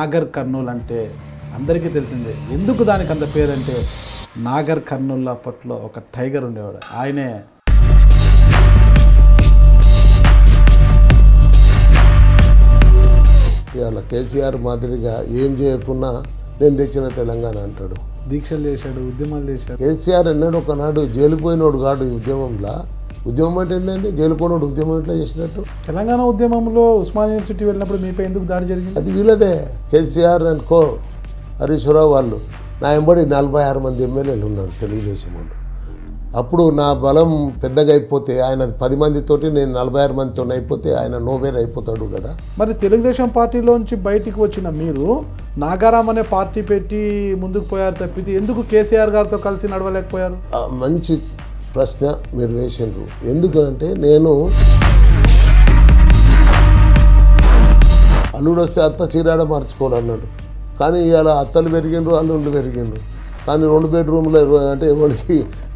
నాగర్ కర్నూల్ అంటే అందరికీ తెలిసిందే ఎందుకు దానికి అంత పేరంటే నాగర్ కర్నూల్ అప్పట్లో ఒక టైగర్ ఉండేవాడు ఆయనే ఇవాళ కేసీఆర్ మాదిరిగా ఏం చేయకున్నా నేను తెచ్చిన తెలంగాణ అంటాడు దీక్షలు చేశాడు ఉద్యమాలు చేశాడు కేసీఆర్ ఎన్నడూ ఒకనాడు జైలుకు పోయినోడు కాడు ఈ ఉద్యమంలో ఉద్యమం అంటే ఏంటండి జైలు పోయినోడు ఉద్యమం ఎట్లా చేసినట్టు తెలంగాణ ఉద్యమంలో ఉస్మాన్ యూనివర్సిటీ వెళ్ళినప్పుడు మీపై ఎందుకు దాడి జరిగింది అది వీళ్ళదే కేసీఆర్ అండ్ కో హరీశ్వరరావు వాళ్ళు నా ఎంబడి నలభై ఆరు మంది ఎమ్మెల్యేలు ఉన్నారు తెలుగుదేశం వాళ్ళు అప్పుడు నా బలం పెద్దగా అయిపోతే ఆయన పది మందితోటి నేను నలభై ఆరు మందితో అయిపోతే ఆయన నోబేర్ అయిపోతాడు కదా మరి తెలుగుదేశం పార్టీలోంచి బయటికి వచ్చిన మీరు నాగారాం అనే పార్టీ పెట్టి ముందుకు పోయారు తప్పితే ఎందుకు కేసీఆర్ గారితో కలిసి నడవలేకపోయారు ఆ, మంచి ప్రశ్న మీరు వేసిండ్రు ఎందుకంటే నేను అల్లుడు వస్తే అత్త చీరాడ మార్చుకోవాలన్నాడు కానీ ఇవాళ అత్తలు పెరిగిండ్రు అల్లుళ్ళు పెరిగిండ్రు కానీ రెండు బెడ్రూమ్లు అంటే ఎవరికి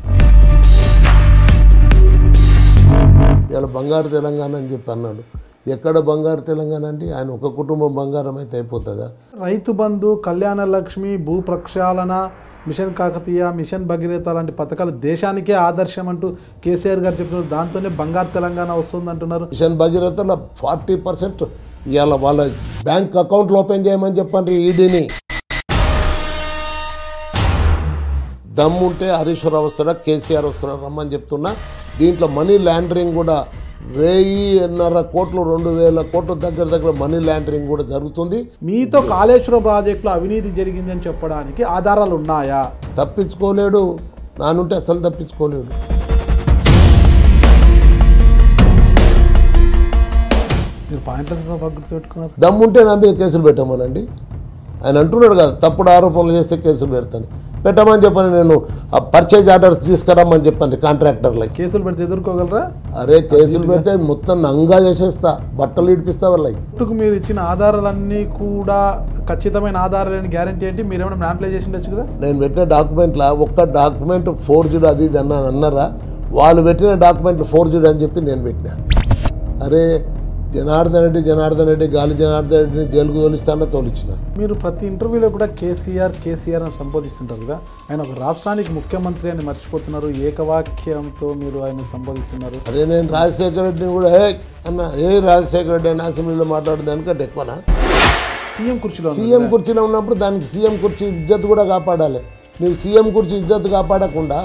ఇవాళ బంగారు తెలంగాణ అని చెప్పి అన్నాడు ఎక్కడ బంగారు తెలంగాణ అంటే ఆయన ఒక కుటుంబం బంగారం అయితే అయిపోతుందా రైతు బంధు కళ్యాణ లక్ష్మి భూ ప్రక్షాళన మిషన్ కాకతీయ మిషన్ భగీరథ లాంటి పథకాలు దేశానికే ఆదర్శం అంటూ కేసీఆర్ గారు చెప్తున్నారు దాంతోనే బంగారు తెలంగాణ వస్తుంది అంటున్నారు మిషన్ భగీరథలో ఫార్టీ పర్సెంట్ ఇవాళ వాళ్ళ బ్యాంక్ అకౌంట్లు ఓపెన్ చేయమని చెప్పండి ఈడీని దమ్ముంటే హరీశ్వరరావు వస్తాడా కేసీఆర్ వస్తాడా రమ్మని చెప్తున్నా దీంట్లో మనీ ల్యాండరింగ్ కూడా వెయ్యిన్నర కోట్లు రెండు వేల కోట్ల దగ్గర దగ్గర మనీ ల్యాండరింగ్ కూడా జరుగుతుంది మీతో కాళేశ్వరం ప్రాజెక్టులో అవినీతి జరిగింది అని చెప్పడానికి ఆధారాలు ఉన్నాయా తప్పించుకోలేడు నానుంటే అసలు తప్పించుకోలేడు మీరు పాయింట్లతో పగ్గులు పెట్టుకున్నారు దమ్ముంటే నా మీద కేసులు పెట్టమనండి ఆయన అంటున్నాడు కదా తప్పుడు ఆరోపణలు చేస్తే కేసులు పెడతాను పెట్టమని చెప్పని నేను ఆ పర్చేజ్ ఆర్డర్స్ తీసుకురమ్మని చెప్పండి కాంట్రాక్టర్లకి కేసులు పెడితే ఎదుర్కోగలరా అరే కేసులు పెడితే మొత్తం నంగా చేసేస్తా బట్టలు ఇడిపిస్తా వాళ్ళకి కోర్టుకు మీరు ఇచ్చిన ఆధారాలన్నీ కూడా ఖచ్చితమైన ఆధారాలని గ్యారంటీ ఏంటి మీరు ఏమైనా మ్యాన్ప్లే చేసి ఉండొచ్చు కదా నేను పెట్టిన డాక్యుమెంట్లో ఒక్క డాక్యుమెంట్ ఫోర్జుడ్ అది ఇది అన్నాను అన్నారా వాళ్ళు పెట్టిన డాక్యుమెంట్లు ఫోర్జుడ్ అని చెప్పి నేను పెట్టిన అరే జనార్దన్ రెడ్డి జనార్దన్ రెడ్డి గాలి జనార్దన్ రెడ్డిని జైలుకు తోలిస్తానో తోలిచ్చిన మీరు ప్రతి ఇంటర్వ్యూలో కూడా కేసీఆర్ కేసీఆర్ అని సంబోధిస్తుంటారు కదా ఆయన ఒక రాష్ట్రానికి ముఖ్యమంత్రి అని మర్చిపోతున్నారు ఏకవాక్యంతో మీరు ఆయన సంబోధిస్తున్నారు అరే నేను రాజశేఖర రెడ్డిని కూడా ఏ అన్న ఏ రాజశేఖర రెడ్డి అని అసెంబ్లీలో మాట్లాడే దానికంటే ఎక్కువనా సీఎం కుర్చీలో ఉన్నారు సీఎం కుర్చీలో ఉన్నప్పుడు దానికి సీఎం కుర్చీ ఇజ్జత్ కూడా కాపాడాలి నువ్వు సీఎం కుర్చీ ఇజ్జత్ కాపాడకుండా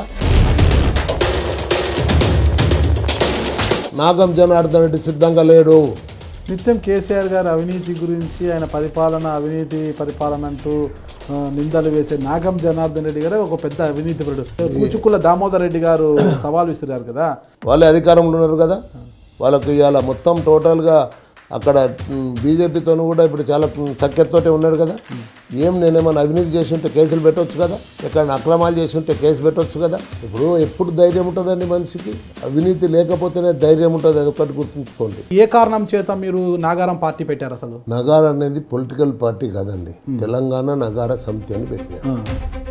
నాగం జనార్దన్ రెడ్డి సిద్ధంగా లేడు నిత్యం కేసీఆర్ గారి అవినీతి గురించి ఆయన పరిపాలన అవినీతి పరిపాలన అంటూ ఆ, నిందలు వేసే నాగం జనార్దన్ రెడ్డి గారు ఒక పెద్ద అవినీతి పరుడు కూచుకుల దామోదర్ రెడ్డి గారు సవాల్ విసిరారు కదా వాళ్ళే అధికారంలో ఉన్నారు కదా వాళ్ళకి ఇవాళ మొత్తం టోటల్గా అక్కడ బీజేపీతో కూడా ఇప్పుడు చాలా సఖ్యతతోటే ఉన్నాడు కదా ఏం నేనేమన్నా అవినీతి చేసి ఉంటే కేసులు పెట్టొచ్చు కదా ఎక్కడైనా అక్రమాలు చేసి ఉంటే కేసు పెట్టొచ్చు కదా ఇప్పుడు ఎప్పుడు ధైర్యం ఉంటుందండి మనిషికి అవినీతి లేకపోతేనే ధైర్యం ఉంటుంది అది ఒకటి గుర్తుంచుకోండి ఏ కారణం చేత మీరు నాగారం పార్టీ పెట్టారు అసలు నగార అనేది పొలిటికల్ పార్టీ కాదండి తెలంగాణ నగార సమితి అని పెట్టిన ఆ.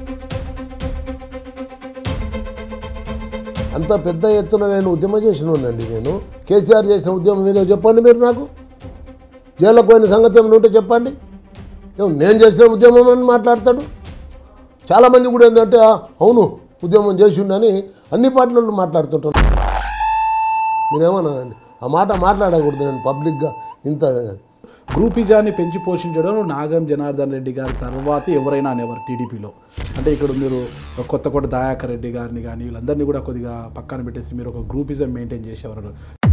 అంత పెద్ద ఎత్తున నేను ఉద్యమం చేసినండి నేను కేసీఆర్ చేసిన ఉద్యమం ఏదో చెప్పండి మీరు నాకు జైలుకు పోయిన సంగతి ఏమైనా ఉంటే చెప్పండి ఏం నేను చేసిన ఉద్యమం అని మాట్లాడతాడు చాలామంది కూడా ఏంటంటే "ఆ, అవును ఉద్యమం చేసిండని అన్ని పార్టీలలో మాట్లాడుతుంటారు మీరేమన్నానండి ఆ మాట మాట్లాడకూడదు నేను పబ్లిక్గా ఇంత గ్రూపిజాన్ని పెంచి పోషించడం నాగం జనార్దన్ రెడ్డి గారి తర్వాత ఎవరైనా అనేవారు టీడీపీలో అంటే ఇక్కడ మీరు కొత్త కొత్త దయాకర్ రెడ్డి గారిని కానీ వీళ్ళందరినీ కూడా కొద్దిగా పక్కన పెట్టేసి మీరు ఒక గ్రూపిజం మెయింటైన్ చేసేవారు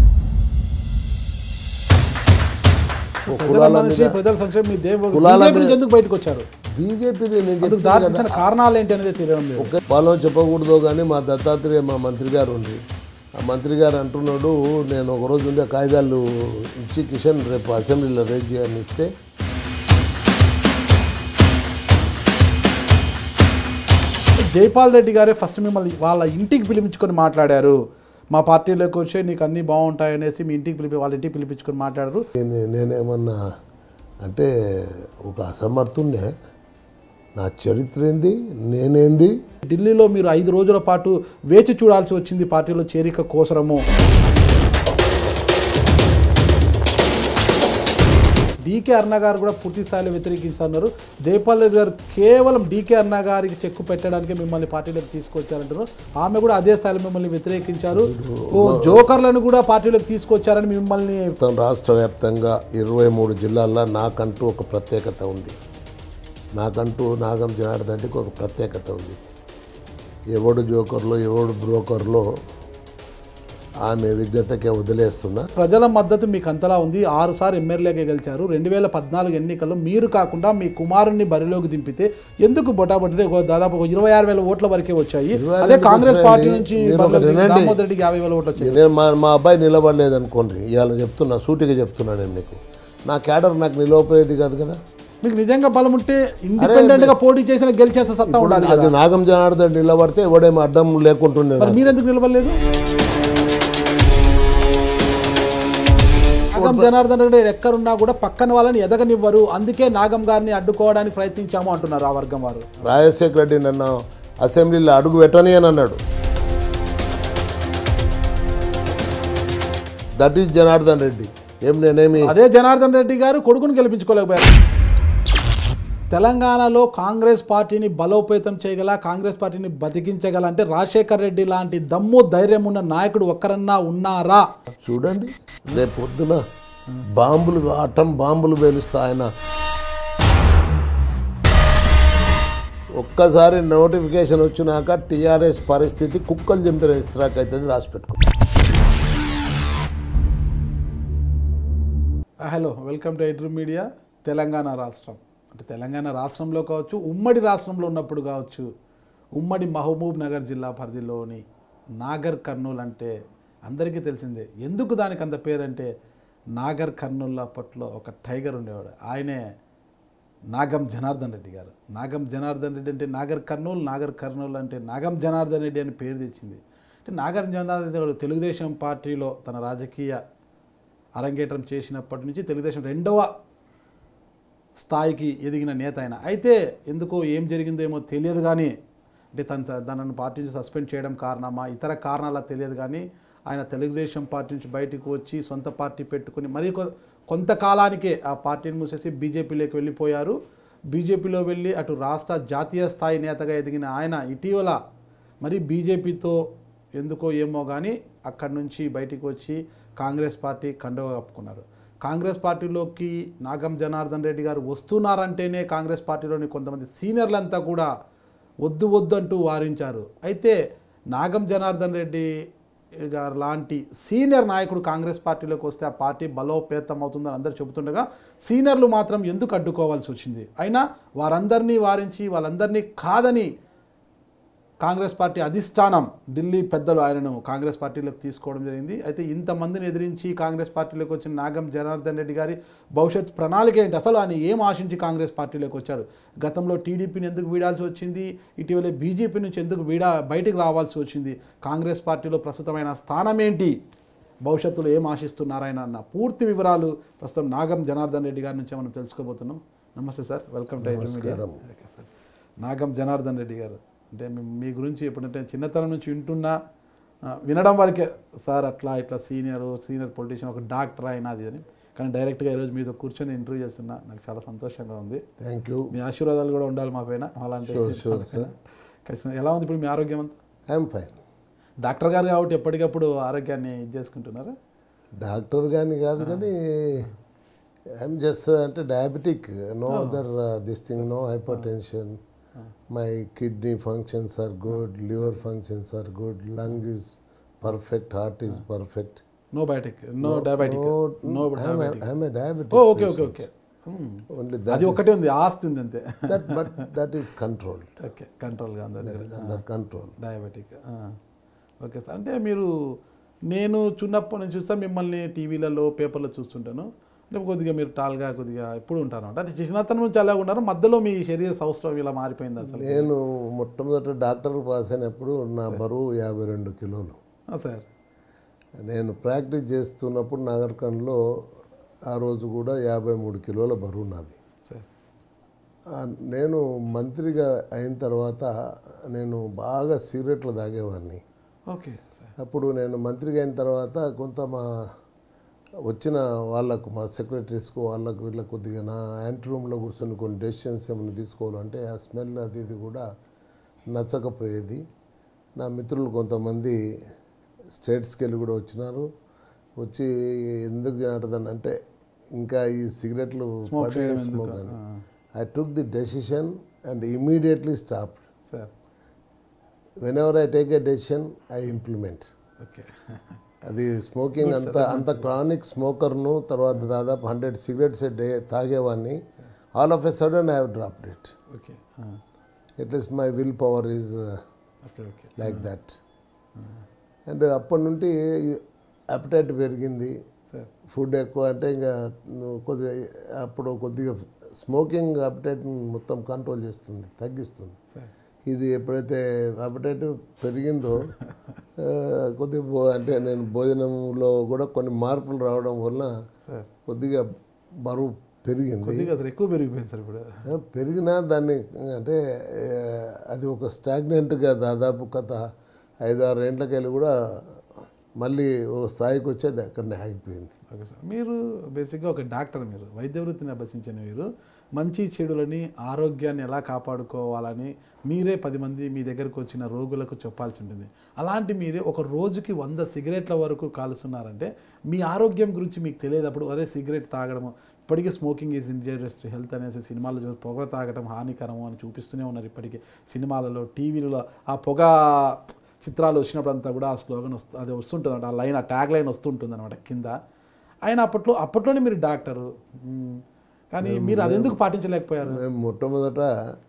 ఓ ప్రజల కులాల మనిషి మీద ప్రజల సంక్షేమం మీ దేవ కులాల బీజేపీ మీద- నుంచి ఎందుకు బయటకు వచ్చారు బీజేపీ నేను అందుకు చెప్తాను దారి కదా తీసిన కారణాలు ఏంటి అనేది తెలియడం లేదు ఒకే వాళ్ళని చెప్పకూడదు కానీ మా దత్తాత్రేయ మా మంత్రి గారు ఉండి ఆ మంత్రి గారు అంటున్నాడు నేను ఒక రోజు ఉండే కాగితాలు ఇచ్చి కిషన్ రేపు అసెంబ్లీలో రేజ్ చేయని ఇస్తే జైపాల్ రెడ్డి గారే ఫస్ట్ మిమ్మల్ని వాళ్ళ ఇంటికి పిలిపించుకొని మాట్లాడారు మా పార్టీలోకి వచ్చే నీకు అన్నీ బాగుంటాయి అనేసి మీ ఇంటికి పిలిపి వాళ్ళ ఇంటికి పిలిపించుకొని మాట్లాడారు నేను నేనేమన్నా అంటే ఒక అసమర్థుణ్ణే నా చరిత్ర ఏంది నేనేంది ఢిల్లీలో మీరు ఐదు రోజుల పాటు వేచి చూడాల్సి వచ్చింది పార్టీలో చేరిక కోసరము డీకే అరుణ గారు కూడా పూర్తి స్థాయిలో వ్యతిరేకిస్తున్నారు జైపాల్ రెడ్డి గారు కేవలం డీకే అరుణ గారికి చెక్కు పెట్టడానికి మిమ్మల్ని పార్టీలోకి తీసుకొచ్చారంటున్నారు ఆమె కూడా అదే స్థాయిలో మిమ్మల్ని వ్యతిరేకించారు ఓ జోకర్లను కూడా పార్టీలోకి తీసుకొచ్చారని మిమ్మల్ని మొత్తం రాష్ట్ర వ్యాప్తంగా ఇరవై మూడు జిల్లాల్లో నాకంటూ ఒక ప్రత్యేకత ఉంది నాకంటూ నాగం జనార్దన్ రెడ్డికి ఒక ప్రత్యేకత ఉంది ఎవడు జోకర్లో ఎవడు బ్రోకర్లో ఆమె విజ్ఞతకే వదిలేస్తున్నా ప్రజల మద్దతు మీకు అంతలా ఉంది ఆరు సార్లు ఎమ్మెల్యేగా గెలిచారు రెండు వేల పద్నాలుగు ఎన్నికల్లో మీరు కాకుండా మీ కుమారుణ్ణి బరిలోకి దింపితే ఎందుకు బొటాబొట్టి ఒక దాదాపు ఒక ఇరవై ఆరు వేల ఓట్ల వరకే వచ్చాయి ఇరవై ఆరు అదే వేలకు కాంగ్రెస్ వచ్చాయండి. పార్టీ నుంచి మీరు ఒక బరిలోకి దింపిన వినండి. దామోదర్ రెడ్డికి యాభై వేల ఓట్లు వచ్చాయి నేను మా మా అబ్బాయి నిలబడలేదు అనుకోండి ఇవాళ చెప్తున్నా సూటిగా చెప్తున్నా నేను నీకు నా క్యాడర్ నాకు నిలవపోయేది కాదు కదా మీకు నిజంగా బలం ఉంటే ఇండిపెండెంట్ గా పోటీ చేసిన గెలిచేసే సత్తా ఉండాలి అది నాగం జనార్దన్ నిలబడితే ఎవడేమో అడ్డం లేకుంటుండే మరి మీరు ఎందుకు నిలబడలేదు నాగం జనార్దన్ రెడ్డి ఎక్కడున్నా కూడా పక్కన వాళ్ళని ఎదగనివ్వరు అందుకే నాగం గారిని అడ్డుకోవడానికి ప్రయత్నించాము అంటున్నారు ఆ వర్గం వారు రాజశేఖర రెడ్డి నన్ను అసెంబ్లీలో అడుగు పెట్టని అని అన్నాడు దట్ ఈస్ జనార్దన్ రెడ్డి ఏం నేనేమి అదే జనార్దన్ రెడ్డి గారు కొడుకును గెలిపించుకోలేకపోయారు తెలంగాణలో కాంగ్రెస్ పార్టీని బలోపేతం చేయగల కాంగ్రెస్ పార్టీని బతికించగల అంటే రాజశేఖర్ రెడ్డి లాంటి దమ్ము ధైర్యం ఉన్న నాయకుడు ఒక్కరన్నా ఉన్నారా చూడండి రేపు పొద్దున బాంబులు ఆటం బాంబులు పేలుస్తా ఆయన ఒక్కసారి నోటిఫికేషన్ వచ్చినాక టీఆర్ఎస్ పరిస్థితి కుక్కలు చంపిన ఇస్త్రాక్ అవుతుంది రాసి పెట్టుకో హలో వెల్కమ్ టు ఎడ్రూ మీడియా తెలంగాణ రాష్ట్రం అంటే తెలంగాణ రాష్ట్రంలో కావచ్చు ఉమ్మడి రాష్ట్రంలో ఉన్నప్పుడు కావచ్చు ఉమ్మడి మహబూబ్ నగర్ జిల్లా పరిధిలోని నాగర్ కర్నూల్ అంటే అందరికీ తెలిసిందే ఎందుకు దానికి అంత పేరంటే నాగర్ కర్నూల్ అప్పట్లో ఒక టైగర్ ఉండేవాడు ఆయనే నాగం జనార్దన్ రెడ్డి గారు నాగం జనార్దన్ రెడ్డి అంటే నాగర్ కర్నూల్ నాగర్ కర్నూల్ అంటే నాగం జనార్దన్ రెడ్డి అని పేరు తెచ్చింది అంటే నాగర్ జనార్దన్ రెడ్డి గారు తెలుగుదేశం పార్టీలో తన రాజకీయ అరంగేట్రం చేసినప్పటి నుంచి తెలుగుదేశం రెండవ స్థాయికి ఎదిగిన నేత ఆయన అయితే ఎందుకో ఏం జరిగిందో ఏమో తెలియదు కానీ అంటే తను తనను పార్టీ నుంచి సస్పెండ్ చేయడం కారణమా ఇతర కారణాలా తెలియదు కానీ ఆయన తెలుగుదేశం పార్టీ నుంచి బయటకు వచ్చి సొంత పార్టీ పెట్టుకుని మరి కొ- కొంతకాలానికే ఆ పార్టీని మూసేసి బీజేపీలోకి వెళ్ళిపోయారు బీజేపీలో వెళ్ళి అటు రాష్ట్ర జాతీయ స్థాయి నేతగా ఎదిగిన ఆయన ఇటీవల మరి బీజేపీతో ఎందుకో ఏమో కానీ అక్కడి నుంచి బయటికి వచ్చి కాంగ్రెస్ పార్టీ కండువ కప్పుకున్నారు కాంగ్రెస్ పార్టీలోకి నాగం జనార్దన్ రెడ్డి గారు వస్తున్నారంటేనే కాంగ్రెస్ పార్టీలోని కొంతమంది సీనియర్లంతా కూడా వద్దు వద్దు అంటూ వారించారు అయితే నాగం జనార్దన్ రెడ్డి గారు లాంటి సీనియర్ నాయకుడు కాంగ్రెస్ పార్టీలోకి వస్తే ఆ పార్టీ బలోపేతం అవుతుందని అందరూ చెబుతుండగా సీనియర్లు మాత్రం ఎందుకు అడ్డుకోవాల్సి వచ్చింది అయినా వారందరినీ వారించి వాళ్ళందరినీ కాదని కాంగ్రెస్ పార్టీ అధిష్టానం ఢిల్లీ పెద్దలు ఆయనను కాంగ్రెస్ పార్టీలోకి తీసుకోవడం జరిగింది అయితే ఇంతమందిని ఎదిరించి కాంగ్రెస్ పార్టీలోకి వచ్చిన నాగం జనార్దన్ రెడ్డి గారి భవిష్యత్ ప్రణాళిక ఏంటి అసలు ఆయన ఏం ఆశించి కాంగ్రెస్ పార్టీలోకి వచ్చారు గతంలో టీడీపీని ఎందుకు వీడాల్సి వచ్చింది ఇటీవల బీజేపీ నుంచి ఎందుకు వీడా బయటికి రావాల్సి వచ్చింది కాంగ్రెస్ పార్టీలో ప్రస్తుతమైన స్థానం ఏంటి భవిష్యత్తులో ఏం ఆశిస్తున్నారాయన అన్న పూర్తి వివరాలు ప్రస్తుతం నాగం జనార్దన్ రెడ్డి గారి నుంచి మనం తెలుసుకోబోతున్నాం నమస్తే sir welcome to IT media Nagam Janardhan Reddy గారు అంటే మీ- మీ గురించి ఎప్పుడంటే చిన్నతనం నుంచి వింటున్నా ఆ, వినడం వరకే సార్ అట్లా ఇట్లా సీనియర్ సీనియర్ పొలిటీషియన్ ఒక డాక్టర్ అయినా అది అని కానీ డైరెక్ట్గా ఈరోజు మీతో కూర్చొని ఇంటర్వ్యూ చేస్తున్నా నాకు చాలా సంతోషంగా ఉంది థ్యాంక్ యూ మీ ఆశీర్వాదాలు కూడా ఉండాలి మా పైన అలాంటి Sure, sure, sir. ఖచ్చితంగా ఎలా ఉంది ఇప్పుడు మీ ఆరోగ్యం అంతా ఐఎమ్ ఫైన్ డాక్టర్ గారు కాబట్టి ఎప్పటికప్పుడు ఆరోగ్యాన్ని ఇది చేసుకుంటున్నారా డాక్టర్ కానీ కాదు కానీ ఐఎమ్ జస్ట్ అంటే diabetic no other this thing no hypertension my kidney functions are good liver functions are good lung is perfect heart is perfect no biotic no diabetic no diabetic I'm oh diabetic okay okay okay only అది ఒకటే ఉంది ఆస్తి ఉంది అంతే that but that is control okay కంట్రోల్గా ఉంది అది కూడా. Under control diabetic okay sir అంటే మీరు నేను చిన్నప్పటి నుంచి చూస్తా మిమ్మల్ని టీవీలలో పేపర్లో చూస్తుంటాను అంటే కొద్దిగా మీరు టాల్గా కొద్దిగా ఎప్పుడు ఉంటాను అంటే చిన్నతనం నుంచి అలాగ ఉన్నారు మధ్యలో మీ శరీర సౌష్ఠవం ఇలా మారిపోయింది అసలు నేను మొట్టమొదట డాక్టర్ పాస్ అయినప్పుడు నా బరువు యాభై రెండు కిలోలు ఆ, సార్ నేను ప్రాక్టీస్ చేస్తున్నప్పుడు నాగర్కన్లో ఆ రోజు కూడా యాభై మూడు కిలోల బరువు నాది సార్ ఆ, నేను మంత్రిగా అయిన తర్వాత నేను బాగా సిగరెట్లు తాగేవాడిని ఓకే సార్ అప్పుడు నేను మంత్రిగా అయిన తర్వాత కొంత మా వచ్చిన వాళ్ళకు మా సెక్రటరీస్కు వాళ్ళకు వీళ్ళకు కొద్దిగా నా యాంటీ రూమ్లో కూర్చొని కొన్ని డెసిషన్స్ ఏమైనా తీసుకోవాలంటే ఆ స్మెల్ అది ఇది కూడా నచ్చకపోయేది నా మిత్రులు కొంతమంది స్టేట్స్కి వెళ్ళి కూడా వచ్చినారు వచ్చి ఎందుకు జనార్దన్ అంటే ఇంకా ఈ సిగరెట్లు పడే స్మోక్ అని I took the decision and immediately stop sir whenever I take a decision I implement okay అది స్మోకింగ్ అంత అంత క్రానిక్ స్మోకర్ను తర్వాత దాదాపు హండ్రెడ్ సిగరెట్స్ ఏ డే తాగేవాడిని all of a sudden I have dropped it okay it is my will power is okay okay like that and అప్పటి నుండి appetite పెరిగింది సార్ ఫుడ్ ఎక్కువ అంటే ఇంకా నువ్వు కొద్దిగా అప్పుడు కొద్దిగా స్మోకింగ్ అపటైట్ మొత్తం కంట్రోల్ చేస్తుంది తగ్గిస్తుంది సార్ ఇది ఎప్పుడైతే అపటైట్ పెరిగిందో ఆ, కొద్దిగా భో- అంటే నేను భోజనంలో కూడా కొన్ని మార్పులు రావడం వల్ల సార్ కొద్దిగా బరువు పెరిగింది కొద్దిగా సార్ ఎక్కువ పెరిగిపోయింది సార్ ఇప్పుడు ఆ, పెరిగినా దాన్ని అంటే ఆ, అది ఒక స్టాగ్నెంట్గా దాదాపు గత ఐదారు ఏండ్లకి వెళ్ళి కూడా మళ్ళీ ఓ స్థాయికి వచ్చేది అక్కడనే ఆగిపోయింది ఓకే సార్ మీరు బేసిక్గా ఒక డాక్టర్ మీరు వైద్య వృత్తిని అభ్యసించిన మీరు మంచి చెడులని ఆరోగ్యాన్ని ఎలా కాపాడుకోవాలని మీరే పది మంది మీ దగ్గరకు వచ్చిన రోగులకు చెప్పాల్సి ఉంటుంది అలాంటి మీరే ఒక రోజుకి వంద సిగరెట్ల వరకు కాలుస్తున్నారంటే మీ ఆరోగ్యం గురించి మీకు తెలియదప్పుడు అదే సిగరెట్ తాగడము ఇప్పటికీ smoking is injurious to health అనేసి సినిమాల్లో చూ- పొగ తాగడం హానికరము అని చూపిస్తూనే ఉన్నారు ఇప్పటికీ సినిమాలలో టీవీలలో ఆ పొగ చిత్రాలు వచ్చినప్పుడు అంతా కూడా ఆ స్లోగన్ వస్తు అది వస్తుంటుంది ఆ లైన్ ఆ ట్యాగ్ లైన్ వస్తుంటుంది అనమాట కింద ఆయన అప్పట్లో అప్పట్లోనే మీరు డాక్టరు మ్మ్. కానీ మీరు అది ఎందుకు పాటించలేకపోయారు మేము మొట్టమొదట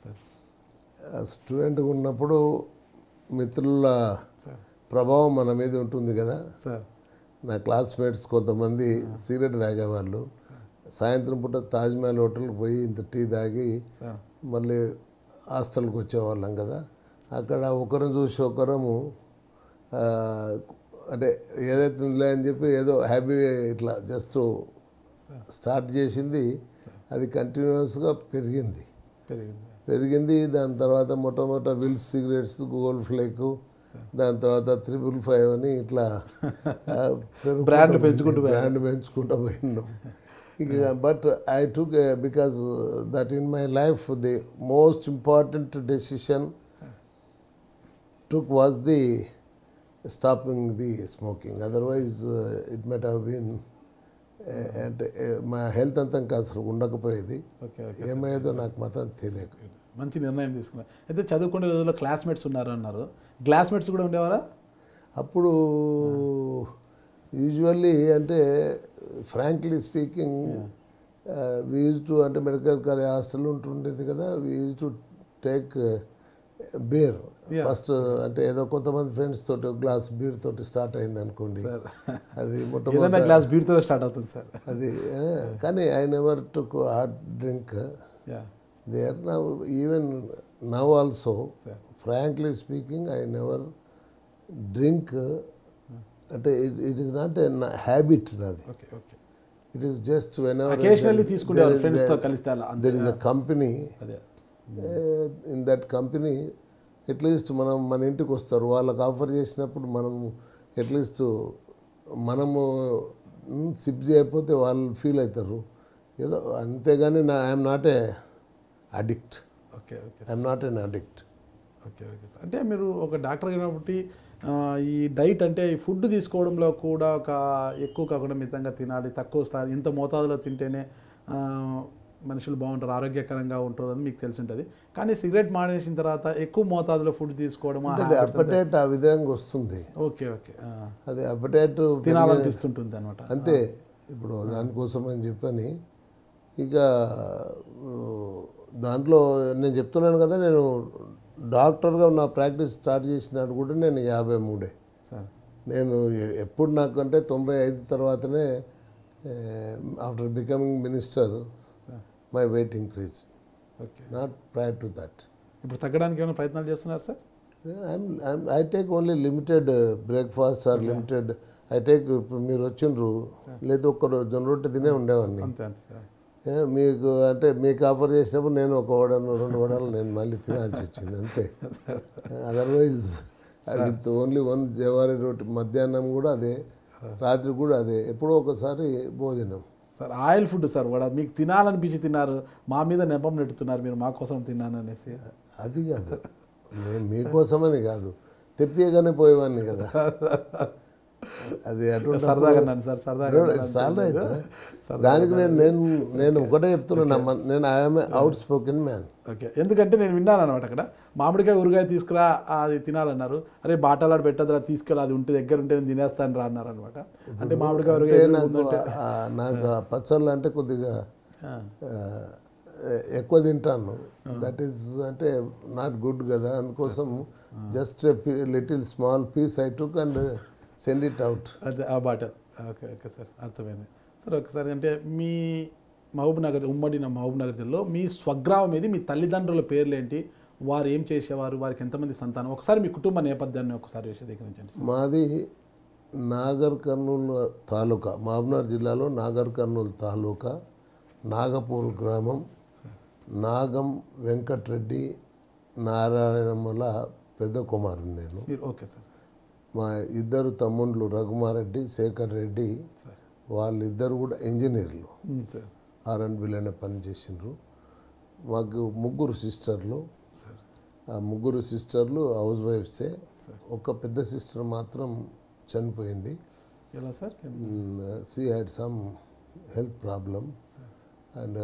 స్టూడెంట్గా ఉన్నప్పుడు మిత్రుల సార్ ప్రభావం మన మీద ఉంటుంది కదా సార్ నా క్లాస్మేట్స్ కొంతమంది సిగరెట్ తాగేవాళ్ళు సాయంత్రం పూట తాజ్మహల్ హోటల్కి పోయి ఇంత టీ తాగి సార్ మళ్ళీ హాస్టల్కి వచ్చేవాళ్ళం కదా అక్కడ ఒకరిని చూసి ఒకరము ఆ, అంటే ఏదైతే ఉందిలే అని చెప్పి ఏదో హ్యాపీ ఇట్లా జస్ట్ స్టార్ట్ చేసింది అది కంటిన్యూస్గా పెరిగింది పెరిగింది పెరిగింది దాని తర్వాత మొట్టమొదట విల్స్ సిగరెట్స్ గోల్డ్ ఫ్లేక్ దాని తర్వాత త్రిపుల్ ఫైవ్ అని ఇట్లా ఆ, పెరుగుకుంటూ Brand పోయింది. పెంచుకుంటూ పోయారు. బ్రాండ్ పెంచుకుంటూ పోయినాం ఇక but I took because that in my life the most important decision took was the stopping the smoking otherwise it might have been అంటే eh, మా హెల్త్ అంతా ఇంకా అసలు ఉండకపోయేది ఓకే ఓకే ఏమయ్యేదో నాకు మాత్రం తెలియక మంచి నిర్ణయం తీసుకున్నారు అయితే చదువుకునే రోజుల్లో క్లాస్మేట్స్ ఉన్నారు అన్నారు క్లాస్మేట్స్ కూడా ఉండేవారా అప్పుడు యూజువల్లీ అంటే frankly speaking we use to అంటే మెడికల్ కాలేజ్ హాస్టల్ ఉంటుండేది కదా we use to take beer Yeah. First అంటే ఏదో కొంతమంది ఫ్రెండ్స్ తోటి గ్లాస్ బీర్ తోటి స్టార్ట్ అయింది అనుకోండి సార్ అది ఏదైనా మొట్టమొదటి క్లాస్ బీట్తో స్టార్ట్ అవుతుంది సార్ అది ఆ, కానీ I never took hard drink yeah they are now even now also Sir. Frankly speaking I never drink అంటే it is not a habit నాది okay okay it is just when Occasionally తీసుకునేవారు friends తో కలిస్తే అలా, అంతే. There is a company అదే in that company at least మనం మన ఇంటికి వస్తారు వాళ్ళకి ఆఫర్ చేసినప్పుడు మనం అట్లీస్ట్ మనము సిప్ చేయకపోతే వాళ్ళు ఫీల్ అవుతారు ఏదో అంతేగాని నా I'm not a addict okay okay I'm not an addict okay okay sir అంటే మీరు ఒక డాక్టర్ కాబట్టి ఆ, ఈ డైట్ అంటే ఈ ఫుడ్ తీసుకోవడంలో కూడా ఒక ఎక్కువ కాకుండా మితంగా తినాలి తక్కువ స్థాయి ఇంత మోతాదులో తింటేనే ఆ, మనుషులు బాగుంటారు ఆరోగ్యకరంగా ఉంటారు అని మీకు తెలిసి ఉంటుంది కానీ సిగరెట్ మానేసిన తర్వాత ఎక్కువ మోతాదులో ఫుడ్ తీసుకోవడం ఆ అంటే habits అంతా- అపటైట్ ఆ విధంగా వస్తుంది ఓకే ఓకే ఆ, అది అపటైట్ తినాలనిపిస్తుంటుంది అనమాట అంతే ఇప్పుడు దానికోసం అని చెప్పని ఇక ఉ, దాంట్లో నేను చెప్తున్నాను కదా నేను డాక్టర్గా నా ప్రాక్టీస్ స్టార్ట్ చేసినాడు కూడా నేను యాభై మూడే సార్ నేను ఎ- ఎప్పుడు నాకంటే తొంభై ఐదు తర్వాతనే after becoming minister sir my weight increase okay not prior to that ఇప్పుడు తగ్గడానికి ఏమైనా ప్రయత్నాలు చేస్తున్నారు sir I take only limited breakfast or limited I take ఇప్పుడు మీరు వచ్చిండ్రు లేదా ఒక్క రోజు జొన్న రొట్టె తినే ఉండేవాడిని అంతే అంతే సార్ ఏ, మీకు అంటే మీకు ఆఫర్ చేసినప్పుడు నేను ఒక వడను రెండు వడలు నేను మళ్ళీ తినాల్సి వచ్చింది అంతే అదర్వైజ్ విత్ ఓన్లీ వన్ జవారీ రొట్టి మధ్యాహ్నం కూడా అదే రాత్రి కూడా అదే ఎప్పుడో ఒకసారి భోజనం సార్ ఆయిల్ ఫుడ్ సార్ వాడు మీకు తినాలనిపించి తిన్నారు మా మీద నెపం నెట్టుతున్నారు మీరు మా కోసం తిన్నాను అనేసి అది కాదు నేను మీకోసమని కాదు తెప్పియగానే పోయేవాడిని కదా అది అటువంటి సరదాగా అన్నాను సార్ సరదాగా ఇట్స్ ఆల్ రైట్ దానికి నేను నేను నేను ఒకటే చెప్తున్నా మన- నేను I'm outspoken man okay ఎందుకంటే నేను విన్నాను అనమాట అక్కడ మామిడికాయ ఊరగాయ తీసుకురా అది తినాలన్నారు అరే బాటలాడు పెట్టదురా తీసుకెళ్ళి అది ఉంటే దగ్గర ఉంటే నేను తినేస్తాను రా అన్నారు అనమాట అంటే మామిడికాయ అంటే ఊరగాయ నాకు ఆ, నాకు ఆ పచ్చళ్ళు అంటే కొద్దిగా ఆ, ఆ, ఎక్కువ తింటాను దట్ ఈస్ అంటే నాట్ గుడ్ కదా అందుకోసం just little small piece I took and send it out అదే ఆ బాటల్ ఓకే ఓకే సార్ అర్థమైంది సార్ ఒకసారి అంటే మీ మహబూబ్ నగర్ ఉమ్మడి నా మహబూబ్ నగర్ జిల్లాలో మీ స్వగ్రామం ఏది మీ తల్లిదండ్రుల పేర్లు ఏంటి వారు ఏం చేసేవారు వారికి ఎంతమంది సంతానం ఒకసారి మీ కుటుంబ నేపథ్యాన్ని ఒకసారి విశదీకరించండి సార్ మాది నాగర్ కర్నూలు తాలూకా మహబూబ్నగర్ జిల్లాలో నాగర్ కర్నూలు తాలూకా నాగపూర్ గ్రామం నాగం వెంకట్రెడ్డి నారాయణమ్మల పెద్ద కుమారుడు నేను మీరు ఓకే సార్ మా ఇద్దరు తమ్ముళ్ళు రఘుమారెడ్డి శేఖర్ రెడ్డి సార్ వాళ్ళిద్దరు కూడా ఇంజనీర్లు ఉమ్, సార్ ఆర్ అండ్ బిలోనే పనిచేసిండ్రు మాకు ముగ్గురు సిస్టర్లు సార్ ఆ ముగ్గురు సిస్టర్లు హౌస్ వైఫ్సే ఒక పెద్ద సిస్టర్ మాత్రం చనిపోయింది ఎలా sir she had some health problem and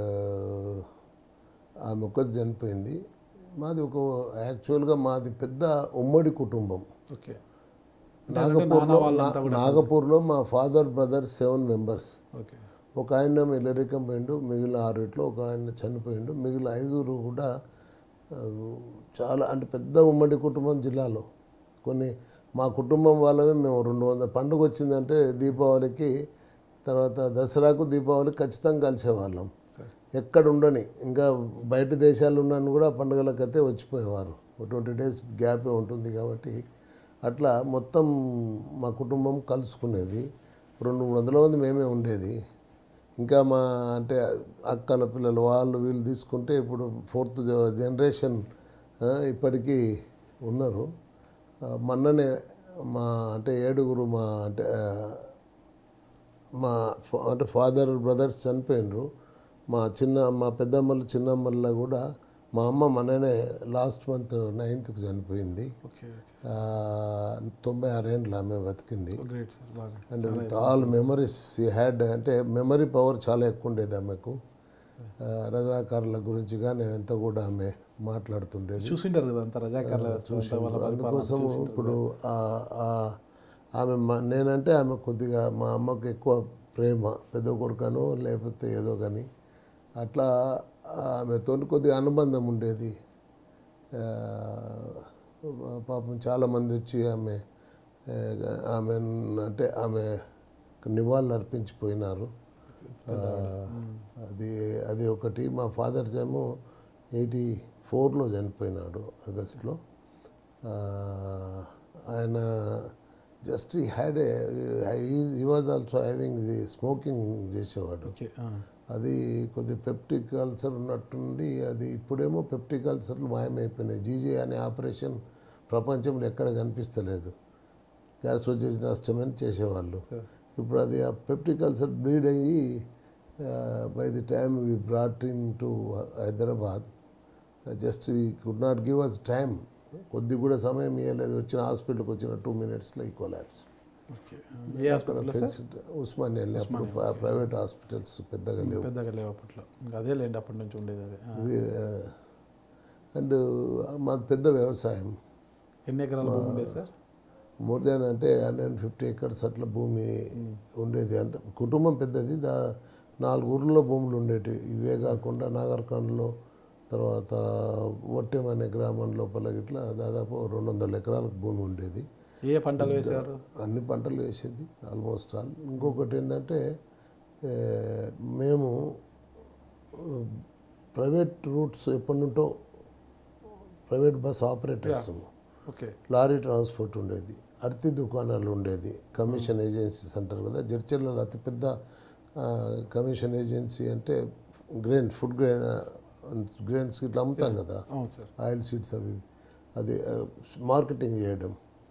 ఆమె ఒక్కటి చనిపోయింది మాది ఒక యాక్చువల్గా మాది పెద్ద ఉమ్మడి కుటుంబం ఓకే నాగపూర్లో నా- నాగపూర్లో మా father brother seven members okay ఒక ఆయన ఇల్లరికం పోయిండు మిగిలిన ఆరుట్లో ఒక ఆయన చనిపోయిండు మిగిలిన ఐదుగురు కూడా ఆ, చాలా అంటే పెద్ద ఉమ్మడి కుటుంబం జిల్లాలో కొన్ని మా కుటుంబం వాళ్ళమే మేము రెండు వందల పండుగ వచ్చిందంటే దీపావళికి తర్వాత దసరాకు దీపావళికి ఖచ్చితంగా కలిసేవాళ్ళం సార్ ఎక్కడ ఉండని ఇంకా బయట దేశాలు ఉన్నాను కూడా పండుగలకైతే వచ్చిపోయేవారు ట్వంటీ డేస్ గ్యాపే ఉంటుంది కాబట్టి అట్లా మొత్తం మా కుటుంబం కలుసుకునేది రెండు మూడు వందల మంది మేమే ఉండేది ఇంకా మా అంటే అక్కల పిల్లలు వాళ్ళు వీళ్ళు తీసుకుంటే ఇప్పుడు ఫోర్త్ జనరేషన్ ఇప్పటికీ ఉన్నారు ఆ, మొన్ననే మా అంటే ఏడుగురు మా అంటే ఆ, మా ఫా- అంటే ఫాదర్ బ్రదర్స్ చనిపోయినరు మా చిన్న మా పెద్దమ్మలు చిన్నమ్మల్లో కూడా మా అమ్మ మననే లాస్ట్ మంత్ నైన్త్కి చనిపోయింది ఓకే ఓకే ఆ, తొంభై ఆరేండ్లు ఆమె బతికింది గ్రేట్ సార్ బాగా and with all memories he had అంటే మెమరీ పవర్ చాలా ఎక్కువ ఉండేది ఆమెకు ఆ, రజాకారుల గురించి కానీ ఎంత కూడా ఆమె మాట్లాడుతుండేది చూసింటారు కదా అంత రజాకార్ల అంతా వాళ్ళ పరిపాలన అందుకోసం ఇప్పుడు ఆ- ఆ- ఆమె మా- నేనంటే ఆమె కొద్దిగా మా అమ్మకు ఎక్కువ ప్రేమ పెద్ద కొడుకను లేకపోతే ఏదో కానీ అట్లా ఆమెతో కొద్దిగా అనుబంధం ఉండేది ఆ, పాపం చాలామంది వచ్చి ఆమె ఆ, ఆమె అంటే ఆమె నివాళులు అర్పించిపోయినారు ఆ, అది అది ఒకటి మా ఫాదర్ ఏమో ఎయిటీ ఫోర్లో చనిపోయినాడు ఆగస్ట్లో ఆ, ఆయన just he had he was also having ఇది స్మోకింగ్ చేసేవాడు ఓకే ఆ. అది కొద్ది పెప్టిక్ అల్సర్ ఉన్నట్టుండి అది ఇప్పుడేమో పెప్టిక్ అల్సర్లు మాయమైపోయినాయి జీజీ అనే ఆపరేషన్ ప్రపంచంలో ఎక్కడ కనిపిస్తలేదు గ్యాస్ట్రోజెస్ నష్టమని చేసేవాళ్ళు సార్ ఇప్పుడు అది ఆ పెప్టిక్ అల్సర్ బ్లీడ్ అయ్యి by the time we brought into Hyderabad just we could not give us time కొద్ది కూడా సమయం ఇవ్వలేదు వచ్చిన హాస్పిటల్కి వచ్చిన టూ మినిట్స్లో he collapse okay a hospital facility Osmania వెళ్ళి అప్పుడు ప్రైవేట్ హాస్పిటల్స్ పెద్దగా లేవు పెద్దగా లేవు అప్పట్లో ఇంకా అదే లేండి అప్పటి నుంచి ఉండేది అదే ఆ. అండ్ మాది పెద్ద వ్యవసాయం ఎన్ని ఎకరాల భూమి ఉండేది సార్ మోర్ దాన్ అంటే హండ్రెడ్ అండ్ ఫిఫ్టీ ఎకర్స్ అట్లా భూమి ఉండేది అంత కుటుంబం పెద్దది దా నాలుగు ఊర్లలో భూములు ఉండేవి ఇవే కాకుండా నాగర్ఖండ్లో తర్వాత ఒట్టెం అనే గ్రామం లోపల ఇట్లా దాదాపు రెండు వందల ఎకరాలకు భూమి ఉండేది ఏ పంటలు వేసారు అన్ని పంటలు వేసేది ఆల్మోస్ట్ ఆల్ ఇంకొకటి ఏంటంటే ఏ, మేము ప్రైవేట్ రూట్స్ ఎప్పటి నుంటో private bus operators okay lorry transport ఉండేది అర్తి దుకాణాలు ఉండేది కమిషన్ ఏజెన్సీస్ అంటారు కదా జడ్చర్లలో అతిపెద్ద ఆ, కమిషన్ ఏజెన్సీ అంటే గ్రెయిన్ ఫుడ్ గ్రెయిన్ గ్రెయిన్స్ ఇట్లా అమ్ముతాం కదా అవును సార్ ఆయిల్ సీడ్స్ అవి అది ఆ, మార్కెటింగ్ చేయడం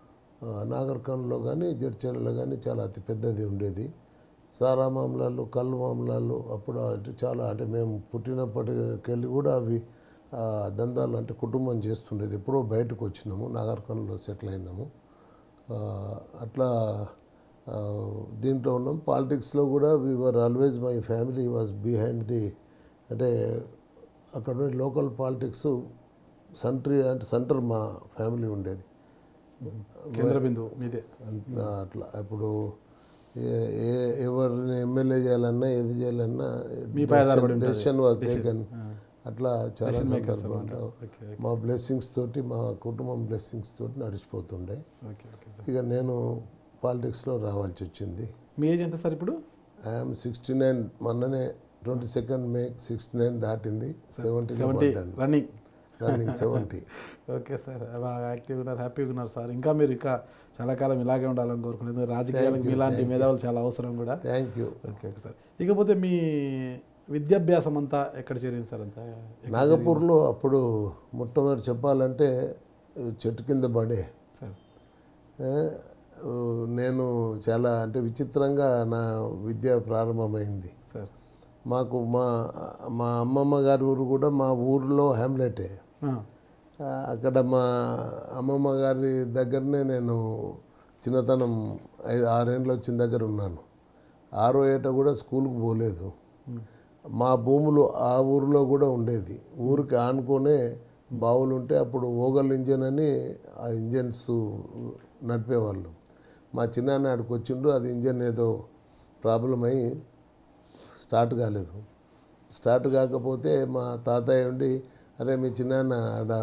ఆ, నాగర్కర్నూల్లో కానీ జడ్చర్లలో కానీ చాలా అతి పెద్దది ఉండేది సారా మామలాలు కళ్ళు మామలాలు అప్పుడు అంటే చాలా అంటే మేము పుట్టినప్పటికెళ్ళి కూడా అవి ఆ, దందాలు అంటే కుటుంబం చేస్తుండేది ఎప్పుడో బయటకు వచ్చినాము నాగర్కర్నూల్లో సెటిల్ అయినాము ఆ, అట్లా ఆ, దీంట్లో ఉన్నాం పాలిటిక్స్లో కూడా were always my family was behind the అంటే అక్కడ లోకల్ పాలిటిక్స్ సెంట్రీ అంటే సెంటర్ మా ఫ్యామిలీ ఉండేది కేంద్ర బిందువు మీదే అంత అట్లా ఇప్పుడు ఏ- ఏ ఎవరిని ఎమ్మెల్యే చేయాలన్నా ఏది చేయాలన్నా మీపై ఆధారపడి ఉంటుంది. డెసిషన్ వాజ్ టేకన్ అట్లా చాలా సందర్భాల్లో ఓకే మా బ్లెస్సింగ్స్ తోటి మా కుటుంబం బ్లెస్సింగ్స్ తోటి నడిచిపోతుండే ఓకే ఓకే సార్ ఇక నేను పాలిటిక్స్లో రావాల్సి వచ్చింది మీ ఏజ్ ఎంత సార్ ఇప్పుడు ఐఎమ్ సిక్స్టీ నైన్ మొన్ననే twenty second May sixty nine దాటింది seventy seventy running running seventy okay sir బాగా యాక్టివ్గా ఉన్నారు హ్యాపీగా ఉన్నారు సార్ ఇంకా మీరు ఇంకా చాలా కాలం ఇలాగే ఉండాలని కోరుకుంటున్నారు రాజకీయాలకు మీలాంటి మేధావులు చాలా అవసరం కూడా thank you okay okay sir ఇకపోతే మీ విద్యాభ్యాసం అంతా ఎక్కడ చేరింది సార్ అంతా ఎక్కడ నాగపూర్లో అప్పుడు మొట్టమొదటి చెప్పాలంటే చెట్టు కింద పడే సార్ ఏ, నేను చాలా అంటే విచిత్రంగా నా విద్య ప్రారంభమైంది సార్ మాకు మా మా అమ్మమ్మ గారి ఊరు కూడా మా ఊరిలో హ్యామ్లెటే ఆ, ఆ, అక్కడ మా అమ్మమ్మ గారి దగ్గరనే నేను చిన్నతనం ఐదు ఆరేళ్ళు వచ్చిన దగ్గర ఉన్నాను ఆరో ఏట కూడా స్కూల్కి పోలేదు మా భూములు ఆ ఊరిలో కూడా ఉండేది ఊరికి ఆనుకొనే బావులు ఉంటే అప్పుడు ఓగల్ ఇంజన్ అని ఆ ఇంజన్స్ నడిపేవాళ్ళు మా చిన్నాన్న ఆడికి వచ్చిండు అది ఇంజన్ ఏదో ప్రాబ్లం అయ్యి స్టార్ట్ కాలేదు స్టార్ట్ కాకపోతే మా తాతయ్య ఉండి అరే మీ చిన్నాన్న ఆడ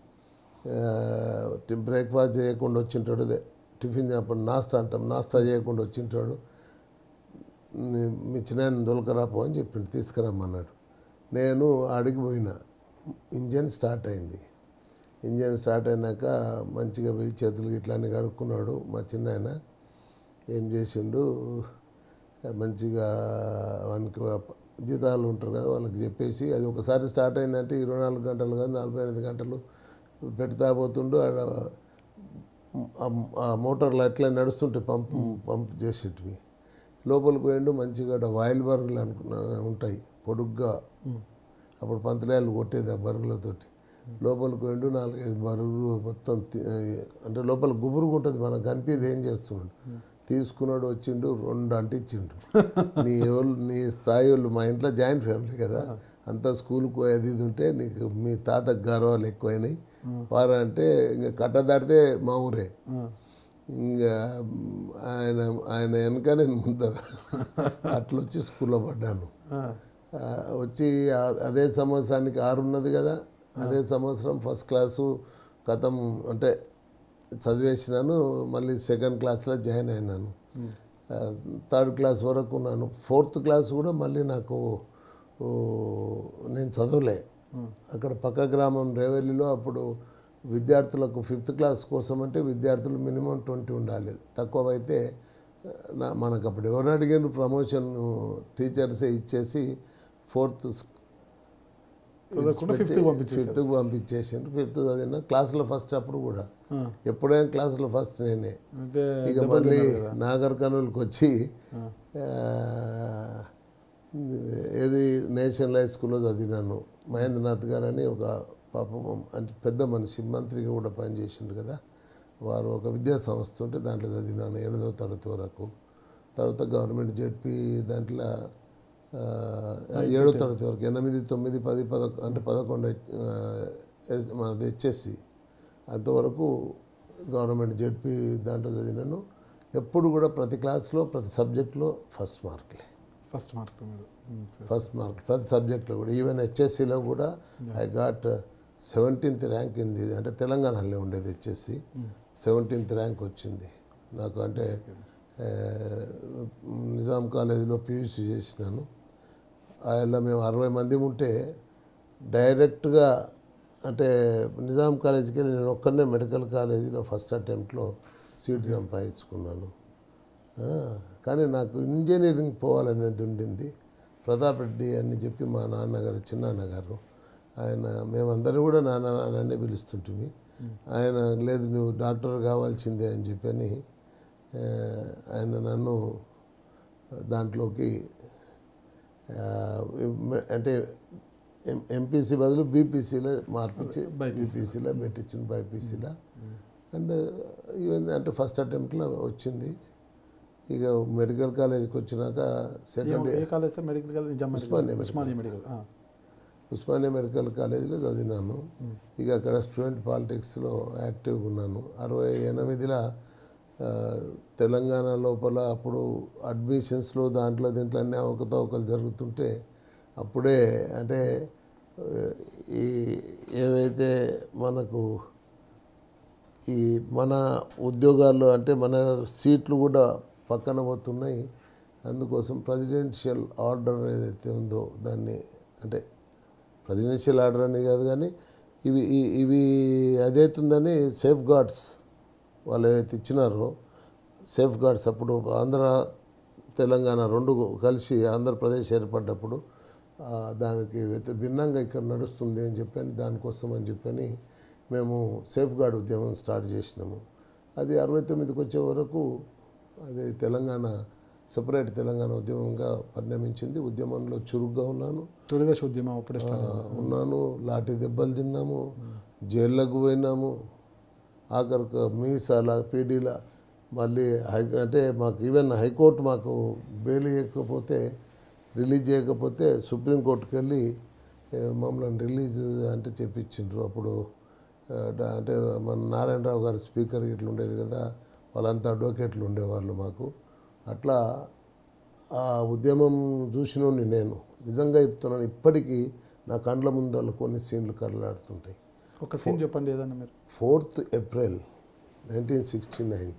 బ్రేక్ఫాస్ట్ చేయకుండా వచ్చింటాడు అదే టిఫిన్ అప్పుడు నాస్తా అంటాం నాస్తా చేయకుండా వచ్చింటాడు నీ- మీ చిన్నాన్న దొలకరాపో అని చెప్పిండు తీసుకురమ్మన్నాడు నేను అడిగి పోయినా ఇంజన్ స్టార్ట్ అయింది ఇంజన్ స్టార్ట్ అయినాక మంచిగా పోయి చేతులు ఇట్లా అన్ని కడుక్కున్నాడు మా చిన్నాయన ఏం చేసిండు మంచిగా వానికి జీతాలు ఉంటారు కదా వాళ్ళకి చెప్పేసి అది ఒకసారి స్టార్ట్ అయిందంటే ఇరవై నాలుగు గంటలు కాదు నలభై ఎనిమిది గంటలు పెడతా పోతుండు ఆడ ఆ- ఆ మోటార్లు అట్లా నడుస్తుంటే పంప్ పంప్ చేసేటివి లోపలికి పోయిండు మంచిగా ఆడ ఆయిల్ బర్గులు అనుకున్నా ఉంటాయి పొడుగ్గా అప్పుడు పంతలేళ్ళు కొట్టేది ఆ బరుగులతోటి లోపలికి పోయిండు నాలుగైదు బరుగులు మొత్తం తి- అంటే లోపల గుబురుగా ఉంటుంది మనకు కనిపించేది ఏం చేస్తున్నాడు తీసుకున్నాడు వచ్చిండు రెండు అంటించిండు నీ వాళ్ళు నీ స్థాయి వాళ్ళు మా ఇంట్లో జాయింట్ ఫ్యామిలీ కదా అంతా స్కూల్కి పోయేది ఇది ఉంటే నీకు మీ తాతకు గౌరవాలు ఎక్కువైనాయి వారు అంటే ఇంకా కట్ట దాటితే మా ఊరే ఆ, ఇంకా ఆయన ఆయన వెనక నేను ముందర అట్లొచ్చి స్కూల్లో పడ్డాను ఆ, ఆ, వచ్చి ఆ- అదే సంవత్సరానికి ఆరు ఉన్నది కదా అదే సంవత్సరం ఫస్ట్ క్లాసు కథం అంటే చదివేసినాను మళ్ళీ సెకండ్ క్లాస్లో జాయిన్ అయినాను ఆ, థర్డ్ క్లాస్ వరకు ఉన్నాను ఫోర్త్ క్లాస్ కూడా మళ్ళీ నాకు ఓ, నేను చదవలే అక్కడ పక్క గ్రామం రేవెల్లిలో అప్పుడు విద్యార్థులకు ఫిఫ్త్ క్లాస్ కోసం అంటే విద్యార్థులు మినిమం ట్వంటీ ఉండాలి తక్కువ అయితే నా మనకు అప్పుడు ఎవరు అడిగారు ప్రమోషన్ టీచర్సే ఇచ్చేసి ఫోర్త్ చదవకుండా fifth కి పంపించేశారు. ఫిఫ్త్కి పంపించేసిండ్రు ఫిఫ్త్ చదివిన క్లాసులో ఫస్ట్ అప్పుడు కూడా ఆ. ఎప్పుడైనా క్లాసులో ఫస్ట్ నేనే అంటే ఇక దెబ్బలు మళ్ళీ తిన్నారు కదా. నాగర్ కర్నూలుకి వచ్చి ఆ, ఏది నేషనల్ హై స్కూల్లో చదివినాను మహేంద్రనాథ్ గారు అని ఒక పాపం అంటే పెద్ద మనిషి మంత్రిగా కూడా పనిచేసిండు కదా వారు ఒక విద్యా సంస్థ ఉంటే దాంట్లో చదివినాను ఎనిమిదవ తరగతి వరకు తర్వాత గవర్నమెంట్ జెడ్పీ దాంట్లో ఆ, ఏడో తరగతి వరకు ఎనిమిది తొమ్మిది పది పదకొ అంటే పదకొండు ఆ, ఎస్- మనది హెచ్ఎస్సి అంతవరకు గవర్నమెంట్ జెడ్పీ దాంట్లో చదివినాను ఎప్పుడు కూడా ప్రతి క్లాస్లో ప్రతి సబ్జెక్ట్లో ఫస్ట్ మార్కులే ఫస్ట్ మార్క్ మీరు ఉమ్, సరే. ఫస్ట్ మార్క్ ప్రతి సబ్జెక్ట్లో కూడా ఈవెన్ హెచ్ఎస్సిలో కూడా ఐ గాట్ సెవెంటీన్త్ ర్యాంక్ ఇంది అంటే తెలంగాణలో ఉండేది హెచ్ఎస్సి సెవెంటీన్త్ ర్యాంక్ వచ్చింది నాకు అంటే ఆ, నిజాం కాలేజీలో పియూసీ చేసినాను అందులో మేము అరవై మంది ఉంటే డైరెక్ట్గా అంటే నిజాం కాలేజీకి నేను ఒక్కనే మెడికల్ కాలేజీలో ఫస్ట్ అటెంప్ట్లో సీట్ సంపాదించుకున్నాను ఆ, కానీ నాకు ఇంజనీరింగ్ పోవాలనేది ఉండింది ప్రతాప్ రెడ్డి అని చెప్పి మా నాన్నగారు చిన్నాన్నగారు ఆయన మేమందరం కూడా నాన్న నాన్ననే పిలుస్తుంటిమి ఆయన లేదు నువ్వు డాక్టర్ కావాల్సిందే అని చెప్పని ఆ, ఆయన నన్ను దాంట్లోకి ఆ, ఎం- అంటే ఎం- ఎంపీసీ బదులు బీపీసీలో మార్పించి బీపీసీలో పెట్టించింది బైపీసీలో అండ్ ఈవెన్ అంటే ఫస్ట్ అటెంప్ట్లో వచ్చింది ఇక మెడికల్ కాలేజీకి వచ్చినాక second a college sir medical college Nizam medical Osmania medical. Osmania medical ఆ. ఉస్మానియా మెడికల్ కాలేజీలో చదివినాను ఇక అక్కడ స్టూడెంట్ పాలిటిక్స్లో యాక్టివ్గా ఉన్నాను అరవై ఎనిమిదిలో ఆ, తెలంగాణ లోపల అప్పుడు అడ్మిషన్స్లో దాంట్లో దీంట్లో అన్ని అవకతవకలు జరుగుతుంటే అప్పుడే అంటే ఆ, ఈ ఏవైతే మనకు ఈ మన ఉద్యోగాల్లో అంటే మన సీట్లు కూడా పక్కన పోతున్నాయి అందుకోసం ప్రెసిడెన్షియల్ ఆర్డర్ ఏదైతే ఉందో దాన్ని అంటే ప్రెసిడెన్షియల్ ఆర్డర్ అని కాదు కానీ ఇవి ఈ- ఇవి అదైతుందని సేఫ్ గార్డ్స్ వాళ్ళు ఏదైతే ఇచ్చినారో సేఫ్ గార్డ్స్ అప్పుడు ఆంధ్ర తెలంగాణ రెండు కలిసి ఆంధ్రప్రదేశ్ ఏర్పడ్డప్పుడు ఆ, దానికి వ్యతి భిన్నంగా ఇక్కడ నడుస్తుంది అని చెప్పని దానికోసం అని చెప్పని మేము సేఫ్ గార్డ్ ఉద్యమం స్టార్ట్ చేసినాము అది అరవై తొమ్మిదికి వచ్చే వరకు అది తెలంగాణ సపరేట్ తెలంగాణ ఉద్యమంగా పరిణమించింది ఉద్యమంలో చురుగ్గా ఉన్నాను తొలిదశ ఉద్యమం అప్పుడే ఆ, ఉన్నాను లాఠీ దెబ్బలు తిన్నాము జైళ్ళకు పోయినాము ఆఖరికి మీసాల పీడీల మళ్ళీ హై అంటే మాకు ఈవెన్ హైకోర్టు మాకు బెయిల్ ఇవ్వకపోతే రిలీజ్ చేయకపోతే సుప్రీంకోర్టుకి వెళ్ళి ఏ, మమ్మల్ని రిలీజ్ అంటే చెప్పించిండ్రు అప్పుడు ఆ, డా- అంటే మన నారాయణరావు గారు స్పీకర్ ఇట్లా ఉండేది కదా వాళ్ళంతా అడ్వకేట్లు ఉండేవాళ్ళు మాకు అట్లా ఆ ఉద్యమం చూసినోని నేను నిజంగా చెప్తున్నాను ఇప్పటికీ నా కండ్ల ముందర కొన్ని సీన్లు కరలాడుతుంటాయి ఒక సీన్ చెప్పండి ఏదన్నా మీరు fourth April nineteen sixty nine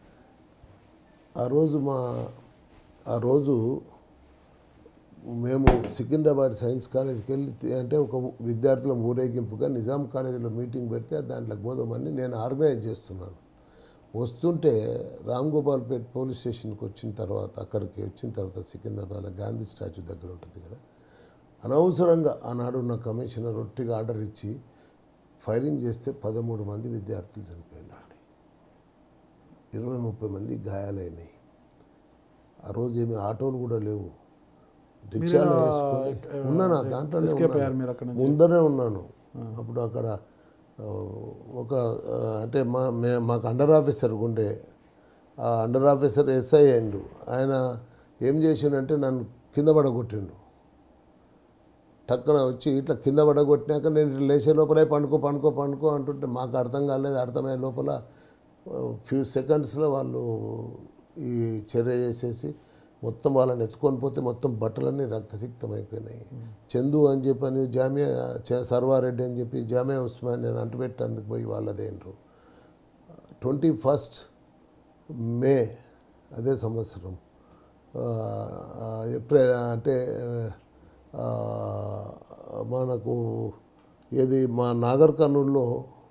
ఆ రోజు మా ఆ రోజు మేము సికింద్రాబాద్ సైన్స్ కాలేజ్కి వెళ్ళి తి- అంటే ఒక విద్యార్థుల ఊరేగింపుగా నిజాం కాలేజీలో మీటింగ్ పెడితే దాంట్లో పోదామని నేను ఆర్గనైజ్ చేస్తున్నాను వస్తుంటే రామ్ గోపాల్పేట్ పోలీస్ స్టేషన్కి వచ్చిన తర్వాత అక్కడికి వచ్చిన తర్వాత సికింద్రాబాద్లో గాంధీ స్టాచ్యూ దగ్గర ఉంటుంది కదా అనవసరంగా ఆనాడు నా కమిషనర్ ఒట్టిగా ఆర్డర్ ఇచ్చి ఫైరింగ్ చేస్తే పదమూడు మంది విద్యార్థులు చనిపోయినారు ఇరవై ముప్పై మంది గాయాలైనాయి ఆ రోజు ఏమి ఆటోలు కూడా లేవు రిక్షాలు మీరు, వేసుకొని ఆ, ఉన్నాను దాంట్లోనే escape ఉన్నాను. అయ్యారు మీరు అక్కడ నుంచి? ముందరే ఉన్నాను అప్పుడు అక్కడ ఆ, ఒక ఆ, అంటే మా మే మాకు అండర్ ఆఫీసర్ ఉండే ఆ అండర్ ఆఫీసర్ ఎస్ఐ అయిండు ఆయన ఏం చేసిండంటే నన్ను కింద పడగొట్టిండు టక్కున వచ్చి ఇట్లా కింద పడగొట్టినాక నేను ఇట్లా లేచే లోపలే పండుకో పండుకో పండుకో అంటుంటే మాకు అర్థం కాలేదు అర్థమయ్యే లోపల ఫ్యూ సెకండ్స్లో వాళ్ళు ఈ చర్య చేసేసి మొత్తం వాళ్ళని ఎత్తుకొని పోతే మొత్తం బట్టలన్నీ రక్తసిక్తం అయిపోయినాయి చందు అని చెప్పని జామియా చ- సర్వారెడ్డి అని చెప్పి జామియా ఉస్మాన్ నేను అంటుపెట్టేందుకు పోయి వాళ్ళదేండ్రు ట్వంటీ ఫస్ట్ మే అదే సంవత్సరం ఆ, ఆ, ఏప్రిల్ అంటే ఆ, మనకు ఏది మా నాగర్ కర్నూల్లో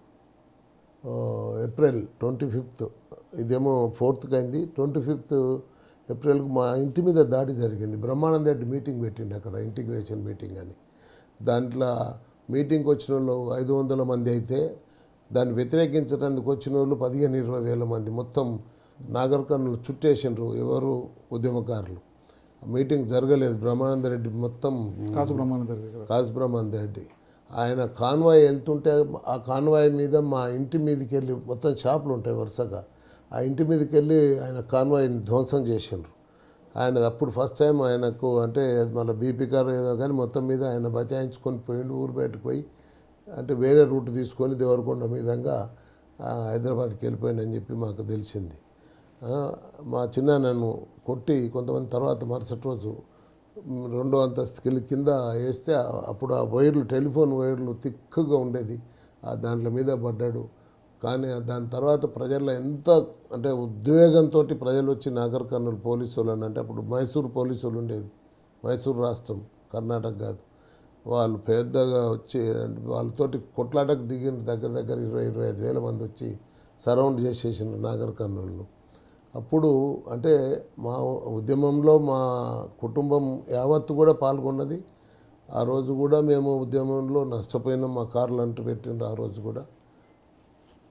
ఆ, ఏప్రిల్ ట్వంటీ ఫిఫ్త్ ఇదేమో ఫోర్త్కి అయింది ట్వంటీ ఫిఫ్త్ ఏప్రిల్కి మా ఇంటి మీద దాడి జరిగింది బ్రహ్మానంద రెడ్డి మీటింగ్ పెట్టిండు అక్కడ ఇంటిగ్రేషన్ మీటింగ్ అని దాంట్లో మీటింగ్కి వచ్చిన వాళ్ళు ఐదు వందల మంది అయితే దాన్ని వ్యతిరేకించడానికి వచ్చిన వాళ్ళు పదిహేను ఇరవై వేల మంది మొత్తం నాగర్ కర్నూలు చుట్టేసిండ్రు ఎవరు ఉద్యమకారులు ఆ మీటింగ్ జరగలేదు బ్రహ్మానంద రెడ్డి మొత్తం కాసు బ్రహ్మానంద దగ్గర కాసు బ్రహ్మానంద రెడ్డి ఆయన కాన్వాయ్ వెళ్తుంటే ఆ కాన్వాయ్ మీద మా ఇంటి మీదకి వెళ్ళి మొత్తం షాపులు ఉంటాయి వరుసగా ఆ ఇంటి మీదకి వెళ్ళి ఆయన కాన్వాయ్ని ధ్వంసం చేసిండ్రు ఆయన అప్పుడు ఫస్ట్ టైం ఆయనకు అంటే మన బీపీ కార్ ఏదో కానీ మొత్తం మీద ఆయన బచాయించుకొని పోయిండు ఊరు బయటకు పోయి అంటే వేరే రూట్ తీసుకొని దేవరకొండ మీదంగా ఆ, హైదరాబాద్కి వెళ్ళిపోయిండని చెప్పి మాకు తెలిసింది ఆ, మా చిన్న నన్ను కొట్టి కొంతమంది తర్వాత మరుసటి రోజు మ్, రెండో అంతస్తుకి వెళ్ళి కింద వేస్తే ఆ- అప్పుడు ఆ వైర్లు టెలిఫోన్ వైర్లు తిక్కుగా ఉండేది ఆ దాంట్లో మీద పడ్డాడు కానీ దాని తర్వాత ప్రజల్లో ఎంత అంటే ఉద్వేగంతో ప్రజలు వచ్చి నాగర్ కర్నూలు పోలీసు వాళ్ళని అంటే అప్పుడు మైసూరు పోలీసు వాళ్ళు ఉండేది మైసూరు రాష్ట్రం కర్ణాటక కాదు వాళ్ళు పెద్దగా వచ్చి అంటే వాళ్ళతోటి కొట్లాటకు దిగిన దగ్గర దగ్గర ఇరవై ఇరవై ఐదు వేల మంది వచ్చి సరౌండ్ చేసేసిండ్రు నాగర్ కర్నూలును అప్పుడు అంటే మా ఉద్యమంలో మా కుటుంబం యావత్తు కూడా పాల్గొన్నది ఆ రోజు కూడా మేము ఉద్యమంలో నష్టపోయినాం మా కార్లు అంటూ పెట్టిండ్రు ఆ రోజు కూడా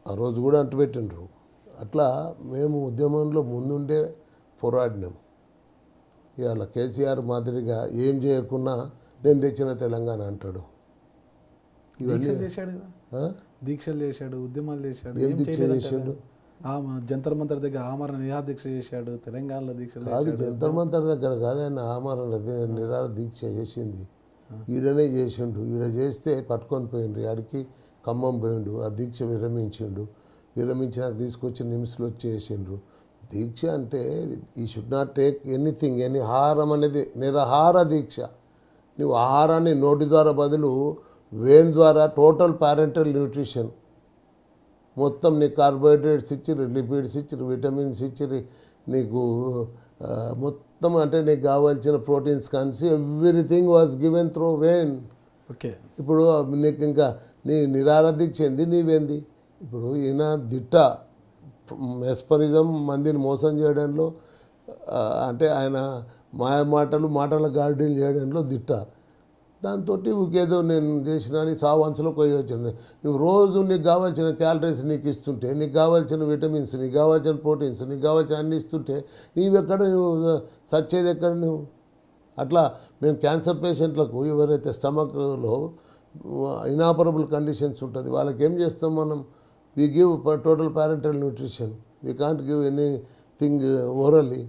ఆ రోజు కూడా అంటుపెట్టిండ్రు అట్లా మేము ఉద్యమంలో ముందుండే పోరాడినాం ఇవాళ కేసీఆర్ మాదిరిగా ఏం చేయకున్నా నేను తెచ్చిన తెలంగాణ అంటాడు ఇవన్నీ దీక్షలు చేశాడు కదా ఆ? దీక్షలు చేశాడు ఉద్యమాలు చేశాడు ఏం ఏం దీక్ష చేయలేదంటారా? చేసిండు? ఆ మ- జంతర్ మంతర్ దగ్గర ఆమరణ నిరాహార దీక్ష చేశాడు తెలంగాణలో దీక్షలు కాదు చేశాడు. జంతర్ మంతర్ దగ్గర కాదు ఆయన ఆమరణ నిరాళ దీక్ష చేసింది ఈడనే చేసిండు ఈడ చేస్తే పట్టుకొని పోయిండు ఆడికి ఖమ్మం పోయిండు ఆ దీక్ష విరమించిండు విరమించినాక తీసుకొచ్చి నిమిషంలో వచ్చి చేసిండ్రు దీక్ష అంటే he should not take anything any ఆహారం అనేది నిరహార దీక్ష నువ్వు ఆహారాన్ని నోటి ద్వారా బదులు వేన్ ద్వారా టోటల్ ప్యారెంటల్ న్యూట్రిషన్ మొత్తం నీకు కార్బోహైడ్రేట్స్ ఇచ్చిర్రు లిపిడ్స్ ఇచ్చిర్రు విటమిన్స్ ఇచ్చిర్రు నీకు ఆ, మొత్తం అంటే నీకు కావాల్సిన ప్రోటీన్స్ కాన్సి everything was given through vein okay ఇప్పుడు నీకు ఇంకా నీ నిరారాధిక చెంది నీవేంది ఇప్పుడు ఈయన దిట్ట మెస్పరిజం మందిని మోసం చేయడంలో ఆ, అంటే ఆయన మాయ మాటలు మాటల గార్డెన్ చేయడంలో దిట్ట దాంతో ఊకేదో నేను చేసిన అని సావంచలో కొయ్యొచ్చు నువ్వు రోజు నీకు కావాల్సిన క్యాలరీస్ నీకు ఇస్తుంటే నీకు కావాల్సిన విటమిన్స్ నీకు కావాల్సిన ప్రోటీన్స్ నీకు కావాల్సిన అన్ని ఇస్తుంటే నీవెక్కడ నువ్వు సచ్చేది ఎక్కడ నువ్వు అట్లా మేము క్యాన్సర్ పేషెంట్లకు ఎవరైతే స్టమక్లో ఇనాపరబుల్ కండిషన్స్ ఉంటుంది వాళ్ళకి ఏం చేస్తాం మనం we give total parenteral nutrition we can't give anything orally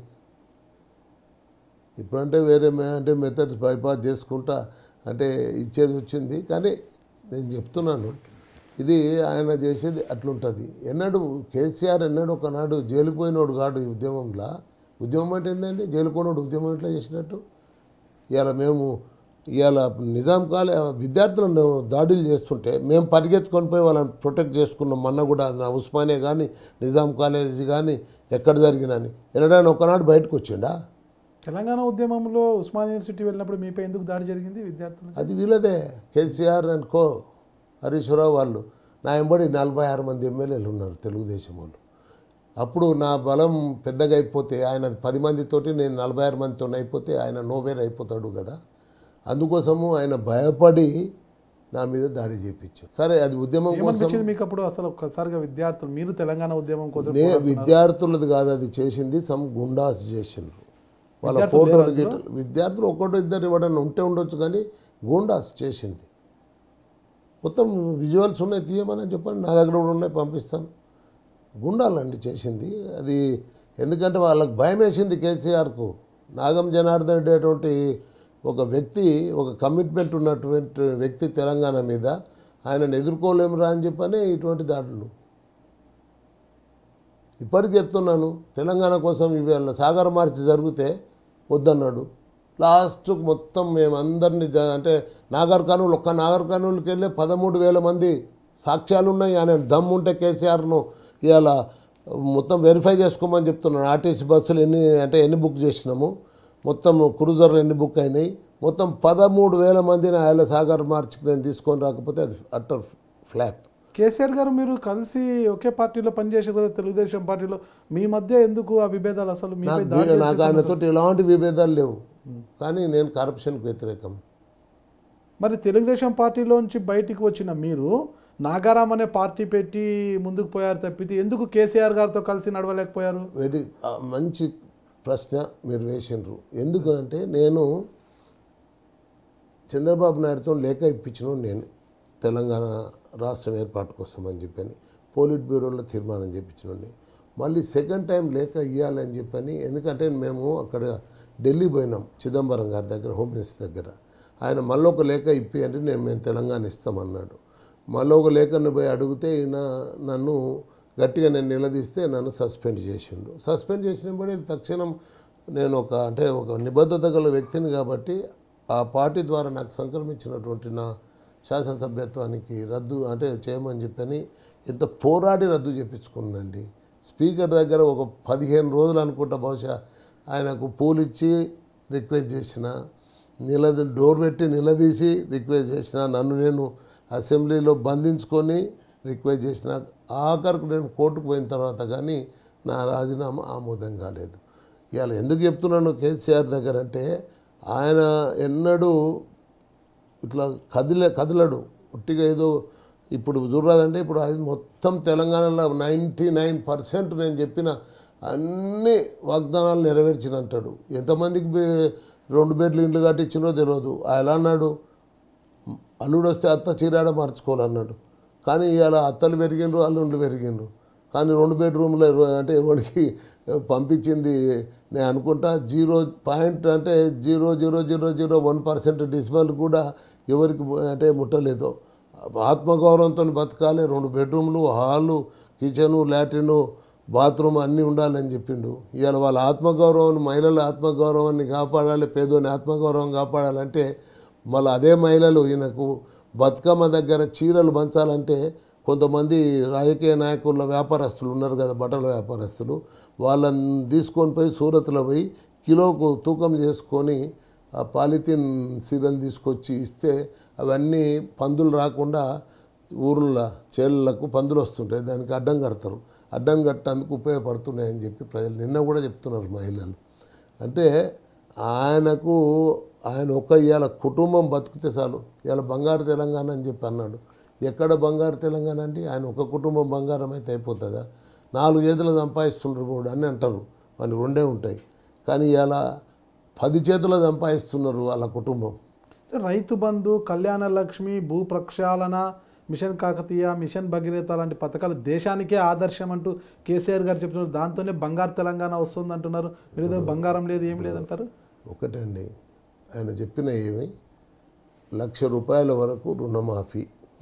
ఇప్పుడంటే వేరే మే అంటే మెథడ్స్ బైపాస్ చేసుకుంటా అంటే ఇచ్చేది వచ్చింది కానీ నేను చెప్తున్నాను ఇది ఆయన చేసేది అట్లుంటుంది ఎన్నడు కేసీఆర్ ఎన్నడు ఒకనాడు జైలుకు పోయినోడు కాడు ఈ ఉద్యమంలో ఉద్యమం అంటే ఏంటండి జైలుకోనోడు ఉద్యమం ఎట్లా చేసినట్టు ఇవాళ మేము ఇవాళ నిజాం కాలే విద్యార్థులను దాడులు చేస్తుంటే మేము పరిగెత్తుకొని పోయి వాళ్ళని ప్రొటెక్ట్ చేసుకున్నాం మొన్న కూడా నా ఉస్మానియా కానీ నిజాం కాలేజీ కానీ ఎక్కడ జరిగినని ఎన్నడైనా ఒకనాడు బయటకు వచ్చిండా తెలంగాణ ఉద్యమంలో ఉస్మాన్ యూనివర్సిటీ వెళ్ళినప్పుడు మీపై ఎందుకు దాడి జరిగింది విద్యార్థులు అది వీళ్ళదే కేసీఆర్ అండ్ కో హరీశ్వరరావు వాళ్ళు నా ఎంబడి నలభై ఆరు మంది ఎమ్మెల్యేలు ఉన్నారు తెలుగుదేశం వాళ్ళు అప్పుడు నా బలం పెద్దగా అయిపోతే ఆయన పది మందితోటి నేను నలభై ఆరు మందితో అయిపోతే ఆయన నోవేర్ అయిపోతాడు కదా అందుకోసము ఆయన భయపడి నా మీద దాడి చేయించారు సరే అది ఉద్యమం కోసం ఏమనిపించింది మీకు అప్పుడు అసలు ఒక్కసారిగా విద్యార్థులు మీరు తెలంగాణ ఉద్యమం కోసం నే విద్యార్థులది కాదు అది చేసింది సమ్ గుండాస్ చేసిండ్రు వాళ్ళ విద్యార్థులు ఫోటోలు లేరా గిట్ల విద్యార్థులు ఒకటో ఇద్దరు ఇవ్వడం ఉంటే ఉండొచ్చు కానీ గుండాస్ చేసింది మొత్తం విజువల్స్ ఉన్నాయి తీయమని చెప్పండి నా దగ్గర కూడా ఉన్నాయి పంపిస్తాను గుండాలండి చేసింది అది ఎందుకంటే వాళ్ళకి భయం వేసింది కేసీఆర్కు నాగం జనార్దన్ రెడ్డి అటువంటి ఒక వ్యక్తి ఒక కమిట్మెంట్ ఉన్నటువంటి వ్యక్తి తెలంగాణ మీద ఆయనను ఎదుర్కోలేమురా అని చెప్పని ఇటువంటి దాడులు ఇప్పటికి చెప్తున్నాను తెలంగాణ కోసం ఇవాళ సాగర మార్చి జరిగితే వద్దన్నాడు లాస్ట్కు మొత్తం మేమందరినీ జ- అంటే నాగర్ కర్నూలు ఒక్క నాగర్ కర్నూలుకి వెళ్ళి పదమూడు వేల మంది సాక్ష్యాలు ఉన్నాయి ఆయన దమ్ ఉంటే కేసీఆర్ను ఇవాళ మొత్తం వెరిఫై చేసుకోమని చెప్తున్నాను ఆర్టీసీ బస్సులు ఎన్ని అంటే ఎన్ని బుక్ చేసినాము మొత్తం క్రూజర్లు ఎన్ని బుక్ అయినాయి మొత్తం పదమూడు వేల మందిని ఆయన సాగర్ మార్చికి నేను తీసుకొని రాకపోతే అది అట్టర్ ఫ్లాప్ కేసీఆర్ గారు మీరు కలిసి ఒకే పార్టీలో పనిచేసారు కదా తెలుగుదేశం పార్టీలో మీ మధ్య ఎందుకు ఆ విభేదాలు అసలు మీపై నాకు దాడి నాకు ఆయనతో ఎలాంటి విభేదాలు లేవు కానీ నేను కరప్షన్కి వ్యతిరేకం మరి తెలుగుదేశం పార్టీలోంచి బయటికి వచ్చిన మీరు నాగారాం అనే పార్టీ పెట్టి ముందుకు పోయారు తప్పితే ఎందుకు కేసీఆర్ గారితో కలిసి నడవలేకపోయారు వెరీ ఆ, మంచి ప్రశ్న మీరు వేసిండ్రు ఎందుకంటే నేను చంద్రబాబు నాయుడుతో లేఖ ఇప్పించిన నేను తెలంగాణ రాష్ట్రం ఏర్పాటు కోసం అని చెప్పని పోలిట్ బ్యూరోలో తీర్మానం చేయించినండి మళ్ళీ సెకండ్ టైం లేఖ ఇవ్వాలని చెప్పని ఎందుకంటే మేము అక్కడ ఢిల్లీ పోయినాం చిదంబరం గారి దగ్గర హోమ్ మినిస్టర్ దగ్గర ఆయన మళ్ళీ ఒక లేఖ ఇప్పి అంటే నేను మేము తెలంగాణ ఇస్తామన్నాడు మళ్ళీ ఒక లేఖను పోయి అడిగితే ఈయన నన్ను గట్టిగా నేను నిలదీస్తే నన్ను సస్పెండ్ చేసిండు సస్పెండ్ చేసినప్పుడు తక్షణం నేను ఒక అంటే ఒక నిబద్ధత గల వ్యక్తిని కాబట్టి ఆ పార్టీ ద్వారా నాకు సంక్రమించినటువంటి నా శాసనసభ్యత్వానికి రద్దు అంటే చేయమని చెప్పని ఎంత పోరాడి రద్దు చేయించుకున్నానండి స్పీకర్ దగ్గర ఒక పదిహేను రోజులు అనుకుంటా బహుశా ఆయనకు పూలిచ్చి రిక్వెస్ట్ చేసిన నిలది డోర్ పెట్టి నిలదీసి రిక్వెస్ట్ చేసిన నన్ను నేను అసెంబ్లీలో బంధించుకొని రిక్వెస్ట్ చేసిన ఆఖరికి నేను కోర్టుకు పోయిన తర్వాత కానీ నా రాజీనామా ఆమోదం కాలేదు ఇవాళ ఎందుకు చెప్తున్నాను కేసీఆర్ దగ్గర అంటే ఆయన ఎన్నడూ ఇట్లా కదిలే కదలడు ఉట్టిగా ఏదో ఇప్పుడు చూడరాదంటే ఇప్పుడు అది మొత్తం తెలంగాణలో నైంటీ నైన్ పర్సెంట్ నేను చెప్పిన అన్ని వాగ్దానాలు నెరవేర్చిన అంటాడు ఎంతమందికి బే- రెండు బెడ్లు ఇండ్లు కట్టించినో తెలియదు ఆయన ఎలా అన్నాడు అల్లుడు వస్తే అత్త చీరాడ మార్చుకోవాలన్నాడు కానీ ఇవాళ అత్తలు పెరిగిండ్రు అల్లుండ్లు పెరిగిండ్రు కానీ రెండు బెడ్రూమ్లో అంటే ఎవరికి పంపించింది నేను అనుకుంటా జీరో పాయింట్ అంటే zero zero zero zero one percent డిస్బల్ కూడా ఎవరికి ము- అంటే ముట్టలేదు ఆత్మగౌరవంతో బతకాలి రెండు బెడ్రూమ్లు హాలు కిచెను లాట్రిన్ బాత్రూమ్ అన్నీ ఉండాలని చెప్పిండు ఇవాళ వాళ్ళ ఆత్మగౌరవం మహిళల ఆత్మగౌరవాన్ని కాపాడాలి పేదోని ఆత్మగౌరవం కాపాడాలంటే మళ్ళీ అదే మహిళలు ఈయనకు బతుకమ్మ దగ్గర చీరలు పంచాలంటే కొంతమంది రాజకీయ నాయకుల వ్యాపారస్తులు ఉన్నారు కదా బట్టల వ్యాపారస్తులు వాళ్ళని తీసుకొని పోయి సూరత్లో పోయి కిలోకు తూకం చేసుకొని ఆ పాలిథిన్ చీరలు తీసుకొచ్చి ఇస్తే అవన్నీ పందులు రాకుండా ఊర్ల చేళ్ళకు పందులు వస్తుంటాయి దానికి అడ్డం కడతారు అడ్డం కట్టేందుకు ఉపయోగపడుతున్నాయని చెప్పి ప్రజలు నిన్న కూడా చెప్తున్నారు మహిళలు అంటే ఆయనకు ఆయన ఒక్క ఇవాళ కుటుంబం బతికితే చాలు ఇవాళ బంగారు తెలంగాణ అని చెప్పి అన్నాడు ఎక్కడ బంగారు తెలంగాణ అండి ఆయన ఒక కుటుంబం బంగారం అయితే అయిపోతుందా నాలుగు చేతులు సంపాదిస్తుండ్రు కూడా అని అంటారు వాళ్ళు రెండే ఉంటాయి కానీ ఇవాళ పది చేతులు సంపాదిస్తున్నారు వాళ్ళ కుటుంబం రైతు బంధు కళ్యాణ లక్ష్మి భూ ప్రక్షాళన మిషన్ కాకతీయ మిషన్ భగీరథ లాంటి పథకాలు దేశానికే ఆదర్శం అంటూ కేసీఆర్ గారు చెప్తున్నారు దాంతోనే బంగారు తెలంగాణ వస్తుంది అంటున్నారు మీరు ఏదో బంగారం లేదు ఏం లేదంటారు ఒకటండి ఆయన చెప్పిన ఏమి లక్ష రూపాయల వరకు రుణమాఫీ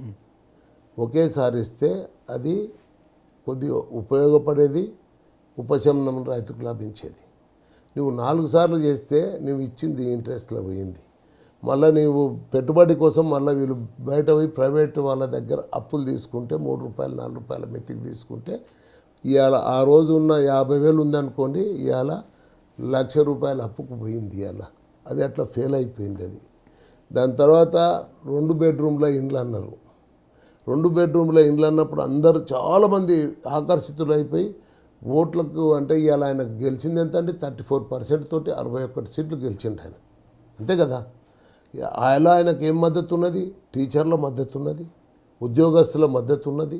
ఒకేసారి ఇస్తే అది కొద్దిగా ఉపయోగపడేది ఉపశమనం రైతుకు లభించేది నువ్వు నాలుగు సార్లు చేస్తే నువ్వు ఇచ్చింది ఇంట్రెస్ట్లో పోయింది మళ్ళీ నీవు పెట్టుబడి కోసం మళ్ళీ వీళ్ళు బయట పోయి ప్రైవేట్ వాళ్ళ దగ్గర అప్పులు తీసుకుంటే మూడు రూపాయలు నాలుగు రూపాయల మెత్తికి తీసుకుంటే ఇవాళ ఆ రోజు ఉన్న యాభై వేలు ఉందనుకోండి ఇవాళ లక్ష రూపాయల అప్పుకు పోయింది ఇవాళ అది అట్లా ఫెయిల్ అయిపోయింది అది దాని తర్వాత రెండు బెడ్రూమ్ల ఇండ్లు అన్నారు రెండు బెడ్రూమ్ల ఇండ్లు అన్నప్పుడు అందరూ చాలామంది ఆకర్షితులైపోయి ఓట్లకు అంటే ఇవాళ ఆయన గెలిచింది ఎంత అంటే థర్టీ ఫోర్ పర్సెంట్ తోటి అరవై ఒక్కటి సీట్లు గెలిచిండు ఆయన అంతే కదా ఆయన ఆయనకు ఏం మద్దతు ఉన్నది టీచర్ల మద్దతు ఉన్నది ఉద్యోగస్తుల మద్దతు ఉన్నది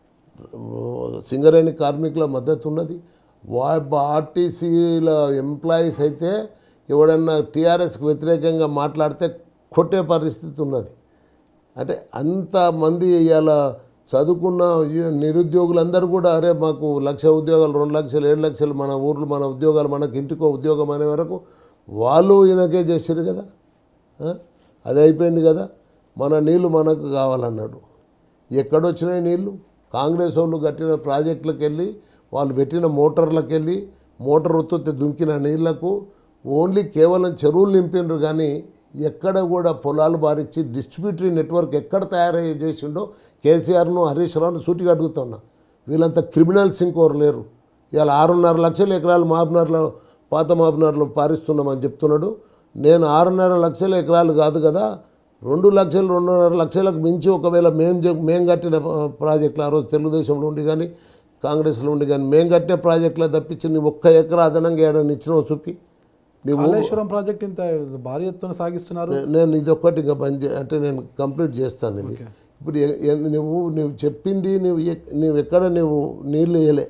సింగరేణి కార్మికుల మద్దతు ఉన్నది వా ఆర్టీసీల ఎంప్లాయీస్ అయితే ఎవడన్నా టీఆర్ఎస్కి వ్యతిరేకంగా మాట్లాడితే కొట్టే పరిస్థితి ఉన్నది అంటే అంతమంది ఇవాళ చదువుకున్న యు- నిరుద్యోగులందరూ కూడా అరే మాకు లక్ష ఉద్యోగాలు రెండు లక్షలు ఏడు లక్షలు మన ఊర్లు మన ఉద్యోగాలు మనకి ఇంటికో ఉద్యోగం అనే వరకు వాళ్ళు ఈయనకే చేశారు కదా ఆ? అది అయిపోయింది కదా మన నీళ్లు మనకు కావాలన్నాడు ఎక్కడొచ్చినాయి నీళ్లు కాంగ్రెస్ వాళ్ళు కట్టిన ప్రాజెక్టులకు వెళ్ళి వాళ్ళు పెట్టిన మోటార్లకు వెళ్ళి మోటార్ ఉత్పత్తి దుంకిన నీళ్లకు ఓన్లీ కేవలం చెరువులు నింపిండ్రు కానీ ఎక్కడ కూడా పొలాలు బారిచ్చి డిస్ట్రిబ్యూటరీ నెట్వర్క్ ఎక్కడ తయారయ్యే చేసిండో కేసీఆర్ను హరీష్ రావును సూటిగా అడుగుతున్నా వీళ్ళంతా క్రిమినల్స్ ఇంకోరు లేరు ఇవాళ ఆరున్నర లక్షల ఎకరాలు మాబ్నర్లో పాత మాబ్నర్లో పారిస్తున్నామని చెప్తున్నాడు నేను ఆరున్నర లక్షల ఎకరాలు కాదు కదా రెండు లక్షలు రెండున్నర లక్షలకు మించి ఒకవేళ మేం జ- మేం కట్టిన ప- ప్రాజెక్టులు ఆ రోజు తెలుగుదేశంలో ఉండి కానీ కాంగ్రెస్లో ఉండి కానీ మేం కట్టిన ప్రాజెక్టులో తప్పించి నీ ఒక్క ఎకరా అదనంగా ఏడని ఇచ్చినావు చూపి నీవు కాళేశ్వరం ప్రాజెక్ట్ ఇంత భారీ ఎత్తున సాగిస్తున్నారు నే- నేను ఇది ఒక్కటి ఇంకా బంద్ చే- అంటే నేను కంప్లీట్ చేస్తాను ఇది ఇప్పుడు ఎ- ఎ- నువ్వు నువ్వు చెప్పింది నువ్వు ఎక్- నువ్వు ఎక్కడ నువ్వు నీళ్ళు వేయలే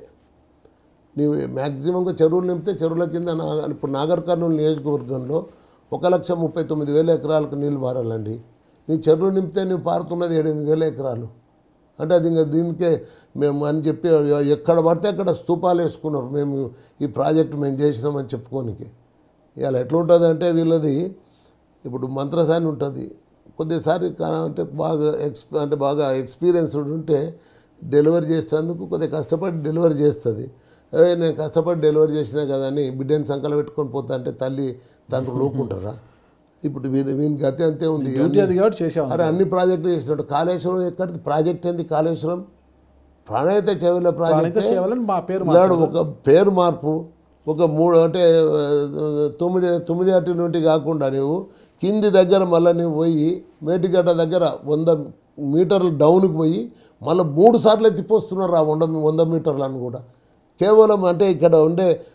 నీవు మ్యాక్సిమంగా చెరువులు నింపితే చెరువుల కింద నా ఇప్పుడు నాగర్ కర్నూలు నియోజకవర్గంలో ఒక లక్ష ముప్పై తొమ్మిది వేల ఎకరాలకు నీళ్ళు పారాలండి నీ చెరువు నింపితే నువ్వు పారుతున్నది ఏడెనిమిది వేల ఎకరాలు అంటే అది ఇంకా దీనికే మేము అని చెప్పి ఎక్కడ పడితే అక్కడ స్తూపాలు వేసుకున్నారు మేము ఈ ప్రాజెక్ట్ మేము చేసినామని చెప్పుకోనికి ఇవాళ ఎట్లుంటుంది అంటే వీళ్ళది ఇప్పుడు మంత్రసాని ఉంటుంది కొద్దిసారి కా- అంటే బాగా ఎక్స్ అంటే బాగా ఎక్స్పీరియన్స్డ్ ఉంటే డెలివరీ చేసేందుకు కొద్దిగా కష్టపడి డెలివరీ చేస్తుంది ఏ నేను కష్టపడి డెలివరీ చేసినా కదా అని బిడ్డని సంకల పెట్టుకొని పోతా అంటే తల్లి తండ్రులు ఊరుకుంటారా ఇప్పుడు వీని వీని గతి అంతే ఉంది డ్యూటీ అది కాబట్టి చేసాం అరే అన్ని ప్రాజెక్టులు చేసినట్టు కాళేశ్వరం ఎక్కడిది ప్రాజెక్ట్ ఏంది కాళేశ్వరం ప్రాణాయిత చెవిల అయితే ప్రాజెక్ట్ చేయాలని మా పేరు ఇలాడు ఒక పేరు మార్పు ఒక మూడు అంటే ఆ, తొమ్మిది తొమ్మిది అటు నుండి కాకుండా నువ్వు కింది దగ్గర మళ్ళీ నువ్వు పోయి మేటిగడ్డ దగ్గర వంద మీటర్లు డౌన్కి పోయి మళ్ళీ మూడు సార్లు తిప్పొస్తున్నారు ఆ వంద వంద మీటర్లను కూడా కేవలం అంటే ఇక్కడ ఉండే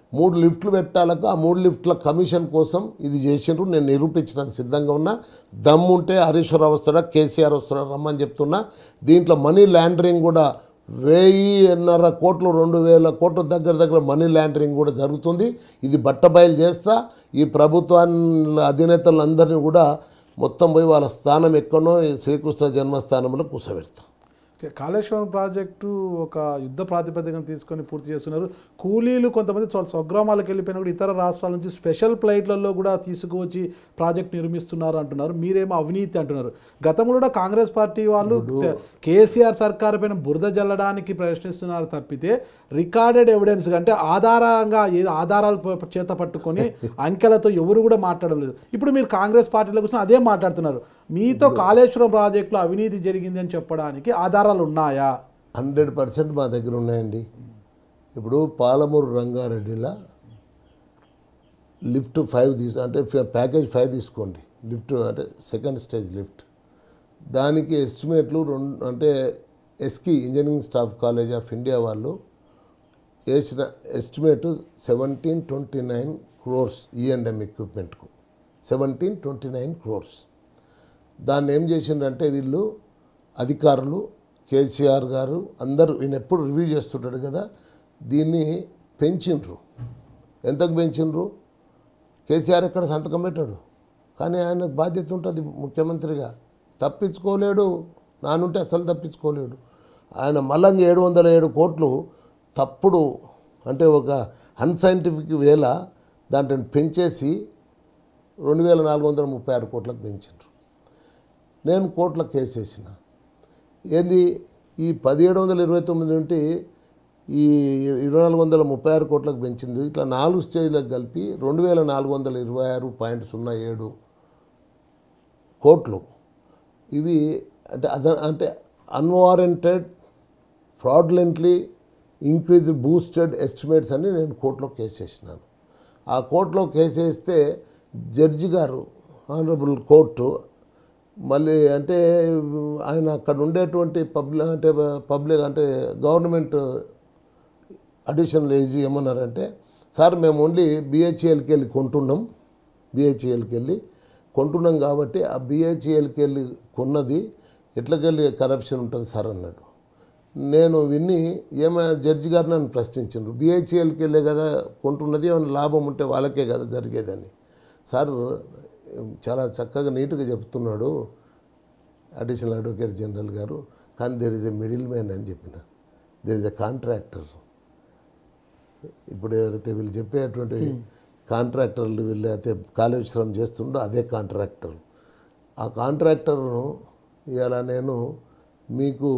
మూడు లిఫ్ట్లు పెట్టాలకు ఆ మూడు లిఫ్ట్ల కమిషన్ కోసం ఇది చేసిండ్రు నేను నిరూపించడానికి సిద్ధంగా ఉన్నా దమ్ము ఉంటే హరీశ్వరరావు వస్తాడా కేసీఆర్ వస్తాడా రమ్మని చెప్తున్నా దీంట్లో మనీ లాండరింగ్ కూడా వెయ్యిన్నర కోట్లు రెండు వేల కోట్ల దగ్గర దగ్గర మనీ లాండరింగ్ కూడా జరుగుతుంది ఇది బట్టబయలు చేస్తా ఈ ప్రభుత్వాన్ని అధినేతలందరినీ కూడా మొత్తం పోయి వాళ్ళ స్థానం ఎక్కడనో ఈ శ్రీకృష్ణ జన్మస్థానంలో కూర్చోబెడతా ఓకే, కాళేశ్వరం ప్రాజెక్టు ఒక యుద్ధ ప్రాతిపదికన తీసుకొని పూర్తి చేస్తున్నారు కూలీలు కొంతమంది వాళ్ళ స్వగ్రామాలకు వెళ్ళిపోయినా కూడా ఇతర రాష్ట్రాల నుంచి స్పెషల్ ఫ్లైట్లలో కూడా తీసుకువచ్చి ప్రాజెక్ట్ నిర్మిస్తున్నారు అంటున్నారు మీరేమో అవినీతి అంటున్నారు గతంలో కూడా కాంగ్రెస్ పార్టీ వాళ్ళు తె- కేసీఆర్ సర్కార్ పైన బురద జల్లడానికి ప్రయత్నిస్తున్నారు తప్పితే రికార్డెడ్ ఎవిడెన్స్ అంటే ఆధారంగా ఏ ఆధారాలు ప- చేత పట్టుకొని అంకెలతో ఎవరు కూడా మాట్లాడడం లేదు ఇప్పుడు మీరు కాంగ్రెస్ పార్టీలో కూర్చొని అదే మాట్లాడుతున్నారు మీతో కాళేశ్వరం ప్రాజెక్టులో అవినీతి జరిగింది అని చెప్పడానికి ఆధారాలు ఉన్నాయా హండ్రెడ్ పర్సెంట్ మా దగ్గర ఉన్నాయండి ఇప్పుడు పాలమూరు రంగారెడ్డిలో లిఫ్ట్ ఫైవ్ తీసు అంటే ఫ- ప్యాకేజ్ ఫైవ్ తీసుకోండి లిఫ్ట్ అంటే సెకండ్ స్టేజ్ లిఫ్ట్ దానికి ఎస్టిమేట్లు రెండు అంటే ఎస్కి engineering staff college of India వాళ్ళు వేసిన estimate seventeen twenty nine crores E and M ఎక్విప్మెంట్కు సెవెంటీన్ ట్వంటీ నైన్ క్రోర్స్ దాన్ని ఏం చేసిండ్రంటే వీళ్ళు అధికారులు కేసీఆర్ గారు అందరూ ఈయన ఎప్పుడు రివ్యూ చేస్తుంటాడు కదా దీన్ని పెంచిండ్రు ఎంతకు పెంచిండ్రు కేసీఆర్ ఎక్కడ సంతకం పెట్టాడు కానీ ఆయనకు బాధ్యత ఉంటుంది ముఖ్యమంత్రిగా తప్పించుకోలేడు నానుంటే అసలు తప్పించుకోలేడు ఆయన మళ్ళంగా ఏడు వందల ఏడు కోట్లు తప్పుడు అంటే ఒక అన్సైంటిఫిక్ వేల దాంట్లో పెంచేసి రెండు వేల నాలుగు వందల ముప్పై ఆరు కోట్లకు పెంచిండ్రు నేను కోట్ల కేసు వేసిన ఏంది ఈ పదిహేడు వందల ఇరవై తొమ్మిది నుండి ఈ ఇరవై నాలుగు వందల ముప్పై ఆరు కోట్లకు పెంచింది ఇట్లా నాలుగు స్టేజ్లకు కలిపి రెండు వేల నాలుగు వందల ఇరవై ఆరు పాయింట్ సున్నా ఏడు కోట్లు ఇవి అంటే అద అంటే unwarranted fraudulently increase boosted estimates అని నేను కోర్టులో కేసు వేసినాను ఆ కోర్టులో కేసు వేస్తే జడ్జి గారు ఆనరబుల్ కోర్టు మళ్ళీ అంటే ఆయన అక్కడ ఉండేటువంటి పబ్లిక్ అంటే పబ్లిక్ అంటే గవర్నమెంట్ అడిషనల్ ఏజీ ఏమన్నారంటే సార్ మేము ఓన్లీ బిహెచ్ఎల్కి వెళ్ళి కొంటున్నాం బిహెచ్ఎల్కి వెళ్ళి కొంటున్నాం కాబట్టి ఆ బిహెచ్ఎల్కి వెళ్ళి కొన్నది ఎట్లకెళ్ళి కరప్షన్ ఉంటుంది సార్ అన్నాడు నేను విన్ని ఏమైనా జడ్జి గారు నన్ను ప్రశ్నించారు బిహెచ్ఎల్కి వెళ్ళే కదా కొంటున్నది ఏమైనా లాభం ఉంటే వాళ్ళకే కదా జరిగేదని సార్ చాలా చక్కగా నీట్గా చెప్తున్నాడు అడిషనల్ అడ్వకేట్ జనరల్ గారు కానీ there is a middle man అని చెప్పిన దెర్ ఇస్ ఎ కాంట్రాక్టర్ ఇప్పుడు ఎవరైతే వీళ్ళు చెప్పేటువంటి కాంట్రాక్టర్లు వీళ్ళు అయితే కాళేశ్వరం చేస్తుండో అదే కాంట్రాక్టర్ ఆ కాంట్రాక్టర్ను ఇవాళ నేను మీకు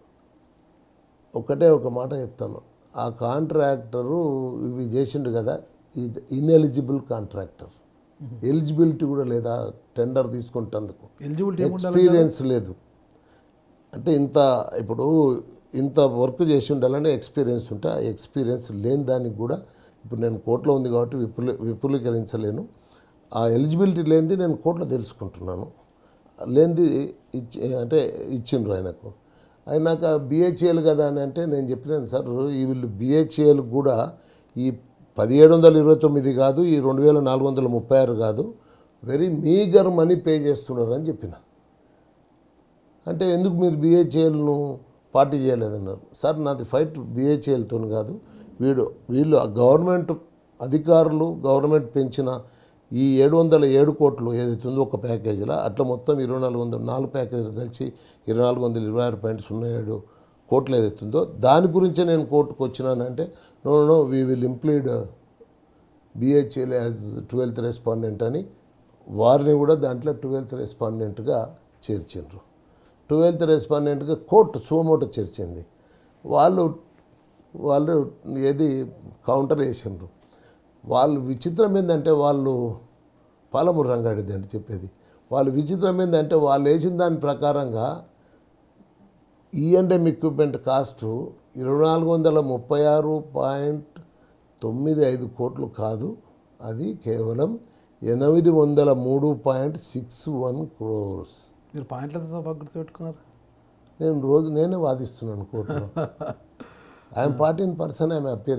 ఒకటే ఒక మాట చెప్తాను ఆ కాంట్రాక్టరు ఇవి చేసిండు కదా ఈజ్ ఇన్ఎలిజిబుల్ కాంట్రాక్టర్ ఎలిజిబిలిటీ కూడా లేదా టెండర్ తీసుకుంటందుకు ఎలిజిబిలిటీ ఎక్స్పీరియన్స్ లేదు అంటే ఇంత ఇప్పుడు ఇంత వర్క్ చేసి ఉండాలని ఎక్స్పీరియన్స్ ఉంటే ఆ ఎక్స్పీరియన్స్ లేని దానికి కూడా ఇప్పుడు నేను కోర్టులో ఉంది కాబట్టి విపుల విపులీకరించలేను ఆ ఎలిజిబిలిటీ లేనిది నేను కోర్టులో తెలుసుకుంటున్నాను లేనిది ఇచ్చి అంటే ఇచ్చిండ్రు ఆయనకు అయినాక బిహెచ్ఏల్ కదా అని అంటే నేను చెప్పినాను సార్ ఈ వీళ్ళు బిహెచ్ఏల్ కూడా ఈ పదిహేడు వందల ఇరవై తొమ్మిది కాదు ఈ రెండు వేల నాలుగు వందల ముప్పై ఆరు కాదు వెరీ మీగర్ మనీ పే చేస్తున్నారు అని చెప్పిన అంటే ఎందుకు మీరు బిహెచ్ఏల్ను పార్టీ చేయలేదన్నారు సార్ నాది ఫైట్ బిహెచ్ఏలతో కాదు వీడు వీళ్ళు ఆ గవర్నమెంట్ అధికారులు గవర్నమెంట్ పెంచిన ఈ ఏడు వందల ఏడు కోట్లు ఏదైతే ఉందో ఒక ప్యాకేజీలో అట్లా మొత్తం ఇరవై నాలుగు వందల నాలుగు ప్యాకేజీలు కలిసి ఇరవై నాలుగు వందల ఇరవై ఆరు పాయింట్ సున్నా ఏడు కోట్లు ఏదైతే ఉందో దాని గురించే నేను కోర్టుకు వచ్చినానంటే no no we will implead BHEL as twelfth respondent అని వారిని కూడా దాంట్లో ట్వెల్త్ రెస్పాండెంట్గా చేర్చిండ్రు ట్వెల్త్ రెస్పాండెంట్గా కోర్టు సుమోటో చేర్చింది వాళ్ళు వాళ్ళు ఏది కౌంటర్ వేసిండ్రు వాళ్ళు విచిత్రం ఏంటంటే వాళ్ళు పాలమూరు రంగాడిది అంటే చెప్పేది వాళ్ళు విచిత్రం ఏంటంటే వాళ్ళు వేసిన దాని ప్రకారంగా ఈఎండ్ఎం ఎక్విప్మెంట్ కాస్ట్ ఇరవై నాలుగు వందల ముప్పై ఆరు పాయింట్ తొమ్మిది ఐదు కోట్లు కాదు అది కేవలం ఎనిమిది వందల మూడు పాయింట్ సిక్స్ వన్ క్రోర్స్ మీరు పాయింట్లతో గుర్తు పెట్టుకున్నారు నేను రోజు నేనే వాదిస్తున్నాను కోర్టులో I'm part in person I'm appearing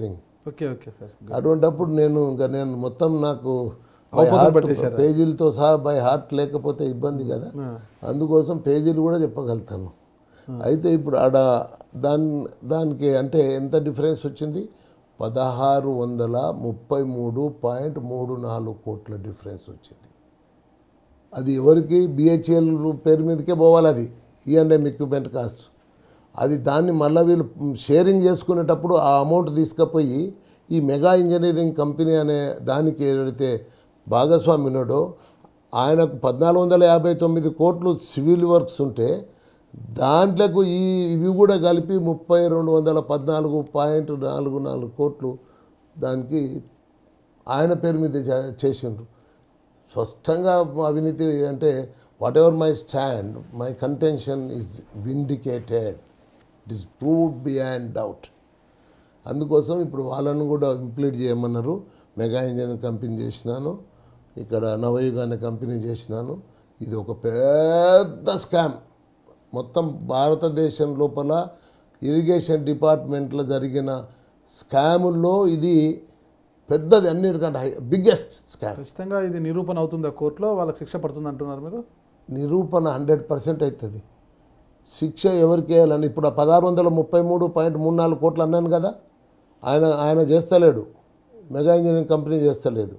okay okay sir అటువంటప్పుడు నేను ఇంకా నేను మొత్తం నాకు by అవపోసన heart పట్టేశారా? పేజీలతో సహా బై హార్ట్ లేకపోతే ఇబ్బంది కదా అందుకోసం పేజీలు కూడా చెప్పగలుగుతాను అయితే ఇప్పుడు ఆడ దాని దానికి అంటే ఎంత డిఫరెన్స్ వచ్చింది పదహారు వందల ముప్పై మూడు పాయింట్ మూడు నాలుగు కోట్ల డిఫరెన్స్ వచ్చింది అది ఎవరికి బిహెచ్ఎల్ పేరు మీదకే పోవాలి అది ఈఎండ్ఎం ఎక్విప్మెంట్ కాస్ట్ అది దాన్ని మళ్ళీ వీళ్ళు షేరింగ్ చేసుకునేటప్పుడు ఆ అమౌంట్ తీసుకుపోయి ఈ మెగా ఇంజనీరింగ్ కంపెనీ అనే దానికి ఏదైతే భాగస్వామి ఉన్నాడో ఆయనకు పద్నాలుగు వందల యాభై తొమ్మిది కోట్లు సివిల్ వర్క్స్ ఉంటే దాంట్లోకి ఈ ఇవి కూడా కలిపి ముప్పై రెండు వందల పద్నాలుగు పాయింట్ నాలుగు నాలుగు కోట్లు దానికి ఆయన పేరు మీద చే- చేసిండ్రు స్పష్టంగా అవినీతి అంటే whatever my stand my contention is vindicated it is proved beyond doubt అందుకోసం ఇప్పుడు వాళ్ళను కూడా ఇంప్లీట్ చేయమన్నారు మెగా ఇంజన్ కంపెనీ చేసినాను ఇక్కడ నవయుగ అనే కంపెనీ చేసినాను ఇది ఒక పెద్ద స్కామ్ మొత్తం భారతదేశం లోపల ఇరిగేషన్ డిపార్ట్మెంట్లో జరిగిన స్కాముల్లో ఇది పెద్దది అన్నిటికంటే హై బిగ్గెస్ట్ స్కామ్ ఖచ్చితంగా ఇది నిరూపణ అవుతుందా కోర్టులో వాళ్ళకి శిక్ష పడుతుంది అంటున్నారు మీరు నిరూపణ హండ్రెడ్ పర్సెంట్ అవుతుంది శిక్ష ఎవరికి వేయాలని ఇప్పుడు ఆ పదహారు వందల ముప్పై మూడు పాయింట్ మూడు నాలుగు కోట్లు అన్నాను కదా ఆయన ఆయన చేస్తలేడు మెగా ఇంజనీరింగ్ కంపెనీ చేస్తలేదు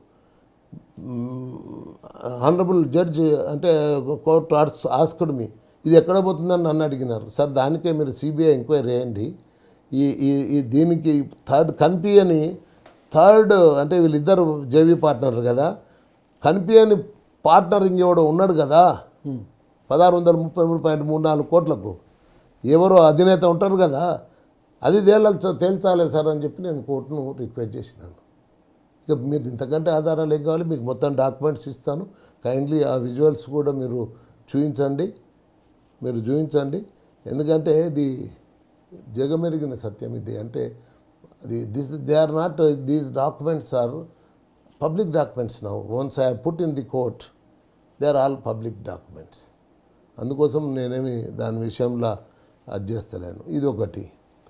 ఆనరబుల్ జడ్జ్ అంటే కోర్టు ఆర్ట్స్ ఆస్కుడ్ మీ ఇది ఎక్కడ పోతుందని నన్ను అడిగినారు సార్ దానికే మీరు సిబిఐ ఎంక్వైరీ చేయండి ఈ ఈ ఈ దీనికి థర్డ్ కనిపించని థర్డ్ అంటే వీళ్ళిద్దరు జేవీ పార్ట్నర్ కదా కనిపించని పార్ట్నర్ ఇంకెవడో ఉన్నాడు కదా పదహారు వందల ముప్పై మూడు పాయింట్ మూడు నాలుగు కోట్లకు ఎవరో అధినేత ఉంటారు కదా అది తేల్చ తేల్చాలి సార్ అని చెప్పి నేను కోర్టును రిక్వెస్ట్ చేసినాను ఇక మీరు ఇంతకంటే ఆధారాలు ఏం కావాలి మీకు మొత్తం డాక్యుమెంట్స్ ఇస్తాను కైండ్లీ ఆ విజువల్స్ కూడా మీరు చూపించండి మీరు చూపించండి ఎందుకంటే ఇది జగమెరిగిన సత్యం ఇది అంటే అది this they are not these documents are public documents now once I put in the court they are all public documents అందుకోసం నేనేమి దాని విషయంలో అది చేస్తలేను ఇది ఒకటి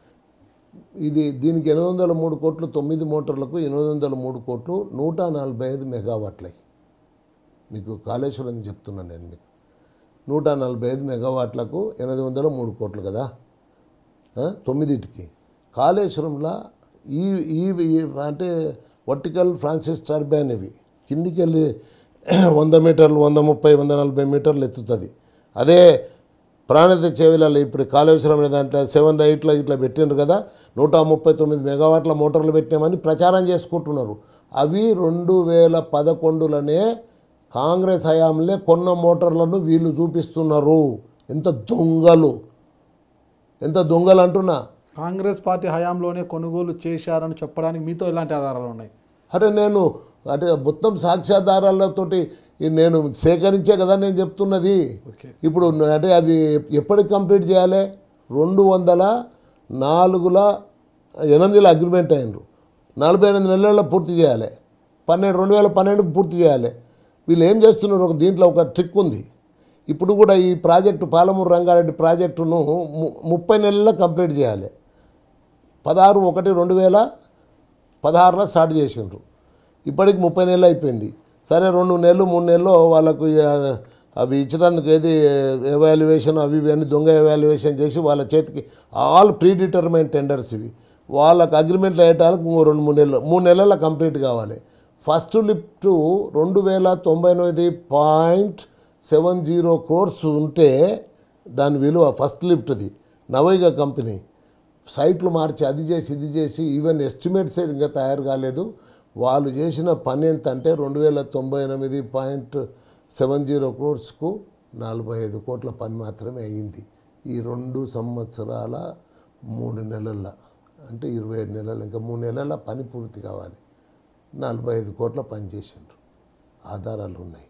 ఇది దీనికి ఎనిమిది వందల మూడు కోట్లు తొమ్మిది మోటార్లకు ఎనిమిది వందల మూడు కోట్లు నూట నలభై ఐదు మెగావాట్లయి మీకు కాళేశ్వరం చెప్తున్నాను నేను మీకు నూట నలభై ఐదు మెగావాట్లకు ఎనిమిది వందల మూడు కోట్లు కదా ఆ, తొమ్మిదిటికి కాళేశ్వరంలో ఈ ఈ ఈ అంటే వర్టికల్ ఫ్రాన్సిస్ టర్బైన్ ఇవి కిందికి వెళ్ళి వంద మీటర్లు వంద ముప్పై వంద నలభై మీటర్లు ఎత్తుతుంది అదే ప్రాణిత చెవిలలో ఇప్పుడు కాళేశ్వరం అనే దాంట్లో సెవెన్ ఎయిట్లో ఇట్లా పెట్టిండ్రు కదా నూట ముప్పై తొమ్మిది మెగావాట్ల మోటార్లు పెట్టినామని ప్రచారం చేసుకుంటున్నారు అవి రెండు వేల పదకొండులోనే కాంగ్రెస్ హయాంలే కొన్న మోటార్లను వీళ్ళు చూపిస్తున్నారు ఎంత దొంగలు ఎంత దొంగలు అంటున్నా కాంగ్రెస్ పార్టీ హయాంలోనే కొనుగోలు చేశారని చెప్పడానికి మీతో ఎలాంటి ఆధారాలు ఉన్నాయి అరే నేను అంటే మొత్తం సాక్ష్యాధారాలతోటి ఈ నేను సేకరించే కదా నేను చెప్తున్నది ఓకే ఇప్పుడు న- అంటే అవి ఎప్పటికి కంప్లీట్ చేయాలి రెండు వందల నాలుగుల ఎనిమిదిలో అగ్రిమెంట్ అయినరు నలభై ఎనిమిది నెలల్లో పూర్తి చేయాలి పన్నెండు రెండు వేల పన్నెండుకు పూర్తి చేయాలి వీళ్ళు ఏం చేస్తున్నారు ఒక దీంట్లో ఒక ట్రిక్ ఉంది ఇప్పుడు కూడా ఈ ప్రాజెక్టు పాలమూరు రంగారెడ్డి ప్రాజెక్టును ము- ముప్పై నెలల్లో కంప్లీట్ చేయాలి పదహారు ఒకటి రెండు వేల పదహారులో స్టార్ట్ చేసిండ్రు ఇప్పటికి ముప్పై నెలలు అయిపోయింది సరే రెండు నెలలు మూడు నెలలు వాళ్ళకు ఆ, అవి ఇచ్చినందుకు ఏది ఎవాల్యుయేషన్ అవి ఇవి అన్ని దొంగ ఎవాల్యుయేషన్ చేసి వాళ్ళ చేతికి ఆల్ ప్రీ డిటర్మైన్ టెండర్స్ ఇవి వాళ్ళకి అగ్రిమెంట్లు అయ్యేటాలకు ఇంకో రెండు మూడు నెలలు మూడు నెలల్లో కంప్లీట్ కావాలి ఫస్ట్ లిఫ్ట్ రెండు వేల తొంభై ఎనిమిది పాయింట్ సెవెన్ జీరో క్రోర్స్ ఉంటే దాని విలువ ఫస్ట్ లిఫ్ట్ది నవైగా కంపెనీ సైట్లు మార్చి అది చేసి ఇది చేసి ఈవెన్ ఎస్టిమేట్స్ ఇంకా తయారు కాలేదు వాళ్ళు చేసిన పని ఎంత అంటే రెండు వేల తొంభై ఎనిమిది పాయింట్ సెవెన్ జీరో క్రోర్స్కు నలభై ఐదు కోట్ల పని మాత్రమే అయ్యింది ఈ రెండు సంవత్సరాల మూడు నెలల అంటే ఇరవై ఏడు నెలలు ఇంకా మూడు నెలల పని పూర్తి కావాలి నలభై ఐదు కోట్ల పని చేసిండ్రు ఆధారాలు ఉన్నాయి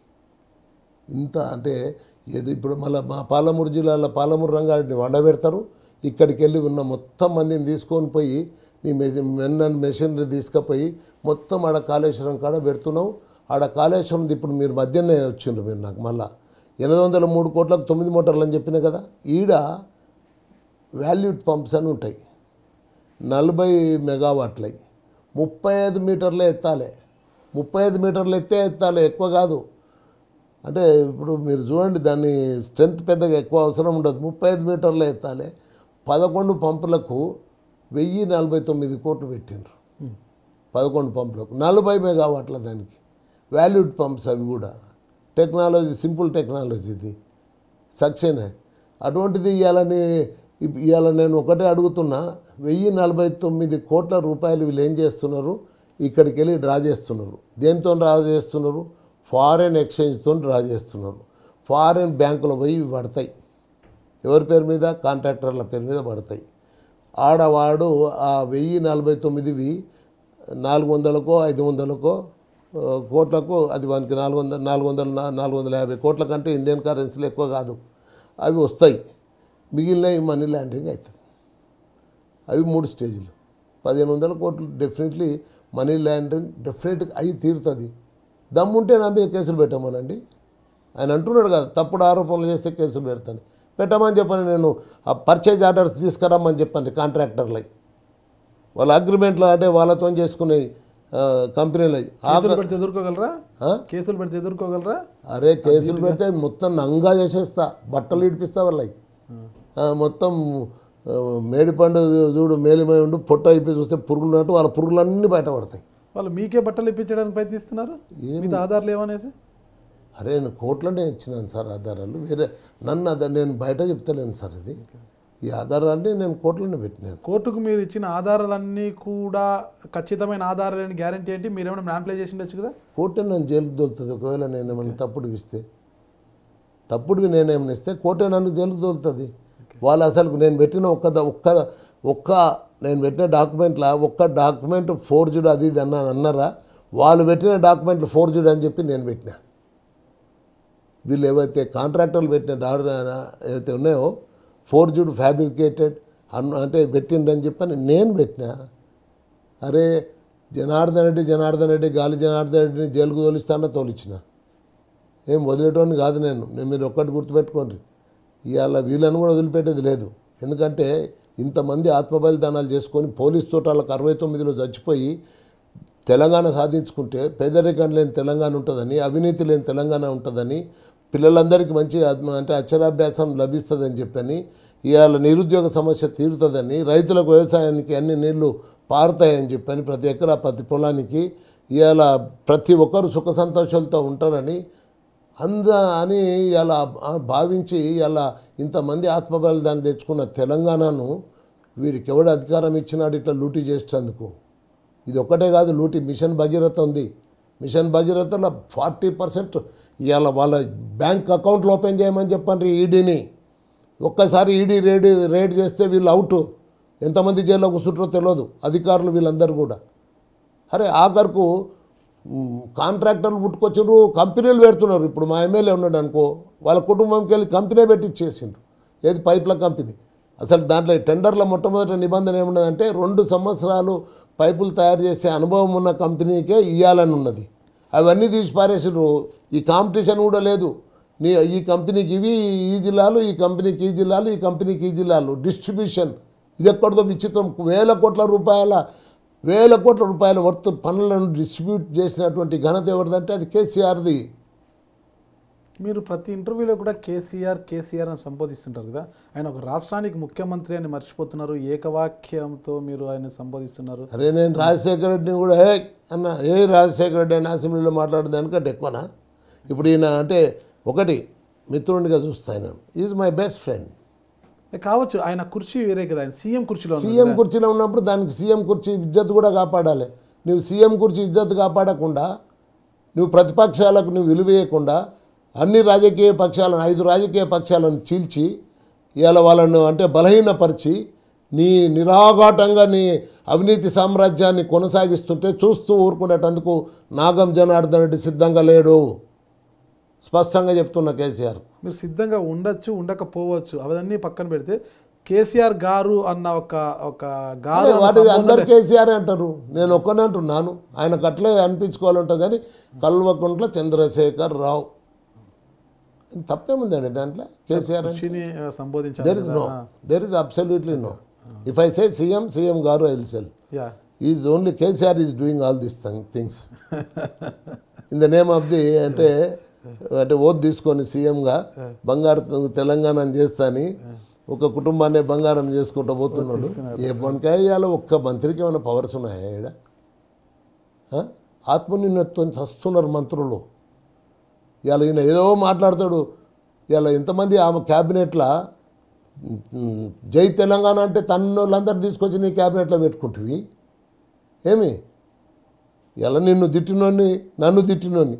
ఇంత అంటే ఏదో ఇప్పుడు మళ్ళీ మా పాలమూరు జిల్లాలో పాలమూరు రంగారెడ్డిని వండబెడతారు ఇక్కడికి వెళ్ళి ఉన్న మొత్తం మందిని తీసుకొని పోయి నీ మెషి మెన్ అండ్ మెషినరీ తీసుకుపోయి మొత్తం ఆడ కాళేశ్వరం కాడ పెడుతున్నావు ఆడ కాళేశ్వరం ఇప్పుడు మీరు మధ్యనే వచ్చిండ్రు మీరు నాకు మళ్ళా ఎనిమిది వందల మూడు కోట్లకు తొమ్మిది మోటార్లు అని చెప్పిన కదా ఈడ వాల్యూడ్ పంప్స్ అని ఉంటాయి నలభై మెగావాట్లై ముప్పై ఐదు మీటర్లే ఎత్తాలి ముప్పై ఐదు మీటర్లు ఎత్తే ఎత్తాలి ఎక్కువ కాదు అంటే ఇప్పుడు మీరు చూడండి దాన్ని స్ట్రెంత్ పెద్దగా ఎక్కువ అవసరం ఉండదు ముప్పై ఐదు మీటర్లు ఎత్తాలి పదకొండు పంపులకు వెయ్యి నలభై తొమ్మిది కోట్లు పెట్టిండ్రు పదకొండు పంపులకు నలభై మెగావాట్ల దానికి వాల్యూడ్ పంప్స్ అవి కూడా టెక్నాలజీ సింపుల్ టెక్నాలజీ ఇది సక్సెన్ అటువంటిది ఇవ్వాలని ఇవాళ నేను ఒకటే అడుగుతున్నా వెయ్యి నలభై తొమ్మిది కోట్ల రూపాయలు వీళ్ళు ఏం చేస్తున్నారు ఇక్కడికి వెళ్ళి డ్రా చేస్తున్నారు దేనితో డ్రా చేస్తున్నారు ఫారెన్ ఎక్స్చేంజ్తో డ్రా చేస్తున్నారు ఫారెన్ బ్యాంకులో పోయి ఇవి పడతాయి ఎవరి పేరు మీద కాంట్రాక్టర్ల పేరు మీద పడతాయి ఆడవాడు ఆ వెయ్యి నలభై తొమ్మిదివి నాలుగు వందలకో ఐదు వందలకో ఆ, కోట్లకు అది వానికి నాలుగు వందల నాలుగు వందల నా- నాలుగు వందల యాభై కోట్ల కంటే ఇండియన్ కరెన్సీలు ఎక్కువ కాదు అవి వస్తాయి మిగిలినవి మనీ లాండరింగ్ అవుతుంది అవి మూడు స్టేజ్లు పదిహేను వందల కోట్లు డెఫినెట్లీ మనీ లాండరింగ్ డెఫినెట్గా అయి తీరుతుంది దమ్ముంటే నా మీద కేసులు పెట్టమనండి ఆయన అంటున్నాడు కదా తప్పుడు ఆరోపణలు చేస్తే కేసులు పెడతాను పెట్టమని చెప్పని నేను ఆ పర్చేజ్ ఆర్డర్స్ తీసుకురమ్మని చెప్పండి కాంట్రాక్టర్లకి వాళ్ళ అగ్రిమెంట్లో అంటే వాళ్ళతో చేసుకునే ఆ, కంపెనీలు ఆ కేసులు పెడితే ఎదుర్కోగలరా ఆ? కేసులు పెడితే ఎదుర్కోగలరా అరే కేసులు పెడితే మొత్తం నంగా చేసేస్తా బట్టలు ఇడిపిస్తా వాళ్ళకి ఆ, మొత్తం ఆ, మేడిపండు చూడు మేలిమై ఉండు పొట్ట అయిపోయి చూస్తే పురుగులు ఉన్నట్టు వాళ్ళ పురుగులన్నీ బయటపడతాయి వాళ్ళు మీకే బట్టలు ఇప్పించడానికి ప్రయత్నిస్తున్నారు మీద ఆధారాలు ఏమనేసి అరే నేను కోట్లనే ఇచ్చినాను సార్ ఆధారాలు వేరే నన్ను అదే నేను బయట చెప్తలేను సార్ ఇది ఈ ఆధారాన్ని నేను కోట్లనే పెట్టినాను కోర్టుకు మీరు ఇచ్చిన ఆధారాలన్నీ కూడా ఖచ్చితమైన ఆధారాలని గ్యారంటీ ఏంటి మీరు ఏమైనా మ్యాన్ప్లే చేసి ఉండొచ్చు కదా కోర్టే నన్ను జైలుకి దొలుతుంది ఒకవేళ నేను ఏమైనా తప్పుడు ఇస్తే తప్పుడువి నేనేమైనా ఇస్తే కోర్టే నన్ను జైలుకి దొలుతుంది వాళ్ళు అసలు నేను పెట్టిన ఒక్క ద- ఒక్క ఒక్క నేను పెట్టిన డాక్యుమెంట్లా ఒక్క డాక్యుమెంట్ ఫోర్జుడ్ అది ఇది అన్నా అన్నారా వాళ్ళు పెట్టిన డాక్యుమెంట్లు ఫోర్జుడ్ అని చెప్పి నేను పెట్టిన వీళ్ళు ఏవైతే కాంట్రాక్టర్లు పెట్టిన డా ఏవైతే ఉన్నాయో ఫోర్జుడ్ ఫ్యాబ్రికేటెడ్ అన్న అంటే పెట్టిండని చెప్పని నేను పెట్టినా అరే జనార్దన్ రెడ్డి జనార్దన్ రెడ్డి గాలి జనార్దన్ రెడ్డిని జైలుకు తోలిస్తానో తోలిచ్చిన ఏం వదిలేటోని కాదు నేను నేను మీరు ఒక్కటి గుర్తుపెట్టుకోండి ఇవాళ వీళ్ళని కూడా వదిలిపెట్టేది లేదు ఎందుకంటే ఇంతమంది ఆత్మ బలిదానాలు చేసుకొని పోలీస్ తోటాలకు అరవై తొమ్మిదిలో చచ్చిపోయి తెలంగాణ సాధించుకుంటే పేదరికం లేని తెలంగాణ ఉంటుందని అవినీతి లేని తెలంగాణ ఉంటుందని పిల్లలందరికీ మంచి ఆత్మ అంటే అక్షరాభ్యాసం లభిస్తుందని చెప్పని ఇవాళ నిరుద్యోగ సమస్య తీరుతుందని రైతులకు వ్యవసాయానికి అన్ని నీళ్లు పారుతాయని చెప్పని ప్రతి ఎకరా ప్రతి పొలానికి ఇవాళ ప్రతి ఒక్కరు సుఖ సంతోషాలతో ఉంటారని అంద అని ఇలా భావించి ఇలా ఇంతమంది ఆత్మబలిదాన్ని తెచ్చుకున్న తెలంగాణను వీడికి ఎవడు అధికారం ఇచ్చినాడు ఇట్లా లూటీ చేసేందుకు ఇది ఒక్కటే కాదు లూటీ మిషన్ భగీరథ ఉంది మిషన్ భగీరథలో ఫార్టీ పర్సెంట్ ఇవాళ వాళ్ళ బ్యాంక్ అకౌంట్లు ఓపెన్ చేయమని చెప్పండి ఈడీని ఒక్కసారి ఈడీ రేడ్ రేడ్ చేస్తే వీళ్ళు అవుట్ ఎంతమంది జైల్లో కూర్చుంటారో తెలియదు అధికారులు వీళ్ళందరూ కూడా అరే ఆఖరుకు మ్, కాంట్రాక్టర్లు పుట్టుకొచ్చారు కంపెనీలు పెడుతున్నారు ఇప్పుడు మా ఎమ్మెల్యే ఉన్నాడు అనుకో వాళ్ళ కుటుంబంకి వెళ్ళి కంపెనీ పెట్టి ఇచ్చేసిండ్రు ఏది పైప్ల కంపెనీ అసలు దాంట్లో ఈ టెండర్ల మొట్టమొదటి నిబంధన ఏమున్నదంటే రెండు సంవత్సరాలు పైపులు తయారు చేసే అనుభవం ఉన్న కంపెనీకే ఇవ్వాలని ఉన్నది అవన్నీ తీసి పారేసిండ్రు ఈ కాంపిటీషన్ కూడా లేదు నీ ఈ కంపెనీకి ఇవి ఈ జిల్లాలు ఈ కంపెనీకి ఈ జిల్లాలు ఈ కంపెనీకి ఈ జిల్లాలు డిస్ట్రిబ్యూషన్ ఇది ఎక్కడిదో విచిత్రం వేల కోట్ల రూపాయల వేల కోట్ల రూపాయల వర్త్ పనులను డిస్ట్రిబ్యూట్ చేసినటువంటి ఘనత ఎవరిదంటే అది కేసీఆర్ది మీరు ప్రతి ఇంటర్వ్యూలో కూడా కేసీఆర్ కేసీఆర్ అని సంబోధిస్తుంటారు కదా ఆయన ఒక రాష్ట్రానికి ముఖ్యమంత్రి అని మర్చిపోతున్నారు ఏకవాక్యంతో మీరు ఆయన సంబోధిస్తున్నారు అరే నేను రాజశేఖర రెడ్డిని కూడా ఏ అన్న ఏ రాజశేఖర రెడ్డి అని అసెంబ్లీలో మాట్లాడేదానికంటే ఎక్కువనా ఇప్పుడు ఈయన అంటే ఒకటి మిత్రునిగా చూస్తాను నేను ఈజ్ మై బెస్ట్ ఫ్రెండ్ ఏ కావచ్చు ఆయన కుర్చీ వేరే కదా ఆయన సీఎం కుర్చీలో ఉన్నారు సీఎం కదా. కుర్చీలో ఉన్నప్పుడు దానికి సీఎం కుర్చీ ఇజ్జత్ కూడా కాపాడాలి నువ్వు సీఎం కుర్చీ ఇజ్జత్ కాపాడకుండా నువ్వు ప్రతిపక్షాలకు నువ్వు విలువేయకుండా అన్ని రాజకీయ పక్షాలను ఐదు రాజకీయ పక్షాలను చీల్చి ఇవాళ వాళ్ళను అంటే బలహీనపరిచి నీ నిరాఘాటంగా నీ అవినీతి సామ్రాజ్యాన్ని కొనసాగిస్తుంటే చూస్తూ ఊరుకునేటందుకు నాగం జనార్దన్ రెడ్డి సిద్ధంగా లేడు స్పష్టంగా చెప్తున్న కేసీఆర్ మీరు సిద్ధంగా ఉండొచ్చు ఉండకపోవచ్చు అవన్నీ పక్కన పెడితే కేసీఆర్ గారు అన్న ఒక ఒక గారు అన్న వాటి సంబోధన- అందరు కేసీఆర్ అంటారు నేను ఒక్కనే అంటున్నాను ఆయనకు అట్లే అనిపించుకోవాలంటే కానీ కల్వకుంట్ల చంద్రశేఖర్ రావు తప్పేముందండి దాంట్లో కేసీఆర్ అంటే కుర్చీని ఆ, సంబోధించారు there is no there is absolutely no if I say CM CM గారు I will sell yeah is only KCR is doing all these things in the name of the అంటే అంటే ఓత్ తీసుకొని సీఎంగా బంగారు తెలంగాణ చేస్తాని ఒక కుటుంబాన్ని బంగారం చేసుకుంటూ పోతున్నాడు ఏ వంకాయ ఇవాళ ఒక్క మంత్రికి ఏమైనా పవర్స్ ఉన్నాయా ఈడ ఆ? ఆత్మనిర్ణయత్వం చస్తున్నారు మంత్రులు ఇవాళ ఈయన ఏదో మాట్లాడతాడు ఇవాళ ఎంతమంది ఆమె క్యాబినెట్లో ఉమ్, జై తెలంగాణ అంటే తన్నోళ్ళందరూ తీసుకొచ్చి నీ క్యాబినెట్లో పెట్టుకుంటువి ఏమి ఇలా నిన్ను తిట్టినోని నన్ను తిట్టినోని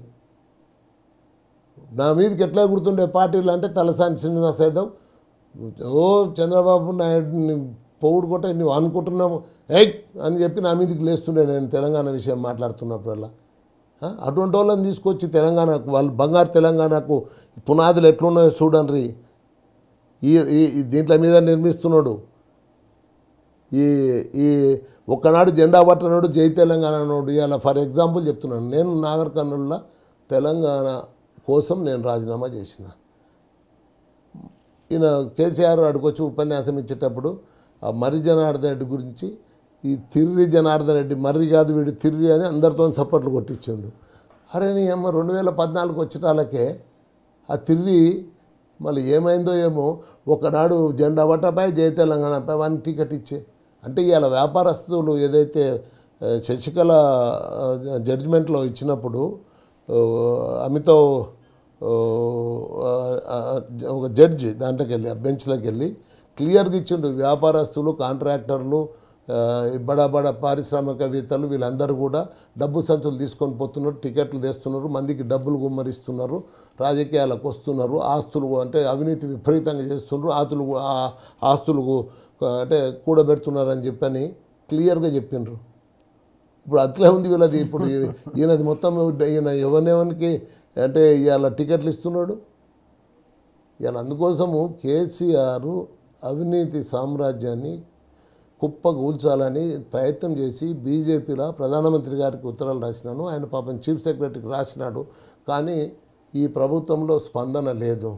నా మీదకి ఎట్లా గుర్తుండే పార్టీలు అంటే తలసాని శ్రీనివాస్ యాదవ్ ఓ చంద్రబాబు నాయుడిని పొగుడు కొట్ట నువ్వు అనుకుంటున్నాము ఎయ్ అని చెప్పి నా మీదకి లేస్తుండే నేను తెలంగాణ విషయం మాట్లాడుతున్నప్పుడల్లా ఆ? అటువంటి వాళ్ళని తీసుకొచ్చి తెలంగాణకు వాళ్ళు బంగారు తెలంగాణకు పునాదులు ఎట్లున్నాయో చూడండి ఈ ఈ- ఈ దీంట్ల మీద నిర్మిస్తున్నాడు ఈ ఈ ఒక్కనాడు జెండా పట్టనాడు జై తెలంగాణ అన్నాడు ఇలా ఫర్ ఎగ్జాంపుల్ చెప్తున్నాను నేను నాగర్ కర్నూలులో తెలంగాణ కోసం నేను రాజీనామా చేసిన ఈయన కేసీఆర్ అడుకొచ్చి ఉపన్యాసం ఇచ్చేటప్పుడు ఆ మర్రి జనార్దన్ రెడ్డి గురించి ఈ తిర్రి జనార్దన్ రెడ్డి మర్రి కాదు వీడు తిర్రి అని అందరితో సపోర్ట్లు కొట్టించిండు అరే నీ అమ్మ రెండు వేల పద్నాలుగు వచ్చేటాలకే ఆ తిర్రి మళ్ళీ ఏమైందో ఏమో ఒకనాడు జెండా వట్టపై జయ తెలంగాణపై వానికి టికెట్ ఇచ్చే అంటే ఇవాళ వ్యాపారస్తులు ఏదైతే ఆ, శశికళ జడ్జిమెంట్లో ఇచ్చినప్పుడు ఆ, అమితావ్ ఆ, ఆ, ఒక జడ్జి దాంట్లోకి వెళ్ళి ఆ బెంచ్లోకి వెళ్ళి క్లియర్గా ఇచ్చిండు వ్యాపారస్తులు కాంట్రాక్టర్లు ఆ, ఈ బడా బడా పారిశ్రామికవేత్తలు వీళ్ళందరూ కూడా డబ్బు సంచులు తీసుకొని పోతున్నారు టికెట్లు తెస్తున్నారు మందికి డబ్బులు గుమ్మరిస్తున్నారు రాజకీయాలకు వస్తున్నారు ఆస్తులు అంటే అవినీతి విపరీతంగా చేస్తున్నారు ఆస్తులు ఆ ఆస్తులు అంటే కూడబెడుతున్నారని చెప్పని క్లియర్గా చెప్పిండ్రు ఇప్పుడు అట్లే ఉంది వీళ్ళది ఇప్పుడు ఈ- ఈయనది మొత్తం ఈయన ఎవరినెవరికి అంటే ఇవాళ టికెట్లు ఇస్తున్నాడు ఇవాళ అందుకోసము కేసీఆర్ అవినీతి సామ్రాజ్యాన్ని కుప్పగూల్చాలని ప్రయత్నం చేసి బీజేపీలో ప్రధానమంత్రి గారికి ఉత్తరాలు రాసినాను ఆయన పాపం చీఫ్ సెక్రటరీకి రాసినాడు కానీ ఈ ప్రభుత్వంలో స్పందన లేదు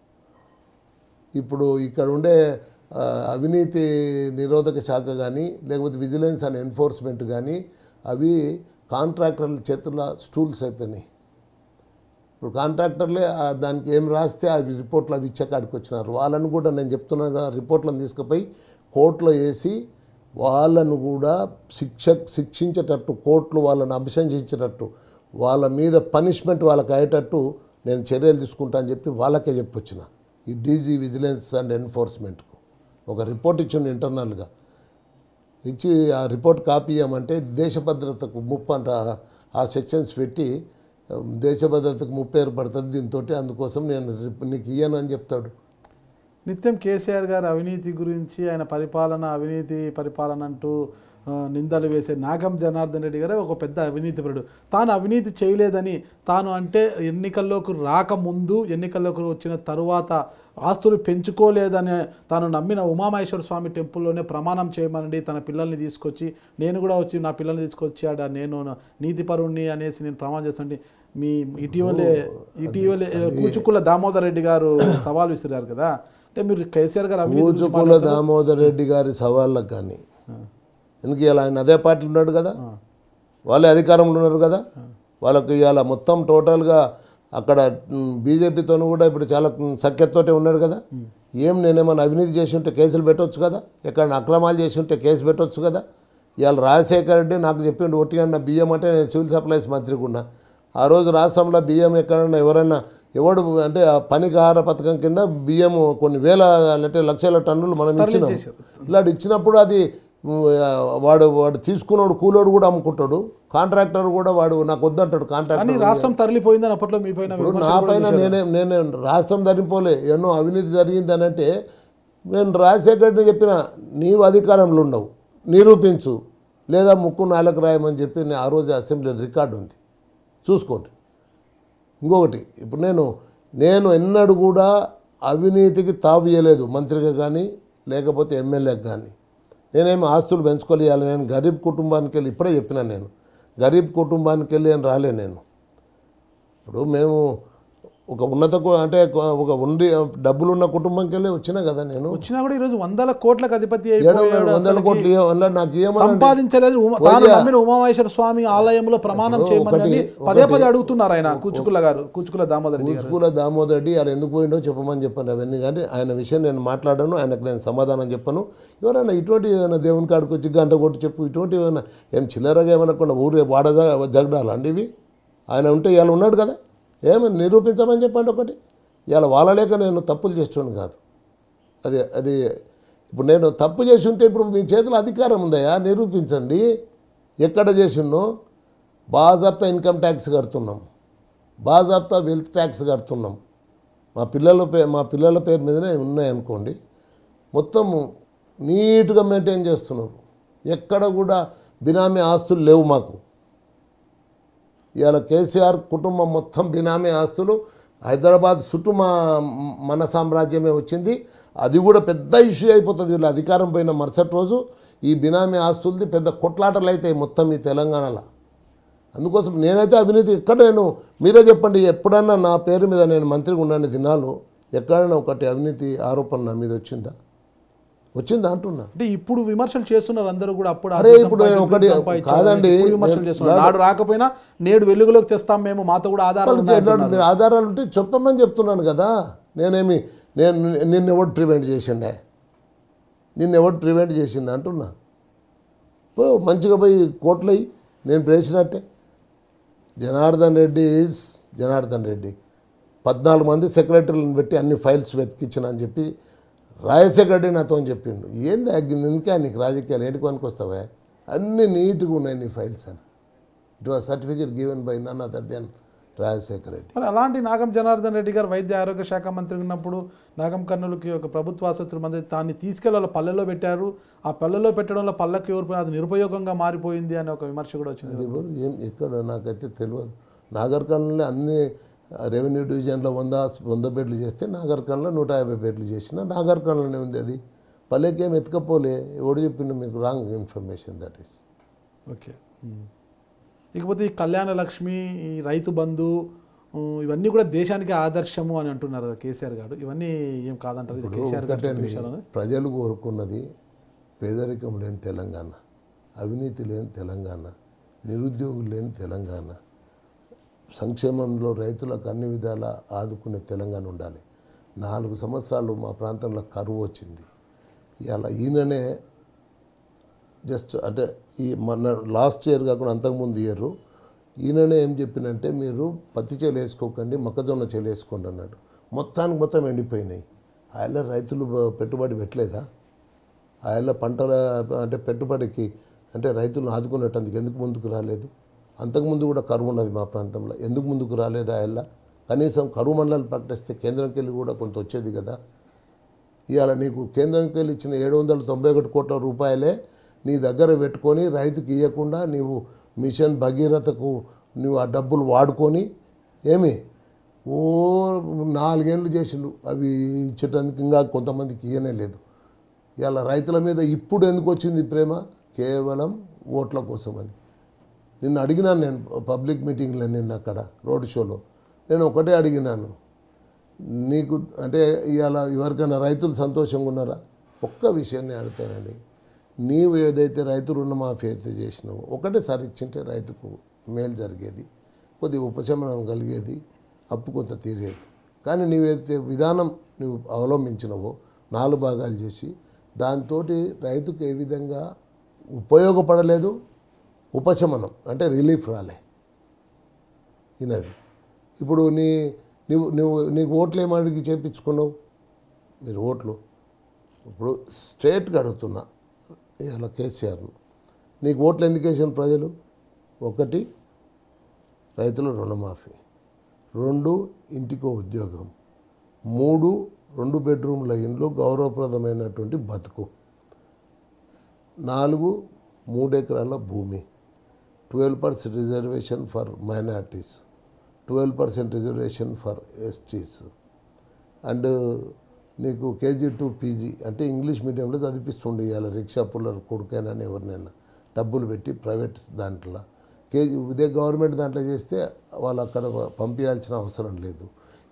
ఇప్పుడు ఇక్కడ ఉండే ఆ, అవినీతి నిరోధక శాఖ కానీ లేకపోతే విజిలెన్స్ అండ్ ఎన్ఫోర్స్మెంట్ కానీ అవి కాంట్రాక్టర్ల చేతుల స్టూల్స్ అయిపోయినాయి ఇప్పుడు కాంట్రాక్టర్లే ఆ దానికి ఏం రాస్తే అవి రిపోర్ట్లు అవి ఇచ్చే కాడికి వచ్చినారు వాళ్ళని కూడా నేను చెప్తున్నాను కదా రిపోర్ట్లను తీసుకుపోయి కోర్టులో వేసి వాళ్ళను కూడా శిక్ష శిక్షించేటట్టు కోర్టులు వాళ్ళని అభిశంసించేటట్టు వాళ్ళ మీద పనిష్మెంట్ వాళ్ళకి అయ్యేటట్టు నేను చర్యలు తీసుకుంటా అని చెప్పి వాళ్ళకే చెప్పొచ్చిన ఈ డీజీ విజిలెన్స్ అండ్ ఎన్ఫోర్స్మెంట్కు ఒక రిపోర్ట్ ఇచ్చిండు ఇంటర్నల్గా ఇచ్చి ఆ రిపోర్ట్ కాపీ ఇవ్వమంటే దేశ భద్రతకు ముప్పు అంట ఆ సెక్షన్స్ పెట్టి ఆ, దేశ భద్రతకు ముప్పు ఏర్పడుతుంది దీంతో అందుకోసం నేను రిప్- నీకు ఇయ్యను అని చెప్తాడు నిత్యం కేసీఆర్ గారు అవినీతి గురించి ఆయన పరిపాలన అవినీతి పరిపాలన అంటూ ఆ, నిందలు వేసే నాగం జనార్దన్ రెడ్డి గారు ఒక పెద్ద అవినీతిపరుడు తాను అవినీతి చేయలేదని తాను అంటే ఎన్నికల్లోకి రాకముందు ఎన్నికల్లోకి వచ్చిన తరువాత ఆస్తులు పెంచుకోలేదని తాను నమ్మిన ఉమామహేశ్వర స్వామి టెంపుల్లోనే ప్రమాణం చేయమనండి తన పిల్లల్ని తీసుకొచ్చి నేను కూడా వచ్చి నా పిల్లల్ని తీసుకొచ్చాడ నేను నీతిపరుణ్ణి అనేసి నేను ప్రమాణం చేస్తుంటే మీ ఇటీవలే ఇటీవలే కూచుకుల దామోదర్ రెడ్డి గారు సవాల్ విసిరారు కదా అంటే మీరు కేసీఆర్ గారు అవినీతి గురించి పూచుకుల దామోదర్ రెడ్డి గారి సవాళ్ళకు కానీ ఎందుకు ఇలా ఆయన అదే పార్టీలో ఉన్నాడు కదా వాళ్ళే అధికారంలో ఉన్నారు కదా వాళ్ళకు ఇవాళ మొత్తం టోటల్గా అక్కడ బీజేపీతో కూడా ఇప్పుడు చాలా సఖ్యతతోటే ఉన్నాడు కదా ఏం నేనేమన్నా అవినీతి చేసి ఉంటే కేసులు పెట్టవచ్చు కదా ఎక్కడ అక్రమాలు చేసి ఉంటే కేసు పెట్టవచ్చు కదా ఇవాళ రాజశేఖర రెడ్డి నాకు చెప్పిండు ఒట్టి అన్న బియ్యం అంటే నేను సివిల్ సప్లైస్ మంత్రికి ఉన్నా ఆ రోజు రాష్ట్రంలో బియ్యం ఎక్కడన్నా ఎవరైనా ఎవడు అంటే ఆ పనికాహార పథకం కింద బియ్యం కొన్ని వేల అంటే లక్షల టన్నులు మనం ఇచ్చినాం ఇలాంటి ఇచ్చినప్పుడు అది ఉమ్, ఆ, వాడు వాడు తీసుకున్నాడు కూలోడు కూడా అమ్ముకుంటాడు కాంట్రాక్టర్ కూడా వాడు నాకు వద్దంటాడు కానీ కాంట్రాక్టర్ రాష్ట్రం తరలిపోయిందని అప్పట్లో మీ పైన ఇప్పుడు విమర్శలు నా కూడా పైన నేనే నేనే రాష్ట్రం ధరిపోలే ఎన్నో అవినీతి జరిగిందని అంటే నేను రాజశేఖర్ రెడ్డి చెప్పిన నీవు అధికారంలో ఉండవు నిరూపించు లేదా ముక్కు నాలుగు రాయమని చెప్పి నేను ఆ రోజు అసెంబ్లీ రికార్డు ఉంది చూసుకోండి ఇంకొకటి ఇప్పుడు నేను నేను ఎన్నడూ కూడా అవినీతికి తావు ఇయ్యలేదు మంత్రిగా కానీ లేకపోతే ఎమ్మెల్యేకి కానీ నేనేమి ఆస్తులు పెంచుకోలేయాలి నేను గరీబ్ కుటుంబానికి వెళ్ళి ఇప్పుడే చెప్పినా నేను గరీబ్ కుటుంబానికి వెళ్ళి అని రాలే నేను ఇప్పుడు మేము ఒక ఉన్నత కు- అంటే ఒక ఉండి డబ్బులున్న కుటుంబంకి వెళ్ళి వచ్చినా కదా నేను వచ్చినా కూడా ఈరోజు వందల కోట్లకు అధిపతి ఏడు అయిపోయాడు వందల అసలుకి. కోట్లు ఇవ్వ- నాకు ఏమన్నా సంపాదించలేదు ఉమ- తాను నమ్మిన ఉమామహేశ్వర స్వామి ఆలయంలో ప్రమాణం చేయమని అని పదే పదే అడుగుతున్నారు ఆయన కూచుకుల గారు కూచుకుల దామోదర్ రెడ్డి గారు స్కూల్ దామోదర్ రెడ్డి ఆయన ఎందుకు పోయిండో చెప్పమని చెప్పాను అవన్నీ కానీ ఆయన విషయం నేను మాట్లాడాను ఆయనకు నేను సమాధానం చెప్పాను ఎవరైనా ఇటువంటి ఏదైనా దేవుని కాడికి వచ్చి గంట కొట్టి చెప్పు ఇటువంటి ఏమైనా ఏం చిల్లరగా ఏమన్నా కొన్ని ఊరే వాడ జగడాలండి ఇవి ఆయన ఉంటే ఇవాళ ఉన్నాడు కదా ఏమని నిరూపించమని చెప్పండి ఒకటి ఇవాళ వాళ్ళ లేక నేను తప్పులు చేస్తున్నాను కాదు అది అది ఇప్పుడు నేను తప్పు చేసి ఉంటే ఇప్పుడు మీ చేతిలో అధికారం ఉందయ్యా నిరూపించండి ఎక్కడ చేసిన్నో బాజాప్తా ఇన్కమ్ ట్యాక్స్ కడుతున్నాం బాజాప్తా వెల్త్ ట్యాక్స్ కడుతున్నాం మా పిల్లల పే మా పిల్లల పేరు మీదనే ఉన్నాయనుకోండి మొత్తం నీట్గా మెయింటైన్ చేస్తున్నారు ఎక్కడ కూడా బినామీ ఆస్తులు లేవు మాకు ఇవాళ కేసీఆర్ కుటుంబం మొత్తం బినామీ ఆస్తులు హైదరాబాద్ చుట్టూ మా మన సామ్రాజ్యమే వచ్చింది అది కూడా పెద్ద ఇష్యూ అయిపోతుంది వీళ్ళ అధికారం పోయిన మరుసటి రోజు ఈ బినామీ ఆస్తులది పెద్ద కొట్లాటలు అవుతాయి మొత్తం ఈ తెలంగాణలో అందుకోసం నేనైతే అవినీతి ఎక్కడ నేను మీరే చెప్పండి ఎప్పుడన్నా నా పేరు మీద నేను మంత్రిగా ఉన్నాను దినాలు ఎక్కడైనా ఒకటి అవినీతి ఆరోపణ నా మీద వచ్చిందా వచ్చిందా అంటున్నా అంటే ఇప్పుడు విమర్శలు చేస్తున్నారు అందరూ కూడా అప్పుడు అరే అది ఇప్పుడు నేను సంపాదించారు, ఒకటి- సంపాదించారు కాదండి, ఇప్పుడు విమర్శలు నేను- చేస్తున్నారు నాడు రాకపోయినా నేడు వెలుగులోకి తెస్తాం మేము మాతో కూడా ఆధారాలు వాళ్ళు ఉన్నాయి చేయడానికి మీరు ఆధారాలు ఉంటే చెప్పమని చెప్తున్నాను కదా నేనేమి నేను నిన్ను ఎవడు ప్రివెంట్ చేసిండే నిన్ను ఎవడు ప్రివెంట్ చేసిండే అంటున్నా పో మంచిగా పోయి కోట్లయి నేను ప్రేసినట్టే జనార్దన్ రెడ్డి ఈజ్ జనార్దన్ రెడ్డి పద్నాలుగు మంది సెక్రటరీలను పెట్టి అన్ని ఫైల్స్ వెతికిచ్చిన అని చెప్పి రాజశేఖర రెడ్డి నాతో చెప్పిండు ఏంది అగ్గింది ఎందుకే నీకు రాజకీయాలు ఏంటికి వస్తావా అన్నీ నీట్గా ఉన్నాయి నీ ఫైల్స్ అని it was certificate given by none other than Rajasekhara Reddy మరి అలాంటి నాగం జనార్దన్ రెడ్డి గారు వైద్య ఆరోగ్య శాఖ మంత్రి ఉన్నప్పుడు నాగం కర్నూలుకి ఒక ప్రభుత్వ ఆసుపత్రి మంత్రి దాన్ని తీసుకెళ్ళి వాళ్ళ పల్లెలో పెట్టారు ఆ పల్లెలో పెట్టడంలో పల్లెకి ఎవరు అది నిరుపయోగంగా మారిపోయింది అనే ఒక విమర్శ కూడా వచ్చింది అది ఎవరు ఏం ఎక్కడ నాకైతే తెలియదు నాగర్ కర్నూలులో అన్ని రెవెన్యూ డివిజన్లో వంద వంద బెడ్లు చేస్తే నాగర్ కర్నూలులో నూట యాభై బెడ్లు చేసిన నాగర్ కర్నూలులోనే ఉంది అది పల్లెకేం ఎత్తుకపోలే ఎవడు చెప్పిండు మీకు wrong information that is okay ఇకపోతే ఈ కళ్యాణ లక్ష్మి ఈ రైతు బంధు ఉమ్, ఇవన్నీ కూడా దేశానికి ఆదర్శము అని అంటున్నారు కదా కేసీఆర్ గారు ఇవన్నీ ఏం కాదంటారు ఇది కేసీఆర్ గారు చెప్పిన విషయాలు ప్రజలు కోరుకున్నది పేదరికం లేని తెలంగాణ అవినీతి లేని తెలంగాణ నిరుద్యోగులు లేని తెలంగాణ సంక్షేమంలో రైతులకు అన్ని విధాలా ఆదుకునే తెలంగాణ ఉండాలి నాలుగు సంవత్సరాలు మా ప్రాంతంలో కరువు వచ్చింది ఇలా ఈయననే జస్ట్ అంటే ఈ మన లాస్ట్ ఇయర్ కాకుండా అంతకుముందు ఇయర్ ఈయననే ఏం చెప్పినంటే మీరు పత్తి చేలు వేసుకోకండి మొక్కజొన్న చేలు వేసుకోండి అన్నాడు మొత్తానికి మొత్తం ఎండిపోయినాయి ఆయన రైతులు బ- పెట్టుబడి పెట్టలేదా ఆయన పంటల అంటే పెట్టుబడికి అంటే రైతులను ఆదుకునేటందుకు ఎందుకు ముందుకు రాలేదు అంతకుముందు కూడా కరువు ఉన్నది మా ప్రాంతంలో ఎందుకు ముందుకు రాలేదు ఆయన కనీసం కరువు మండలాలు ప్రకటిస్తే కేంద్రంకి వెళ్ళి కూడా కొంత వచ్చేది కదా ఇవాళ నీకు కేంద్రంకి వెళ్ళి ఇచ్చిన ఏడు వందల తొంభై ఒకటి కోట్ల రూపాయలే నీ దగ్గర పెట్టుకొని రైతుకి ఇవ్వకుండా నీవు మిషన్ భగీరథకు నువ్వు ఆ డబ్బులు వాడుకొని ఏమి ఓ నాలుగేళ్ళు చేసిండు అవి ఇచ్చేటందుకు ఇంకా కొంతమందికి ఇయ్యనే లేదు ఇవాళ రైతుల మీద ఇప్పుడు ఎందుకు వచ్చింది ఈ ప్రేమ కేవలం ఓట్ల కోసమని నిన్ను అడిగినాను నేను పబ్లిక్ మీటింగ్లో నిన్న అక్కడ రోడ్ షోలో నేను ఒకటే అడిగినాను నీకు అంటే ఇవాళ ఎవరికైనా రైతులు సంతోషంగా ఉన్నారా ఒక్క విషయాన్ని అడుగుతానండి నీవు ఏదైతే రైతు రుణమాఫీ అయితే చేసినావో ఒకటేసారి ఇచ్చింటే రైతుకు మేలు జరిగేది కొద్దిగా ఉపశమనం కలిగేది అప్పు కొంత తీరేది కానీ నీవేదైతే విధానం నువ్వు అవలంబించినవో నాలుగు భాగాలు చేసి దాంతో రైతుకు ఏ విధంగా ఉపయోగపడలేదు ఉపశమనం అంటే రిలీఫ్ రాలే ఈయనది ఇప్పుడు నీ నువ్వు నువ్వు నీకు ఓట్లు ఏమడిగి చేపించుకున్నావు మీరు ఓట్లు ఇప్పుడు స్ట్రేట్గా అడుగుతున్నా ఇలా కేసీఆర్ను నీకు ఓట్లు ఎందుకు వేసిన ప్రజలు ఒకటి రైతుల రుణమాఫీ రెండు ఇంటికో ఉద్యోగం మూడు రెండు బెడ్రూమ్ల ఇండ్లు గౌరవప్రదమైనటువంటి బతుకు నాలుగు మూడు ఎకరాల భూమి twelve percent reservation for minorities twelve percent reservation for STs and నీకు కేజీ టు పీజీ అంటే ఇంగ్లీష్ మీడియంలో చదివిస్తుండే ఇవాళ రిక్షా పుల్లర్ కొడుకైనా ఎవరినైనా డబ్బులు పెట్టి ప్రైవేట్ దాంట్లో కేజీ ఇదే గవర్నమెంట్ దాంట్లో చేస్తే వాళ్ళు అక్కడ పంపించాల్సిన అవసరం లేదు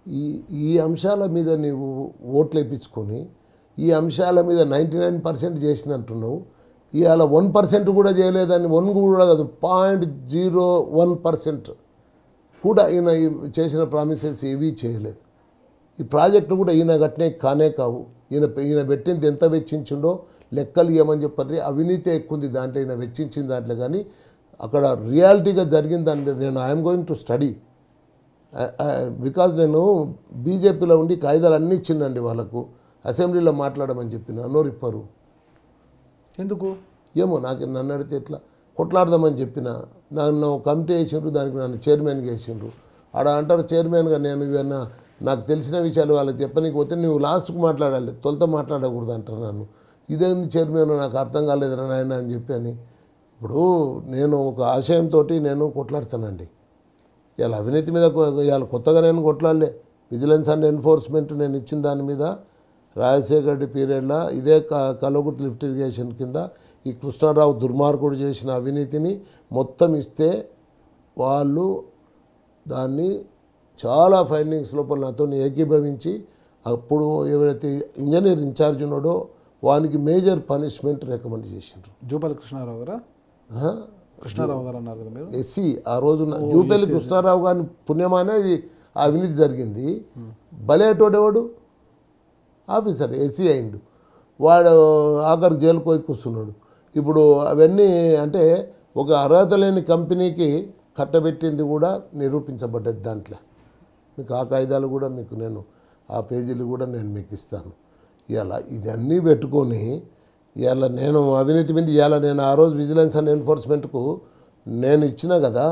ఈ ఈ అంశాల మీద నీవు ఓట్లు వేయించుకొని ఈ అంశాల మీద నైంటీ నైన్ పర్సెంట్ చేసినట్టున్నావు ఇవాళ వన్ పర్సెంట్ కూడా చేయలేదని వన్ కూడా కాదు పాయింట్ జీరో వన్ పర్సెంట్ కూడా ఈయన ఈ చేసిన ప్రామిసెస్ ఏవీ చేయలేదు ఈ ప్రాజెక్టు కూడా ఈయన గట్నే కానే కావు ఈయన ఈయన పెట్టింది ఎంత వెచ్చించిండో లెక్కలు ఇవ్వమని చెప్పండి అవినీతి ఎక్కువ ఉంది దాంట్లో ఈయన వెచ్చించిన దాంట్లో కానీ అక్కడ రియాలిటీగా జరిగిన దాని మీద నేను I'm going to study because నేను బీజేపీలో ఉండి కాయిదాలు అన్నీ ఇచ్చిందండి వాళ్ళకు అసెంబ్లీలో మాట్లాడమని చెప్పిన నోరిప్పరు ఎందుకు ఏమో నాకు నన్ను అడిగితే ఎట్లా కొట్లాడదామని చెప్పిన నన్ను కమిటీ వేసిండ్రు దానికి నన్ను చైర్మన్గా వేసిండ్రు ఆడ అంటారు చైర్మన్గా నేను ఇవన్న నాకు తెలిసిన విషయాలు వాళ్ళకి చెప్పనీకి పోతే నువ్వు లాస్ట్కు మాట్లాడాలి తొలత మాట్లాడకూడదు అంటారు నన్ను ఇదేంది చైర్మన్ నాకు అర్థం కాలేదురా నాయన అని చెప్పి అని ఇప్పుడు నేను ఒక ఆశయంతో నేను కొట్లాడుతానండి ఇవాళ అవినీతి మీద కొ- ఇవాళ కొత్తగా నేను కొట్లాడలే విజిలెన్స్ అండ్ ఎన్ఫోర్స్మెంట్ నేను ఇచ్చిన దాని మీద రాజశేఖర రెడ్డి పీరియడ్లో ఇదే క కలోగుత్ లిఫ్ట్ ఇరిగేషన్ కింద ఈ కృష్ణారావు దుర్మార్గుడు చేసిన అవినీతిని మొత్తం ఇస్తే వాళ్ళు దాన్ని చాలా ఫైండింగ్స్ లోపల నాతో ఏకీభవించి అప్పుడు ఎవరైతే ఇంజనీర్ ఇన్ఛార్జ్ ఉన్నాడో వానికి మేజర్ పనిష్మెంట్ రికమెండ్ చేసిండ్రు జూపల్లి కృష్ణారావు గారా ఆ? కృష్ణారావు గారు అన్నారు కదా మీరు ఎస్సీ ఆ రోజున జూపల్లి కృష్ణారావు గారి పుణ్యమానే ఇవి ఆ అవినీతి జరిగింది బలేటోడెవడు ఆఫీసర్ ఎస్సీ అయిండు వాడు ఆఖరికి జైలుకు పోయి కూర్చున్నాడు ఇప్పుడు అవన్నీ అంటే ఒక అర్హత లేని కంపెనీకి కట్టబెట్టింది కూడా నిరూపించబడ్డది దాంట్లో మీకు ఆ కాయిదాలు కూడా మీకు నేను ఆ పేజీలు కూడా నేను మీకు ఇస్తాను ఇలా ఇదన్నీ పెట్టుకొని ఇవాళ నేను అవినీతి మీద ఇవాళ నేను ఆ రోజు విజిలెన్స్ అండ్ ఎన్ఫోర్స్మెంట్కు నేను ఇచ్చిన కదా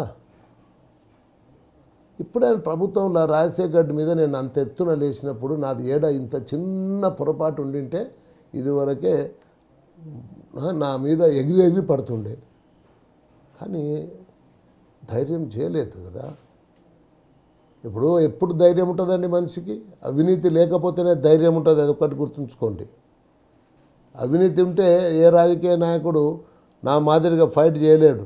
ఇప్పుడు ఆయన ప్రభుత్వంలో రాజశేఖర్ రెడ్డి మీద నేను అంత ఎత్తున లేచినప్పుడు నాది ఏడ ఇంత చిన్న పొరపాటు ఉండింటే ఇదివరకే ఆ, నా మీద ఎగిరి ఎగిరి పడుతుండే కానీ ధైర్యం చేయలేదు కదా ఇప్పుడు ఎప్పుడు ధైర్యం ఉంటుందండి మనిషికి అవినీతి లేకపోతేనే ధైర్యం ఉంటుంది అది ఒక్కటి గుర్తుంచుకోండి అవినీతి ఉంటే ఏ రాజకీయ నాయకుడు నా మాదిరిగా ఫైట్ చేయలేడు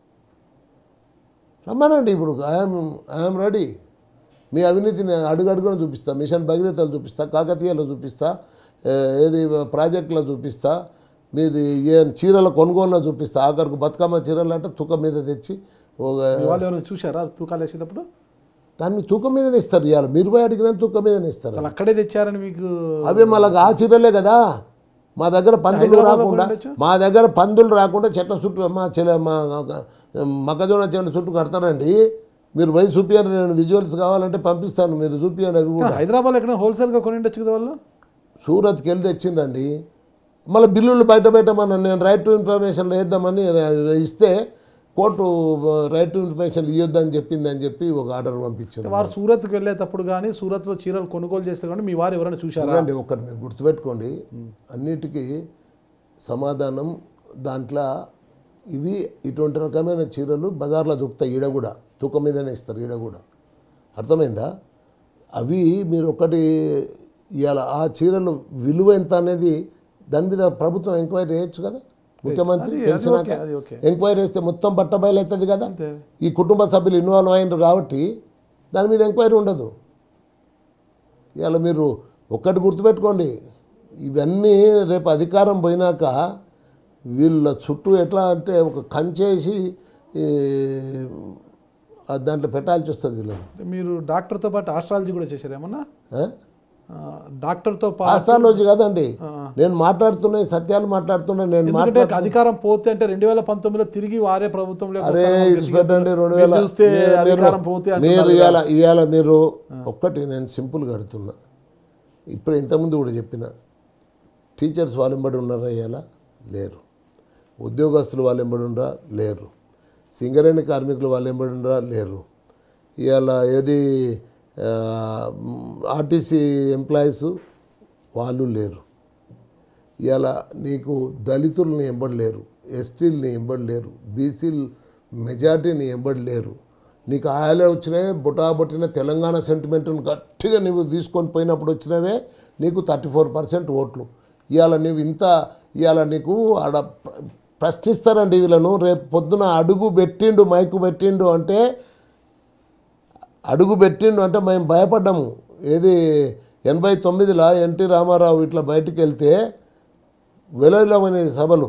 రమ్మనండి ఇప్పుడు ఐఎమ్ ఐఎమ్ రెడీ మీ అవినీతిని అడుగడుగున చూపిస్తా మిషన్ భగీరథలు చూపిస్తా కాకతీయలో చూపిస్తా ఏ, ఏది ప్రాజెక్టులో చూపిస్తా మీది ఏ చీరల కొనుగోలులో చూపిస్తా ఆఖరికి బతుకమ్మ చీరలు అంటే తూకం మీద తెచ్చి ఒక మీ వాళ్ళు ఎవరైనా చూసారా తూకాలు వేసేటప్పుడు దాన్ని తూకం మీదనే ఇస్తారు ఇవాళ మీరు పోయి అడిగిన తూకం మీదనే ఇస్తారు వాళ్ళు అక్కడే తెచ్చారని మీకు అవే మళ్ళీ ఆ చీరలే కదా మా దగ్గర పందులు హైదరాబాద్లో రాకుండా కొనుండొచ్చు? మా దగ్గర పందులు రాకుండా చెట్ల చుట్టూ మా చెల మా మొక్కజొన్న చెట్ల చుట్టూ కడతారండి మీరు పోయి చూపించండి నేను విజువల్స్ కావాలంటే పంపిస్తాను మీరు చూపించండి అవి కూడా హైదరాబాద్లో ఎక్కడ హోల్సేల్గా కొని ఉండొచ్చు కదా వాళ్ళు సూరత్కి వెళ్ళి తెచ్చిండండి మళ్ళీ బిల్లులు బయట పెట్టమని నేను రైట్ టు ఇన్ఫర్మేషన్లో వేద్దామని ఇస్తే కోర్టు రైట్ టు ఇన్ఫర్మేషన్ ఇవ్వద్దని చెప్పింది అని చెప్పి ఒక ఆర్డర్ పంపించారు వారు సూరత్కి వెళ్ళేటప్పుడు కానీ సూరత్లో చీరలు కొనుగోలు చేస్తే కానీ మీ వారు ఎవరైనా చూసారా చూడండి ఒకటి మీరు గుర్తుపెట్టుకోండి అన్నిటికీ సమాధానం దాంట్లో ఇవి ఇటువంటి రకమైన చీరలు బజార్లో దొరుకుతాయి ఈడ కూడా తూకం మీదనే ఇస్తారు ఈడ కూడా అర్థమైందా అవి మీరు ఒకటి ఇవాళ ఆ చీరలు విలువ ఎంత అనేది దాని మీద ప్రభుత్వం ఎంక్వైరీ చేయొచ్చు కదా ముఖ్యమంత్రి అది- అది తెలిసినాక ఓకే, అది ఓకే. ఎంక్వైరీ చేస్తే మొత్తం బట్ట బయలవుతుంది కదా అంతే ఈ కుటుంబ సభ్యులు ఇన్వాల్వ్ అయినారు కాబట్టి దాని మీద ఎంక్వైరీ ఉండదు ఇవాళ మీరు ఒక్కటి గుర్తుపెట్టుకోండి ఇవన్నీ రేపు అధికారం పోయినాక వీళ్ళ చుట్టూ ఎట్లా అంటే ఒక కంచేసి ఈ, ఆ దాంట్లో పెట్టాల్సి వస్తుంది వీళ్ళని అంటే మీరు డాక్టర్తో పాటు ఆస్ట్రాలజీ కూడా చేశారు ఏమన్నా ఆ? ఆ, డాక్టర్తో పాటు ఆస్ట్రాలజీ కాదండి ఆ. నేను మాట్లాడుతున్నా ఈ సత్యాలు మాట్లాడుతున్నా నేను ఎందుకంటే మాట్లాడు అధికారం పోతే అంటే రెండు వేల పంతొమ్మిదిలో తిరిగి వారే ప్రభుత్వంలోకి అరే వస్తారని ఇట్స్ పెట్టండి రెండు మీరు వేల చూస్తే మీరు- అధికారం మీరు- పోతే మీరు అంటున్నారు ఇవాళ ఇవాళ మీరు ఒక్కటి నేను సింపుల్గా అడుగుతున్నా ఇప్పుడు ఇంతకుముందు కూడా చెప్పిన టీచర్స్ వాళ్ళు ఎంబడి ఉన్నారా ఇవాళ లేరు ఉద్యోగస్తులు వాళ్ళు ఎంబడి ఉండరా లేరు సింగరేణి కార్మికులు వాళ్ళు ఎంబడి ఉండరా లేరు ఇవాళ ఏది ఆ, ఆర్టీసీ ఎంప్లాయీస్ వాళ్ళు లేరు ఇవాళ నీకు దళితుల్ని ఎంబడలేరు ఎస్టీలని ఎంబడలేరు బీసీలు మెజార్టీని ఎంబడలేరు నీకు ఆయాలే వచ్చినాయి బుటా బుట్టిన తెలంగాణ సెంటిమెంట్ని గట్టిగా నువ్వు తీసుకొని పోయినప్పుడు వచ్చినవే నీకు థర్టీ ఫోర్ పర్సెంట్ ఓట్లు ఇవాళ నువ్వు ఇంత ఇవాళ నీకు ఆడ ప్ర- ప్రశ్నిస్తారండి వీళ్ళను రేపు పొద్దున అడుగు పెట్టిండు మైకు పెట్టిండు అంటే అడుగు పెట్టిండు అంటే మేము భయపడ్డాము ఏది ఎనభై తొమ్మిదిలో ఎన్టీ రామారావు ఇట్లా బయటికి వెళ్తే వెలవెలమనే సభలు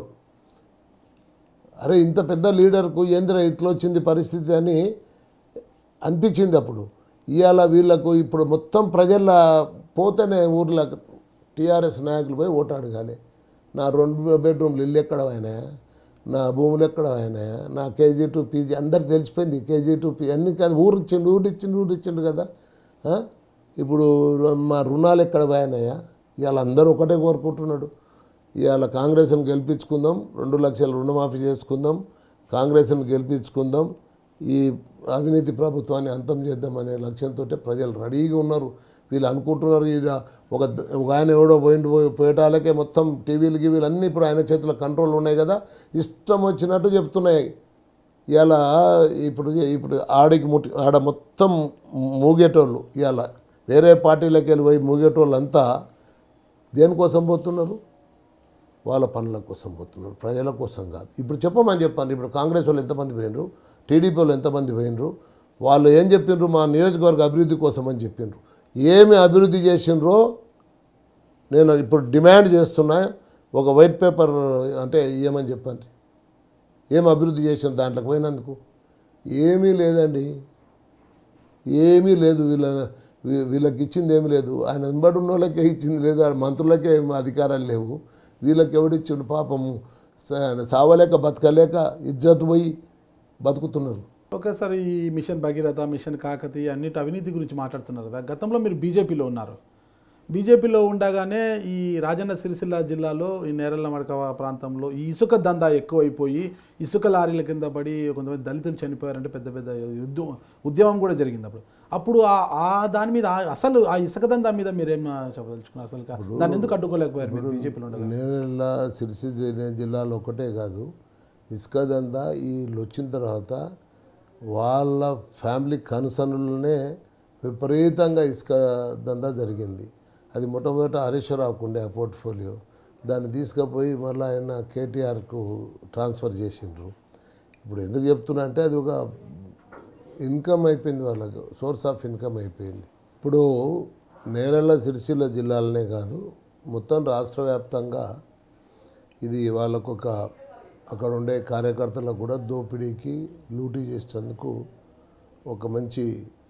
అరే ఇంత పెద్ద లీడర్కు ఏంద్ర ఇట్లా వచ్చింది పరిస్థితి అని అనిపించింది అప్పుడు ఇవాళ వీళ్ళకు ఇప్పుడు మొత్తం ప్రజల పోతేనే ఊర్లో టీఆర్ఎస్ నాయకులు పోయి ఓటు అడగాలి నా రెండు బెడ్రూమ్లు ఇల్లు ఎక్కడ అయినాయా నా భూములు ఎక్కడ అయినాయా నా కేజీ టు పీజీ అందరికి తెలిసిపోయింది కేజీ టు పీ అన్ని కాదు ఊరు ఇచ్చిండు ఊరు ఇచ్చిండు ఊరు ఇచ్చిండు కదా ఆ? ఇప్పుడు రు- మా రుణాలు ఎక్కడ పోయినాయా ఇవాళ అందరూ ఒకటే కోరుకుంటున్నాడు ఇవాళ కాంగ్రెస్ని గెలిపించుకుందాం రెండు లక్షల రుణమాఫీ చేసుకుందాం కాంగ్రెస్ని గెలిపించుకుందాం ఈ అవినీతి ప్రభుత్వాన్ని అంతం చేద్దామనే లక్ష్యంతో ప్రజలు రెడీగా ఉన్నారు వీళ్ళు అనుకుంటున్నారు ఇది ఒక ఒక ఆయన ఎవడో పోయిండు పోయి పోయటాలకే మొత్తం టీవీలు గీవీలు అన్నీ ఇప్పుడు ఆయన చేతిలో కంట్రోల్ ఉన్నాయి కదా ఇష్టం వచ్చినట్టు చెప్తున్నాయి ఇలా ఇప్పుడు ఇప్పుడు ఆడికి ముట్టి ఆడ మొత్తం మూగేటోళ్ళు ఇవాళ వేరే పార్టీలకు వెళ్ళి పోయి మూగేటోళ్ళు అంతా దేనికోసం పోతున్నారు వాళ్ళ పనుల కోసం పోతున్నారు ప్రజల కోసం కాదు ఇప్పుడు చెప్పమని చెప్పాను ఇప్పుడు కాంగ్రెస్ వాళ్ళు ఎంతమంది పోయినరు టీడీపీ వాళ్ళు ఎంతమంది పోయినరు వాళ్ళు ఏం చెప్పిండ్రు మా నియోజకవర్గ అభివృద్ధి కోసం అని చెప్పిండ్రు ఏమి అభివృద్ధి చేసిండ్రో నేను ఇప్పుడు డిమాండ్ చేస్తున్నా ఒక వైట్ పేపర్ అంటే ఏమని చెప్పండి ఏం అభివృద్ధి చేసిన దాంట్లోకి పోయినందుకు ఏమీ లేదండి ఏమీ లేదు వీళ్ళ వీ- వీళ్ళకి ఇచ్చింది ఏమీ లేదు ఆయన వెంబడి ఉన్న వాళ్ళకే ఇచ్చింది లేదు ఆ మంత్రులకే ఏం అధికారాలు లేవు వీళ్ళకి ఎవడిచ్చిండు పాపము స- సావలేక బతకలేక ఇజ్జత్ పోయి బతుకుతున్నారు ఒకేసారి ఈ మిషన్ భగీరథ మిషన్ కాకతీయ అన్నిటి అవినీతి గురించి మాట్లాడుతున్నారు కదా గతంలో మీరు బీజేపీలో ఉన్నారు బీజేపీలో ఉండగానే ఈ రాజన్న సిరిసిల్ల జిల్లాలో ఈ నేరళ్ళ మడక ప్రాంతంలో ఈ ఇసుక దందా ఎక్కువైపోయి ఇసుక లారీల కింద పడి కొంతమంది దళితులు చనిపోయారంటే పెద్ద పెద్ద ఉద్యమం ఉద్యమం కూడా జరిగింది అప్పుడు అప్పుడు ఆ- ఆ దాని మీద ఆ- అసలు ఆ ఇసుక దందా మీద మీరేం చెప్పదలుచుకున్నారు అసలు దాన్ని ఎందుకు అడ్డుకోలేకపోయారు మీరు బీజేపీలో ఉండగా నేరెళ్ళ సిరిసిల్ల జిల్లాలో ఒకటే కాదు ఇసుక దందా వీళ్ళు వచ్చిన తర్వాత వాళ్ళ ఫ్యామిలీ కన్సర్న్లోనే విపరీతంగా ఇసుక దందా జరిగింది అది మొట్టమొదట హరీశ్వరరావుకు ఉండే ఆ పోర్ట్ఫోలియో దాన్ని తీసుకుపోయి మళ్ళీ ఆయన కేటీఆర్కు ట్రాన్స్ఫర్ చేసిండ్రు ఇప్పుడు ఎందుకు చెప్తున్నా అంటే అది ఒక ఇన్కమ్ అయిపోయింది వాళ్ళకు సోర్స్ ఆఫ్ ఇన్కమ్ అయిపోయింది ఇప్పుడు నేరెళ్ళ సిరిసిల్ల జిల్లాలనే కాదు మొత్తం రాష్ట్ర వ్యాప్తంగా ఇది వాళ్ళకు ఒక అక్కడ ఉండే కార్యకర్తలకు కూడా దోపిడీకి లూటీ చేసేందుకు ఒక మంచి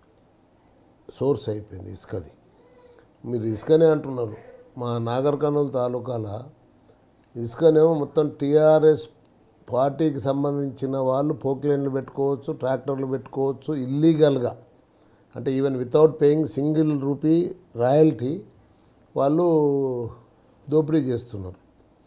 సోర్స్ అయిపోయింది ఇసుకది మీరు ఇసుకనే అంటున్నారు మా నాగర్ కర్నూలు తాలూకాల ఇసుకనేమో మొత్తం టీఆర్ఎస్ పార్టీకి సంబంధించిన వాళ్ళు పోక్లైన్లు పెట్టుకోవచ్చు ట్రాక్టర్లు పెట్టుకోవచ్చు ఇల్లీగల్గా అంటే even without paying single rupee royalty వాళ్ళు దోపిడీ చేస్తున్నారు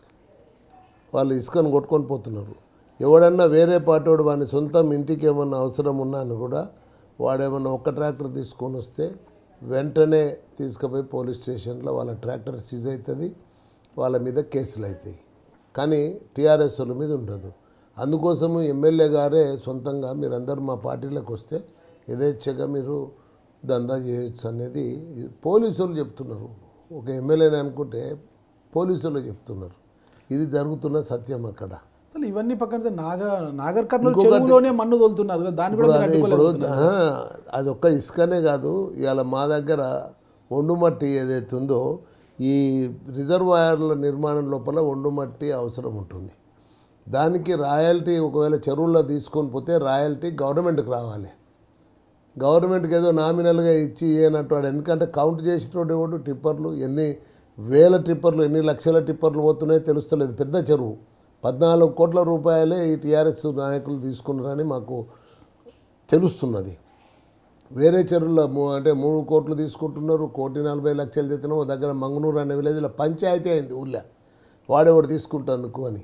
వాళ్ళు ఇసుకను కొట్టుకొని పోతున్నారు ఎవడన్నా వేరే పాటోడు వాని సొంతం ఇంటికి ఏమన్నా అవసరం ఉన్నా అని కూడా వాడేమన్నా ఒక్క ట్రాక్టర్ తీసుకొని వస్తే వెంటనే తీసుకుపోయి పోలీస్ స్టేషన్లో వాళ్ళ ట్రాక్టర్ సీజ్ అవుతుంది వాళ్ళ మీద కేసులు అవుతాయి కానీ టీఆర్ఎస్ వాళ్ళ మీద ఉండదు అందుకోసము ఎమ్మెల్యే గారే సొంతంగా మీరందరూ మా పార్టీలోకి వస్తే యథేచ్ఛగా మీరు దందా చేయొచ్చు అనేది పోలీసులు చెప్తున్నారు ఒక ఎమ్మెల్యేని అనుకుంటే పోలీసులు చెప్తున్నారు ఇది జరుగుతున్న సత్యం అక్కడ అసలు ఇవన్నీ పక్కన పెడితే నాగ నాగర్ కర్నూలు ఇంకొకటి- చెరువులోనే మన్ను తోలుతున్నారు కదా దాన్ని కూడా ఇప్పుడు మీరు అదే ఇప్పుడు అడ్డుకోలేకపోతున్నారు. ఆ, అది ఒక్క ఇసుకనే కాదు ఇవాళ మా దగ్గర ఒండుమట్టి ఏదైతే ఉందో ఈ రిజర్వాయర్ల నిర్మాణం లోపల ఒండుమట్టి అవసరం ఉంటుంది దానికి రాయల్టీ ఒకవేళ చెరువుల్లో తీసుకొని పోతే రాయల్టీ గవర్నమెంట్కి రావాలి గవర్నమెంట్కి ఏదో నామినల్గా ఇచ్చి ఏనట్టు వాడు ఎందుకంటే కౌంట్ చేసేటోడు ఎవడు టిప్పర్లు ఎన్ని వేల టిప్పర్లు ఎన్ని లక్షల టిప్పర్లు పోతున్నాయో తెలుస్తలేదు పెద్ద చెరువు పద్నాలుగు కోట్ల రూపాయలే ఈ టీఆర్ఎస్ నాయకులు తీసుకున్నారని మాకు తెలుస్తున్నది వేరే చెరువుల్లో మూ- అంటే మూడు కోట్లు తీసుకుంటున్నారు కోటి నలభై లక్షలు తెచ్చినా ఓ దగ్గర మంగనూరు అనే విలేజ్లో పంచాయతీ అయింది ఊళ్ళో వాడేవాడు తీసుకుంటందుకు అని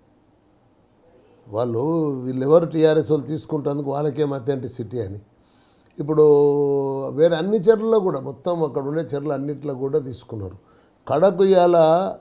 వాళ్ళు వీళ్ళెవరు టీఆర్ఎస్ వాళ్ళు తీసుకుంటందుకు వాళ్ళకేం అథెంటిసిటీ అని ఇప్పుడు వేరే అన్ని చెరువుల్లో కూడా మొత్తం అక్కడ ఉండే చెరువులు అన్నిట్లో కూడా తీసుకున్నారు కడకు ఇవాళ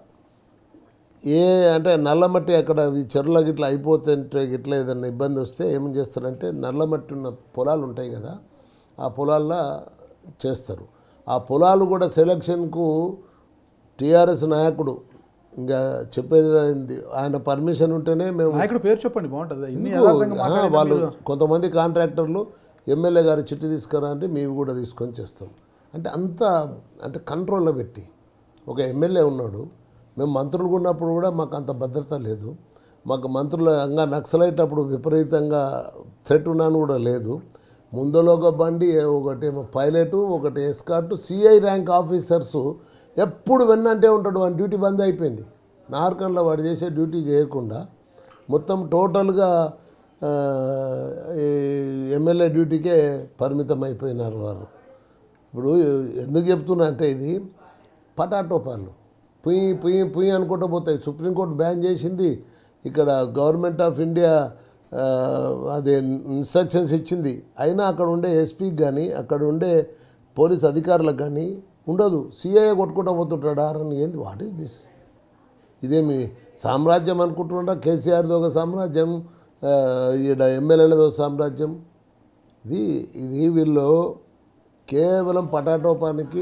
ఏ అంటే నల్లమట్టి అక్కడ ఈ చెరువుల గిట్లా అయిపోతుంటే గిట్లా ఏదైనా ఇబ్బంది వస్తే ఏం చేస్తారంటే నల్లమట్టి ఉన్న పొలాలు ఉంటాయి కదా ఆ పొలాల్లో చేస్తారు ఆ పొలాలు కూడా సెలక్షన్కు టీఆర్ఎస్ నాయకుడు ఇంకా చెప్పేది ఏంది, ఆయన పర్మిషన్ ఉంటేనే మేము నాయకుడు పేరు చెప్పండి బాగుంటుంది ఇన్ని ఎందుకు? యథార్థంగా ఆ, మాట్లాడినా వాళ్ళు మీరు- కొంతమంది కాంట్రాక్టర్లు ఎమ్మెల్యే గారు చిట్టి తీసుకురా అంటే మేము కూడా తీసుకొని చేస్తాం అంటే అంత అంటే కంట్రోల్లో పెట్టి ఒక ఎమ్మెల్యే ఉన్నాడు మేము మంత్రులు ఉన్నప్పుడు కూడా మాకు అంత భద్రత లేదు మాకు మంత్రుల అంగా నక్సలైట్ అప్పుడు విపరీతంగా థ్రెట్ ఉన్నాను కూడా లేదు ముందలో ఒక బండి ఒకటేమో పైలట్ ఒకటి ఎస్కార్ట్ సిఐ ర్యాంక్ ఆఫీసర్స్ ఎప్పుడు వెన్నంటే ఉంటాడు వాడి డ్యూటీ బంద్ అయిపోయింది నార్కన్లో వాడు చేసే డ్యూటీ చేయకుండా మొత్తం టోటల్గా ఆ, ఈ ఎమ్మెల్యే డ్యూటీకే పరిమితం అయిపోయినారు వారు ఇప్పుడు ఎందుకు చెప్తున్నా అంటే ఇది పటాటో పాలు పుయ్యి పుయ్యి పుయ్యి అనుకుంటూ పోతాయి సుప్రీంకోర్టు బ్యాన్ చేసింది ఇక్కడ గవర్నమెంట్ ఆఫ్ ఇండియా ఆ, అదే ఇన్స్ట్రక్షన్స్ ఇచ్చింది అయినా అక్కడ ఉండే ఎస్పీకి కానీ అక్కడ ఉండే పోలీస్ అధికారులకు కానీ ఉండదు సిఐఏ కొట్టుకుంటూ పోతుంటాడు ఆరని ఏంది వాట్ ఈస్ దిస్ ఇదేమి సామ్రాజ్యం అనుకుంటున్నా కేసీఆర్ది ఒక సామ్రాజ్యం ఆ, ఈడ ఎమ్మెల్యేలది ఒక సామ్రాజ్యం ఇది ఇది వీళ్ళు కేవలం పటాటోపానికి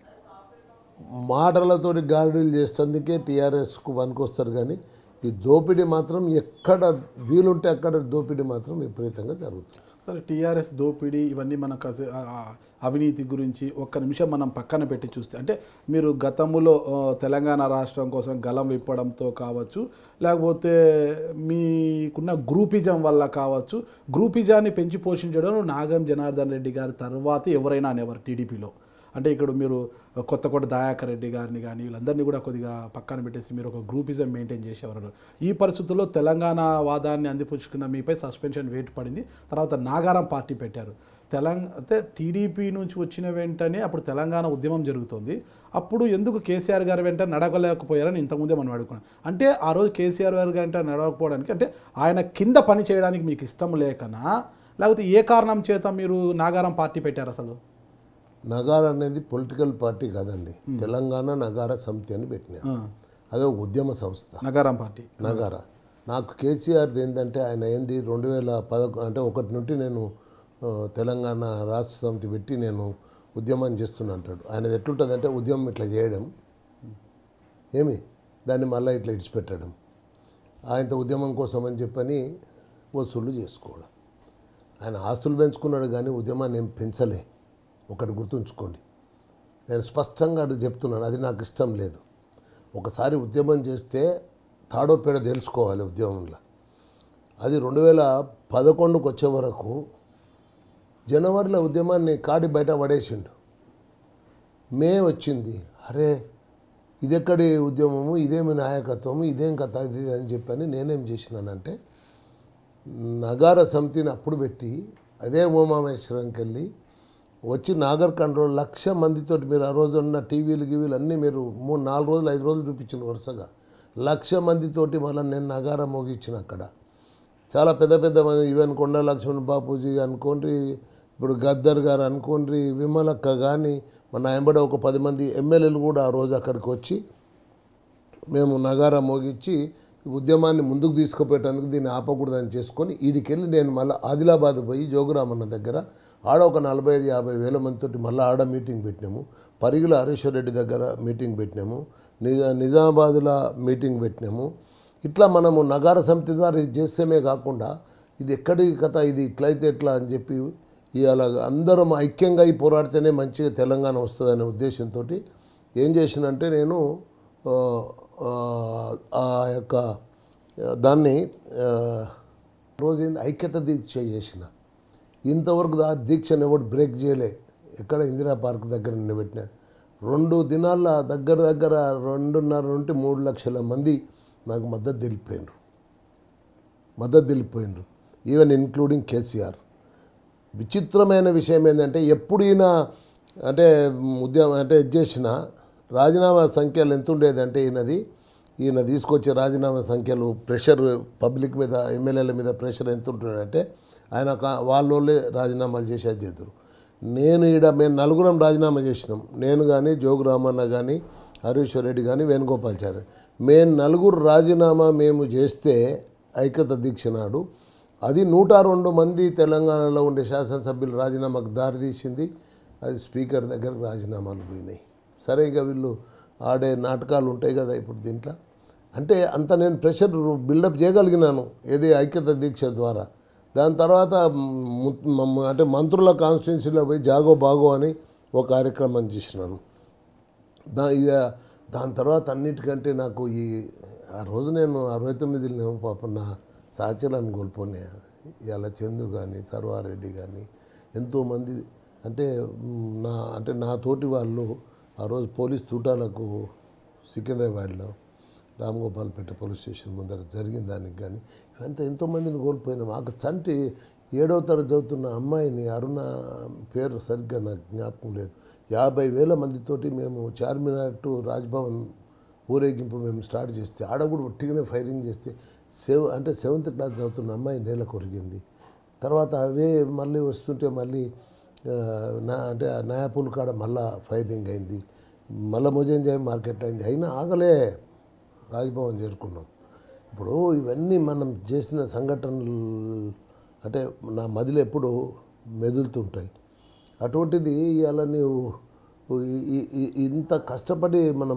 మాటలతోటి గాడిలు చేసేందుకే టీఆర్ఎస్కు పనికొస్తారు కానీ ఈ దోపిడీ మాత్రం ఎక్కడ వీలుంటే అక్కడ దోపిడీ మాత్రం విపరీతంగా జరుగుతుంది సరే టీఆర్ఎస్ దోపిడీ ఇవన్నీ మన కస- ఆ- ఆ అవినీతి గురించి ఒక్క నిమిషం మనం పక్కన పెట్టి చూస్తే అంటే మీరు గతంలో ఆ, తెలంగాణ రాష్ట్రం కోసం గలం విప్పడంతో కావచ్చు లేకపోతే మీకున్న గ్రూపిజం వల్ల కావచ్చు గ్రూపిజాన్ని పెంచి పోషించడం నాగం జనార్దన్ రెడ్డి గారి తర్వాత ఎవరైనా అనేవారు టీడీపీలో అంటే ఇక్కడ మీరు కొత్త కొత్త దయాకర్ రెడ్డి గారిని కానీ వీళ్ళందరినీ కూడా కొద్దిగా పక్కన పెట్టేసి మీరు ఒక గ్రూపిజం మెయింటైన్ చేసేవారు ఈ పరిస్థితుల్లో తెలంగాణ వాదాన్ని అందిపుచ్చుకున్న మీపై సస్పెన్షన్ వేటు పడింది తర్వాత నాగారం పార్టీ పెట్టారు తెలంగాణ అంటే టీడీపీ నుంచి వచ్చిన వెంటనే అప్పుడు తెలంగాణ ఉద్యమం జరుగుతుంది అప్పుడు ఎందుకు కేసీఆర్ గారి వెంట నడవలేకపోయారని ఇంతకుముందే మనం అడుగుకున్నాం అంటే ఆ రోజు కేసీఆర్ గారి వెంట నడవకపోవడానికి అంటే ఆయన కింద పని చేయడానికి మీకు ఇష్టం లేకనా లేకపోతే ఏ కారణం చేత మీరు నాగారం పార్టీ పెట్టారు అసలు నగార అనేది పొలిటికల్ పార్టీ కాదండి తెలంగాణ నగార సమితి అని పెట్టినా ఆ, అదే ఒక ఉద్యమ సంస్థ నగారం పార్టీ నగార నాకు కేసీఆర్ది ఏంటంటే ఆయన ఏంది రెండు వేల పదకొ అంటే ఒకటి నుండి నేను ఆ, తెలంగాణ రాష్ట్ర సమితి పెట్టి నేను ఉద్యమం చేస్తున్నా అంటాడు ఆయనది ఎట్లుంటుంది అంటే ఉద్యమం ఇట్లా చేయడం ఏమి దాన్ని మళ్ళీ ఇట్లా ఇడిచిపెట్టడం ఆయనతో ఉద్యమం కోసం అని చెప్పని వసూళ్ళు చేసుకోవడం ఆయన ఆస్తులు పెంచుకున్నాడు కానీ ఉద్యమాన్ని ఏం పెంచలే ఒకటి గుర్తుంచుకోండి నేను స్పష్టంగా అది చెప్తున్నాను అది నాకు ఇష్టం లేదు ఒకసారి ఉద్యమం చేస్తే తాడో పేడ తెలుసుకోవాలి ఉద్యమంలో అది రెండు వేల పదకొండుకు వచ్చే వరకు జనవరిలో ఉద్యమాన్ని కాడి బయట పడేసిండు మే వచ్చింది అరే ఇదెక్కడి ఉద్యమము ఇదేమి నాయకత్వము ఇదేం కథ ఇది అని చెప్పని నేనేం చేసినానంటే నగార సమితిని అప్పుడు పెట్టి అదే ఉమామేశ్వరంకి వెళ్ళి వచ్చి నాగర్ కంట్రోల్ లక్ష మందితోటి మీరు ఆ రోజు ఉన్న టీవీలు గీవీలు అన్నీ మీరు మూడు నాలుగు రోజులు ఐదు రోజులు చూపించిన వరుసగా లక్ష మందితోటి మళ్ళీ నేను నగారం మోగించిన అక్కడ చాలా పెద్ద పెద్ద మంది ఈవెన్ కొండ లక్ష్మణ్ బాపూజీ అనుకోండి ఇప్పుడు గద్దర్ గారు అనుకోండి విమలక్క కానీ మన ఎంబడ ఒక పది మంది ఎమ్మెల్యేలు కూడా ఆ రోజు అక్కడికి వచ్చి మేము నగారా మోగించి ఈ ఉద్యమాన్ని ముందుకు తీసుకుపోయేటందుకు దీన్ని ఆపకూడదని చేసుకొని ఈడికెళ్ళి నేను మళ్ళీ ఆదిలాబాద్ పోయి జోగురామన్న దగ్గర ఆడ ఒక నలభై ఐదు యాభై వేల మందితోటి మళ్ళీ ఆడ మీటింగ్ పెట్టినాము పరిగిల హరీశ్వర్ రెడ్డి దగ్గర మీటింగ్ పెట్టినాము నిజా నిజామాబాద్లో మీటింగ్ పెట్టినాము ఇట్లా మనము నగార సమితి ద్వారా ఇది చేస్తేమే కాకుండా ఇది ఎక్కడి కథ ఇది ఇట్లయితే ఎట్లా అని చెప్పి ఇవాళ అందరం ఐక్యంగా ఈ పోరాడితేనే మంచిగా తెలంగాణ వస్తుందనే ఉద్దేశంతో ఏం చేసినంటే నేను ఆ, ఆ, ఆ యొక్క దాన్ని ఆ, రోజు ఏంది ఐక్యత దీక్ష చేసిన ఇంతవరకు ఆ దీక్షను ఎవడు బ్రేక్ చేయలే ఎక్కడ ఇందిరా పార్క్ దగ్గర నిలబెట్టిన రెండు దినాల దగ్గర దగ్గర రెండున్నర నుండి మూడు లక్షల మంది నాకు మద్దతు తెలిపిపోయినరు మద్దతు తెలిపిపోయినరు ఈవెన్ ఇన్క్లూడింగ్ కేసీఆర్ విచిత్రమైన విషయం ఏంటంటే ఎప్పుడు ఈయన అంటే ఉద్యమం అంటే ఇది చేసిన రాజీనామా సంఖ్యలు ఎంత ఉండేది అంటే ఈయనది ఈయన తీసుకొచ్చే రాజీనామా సంఖ్యలు ప్రెషర్ పబ్లిక్ మీద ఎమ్మెల్యేల మీద ప్రెషర్ ఎంత ఉంటుందంటే ఆయన కా- వాళ్ళోళ్ళే రాజీనామాలు చేసేది చేద్దరు నేను ఈడ మేము నలుగురం రాజీనామా చేసినాం నేను కానీ జోగు రామన్న కానీ హరీశ్వర్ రెడ్డి కానీ వేణుగోపాల్చారి మేము నలుగురు రాజీనామా మేము చేస్తే ఐక్యత దీక్ష నాడు అది నూట రెండు మంది తెలంగాణలో ఉండే శాసనసభ్యులు రాజీనామాకు దారితీసింది అది స్పీకర్ దగ్గరకు రాజీనామాలు పోయినాయి సరే ఇక వీళ్ళు ఆడే నాటకాలు ఉంటాయి కదా ఇప్పుడు దీంట్లో అంటే అంత నేను ప్రెషర్ బిల్డప్ చేయగలిగినాను ఏది ఐక్యత దీక్ష ద్వారా దాని తర్వాత ము- మ- అంటే మంత్రుల కాన్స్టిట్యున్సీలో పోయి జాగో బాగో అని ఒక కార్యక్రమం చేసినాను దా ఇక దాని తర్వాత అన్నిటికంటే నాకు ఈ ఆ రోజు నేను అరవై తొమ్మిదిలో పాపం నా సహచరాన్ని కోల్పోనే ఇలా చందు కానీ సర్వారెడ్డి కానీ ఎంతోమంది అంటే మ్, నా అంటే నా తోటి వాళ్ళు ఆ రోజు పోలీస్ తూటాలకు సికింద్రాబాద్లో రామ్ గోపాల్పేట పోలీస్ స్టేషన్ ముందర జరిగిన దానికి కానీ ఇవంతా ఎంతోమందిని కోల్పోయినాం మాకు చంటి ఏడవ తరగతి చదువుతున్న అమ్మాయిని అరుణ పేరు సరిగ్గా నాకు జ్ఞాపకం లేదు యాభై వేల మందితోటి మేము చార్మినార్ టు రాజ్భవన్ ఊరేగింపు మేము స్టార్ట్ చేస్తే ఆడ కూడా ఒట్టిగానే ఫైరింగ్ చేస్తే సెవ్ అంటే సెవెంత్ క్లాస్ చదువుతున్న అమ్మాయి నేల కొరిగింది తర్వాత అవే మళ్ళీ వస్తుంటే మళ్ళీ ఆ, నా అంటే ఆ నాయాపూల్ కాడ మళ్ళా ఫైరింగ్ అయింది మళ్ళీ ముజంజాయ్ మార్కెట్ అయింది అయినా ఆగలే రాజ్భవన్ చేరుకున్నాం ఇప్పుడు ఇవన్నీ మనం చేసిన సంఘటనలు అంటే నా మదిలో ఎప్పుడు మెదులుతుంటాయి అటువంటిది ఇలా నీవు ఈ- ఈ- ఈ- ఇంత కష్టపడి మనం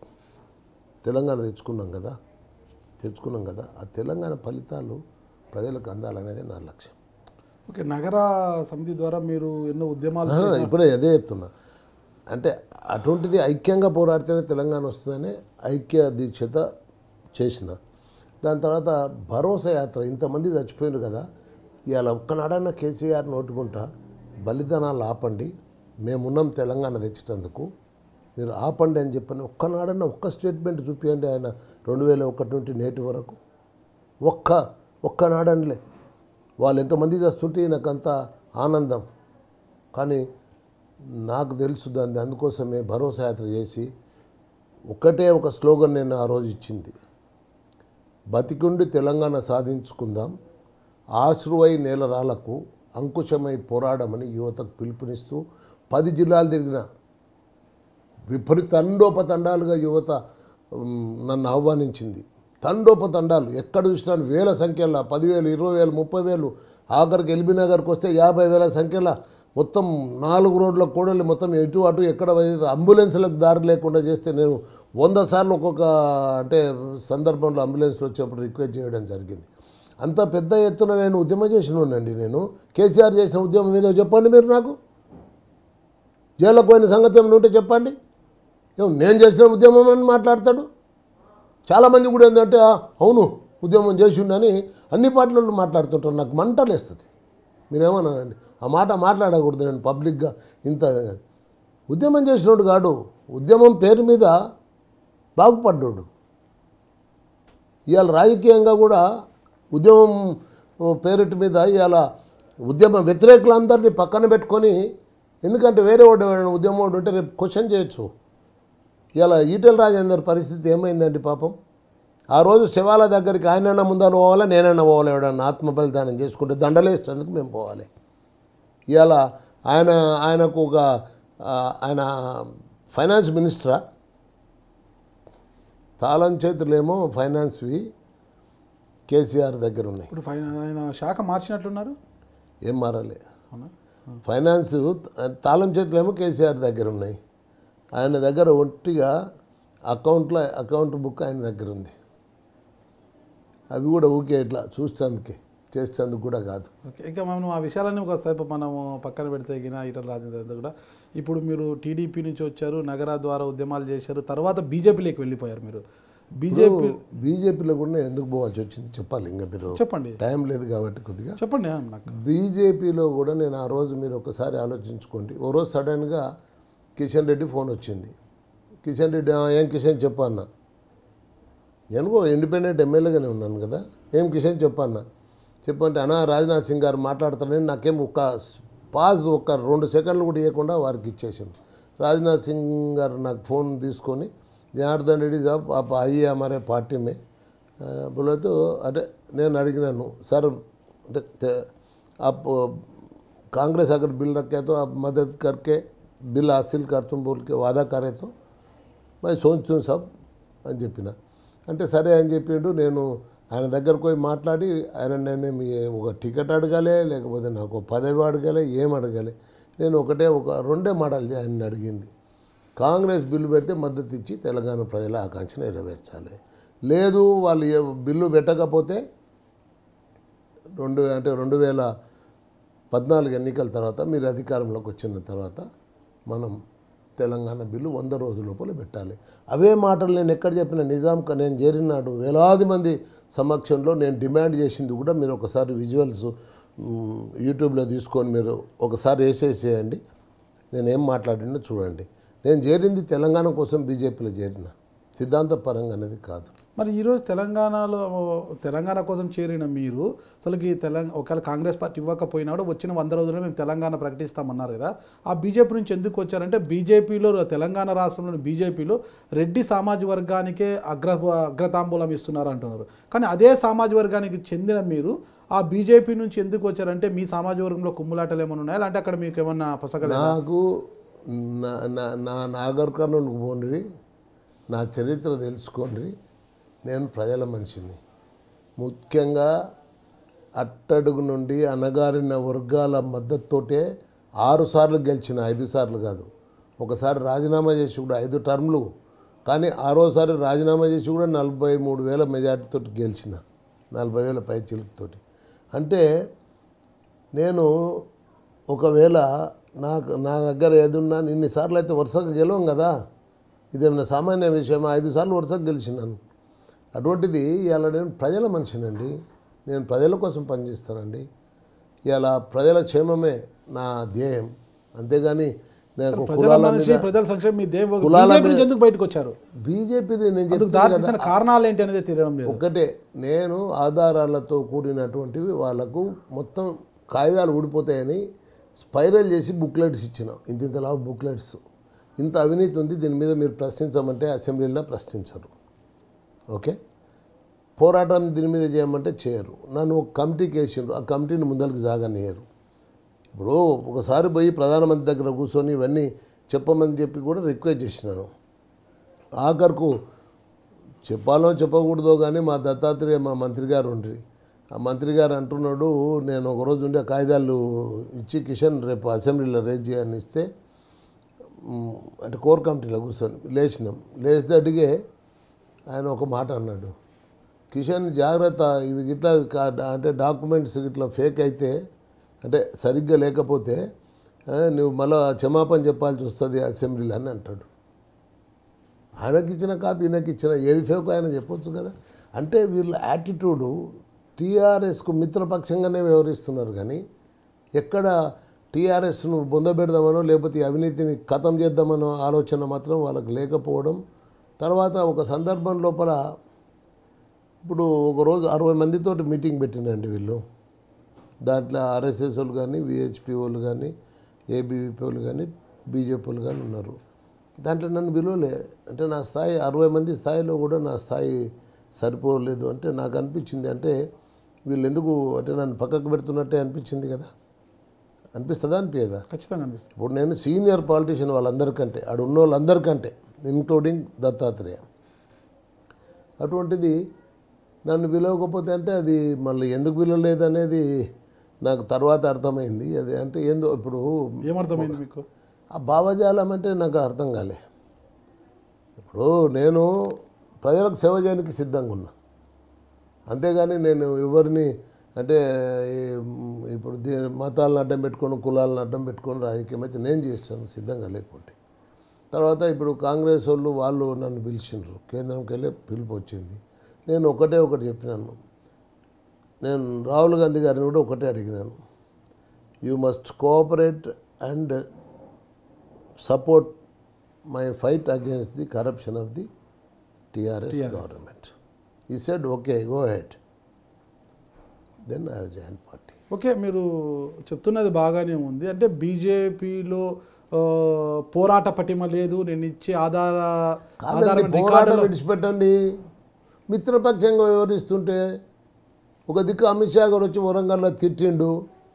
తెలంగాణ తెచ్చుకున్నాం కదా తెచ్చుకున్నాం కదా ఆ తెలంగాణ ఫలితాలు ప్రజలకు అందాలనేది నా లక్ష్యం ఓకే నగర సమితి ద్వారా మీరు ఎన్నో ఉద్యమాలు ఆ, ఇప్పుడే అదే చెప్తున్నా అంటే అటువంటిది ఐక్యంగా పోరాడితేనే తెలంగాణ వస్తుందని ఐక్య దీక్షత చేసిన దాని తర్వాత భరోసా యాత్ర ఇంతమంది చచ్చిపోయారు కదా ఇవాళ ఒక్కనాడన్న కేసీఆర్ నోటుకుంటా బలిదానాలు ఆపండి మేమున్నాం తెలంగాణ తెచ్చేటందుకు మీరు ఆపండి అని చెప్పని ఒక్కనాడన్న ఒక్క స్టేట్మెంట్ చూపించండి ఆయన రెండు వేల ఒకటి నుండి నేటి వరకు ఒక్క ఒక్కనాడనిలే వాళ్ళు ఎంతమంది చేస్తుంటే నాకు అంత ఆనందం కానీ నాకు తెలుసు దాన్ని అందుకోసమే భరోసా యాత్ర చేసి ఒకటే ఒక స్లోగన్ నేను ఆ రోజు ఇచ్చింది బతికుండి తెలంగాణ సాధించుకుందాం ఆశ్రువై నేలరాలకు అంకుశమై పోరాడమని యువతకు పిలుపునిస్తూ పది జిల్లాలు తిరిగిన విపరీత తండోపతండాలుగా యువత ఉమ్, నన్ను ఆహ్వానించింది తండోపతండాలు ఎక్కడ చూసినా వేల సంఖ్యలో పదివేలు ఇరవై వేలు ముప్పై వేలు ఆఖరికి ఎల్బీ నగర్కి వస్తే యాభై వేల సంఖ్యలో మొత్తం నాలుగు రోడ్ల కూడలి మొత్తం ఎటు అటు ఎక్కడ పోయేది అంబులెన్స్లకు దారి లేకుండా చేస్తే నేను వంద సార్లు ఒక్కొక్క అంటే సందర్భంలో అంబులెన్స్లో వచ్చినప్పుడు రిక్వెస్ట్ చేయడం జరిగింది అంత పెద్ద ఎత్తున నేను ఉద్యమం చేసినండి నేను కేసీఆర్ చేసిన ఉద్యమం ఏదో చెప్పండి మీరు నాకు జైల్లోకి పోయిన సంగతి ఏమైనా ఉంటే చెప్పండి ఏం నేను చేసిన ఉద్యమం అని మాట్లాడతాడు చాలామంది కూడా ఏంటంటే "ఆ, అవును ఉద్యమం చేసి ఉండని అన్ని పార్టీలలో మాట్లాడుతుంటారు నాకు మంటలేస్తుంది మీరేమన్నానండి ఆ మాట మాట్లాడకూడదు నేను పబ్లిక్గా ఇంత ఉద్యమం చేసినోడు కాడు ఉద్యమం పేరు మీద బాగుపడ్డాడు ఇవాళ రాజకీయంగా కూడా ఉద్యమం పేరిటి మీద ఇవాళ ఉద్యమ వ్యతిరేకులందరినీ పక్కన పెట్టుకొని ఎందుకంటే వేరే వాడు ఎవరైనా ఉద్యమం వాడు ఉంటే రేపు క్వశ్చన్ చేయొచ్చు ఇలా ఈటెల రాజేందర్ పరిస్థితి ఏమైందండి పాపం ఆ రోజు శివాల దగ్గరికి ఆయనన్నా ముందర పోవాలా నేనన్నా పోవాలి ఎవడన్నా ఆత్మ బలిదానం చేసుకుంటే దండలేసేందుకు మేము పోవాలి ఇవాళ ఆయన ఆయనకు ఒక ఆ, ఆయన ఫైనాన్స్ మినిస్టరా తాళం చేతులేమో ఫైనాన్స్వి కేసీఆర్ దగ్గర ఉన్నాయి ఇప్పుడు ఫైన ఆయన శాఖ మార్చినట్లున్నారు ఏం మారాలి అవునా ఫైనాన్స్ తాళం చేతులేమో కేసీఆర్ దగ్గర ఉన్నాయి ఆయన దగ్గర ఒట్టిగా అకౌంట్లో అకౌంట్ బుక్ ఆయన దగ్గర ఉంది అవి కూడా ఊకే ఇట్లా చూస్తేందుకే చేసేందుకు కూడా కాదు ఓకే ఇంకా మనం ఆ విషయాలన్నీ ఒకసేపు మనము పక్కన పెడితే గిన ఈటల రాజేంద్ర కూడా ఇప్పుడు మీరు టీడీపీ నుంచి వచ్చారు నగర ద్వారా ఉద్యమాలు చేశారు తర్వాత బీజేపీలోకి వెళ్ళిపోయారు మీరు బీజేపీ బీజేపీలో కూడా నేను ఎందుకు పోవాల్సి వచ్చింది చెప్పాలి ఇంకా మీరు చెప్పండి టైం లేదు కాబట్టి కొద్దిగా చెప్పండి ఆ, నాకు బీజేపీలో కూడా నేను ఆ రోజు మీరు ఒకసారి ఆలోచించుకోండి ఓ రోజు సడన్గా కిషన్ రెడ్డి ఫోన్ వచ్చింది కిషన్ రెడ్డి "ఆ, ఏం కిషన్ చెప్పన్న నేను కూడా ఇండిపెండెంట్ ఎమ్మెల్యేగానే ఉన్నాను కదా ఏం కిషన్ చెప్పన్న చెప్పంటే అన్నా రాజ్నాథ్ సింగ్ గారు మాట్లాడతానని నాకేం ఒక పాజ్ ఒక రెండు సెకండ్లు కూడా ఇవ్వకుండా వారికి ఇచ్చేసాను राजनाथ सिंह గారు నాకు ఫోన్ తీసుకొని జనార్దన్ రెడ్డి సాబ్ आप आइए हमारे पार्टी में ఆ, बोले तो అంటే నేను అడిగినాను సార్ అంటే ते- आप कांग्रेस अगर बिल रखे तो आप मदद करके बिल हासिल कर तुम बोल के वादा करे तो మరి సోంచు సబ్ అని చెప్పిన అంటే సరే అని చెప్పిండు నేను ఆయన దగ్గరకు పోయి మాట్లాడి ఆయన నేను మీ ఒక టికెట్ అడగాలి లేకపోతే నాకు ఒక పదవి అడగాలి ఏం అడగాలి నేను ఒకటే ఒక రెండే మాటలు ఆయన అడిగింది కాంగ్రెస్ బిల్లు పెడితే మద్దతు ఇచ్చి తెలంగాణ ప్రజల ఆకాంక్ష నెరవేర్చాలి లేదు వాళ్ళు ఏ బిల్లు పెట్టకపోతే రెండు అంటే రెండు వేల పద్నాలుగు ఎన్నికల తర్వాత మీరు అధికారంలోకి వచ్చిన తర్వాత మనం తెలంగాణ బిల్లు వంద రోజుల లోపల పెట్టాలి అవే మాటలు నేను ఎక్కడ చెప్పిన నిజాం క- నేను చేరినాడు వేలాది మంది సమక్షంలో నేను డిమాండ్ చేసింది కూడా మీరు ఒకసారి విజువల్స్ మ్, యూట్యూబ్లో తీసుకొని మీరు ఒకసారి వేసేసేయండి నేను ఏం మాట్లాడినా చూడండి నేను చేరింది తెలంగాణ కోసం బీజేపీలో చేరిన సిద్ధాంతపరంగా అనేది కాదు మరి ఈరోజు తెలంగాణలో తెలంగాణ కోసం చేరిన మీరు అసలుకి తెలంగాణ ఒకవేళ కాంగ్రెస్ పార్టీ ఇవ్వకపోయినా కూడా వచ్చిన వంద రోజుల్లో మేము తెలంగాణ ప్రకటిస్తామన్నారు కదా ఆ బీజేపీ నుంచి ఎందుకు వచ్చారంటే బీజేపీలో తెలంగాణ రాష్ట్రంలోని బీజేపీలో రెడ్డి సామాజిక వర్గానికే అగ్ర అగ్రతాంబూలం ఇస్తున్నారు అంటున్నారు కానీ అదే సామాజిక వర్గానికి చెందిన మీరు ఆ బీజేపీ నుంచి ఎందుకు వచ్చారంటే మీ సామాజిక వర్గంలో కుమ్ములాటలు ఏమైనా ఉన్నాయా లేదంటే అక్కడ మీకు ఏమన్నా పొసగలే నాకు నా నా నా నాగర్ కర్నూలుకు పోండి నా చరిత్ర తెలుసుకోండి నేను ప్రజల మనిషిని ముఖ్యంగా అట్టడుగు నుండి అణగారిన వర్గాల మద్దతుతోటే ఆరు సార్లు గెలిచిన ఐదు సార్లు కాదు ఒకసారి రాజీనామా చేసి కూడా ఐదు టర్మ్లు కానీ ఆరోసారి రాజీనామా చేసి కూడా నలభై మూడు వేల మెజార్టీతో గెలిచిన నలభై వేల పై చిలుకుతోటి అంటే నేను ఒకవేళ నాకు నా దగ్గర ఏదున్నా ఇన్నిసార్లు అయితే వరుసగా గెలవం కదా ఇదేమైనా సామాన్య విషయం ఐదు సార్లు వరుసగా గెలిచినాను అటువంటిది ఇవాళ నేను ప్రజల మనిషినండి నేను ప్రజల కోసం పనిచేస్తానండి ఇవాళ ప్రజల క్షేమమే నా ధ్యేయం అంతేగాని నేను ప్రజల కులాల మనిషి మీద ప్రజల సంక్షేమం మీ దేవ కులాల బీజేపీ నుంచి ఎందుకు బయటకు వచ్చారు బీజేపీని నేను అందుకు చెప్తాను దారి తీసిన కారణాలు ఏంటి అనేది తెలియడం లేదు ఒకటే నేను ఆధారాలతో కూడినటువంటివి వాళ్ళకు మొత్తం కాగితాలు ఊడిపోతాయని స్పైరల్ చేసి బుక్లెట్స్ ఇచ్చిన ఇంత ఇంతలా బుక్లెట్స్ ఇంత అవినీతి ఉంది దీని మీద మీరు ప్రశ్నించమంటే అసెంబ్లీలో ప్రశ్నించరు ఓకే పోరాటం దీని మీద చేయమంటే చేయరు నన్ను ఒక కమిటీకి వేసిండ్రు ఆ కమిటీని ముందరికి సాగనియరు ఇప్పుడు ఒకసారి పోయి ప్రధానమంత్రి దగ్గర కూర్చొని ఇవన్నీ చెప్పమని చెప్పి కూడా రిక్వెస్ట్ చేసినాను ఆఖరుకు చెప్పాలో చెప్పకూడదో కానీ మా దత్తాత్రేయ మా మంత్రి గారు ఉండ్రి ఆ మంత్రి గారు అంటున్నాడు నేను ఒకరోజు ఉండి ఆ కాగితాలు ఇచ్చి కిషన్ రేపు అసెంబ్లీలో రేజ్ చేయని ఇస్తే మ్, అంటే కోర్ కమిటీలో కూర్చొని లేచినాం లేస్తే అడిగే ఆయన ఒక మాట అన్నాడు కిషన్ జాగ్రత్త ఇవి గిట్లా కా- అంటే డాక్యుమెంట్స్ ఇట్లా ఫేక్ అయితే అంటే సరిగ్గా లేకపోతే ఆ, నువ్వు మళ్ళా క్షమాపణ చెప్పాల్సి వస్తుంది అసెంబ్లీలో అని అంటాడు ఆయనకి ఇచ్చిన కాపీ ఈయనకి ఇచ్చిన ఏది ఫేక్ ఆయన చెప్పొచ్చు కదా అంటే వీళ్ళ యాటిట్యూడు టీఆర్ఎస్కు మిత్రపక్షంగానే వ్యవహరిస్తున్నారు కానీ ఎక్కడ టీఆర్ఎస్ను బొందబెడదామనో లేకపోతే ఈ అవినీతిని ఖతం చేద్దామనో ఆలోచన మాత్రం వాళ్ళకి లేకపోవడం తర్వాత ఒక సందర్భం లోపల ఇప్పుడు ఒకరోజు అరవై మందితోటి మీటింగ్ పెట్టినండి వీళ్ళు దాంట్లో ఆర్ఎస్ఎస్ వాళ్ళు కానీ విహెచ్పి వాళ్ళు కానీ ఏబీవీపీ వాళ్ళు కానీ బీజేపీ వాళ్ళు కానీ ఉన్నారు దాంట్లో నన్ను విలువలే అంటే నా స్థాయి అరవై మంది స్థాయిలో కూడా నా స్థాయి సరిపోలేదు అంటే నాకు అనిపించింది అంటే వీళ్ళు ఎందుకు అంటే నన్ను పక్కకు పెడుతున్నట్టే అనిపించింది కదా అనిపిస్తుందా అనిపించదా ఖచ్చితంగా అనిపిస్తుంది ఇప్పుడు నేను సీనియర్ పాలిటీషియన్ వాళ్ళందరికంటే ఆడ ఉన్న వాళ్ళందరికంటే ఇంక్లూడింగ్ దత్తాత్రేయ అటువంటిది నన్ను పిలవకపోతే అంటే అది మళ్ళీ ఎందుకు పిలవలేదు అనేది నాకు తర్వాత అర్థమైంది అది అంటే ఏందో ఇప్పుడు ఏమర్థమైంది మీకు ఆ భావజాలం అంటే నాకు అర్థం కాలే ఇప్పుడు నేను ప్రజలకు సేవ చేయడానికి సిద్ధంగా ఉన్నా అంతేగాని నేను ఎవరిని అంటే ఈ- ఇప్పుడు దీ మతాలను అడ్డం పెట్టుకొని కులాలను అడ్డం పెట్టుకొని రాజకీయం అయితే నేను చేస్తాను సిద్ధంగా లేకుంటే తర్వాత ఇప్పుడు కాంగ్రెస్ వాళ్ళు వాళ్ళు నన్ను పిలిచిండ్రు కేంద్రంకి వెళ్ళి పిలుపు వచ్చింది నేను ఒకటే ఒకటి చెప్పినాను నేను రాహుల్ గాంధీ గారిని కూడా ఒకటే అడిగినాను you must cooperate and support my fight against the corruption of the TRS government he said okay go head then I join party okay మీరు చెప్తున్నది బాగానే ఉంది అంటే బీజేపీలో పోరాట పటిమ లేదు నేను ఇచ్చే ఆధార కాదండి ఆధారమైన పోరాటం రికార్డులో విడిచిపెట్టండి మిత్రపక్షంగా వ్యవహరిస్తుంటే ఒక దిక్కు అమిత్ షా గారు వచ్చి వరంగల్లో తిట్టిండు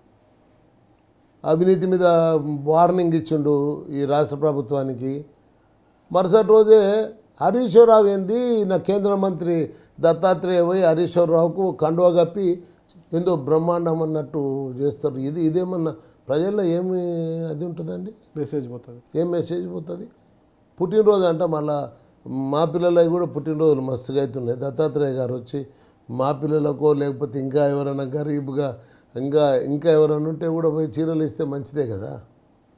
అవినీతి మీద వార్నింగ్ ఇచ్చిండు ఈ రాష్ట్ర ప్రభుత్వానికి మరుసటి రోజే హరీశ్వరరావు ఏంది నా కేంద్ర మంత్రి దత్తాత్రేయ పోయి హరీశ్వరరావుకు కండువా కప్పి ఏందో బ్రహ్మాండం అన్నట్టు చేస్తారు ఇది ఇదేమన్నా ప్రజల్లో ఏమి అది ఉంటుందండి మెసేజ్ పోతుంది ఏం మెసేజ్ పోతుంది పుట్టినరోజు అంట మళ్ళా మా పిల్లలవి కూడా పుట్టినరోజులు మస్తుగా అవుతున్నాయి దత్తాత్రేయ గారు వచ్చి మా పిల్లలకో లేకపోతే ఇంకా ఎవరైనా గరీబ్గా ఇంకా ఇంకా ఎవరైనా ఉంటే కూడా పోయి చీరలు ఇస్తే మంచిదే కదా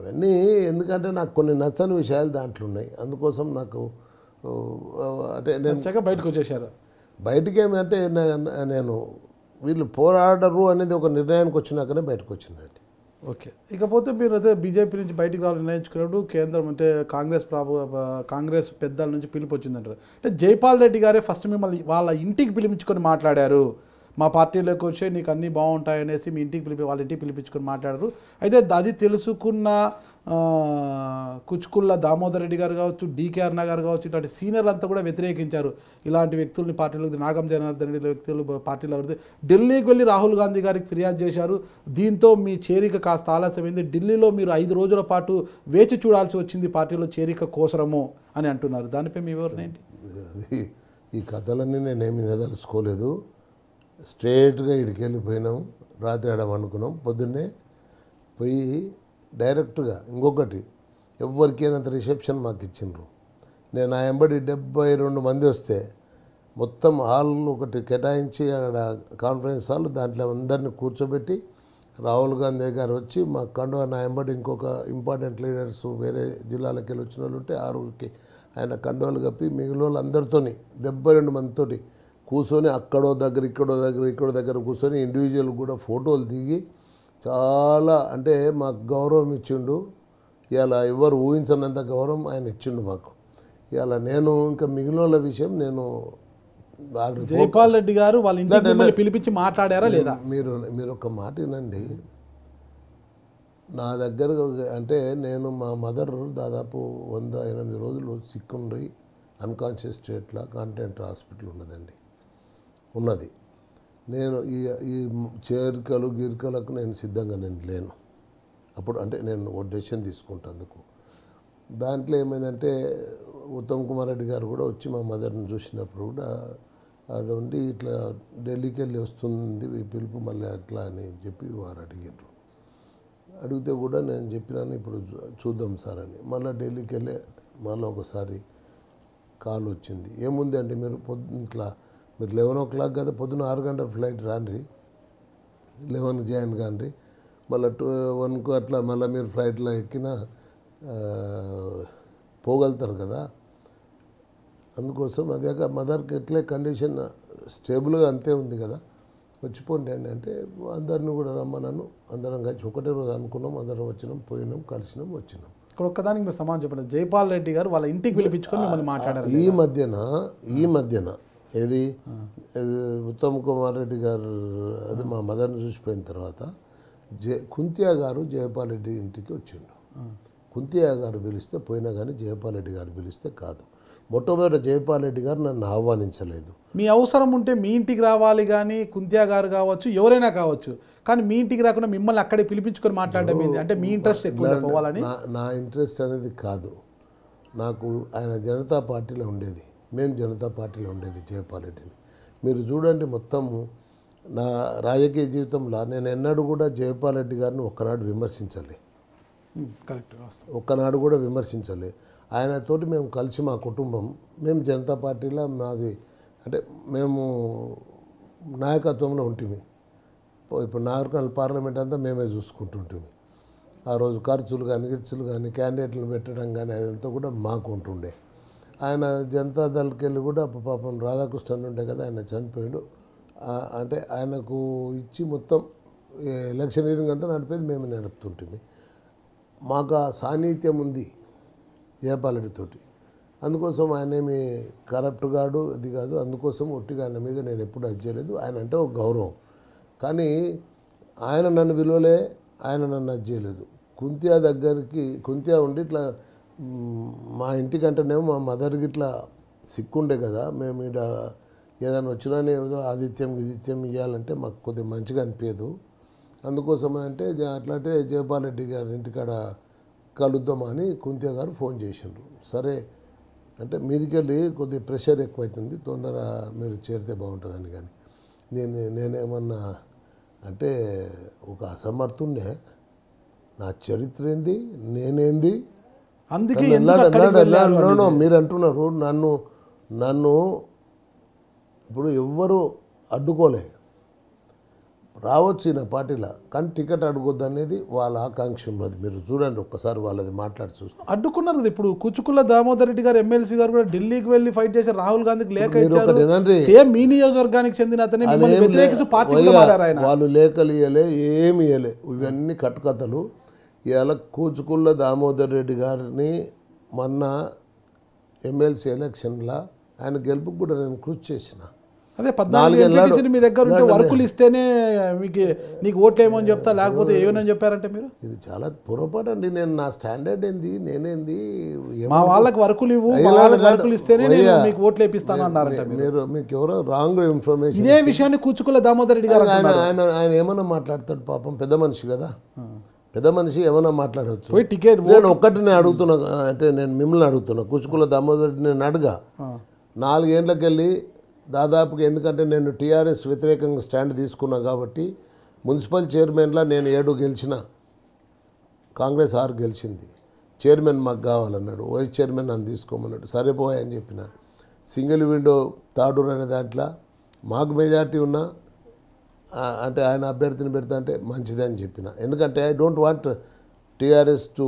అవన్నీ ఎందుకంటే నాకు కొన్ని నచ్చని విషయాలు దాంట్లో ఉన్నాయి అందుకోసం నాకు ఓ, అంటే నేను వచ్చాక బయటకు వచ్చేసారు బయటికి ఏమంటే నే- నేను వీళ్ళు పోరాడరు అనేది ఒక నిర్ణయానికి వచ్చినాకనే బయటకు వచ్చిందండి ఓకే ఇకపోతే మీరు అయితే బీజేపీ నుంచి బయటికి రావాలని నిర్ణయించుకున్నప్పుడు కేంద్రం అంటే కాంగ్రెస్ ప్రభు కాంగ్రెస్ పెద్దల నుంచి పిలుపు వచ్చిందంటారు అంటే జైపాల్ రెడ్డి గారే ఫస్ట్ మిమ్మల్ని వాళ్ళ ఇంటికి పిలిపించుకొని మాట్లాడారు మా పార్టీలోకి వచ్చే నీకు అన్నీ బాగుంటాయి అనేసి మీ ఇంటికి పిలిపి వాళ్ళ ఇంటికి పిలిపించుకొని మాట్లాడారు అయితే అది తెలుసుకున్న ఆ, కుచ్కుళ్ళ దామోదర్ రెడ్డి గారు కావచ్చు డీకే అర్ణ గారు కావచ్చు ఇలాంటి సీనియర్లు అంతా కూడా వ్యతిరేకించారు ఇలాంటి వ్యక్తుల్ని పార్టీలోకి నాగం జనార్దన్ రెడ్డి వ్యక్తులు పార్టీలో పెడితే ఢిల్లీకి వెళ్ళి రాహుల్ గాంధీ గారికి ఫిర్యాదు చేశారు దీంతో మీ చేరిక కాస్త ఆలస్యమైంది ఢిల్లీలో మీరు ఐదు రోజుల పాటు వేచి చూడాల్సి వచ్చింది పార్టీలో చేరిక కోసరము అని అంటున్నారు దానిపై మీ వివరణ ఏంటి అది ఈ కథలన్నీ నేనేమి నిదలుచుకోలేదు స్ట్రేట్గా ఇడికి వెళ్ళిపోయినాం రాత్రి ఆడ అనుకున్నాం పొద్దున్నే పోయి డైరెక్ట్గా ఇంకొకటి ఎవరికైనంత రిసెప్షన్ మాకు ఇచ్చిండ్రు నేను ఆ ఎంబడి డెబ్బై రెండు మంది వస్తే మొత్తం హాల్ ఒకటి కేటాయించి ఆడ కాన్ఫరెన్స్ హాల్ దాంట్లో అందరిని కూర్చోబెట్టి రాహుల్ గాంధీ గారు వచ్చి మా కండువా నా ఎంబడి ఇంకొక ఇంపార్టెంట్ లీడర్స్ వేరే జిల్లాలకు వెళ్ళి వచ్చిన వాళ్ళు ఉంటే ఆరుగురికి ఆయన కండువాలు కప్పి మిగిలిన వాళ్ళందరితోని డెబ్బై రెండు మందితోటి కూర్చొని అక్కడో దగ్గర ఇక్కడో దగ్గర ఇక్కడో దగ్గర కూర్చొని ఇండివిజువల్ కూడా ఫోటోలు దిగి చాలా అంటే మాకు గౌరవం ఇచ్చిండు ఇవాళ ఎవరు ఊహించనంత గౌరవం ఆయన ఇచ్చిండు మాకు ఇవాళ నేను ఇంకా మిగిలిన వాళ్ళ విషయం నేను ఆల్రెడీ జైపాల్ రెడ్డి గారు వాళ్ళ ఇంటికి మిమ్మల్ని పిలిపించి మాట్లాడారా లేదా మీరు మీరు ఒక మాట వినండి నా దగ్గర అంటే నేను మా మదర్ దాదాపు వంద ఎనిమిది రోజులు సిక్కుండ్రి అన్కాన్షియస్ స్టేట్లో కాంటెంట్ హాస్పిటల్ ఉన్నదండి ఉన్నది నేను ఈ ఈ చేరికలు గీరికలకు నేను సిద్ధంగా నేను లేను అప్పుడు అంటే నేను ఓ డెసిషన్ తీసుకుంటేందుకు దాంట్లో ఏమైందంటే ఉత్తమ్ కుమార్ రెడ్డి గారు కూడా వచ్చి మా మదర్ని చూసినప్పుడు కూడా ఆడ ఉండి ఇట్లా ఢిల్లీకి వెళ్ళి వస్తుంది ఈ పిలుపు మళ్ళీ అట్లా అని చెప్పి వారు అడిగారు అడిగితే కూడా నేను చెప్పినాను ఇప్పుడు చూ- చూద్దాం సార్ అని మళ్ళీ ఢిల్లీకి వెళ్ళి మళ్ళీ ఒకసారి కాల్ వచ్చింది ఏముంది అంటే మీరు పొద్దున ఇట్లా మీరు లెవెన్ ఓ క్లాక్ కదా పొద్దున ఆరు గంటల ఫ్లైట్ రాండి లెవెన్కి జాయిన్ కాండి మళ్ళీ టూ వన్కు అట్లా మళ్ళీ మీరు ఫ్లైట్లో ఎక్కినా ఆ, పోగలుగుతారు కదా అందుకోసం అదేక మదర్కి ఎట్లే కండిషన్ స్టేబుల్గా అంతే ఉంది కదా వచ్చిపోండి అండి అంటే అందరిని కూడా రమ్మన్నాను అందరం కలిసి ఒకటే రోజు అనుకున్నాం అందరం వచ్చినాం పోయినాం కలిసినాం వచ్చినాం ఇక్కడ ఒక్కదానికి మీరు సమాధానం చెప్పండి జైపాల్ రెడ్డి గారు వాళ్ళ ఇంటికి పిలిపించుకొని మిమ్మల్ని మాట్లాడారు ఈ మధ్యన ఈ మధ్యన ఏది ఉత్తమ్ కుమార్ రెడ్డి గారు అది మా మదర్ని చూసిపోయిన తర్వాత జే కుంతియా గారు జయపాల్ రెడ్డి ఇంటికి వచ్చిండు కుంతియా గారు పిలిస్తే పోయినా కానీ జయపాల్ రెడ్డి గారు పిలిస్తే కాదు మొట్టమొదట జయపాల్ రెడ్డి గారు నన్ను ఆహ్వానించలేదు మీ అవసరం ఉంటే మీ ఇంటికి రావాలి కానీ కుంత్యా గారు కావచ్చు ఎవరైనా కావచ్చు కానీ మీ ఇంటికి రాకుండా మిమ్మల్ని అక్కడే పిలిపించుకొని మాట్లాడడం ఏంది అంటే మీ ఇంట్రెస్ట్ ఎక్కువ ఉందా పోవాలని నా నా ఇంట్రెస్ట్ అనేది కాదు నాకు ఆయన జనతా పార్టీలో ఉండేది మేము జనతా పార్టీలో ఉండేది జయపాల్ రెడ్డిని మీరు చూడండి మొత్తము నా రాజకీయ జీవితంలో నేను ఎన్నడూ కూడా జయపాల్ రెడ్డి గారిని ఒక్కనాడు విమర్శించలే కరెక్ట్ వాస్తవం ఒక్కనాడు కూడా విమర్శించలే ఆయనతోటి మేము కలిసి మా కుటుంబం మేము జనతా పార్టీలో మాది అంటే మేము నాయకత్వంలో ఉంటుంది ఇప్పుడు నాగరికల్ పార్లమెంట్ అంతా మేమే చూసుకుంటుంటుంది ఆ రోజు ఖర్చులు కానీ గిర్చులు కానీ క్యాండిడేట్లను పెట్టడం కానీ అదంతా కూడా మాకు ఉంటుండే ఆయన జనతా దళకి వెళ్ళి కూడా ప- పాపం రాధాకృష్ణన్ ఉండే కదా ఆయన చనిపోయాడు ఆ- అంటే ఆయనకు ఇచ్చి మొత్తం ఈ ఎలక్షనీరింగ్ అంతా నడిపేది మేము నడుపుతుంటుంది మాకు ఆ సాన్నిహిత్యం ఉంది జయపాలరెడ్డితోటి అందుకోసం ఆయన ఏమి కరప్ట్ గాడు అది కాదు అందుకోసం ఒట్టిగా ఆయన మీద నేను ఎప్పుడు అది చేయలేదు ఆయన అంటే ఒక గౌరవం కానీ ఆయన నన్ను విలువలే ఆయన నన్ను అది చేయలేదు కుంతియా దగ్గరికి కుంతియా ఉండి ఇట్లా మ్, మా ఇంటికంటేనేమో మా మదర్కి ఇట్లా సిక్కుండే కదా మేము ఇక్కడ ఏదైనా వచ్చినానే ఏదో ఆదిత్యం గిదిత్యం ఇవ్వాలంటే మాకు కొద్దిగా మంచిగా అనిపించదు అందుకోసం అంటే జ- అట్లాంటే జయపాల్ రెడ్డి గారి ఇంటికాడ కలుద్దామని కుంతియా గారు ఫోన్ చేసిండ్రు సరే అంటే మీదికెళ్ళి కొద్దిగా ప్రెషర్ ఎక్కువైతుంది తొందర మీరు చేరితే బాగుంటుందని కానీ నేను నేనేమన్నా అంటే ఒక అసమర్థుండే నా చరిత్ర ఏంది నేనేంది అందుకే నన్ను ఎందుకు అన్నాడు, అక్కడికి అన్నాడు, వెళ్ళారు అన్నాడు. అనేది? నో, నో, మీరు అంటున్నారు నన్ను నన్ను ఇప్పుడు ఎవ్వరు అడ్డుకోలే రావచ్చు ఈయన పార్టీలో కానీ టికెట్ అడగొద్దు అనేది వాళ్ళ ఆకాంక్ష ఉన్నది మీరు చూడండి ఒక్కసారి వాళ్ళది మాట్లాడి చూస్తే అడ్డుకున్నారు కదా ఇప్పుడు కుచుకుల దామోదర్ రెడ్డి గారు ఎమ్మెల్సీ గారు కూడా ఢిల్లీకి వెళ్ళి ఫైట్ చేసి రాహుల్ గాంధీకి లేఖ మీరు ఇచ్చారు ఒకటి వినండి. సేమ్ మీ నియోజకవర్గానికి చెందిన అతనే ఆయన మిమ్మల్ని ఏం వ్యతిరేకిస్తూ లే- పార్టీ వయ్యా, మారారు ఆయన వాళ్ళు లేఖలు ఇయ్యలే ఏమి ఇయ్యలే ఇవన్నీ కట్టుకథలు ఇవాళ కూచుకుళ్ళ దామోదర్ రెడ్డి గారిని మొన్న ఎమ్మెల్సీ ఎలక్షన్లో ఆయన గెలుపుకు కూడా నేను కృషి చేసిన అదే పద్నాలుగు నాలుగేళ్ళ ఎంపీటీసీలు మీ దగ్గర ఉంటే నాలుగు- వర్కులు ఇస్తేనే మీకు నీకు ఓట్లేమని చెప్తా లేకపోతే ఏమని చెప్పారంటే మీరు ఇది చాలా పొరపాటు అండి నేను నా స్టాండర్డ్ ఏంది నేనేంది ఏం- మా వాళ్ళకి వర్కులు ఇవ్వు మా అయ్యా, వాళ్ళకి నాడు- వర్కులు ఇస్తేనే నేను అయ్యా. మీకు ఓట్లు వేపిస్తాను అన్నారంట మీరు. మీరు మీకు ఎవరో రాంగ్ ఇన్ఫర్మేషన్ ఇదే విషయాన్ని కూచుకుల దామోదర్ రెడ్డి గారు ఆయన ఆయన ఆయన ఏమన్నా మాట్లాడతాడు పాపం పెద్ద మనిషి కదా పెద్ద మనిషి ఏమన్నా మాట్లాడవచ్చు పోయి టికెట్ నేను ఒక్కటి నేను అడుగుతున్నా అంటే నేను మిమ్మల్ని అడుగుతున్నా కుచుకుల దామోదర్ నేను అడగా నాలుగేండ్లకి వెళ్ళి దాదాపుగా ఎందుకంటే నేను టీఆర్ఎస్ వ్యతిరేకంగా స్టాండ్ తీసుకున్నా కాబట్టి మున్సిపల్ చైర్మన్లా నేను ఏడు గెలిచిన కాంగ్రెస్ ఆరు గెలిచింది చైర్మన్ మాకు కావాలన్నాడు వైస్ చైర్మన్ నన్ను తీసుకోమన్నాడు సరిపోయా అని చెప్పిన సింగిల్ విండో తాడూరు అనే దాంట్లో మాకు మెజార్టీ ఉన్నా ఆ, అంటే ఆయన అభ్యర్థిని పెడతా అంటే మంచిదే అని చెప్పిన ఎందుకంటే I don't want TRS to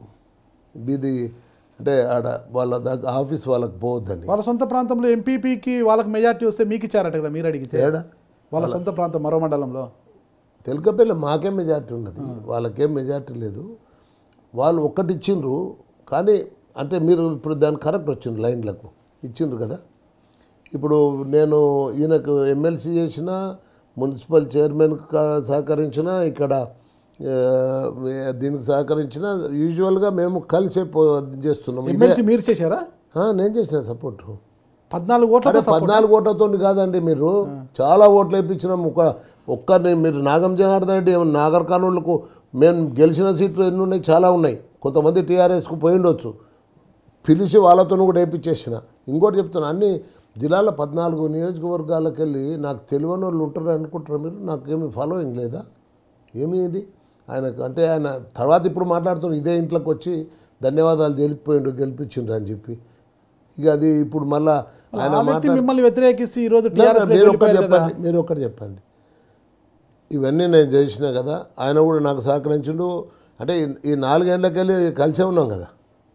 be the అంటే ఆడ వాళ్ళ దగ్గర ఆఫీస్ వాళ్ళకి పోవద్దని వాళ్ళ సొంత ప్రాంతంలో ఎంపీపీకి వాళ్ళకి మెజార్టీ వస్తే మీకు ఇచ్చారట కదా మీరు అడిగితే తేడా వాళ్ళ సొంత ప్రాంతం మరో మండలంలో తెలకపల్లి మాకేం మెజార్టీ ఉన్నది వాళ్ళకేం మెజార్టీ లేదు వాళ్ళు ఒక్కటి ఇచ్చిండ్రు కానీ అంటే మీరు ఇప్పుడు దాని కరెక్ట్ వచ్చిండ్రు లైన్లకు ఇచ్చిండ్రు కదా ఇప్పుడు నేను ఈయనకు ఎమ్మెల్సీ చేసిన మున్సిపల్ చైర్మన్ సహకరించిన ఇక్కడ ఆ, దీనికి సహకరించిన యూజువల్గా మేము కలిసే పో చేస్తున్నాం ఇదే ఎమ్మెల్సీ మీరు చేశారా ఆ, నేను చేసిన సపోర్ట్ పద్నాలుగు అరే ఓట్లతో పద్నాలుగు ఓట్లతో కాదండి మీరు చాలా ఓట్లు వేయించినాం ఒక ఒక్కరిని మీరు నాగం జనార్దన్ రెడ్డి ఏమన్నా నాగర్ కానూళ్ళకు మేము గెలిచిన సీట్లు ఎన్ని ఉన్నాయి చాలా ఉన్నాయి కొంతమంది టీఆర్ఎస్కు పోయి ఉండొచ్చు పిలిచి వాళ్ళతో కూడా వేయించేసిన ఇంకోటి చెప్తున్నా అన్ని జిల్లాల పద్నాలుగు నియోజకవర్గాలకు వెళ్ళి నాకు తెలియని వాళ్ళు ఉంటారు అనుకుంటారు మీరు నాకేమి ఫాలోయింగ్ లేదా ఏమి ఇది ఆయనకు అంటే ఆయన తర్వాత ఇప్పుడు మాట్లాడుతున్న ఇదే ఇంట్లోకి వచ్చి ధన్యవాదాలు తెలిపిపోయిండు గెలిపించిండ్రు అని చెప్పి ఇక అది ఇప్పుడు మళ్ళా ఆయన ఆ వ్యక్తి మిమ్మల్ని వ్యతిరేకిస్తూ ఈ రోజు టీఆర్ఎస్ మీరు ఒక్కటి చెప్పండి మీరు ఒక్కటి చెప్పండి ఇవన్నీ నేను చేసినా కదా ఆయన కూడా నాకు సహకరించిండు అంటే ఈ- ఈ నాలుగేళ్లకెళ్ళి కలిసే ఉన్నాం కదా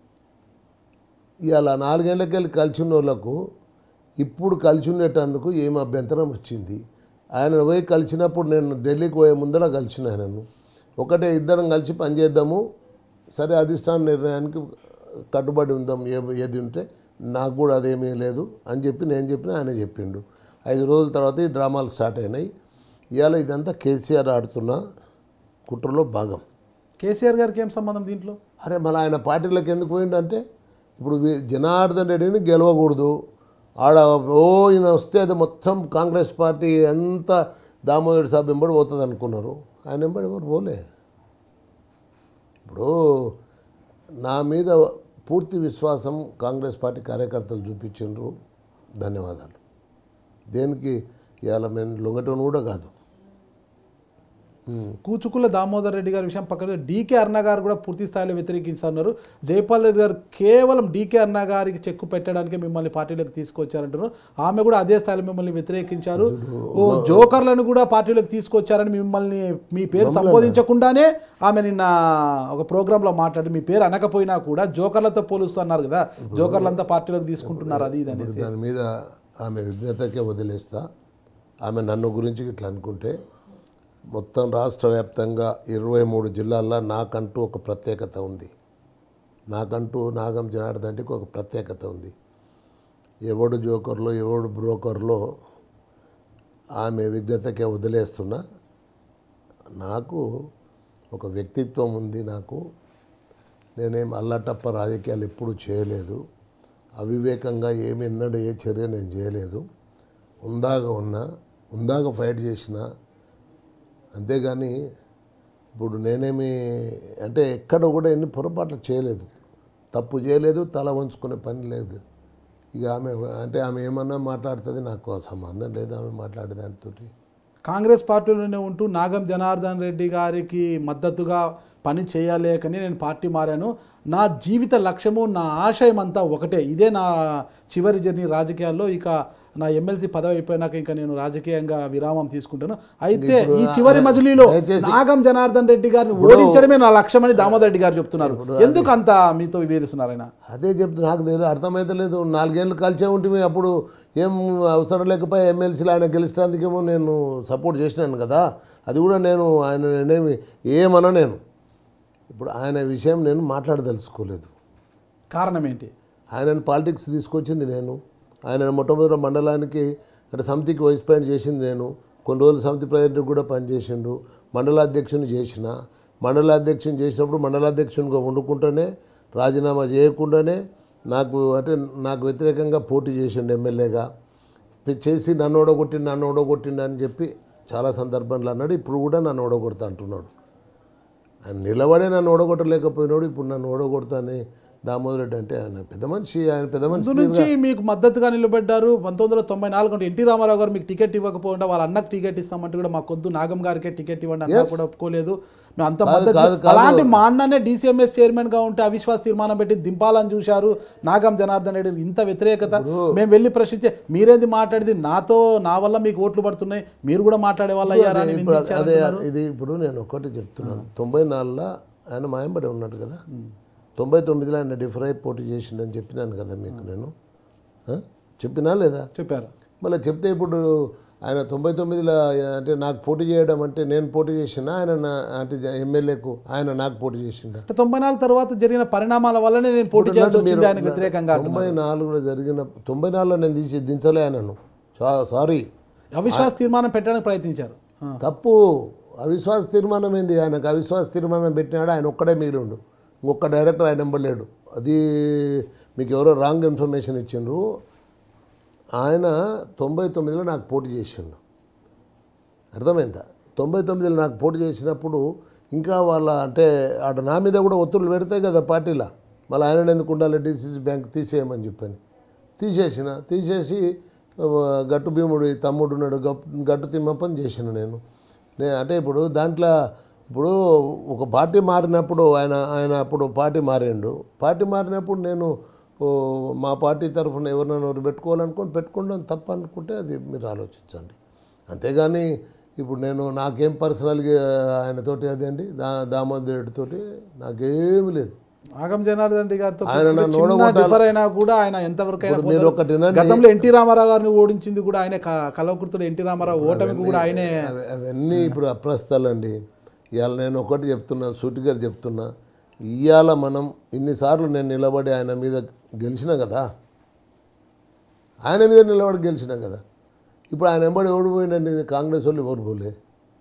ఇవాళ నాలుగేళ్లకెళ్ళి కలిసి ఉన్న వాళ్ళకు ఇప్పుడు కలిసి ఉండేటందుకు ఏం అభ్యంతరం వచ్చింది ఆయన పోయి కలిసినప్పుడు నేను ఢిల్లీకి పోయే ముందర కలిసిన ఆయనను ఒకటే ఇద్దరం కలిసి పనిచేద్దాము సరే అధిష్టాన నిర్ణయానికి కట్టుబడి ఉందాం ఏ ఏది ఉంటే నాకు కూడా అదేమీ లేదు అని చెప్పి నేను చెప్పిన ఆయన చెప్పిండు ఐదు రోజుల తర్వాత ఈ డ్రామాలు స్టార్ట్ అయినాయి ఇవాళ ఇదంతా కేసీఆర్ ఆడుతున్న కుట్రలో భాగం కేసీఆర్ గారికి ఏం సంబంధం దీంట్లో అరే మళ్ళీ ఆయన పార్టీలోకి ఎందుకు పోయిండు అంటే ఇప్పుడు వీ- జనార్దన్ రెడ్డిని గెలవకూడదు ఆడ ఓ ఈయన వస్తే అది మొత్తం కాంగ్రెస్ పార్టీ ఎంత దామోదర్ సాబ్ వెంబడి పోతుంది అనుకున్నారు ఆయన వెంబడి ఎవరు పోలే ఇప్పుడు నా మీద పూర్తి విశ్వాసం కాంగ్రెస్ పార్టీ కార్యకర్తలు చూపించిండ్రు ధన్యవాదాలు దేనికి ఇవాళ మేము లొంగటం కూడా కాదు కూచుకుల దామోదర్ రెడ్డి గారి విషయం పక్కన డీకే అన్న గారు కూడా పూర్తి స్థాయిలో వ్యతిరేకిస్తున్నారు జైపాల్ రెడ్డి గారు కేవలం డీకే అన్న గారికి చెక్కు పెట్టడానికి మిమ్మల్ని పార్టీలోకి తీసుకొచ్చారంటారు ఆమె కూడా అదే స్థాయిలో మిమ్మల్ని వ్యతిరేకించారు ఓ జోకర్లను కూడా పార్టీలోకి తీసుకొచ్చారని మిమ్మల్ని మీ పేరు సంబోధించకుండానే ఆమె నిన్న ఒక ప్రోగ్రాంలో మాట్లాడి మీ పేరు అనకపోయినా కూడా జోకర్లతో పోలుస్తూ అన్నారు కదా జోకర్లంతా పార్టీలోకి తీసుకుంటున్నారు అది ఇది ఇప్పుడు అనేసి దాని మీద ఆమె విఘ్నతకే వదిలేస్తా ఆమె నన్ను గురించి ఇట్లా అనుకుంటే మొత్తం రాష్ట్ర వ్యాప్తంగా ఇరవై మూడు జిల్లాల్లో నాకంటూ ఒక ప్రత్యేకత ఉంది నాకంటూ నాగం జనార్దన్ రెడ్డికి ఒక ప్రత్యేకత ఉంది ఎవడు జోకర్లో ఎవడు బ్రోకర్లో ఆమె విఘ్నతకే వదిలేస్తున్నా నాకు ఒక వ్యక్తిత్వం ఉంది నాకు నేనేం అల్లటప్ప రాజకీయాలు ఎప్పుడూ చేయలేదు అవివేకంగా ఏమి ఎన్నడూ ఏ చర్య నేను చేయలేదు ఉందాగా ఉన్నా ఉందాగా ఫైట్ చేసిన అంతేగాని ఇప్పుడు నేనేమి అంటే ఎక్కడ కూడా ఎన్ని పొరపాట్లు చేయలేదు తప్పు చేయలేదు తల వంచుకునే పని లేదు ఇక ఆమె అంటే ఆమె ఏమన్నా మాట్లాడుతుంది నాకు సంబంధం లేదు ఆమె మాట్లాడే దానితోటి కాంగ్రెస్ పార్టీలోనే ఉంటూ నాగం జనార్దన్ రెడ్డి గారికి మద్దతుగా పని చేయలేకని నేను పార్టీ మారాను నా జీవిత లక్ష్యము నా ఆశయం అంతా ఒకటే ఇదే నా చివరి జర్నీ రాజకీయాల్లో ఇక నా ఎమ్మెల్సీ పదవి అయిపోయినాక ఇంకా నేను రాజకీయంగా విరామం తీసుకుంటాను అయితే ఈ చివరి మజిలీలో నాగం జనార్దన్ రెడ్డి గారిని ఓడించడమే నా లక్ష్యమని దామోదర్ రెడ్డి గారు చెప్తున్నారు ఎందుకు అంత మీతో వివేదిస్తున్నారు ఆయన అదే చెప్తున్నా నాకు తెలియదు అర్థమైతలేదు నాలుగేళ్ళు కలిసే ఉంటుంది అప్పుడు ఏం అవసరం లేకపోయి ఎమ్మెల్సీలు ఆయన గెలిచినందుకేమో నేను సపోర్ట్ చేసినాను కదా అది కూడా నేను ఆయన నేనేమి ఏమన్నా నేను ఇప్పుడు ఆయన విషయం నేను మాట్లాడదలుచుకోలేదు కారణం ఏంటి ఆయనను పాలిటిక్స్ తీసుకొచ్చింది నేను ఆయన మొట్టమొదటి మండలానికి అంటే సమితికి వైస్ ప్రెసిడెంట్ చేసింది నేను కొన్ని రోజులు సమితి ప్రెసిడెంట్ కూడా పనిచేసిండు మండలాధ్యక్షుని చేసిన మండలాధ్యక్షుని చేసినప్పుడు మండలాధ్యక్షునిగా వండుకుంటూనే రాజీనామా చేయకుండానే నాకు అంటే నాకు వ్యతిరేకంగా పోటీ చేసిండు ఎమ్మెల్యేగా చేసి నన్ను ఓడగొట్టిండు నన్ను ఓడగొట్టిండు అని చెప్పి చాలా సందర్భంలో అన్నాడు ఇప్పుడు కూడా నన్ను ఓడగొడతా అంటున్నాడు ఆయన నిలబడే నన్ను ఓడగొట్టలేకపోయినాడు ఇప్పుడు నన్ను ఓడగొడతానే దామోదర్ రెడ్డి అంటే ఆయన పెద్ద మనిషి ఆయన పెద్ద మనిషి ముందు నుంచి మీకు మద్దతుగా నిలబడ్డారు పంతొమ్మిది వందల తొంభై నాలుగు అంటే ఎన్టీ రామారావు గారు మీకు టికెట్ ఇవ్వకపోకుండా వాళ్ళ అన్నకు టికెట్ ఇస్తామంటే కూడా మా కొద్దు నాగం గారికే టికెట్ ఇవ్వండి అన్న కూడా ఒప్పుకోలేదు మేము అంత మద్దతు కాదు, కాదు. అలాంటి మా అన్ననే డీసీఎంఎస్ చైర్మన్ గా ఉంటే అవిశ్వాస తీర్మానం పెట్టి దింపాలని చూశారు నాగం జనార్దన్ రెడ్డి ఇంత వ్యతిరేకత మేము వెళ్ళి ప్రశ్నించే మీరేంది మాట్లాడింది నాతో నా వల్ల మీకు ఓట్లు పడుతున్నాయి మీరు కూడా మాట్లాడే వాళ్ళు అయ్యారా అని ఇప్పుడు నిందించారు అదే ఇది ఇప్పుడు నేను ఒకటి చెప్తున్నాను తొంభై నాలుగులో ఆయన మాయంబడి ఉన్నాడు కదా తొంభై తొమ్మిదిలో ఆయన డిఫర్ అయి పోటీ చేసిండని చెప్పినాను కదా మీకు నేను ఆ? చెప్పినా లేదా చెప్పారు మళ్ళీ చెప్తే ఇప్పుడు ఆయన తొంభై తొమ్మిదిలో అంటే నాకు పోటీ చేయడం అంటే నేను పోటీ చేసిన ఆయన నా అంటే ఎమ్మెల్యేకు ఆయన నాకు పోటీ చేసిండ అంటే తొంభై నాలుగు తర్వాత జరిగిన పరిణామాల వల్లనే నేను పోటీ చేయాల్సి వచ్చింది ఆయనకు వ్యతిరేకంగా తొంభై నాలుగులో జరిగిన తొంభై నాలుగులో నేను తీసి దించలే ఆయనను సా- సారీ అవిశ్వాస తీర్మానం పెట్టడానికి ప్రయత్నించారు ఆ. తప్పు అవిశ్వాస తీర్మానం ఏంది ఆయనకు అవిశ్వాస తీర్మానం పెట్టినాడు ఆయన ఒక్కడే మిగిలిండు ఇంకొక డైరెక్టర్ ఆయన ఇవ్వలేడు అది మీకు ఎవరో రాంగ్ ఇన్ఫర్మేషన్ ఇచ్చిండ్రు ఆయన తొంభై తొమ్మిదిలో నాకు పోటీ చేసిండు అర్థమైందా తొంభై తొమ్మిదిలో నాకు పోటీ చేసినప్పుడు ఇంకా వాళ్ళ అంటే అటు నా మీద కూడా ఒత్తిళ్ళు పెడతాయి కదా పార్టీలో మళ్ళీ ఆయన ఎందుకు ఉండాలి డీసీసీ బ్యాంక్ తీసేయమని చెప్పని తీసేసిన తీసేసి ఆ, గట్టు భీముడు ఈ తమ్ముడు ఉన్నాడు గప్- గట్టు తిమ్మప్పని చేసిన నేను నే అంటే ఇప్పుడు దాంట్లో ఇప్పుడు ఒక పార్టీ మారినప్పుడు ఆయన ఆయన అప్పుడు పార్టీ మారిండు పార్టీ మారినప్పుడు నేను ఓ, మా పార్టీ తరఫున ఎవరినైనా ఎవరు పెట్టుకోవాలనుకొని పెట్టుకోవడం తప్పు అనుకుంటే అది మీరు ఆలోచించండి అంతేగాని ఇప్పుడు నేను నాకేం పర్సనల్గా ఆయనతోటి అదేంటి దా దామోదర్ రెడ్డితోటి నాకేమీ లేదు ఆగం జనార్దన్ రెడ్డి గారితో ఆయన నన్ను చిన్న ఓడగొట్టాలి. డిఫర్ అయినా కూడా ఆయన ఎంతవరకు అయినా ఇప్పుడు మీరు పోతారు. ఒకటి వినండి. గతంలో ఎన్టీ రామారావు గారిని ఓడించింది కూడా ఆయనే క- కలవకృతుడు ఎన్టీ రామారావు ఓటమికి కూడా ఆయనే అవి- అవన్నీ ఇప్పుడు అప్రస్తాలండి ఇవాళ నేను ఒకటి చెప్తున్నా సూటిగా చెప్తున్నా ఇవాళ మనం ఇన్నిసార్లు నేను నిలబడి ఆయన మీద గెలిచిన కదా ఆయన మీద నిలబడి గెలిచిన కదా ఇప్పుడు ఆయన ఎంబడి ఓడిపోయిందండి కాంగ్రెస్ వాళ్ళు ఎవరు పోలే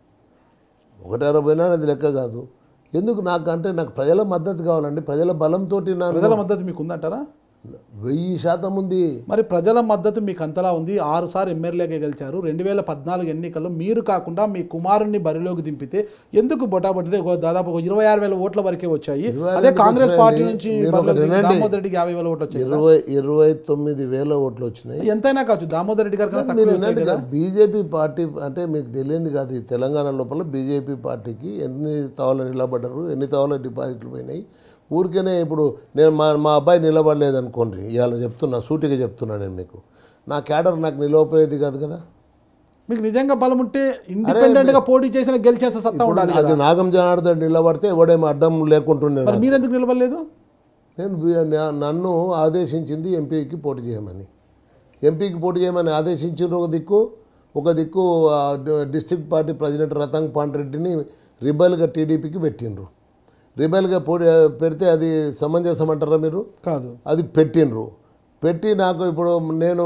ఒకటి అరవైనా అది లెక్క కాదు ఎందుకు నాకు అంటే నాకు ప్రజల మద్దతు కావాలండి ప్రజల బలంతో నాకు ప్రజల మద్దతు మీకు ఉందంటారా వెయ్యి శాతం ఉంది మరి ప్రజల మద్దతు మీకు అంతలా ఉంది ఆరు సార్లు ఎమ్మెల్యేగా గెలిచారు రెండు వేల పద్నాలుగు ఎన్నికల్లో మీరు కాకుండా మీ కుమారుణ్ణి బరిలోకి దింపితే ఎందుకు బొటాబొట్టి ఒక దాదాపు ఒక ఇరవై ఆరు వేల ఓట్ల వరకే వచ్చాయి ఇరవై అదే ఆరు కాంగ్రెస్ ఎందుకు పార్టీ వచ్చాయండి? నుంచి మీరు బరిలోకి ఒకటి దింపి వినండి. దామోదర్ రెడ్డికి యాభై వేల ఓట్లు వచ్చాయి ఇరవై ఇరవై తొమ్మిది వేల ఓట్లు వచ్చినాయి ఎంతైనా కావచ్చు దామోదర్ రెడ్డి గారి కన్నా మీరు తక్కువ వినండి కదా బీజేపీ పార్టీ అంటే మీకు తెలియంది కాదు ఈ తెలంగాణ లోపల బీజేపీ పార్టీకి ఎన్ని తవల నిలబడ్డారు ఎన్ని తవల డిపాజిట్లు పోయినాయి ఊరికేనే ఇప్పుడు నేను మా మా అబ్బాయి నిలబడలేదు అనుకోండి ఇవాళ చెప్తున్నా సూటిగా చెప్తున్నా నేను మీకు నా క్యాడర్ నాకు నిలవపోయేది కాదు కదా మీకు నిజంగా బలం ఉంటే ఇండిపెండెంట్ గా పోటీ చేసిన గెలిచేసే సత్తా ఉండాలి అది నాగం జనార్దన్ నిలబడితే ఎవడేమో అడ్డం లేకుంటుండే మరి మీరు ఎందుకు నిలబడలేదు నేను వి- నా- నన్ను ఆదేశించింది ఎంపీకి పోటీ చేయమని ఎంపీకి పోటీ చేయమని ఆదేశించిన ఒక దిక్కు ఒక దిక్కు ఆ, డి- డిస్ట్రిక్ట్ పార్టీ ప్రెసిడెంట్ రతంగ్ పాండ్రెడ్డిని రిబల్గా టీడీపీకి పెట్టిండ్రు రిబల్గా పోటీ పెడితే అది సమంజసం అంటారా మీరు కాదు అది పెట్టిండ్రు పెట్టి నాకు ఇప్పుడు నేను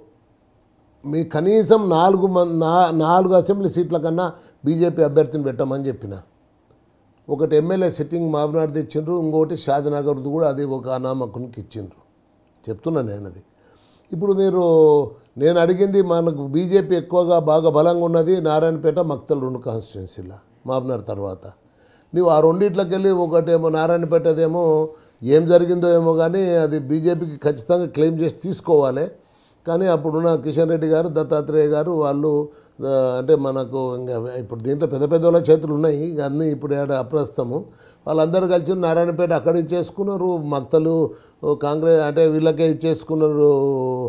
మీ కనీసం నాలుగు మం- నా నాలుగు అసెంబ్లీ సీట్ల కన్నా బీజేపీ అభ్యర్థిని పెట్టమని చెప్పిన ఒకటి ఎమ్మెల్యే సిట్టింగ్ మాబనార్ది ఇచ్చిండ్రు ఇంకోటి షాదినగర్ది కూడా అది ఒక అనామకునికి ఇచ్చిండ్రు చెప్తున్నా నేను అది ఇప్పుడు మీరు నేను అడిగింది మనకు బీజేపీ ఎక్కువగా బాగా బలంగా ఉన్నది నారాయణపేట మక్తల్ రెండు కాన్స్టిట్యున్సీలో మాబనార్ తర్వాత నువ్వు ఆ రెండిట్లోకి వెళ్ళి ఒకటేమో నారాయణపేటదేమో ఏం జరిగిందో ఏమో కానీ అది బీజేపీకి ఖచ్చితంగా క్లెయిమ్ చేసి తీసుకోవాలి కానీ అప్పుడున్న కిషన్ రెడ్డి గారు దత్తాత్రేయ గారు వాళ్ళు ఆ, అంటే మనకు ఇంకా ఇప్పుడు దీంట్లో పెద్ద పెద్ద వాళ్ళ చేతులు ఉన్నాయి ఇక అన్నీ ఇప్పుడు ఏడ అప్రస్తుతము వాళ్ళందరూ కలిసి నారాయణపేట అక్కడ ఇచ్చేసుకున్నారు మక్తలు ఓ కాంగ్రెస్ అంటే వీళ్ళకే ఇచ్చేసుకున్నారు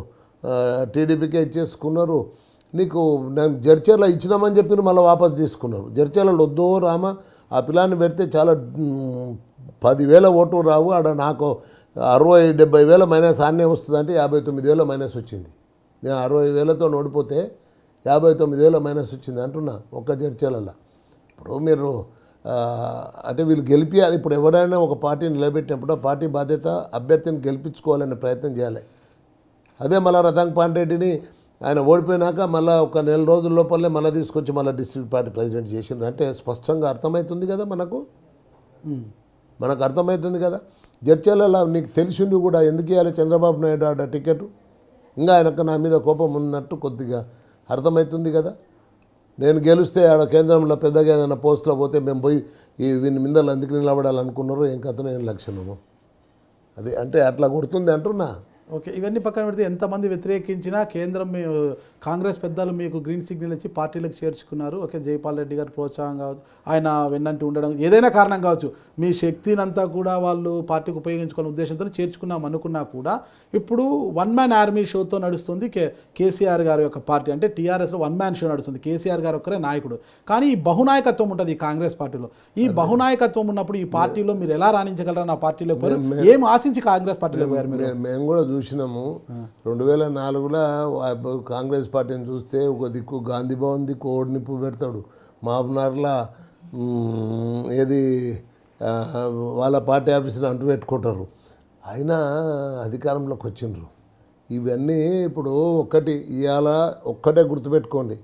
టీడీపీకే ఇచ్చేసుకున్నారు నీకు నేను జడ్చర్ల ఇచ్చినామని చెప్పి మళ్ళీ వాపస్ తీసుకున్నారు జడ్చర్లలో వద్దో రామ ఆ పిల్లాన్ని పెడితే చాలా మ్, పదివేల ఓటు రావు ఆడ నాకు అరవై డెబ్బై వేల మైనస్ ఆన్నే వస్తుందంటే యాభై తొమ్మిది వేల మైనస్ వచ్చింది నేను అరవై వేలతో ఓడిపోతే యాభై తొమ్మిది వేల మైనస్ వచ్చింది అంటున్నా ఒక్క జడ్చర్లలో ఇప్పుడు మీరు ఆ, అంటే వీళ్ళు గెలిపియాలి ఇప్పుడు ఎవరైనా ఒక పార్టీని నిలబెట్టినప్పుడు ఆ పార్టీ బాధ్యత అభ్యర్థిని గెలిపించుకోవాలనే ప్రయత్నం చేయాలి అదే మళ్ళీ రతంగ్ పాండేటిని ఆయన ఓడిపోయినాక మళ్ళీ ఒక నెల రోజుల లోపలనే మళ్ళీ తీసుకొచ్చి మళ్ళీ డిస్ట్రిక్ట్ పార్టీ ప్రెసిడెంట్ చేసిండ్రు అంటే స్పష్టంగా అర్థమవుతుంది కదా మనకు ఉమ్. మనకు అర్థమవుతుంది కదా జడ్చర్లలో నీకు తెలిసిండి కూడా ఎందుకు ఇవ్వాలి చంద్రబాబు నాయుడు ఆడ టికెట్ ఇంకా ఆయనకు నా మీద కోపం ఉన్నట్టు కొద్దిగా అర్థమవుతుంది కదా నేను గెలిస్తే ఆడ కేంద్రంలో పెద్దగా ఏదైనా పోస్ట్లో పోతే మేము పోయి ఈ వీని మీద ఎందుకు నిలబడాలనుకున్నారు ఏం కథను ఏం లక్షణము అది అంటే అట్లా కొడుతుంది అంటున్నా ఓకే ఇవన్నీ పక్కన పెడితే ఎంతమంది వ్యతిరేకించినా కేంద్రం మీ కాంగ్రెస్ పెద్దలు మీకు గ్రీన్ సిగ్నల్ ఇచ్చి పార్టీలకు చేర్చుకున్నారు ఓకే జైపాల్ రెడ్డి గారి ప్రోత్సాహం కావచ్చు ఆయన వెన్నంటి ఉండడం ఏదైనా కారణం కావచ్చు మీ శక్తిని అంతా కూడా వాళ్ళు పార్టీకి ఉపయోగించుకునే ఉద్దేశంతో చేర్చుకున్నాం అనుకున్నా కూడా ఇప్పుడు వన్ మ్యాన్ ఆర్మీ షోతో నడుస్తుంది కే కేసీఆర్ గారి యొక్క పార్టీ అంటే టీఆర్ఎస్లో వన్ మ్యాన్ షో నడుస్తుంది కేసీఆర్ గారు ఒక్కరే నాయకుడు కానీ ఈ బహునాయకత్వం ఉంటుంది ఈ కాంగ్రెస్ పార్టీలో ఈ బహునాయకత్వం ఉన్నప్పుడు ఈ పార్టీలో మీరు ఎలా రాణించగలరని ఆ పార్టీలో పోయారు ఏం ఆశించి కాంగ్రెస్ పార్టీలో పోయారు మీరు మే- మేము కూడా చూసినాము రెండు వేల నాలుగులో వా- కాంగ్రెస్ పార్టీని చూస్తే ఒక దిక్కు గాంధీ భవన్ దిక్కు ఓడి నిప్పు పెడతాడు మాపునార్లా మ్, ఏది ఆ, వాళ్ళ పార్టీ ఆఫీసులో అంటు పెట్టుకుంటారు అయినా అధికారంలోకి వచ్చిండ్రు ఇవన్నీ ఇప్పుడు ఒక్కటి ఇవాళ ఒక్కటే గుర్తుపెట్టుకోండి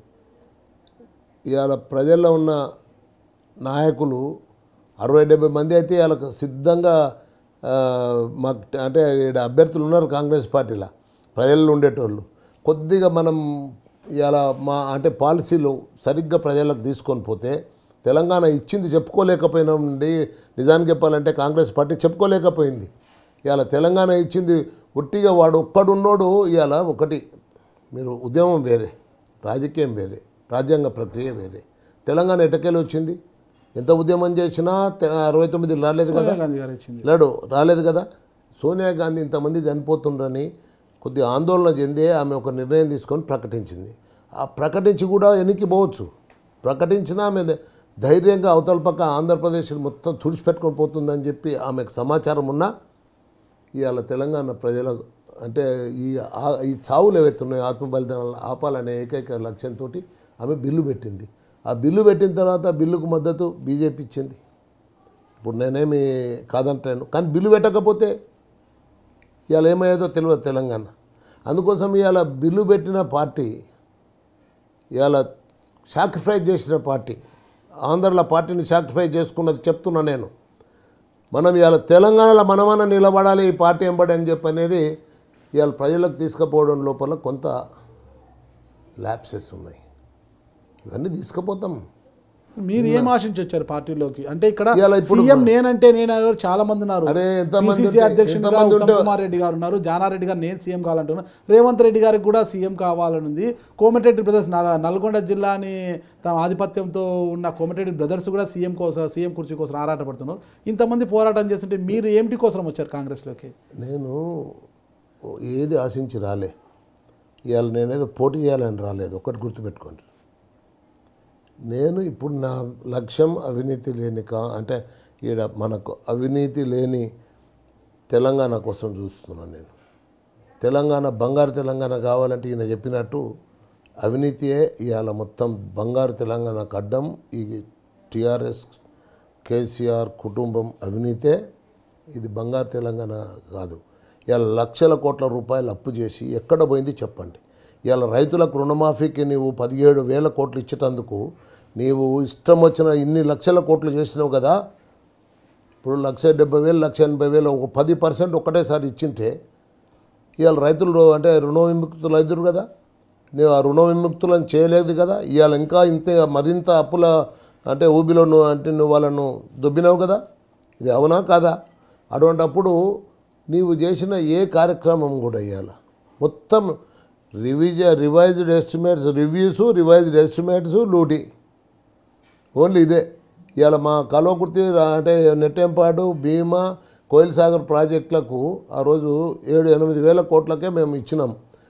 ఇవాళ ప్రజల్లో ఉన్న నాయకులు అరవై డెబ్బై మంది అయితే వాళ్ళకు సిద్ధంగా ఆ, మాకు అంటే ఇక్కడ అభ్యర్థులు ఉన్నారు కాంగ్రెస్ పార్టీలో ప్రజల్లో ఉండేటోళ్ళు కొద్దిగా మనం ఇలా మా అంటే పాలసీలు సరిగ్గా ప్రజలకు తీసుకొని పోతే తెలంగాణ ఇచ్చింది చెప్పుకోలేకపోయినా ఉండి నిజానికి చెప్పాలంటే కాంగ్రెస్ పార్టీ చెప్పుకోలేకపోయింది ఇవాళ తెలంగాణ ఇచ్చింది ఒట్టిగా వాడు ఒక్కడున్నోడు ఇవాళ ఒకటి మీరు ఉద్యమం వేరే రాజకీయం వేరే రాజ్యాంగ ప్రక్రియ వేరే తెలంగాణ ఎటకెళ్ళి వచ్చింది ఎంత ఉద్యమం చేసినా తె- అరవై తొమ్మిది రాలేదు కదా సోనియా గాంధీ గారు ఇచ్చింది లేడు రాలేదు కదా సోనియా గాంధీ ఇంతమంది చనిపోతుండ్రని కొద్ది ఆందోళన చెంది ఆమె ఒక నిర్ణయం తీసుకొని ప్రకటించింది ఆ ప్రకటించి కూడా ఎన్నికి పోవచ్చు ప్రకటించినా ఆమె ధై- ధైర్యంగా అవతల పక్క ఆంధ్రప్రదేశ్ మొత్తం తుడిచిపెట్టుకొని పోతుందని చెప్పి ఆమెకు సమాచారం ఉన్నా ఇవాళ తెలంగాణ ప్రజల అంటే ఈ ఆ- ఈ చావులు ఏవైతే ఉన్నాయో ఆత్మ బలిదానాలు ఆపాలనే ఏకైక లక్ష్యంతో ఆమె బిల్లు పెట్టింది ఆ బిల్లు పెట్టిన తర్వాత బిల్లుకు మద్దతు బీజేపీ ఇచ్చింది ఇప్పుడు నేనేమి కాదంటాను కానీ బిల్లు పెట్టకపోతే ఇవాళ ఏమయ్యేదో తెలియదు తెలంగాణ అందుకోసం ఇవాళ బిల్లు పెట్టిన పార్టీ ఇవాళ సాక్రిఫైస్ చేసిన పార్టీ ఆంధ్రలో పార్టీని సాక్రిఫైస్ చేసుకున్నది చెప్తున్నా నేను మనం ఇవాళ తెలంగాణలో మనమన్న నిలబడాలి ఈ పార్టీ ఎంబడి అని చెప్పి అనేది ఇవాళ ప్రజలకు తీసుకుపోవడం లోపల కొంత ల్యాప్సెస్ ఉన్నాయి ఇవన్నీ తీసుకుపోతాం మీరు ఏం ఆశించి వచ్చారు పార్టీలోకి అంటే ఇక్కడ ఇవాళ ఇప్పుడు- సీఎం నేనంటే నేను అనేవారు చాలా మంది ఉన్నారు అరే, ఎంతమంది పిసిసి ఉంటే- అధ్యక్షుడిగా ఎంతమంది ఉత్తమ్ ఉంటే- కుమార్ రెడ్డి గారు ఉన్నారు జానారెడ్డి గారు నేను సీఎం కావాలంటున్నారు రేవంత్ రెడ్డి గారికి కూడా సీఎం కావాలని ఉంది కోమటిరెడ్డి బ్రదర్స్ నల్- నల్గొండ జిల్లాని తమ ఆధిపత్యంతో ఉన్న కోమటిరెడ్డి బ్రదర్స్ కూడా సీఎం కోసం సీఎం కుర్చీ కోసం ఆరాటపడుతున్నారు ఇంతమంది పోరాటం చేస్తుంటే మీరు ఏమిటి కోసం వచ్చారు కాంగ్రెస్లోకి నేను ఏది ఆశించి రాలే ఇవాళ నేనేదో పోటీ చేయాలని రాలేదు ఒకటి గుర్తుపెట్టుకోండి నేను ఇప్పుడు నా లక్ష్యం అవినీతి లేని కా అంటే ఈడ మనకు అవినీతి లేని తెలంగాణ కోసం చూస్తున్నాను నేను తెలంగాణ బంగారు తెలంగాణ కావాలంటే ఈయన చెప్పినట్టు అవినీతియే ఇవాళ మొత్తం బంగారు తెలంగాణకు అడ్డం ఈ టీఆర్ఎస్ కేసీఆర్ కుటుంబం అవినీతే ఇది బంగారు తెలంగాణ కాదు ఇవాళ లక్షల కోట్ల రూపాయలు అప్పు చేసి ఎక్కడ పోయింది చెప్పండి ఇవాళ రైతులకు రుణమాఫీకి నీవు పదిహేడు వేల కోట్లు ఇచ్చేటందుకు నీవు ఇష్టం వచ్చిన ఇన్ని లక్షల కోట్లు చేసినావు కదా ఇప్పుడు లక్ష డెబ్బై వేలు లక్ష ఎనభై వేలు ఒక పది పర్సెంట్ ఒకటేసారి ఇచ్చింటే ఇవాళ రైతులు అంటే రుణ విముక్తులు అవుతారు కదా నువ్వు ఆ రుణ విముక్తులను చేయలేదు కదా ఇవాళ ఇంకా ఇంత మరింత అప్పుల అంటే ఊబిలో నువ్వు అంటే నువ్వు వాళ్ళను దొబ్బినావు కదా ఇది అవునా కాదా అటువంటప్పుడు నీవు చేసిన ఏ కార్యక్రమం కూడా ఇవాళ మొత్తం రివిజ revised estimates reviews revised estimates లూటీ ఓన్లీ ఇదే ఇవాళ మా కల్వకుర్తి రా- అంటే నెట్టెంపాడు భీమా కోయిల్ సాగర్ ప్రాజెక్టులకు ఆ రోజు ఏడు ఎనిమిది వేల కోట్లకే మేము ఇచ్చినాం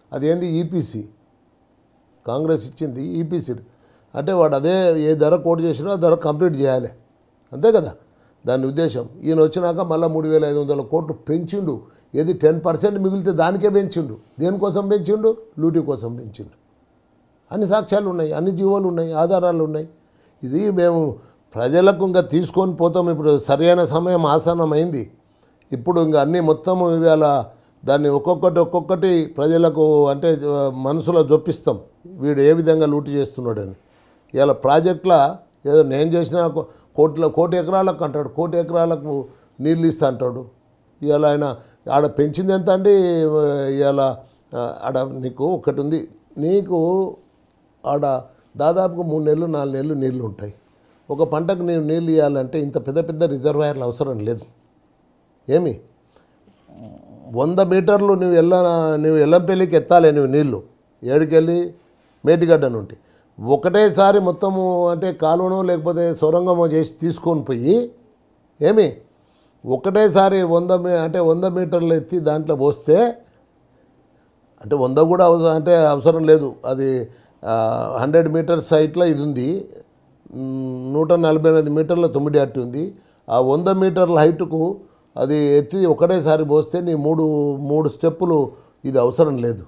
అది ఏంది ఈపీసీ కాంగ్రెస్ ఇచ్చింది ఈపీసీ అంటే వాడు అదే ఏ ధర కోట్ చేసినా ఆ ధర కంప్లీట్ చేయాలి అంతే కదా దాని ఉద్దేశం ఈయన వచ్చినాక మళ్ళీ మూడు వేల ఐదు వందల కోట్లు పెంచిండు ఏది టెన్ పర్సెంట్ మిగిలితే దానికే పెంచిండు దేనికోసం పెంచిండు లూటీ కోసం పెంచిండు అన్ని సాక్ష్యాలు ఉన్నాయి అన్ని జీవోలు ఉన్నాయి ఆధారాలు ఉన్నాయి ఇది మేము ప్రజలకు ఇంకా తీసుకొని పోతాం ఇప్పుడు సరైన సమయం ఆసన్నమైంది ఇప్పుడు ఇంకా అన్నీ మొత్తం ఇవాళ దాన్ని ఒక్కొక్కటి ఒక్కొక్కటి ప్రజలకు అంటే ఆ, మనసులో జొప్పిస్తాం వీడు ఏ విధంగా లూటి చేస్తున్నాడని ఇవాళ ప్రాజెక్టుల ఏదో నేను చేసిన కో- కోట్ల కోటి ఎకరాలకు అంటాడు కోటి ఎకరాలకు నీళ్ళు ఇస్తా అంటాడు ఇవాళ ఆయన ఆడ పెంచింది ఎంత అండి ఇవాళ ఆ, ఆడ నీకు ఒకటి ఉంది నీకు ఆడ దాదాపుగా మూడు నెలలు నాలుగు నెలలు నీళ్ళు ఉంటాయి ఒక పంటకు నేను నీళ్ళు ఇవ్వాలంటే ఇంత పెద్ద పెద్ద రిజర్వాయర్లు అవసరం లేదు ఏమి వంద మీటర్లు నువ్వు ఎల్ల నువ్వు ఎల్లంపల్లికి ఎత్తాలి నువ్వు నీళ్ళు ఏడుకెళ్ళి మేటిగడ్డ నుండి ఒకటేసారి మొత్తము అంటే కాలువనో లేకపోతే సొరంగమో చేసి తీసుకొని పోయి ఏమి ఒకటేసారి వంద మీ అంటే వంద మీటర్లు ఎత్తి దాంట్లో పోస్తే అంటే వంద కూడా అవసరం అంటే అవసరం లేదు అది హండ్రెడ్ మీటర్స్ సైట్లో ఇది ఉంది మ్, నూట నలభై ఎనిమిది మీటర్ల తొమ్మిది అట్టి ఉంది ఆ వంద మీటర్ల హైట్కు అది ఎత్తి ఒకటేసారి పోస్తే నీ మూడు మూడు స్టెప్పులు ఇది అవసరం లేదు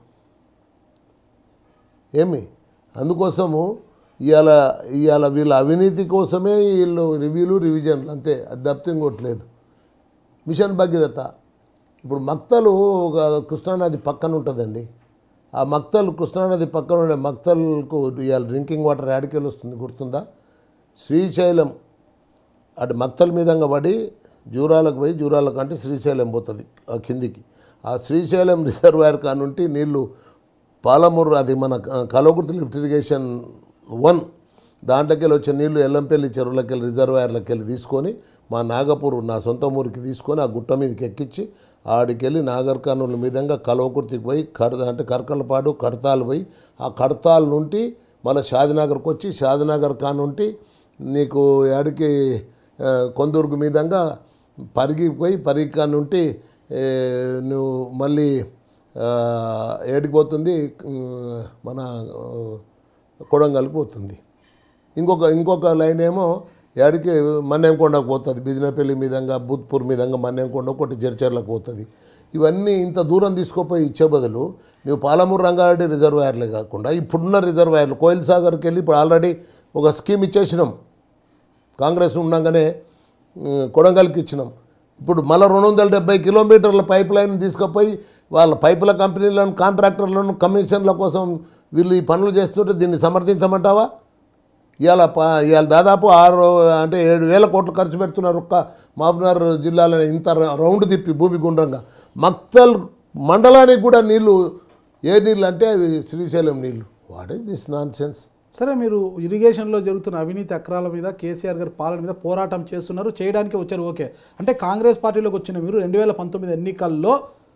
ఏమి అందుకోసము ఇవాళ ఇవాళ వీళ్ళ అవినీతి కోసమే వీళ్ళు రివ్యూలు రివిజన్లు అంతే అది తప్పితే ఇంకోట్లేదు మిషన్ భగీరథ ఇప్పుడు మక్తలు ఒక కృష్ణానది పక్కన ఉంటుందండి ఆ మక్తలు కృష్ణానది పక్కన ఉండే మక్తలకు ఇవాళ డ్రింకింగ్ వాటర్ యాడికెళ్ళి వస్తుంది గుర్తుందా శ్రీశైలం అటు మక్తల మీదంగా పడి జూరాలకు పోయి జూరాలకు అంటే శ్రీశైలం పోతుంది ఆ కిందికి ఆ శ్రీశైలం రిజర్వాయర్ కానుంటి నీళ్లు పాలమూరు అది మన క- కలవకుర్తి లిఫ్ట్ ఇరిగేషన్ వన్ దాంట్లోకి వెళ్ళి వచ్చే నీళ్లు ఎల్లంపల్లి చెరువులకి వెళ్ళి రిజర్వాయర్లకి వెళ్ళి తీసుకొని మా నాగపూర్ నా సొంత ఊరికి తీసుకొని ఆ గుట్ట మీదకి ఎక్కించి ఆడికెళ్ళి నాగర్ కర్నూలు మీదంగా కలవకుర్తికి పోయి కర్ అంటే కర్కలపాడు కడతాలు పోయి ఆ కడతాల నుండి మళ్ళీ షాదినగర్కి వచ్చి షాదినగర్ కానుంటి నీకు యాడికి ఆ, కొందూరుకు మీదంగా పరిగిపోయి పరిగి కానుంటి ఏ, నువ్వు మళ్ళీ ఆ, ఏడికి పోతుంది ఉమ్, మన ఆ, కొడంగల్కి పోతుంది ఇంకొక ఇంకొక లైన్ ఏమో ఏడికి మన్నెంకొండకు పోతుంది బిజినపల్లి మీదంగా బూత్పూర్ మీదంగా మన్నెంకొండ ఒకటి జర్చర్లకు పోతుంది ఇవన్నీ ఇంత దూరం తీసుకుపోయి ఇచ్చే బదులు నువ్వు పాలమూరు రంగారెడ్డి రిజర్వాయర్లే కాకుండా ఇప్పుడున్న రిజర్వాయర్లు కోయిల్ సాగర్కి వెళ్ళి ఇప్పుడు ఆల్రెడీ ఒక స్కీమ్ ఇచ్చేసినాం కాంగ్రెస్ ఉండగానే ఉమ్, కొడంగల్కి ఇచ్చినాం ఇప్పుడు మళ్ళీ రెండు వందల డెబ్బై కిలోమీటర్ల పైప్ లైన్ తీసుకుపోయి వాళ్ళ పైపుల కంపెనీలను కాంట్రాక్టర్లను కమిషన్ల కోసం వీళ్ళు ఈ పనులు చేస్తుంటే దీన్ని సమర్థించమంటావా ఇవాళ ప ఇవాళ దాదాపు ఆరు అంటే ఏడు వేల కోట్లు ఖర్చు పెడుతున్నారు ఒక్క మహబూబ్నగర్ జిల్లాలో ఇంత ర- రౌండ్ తిప్పి భూమి గుండ్రంగా మక్తల్ మండలానికి కూడా నీళ్లు ఏ నీళ్ళు అంటే అవి శ్రీశైలం నీళ్ళు what is this nonsense సరే మీరు ఇరిగేషన్లో జరుగుతున్న అవినీతి అక్రాల మీద కేసీఆర్ గారి పాలన మీద పోరాటం చేస్తున్నారు చేయడానికి వచ్చారు ఓకే అంటే కాంగ్రెస్ పార్టీలోకి వచ్చిన మీరు రెండు వేల పంతొమ్మిది ఎన్నికల్లో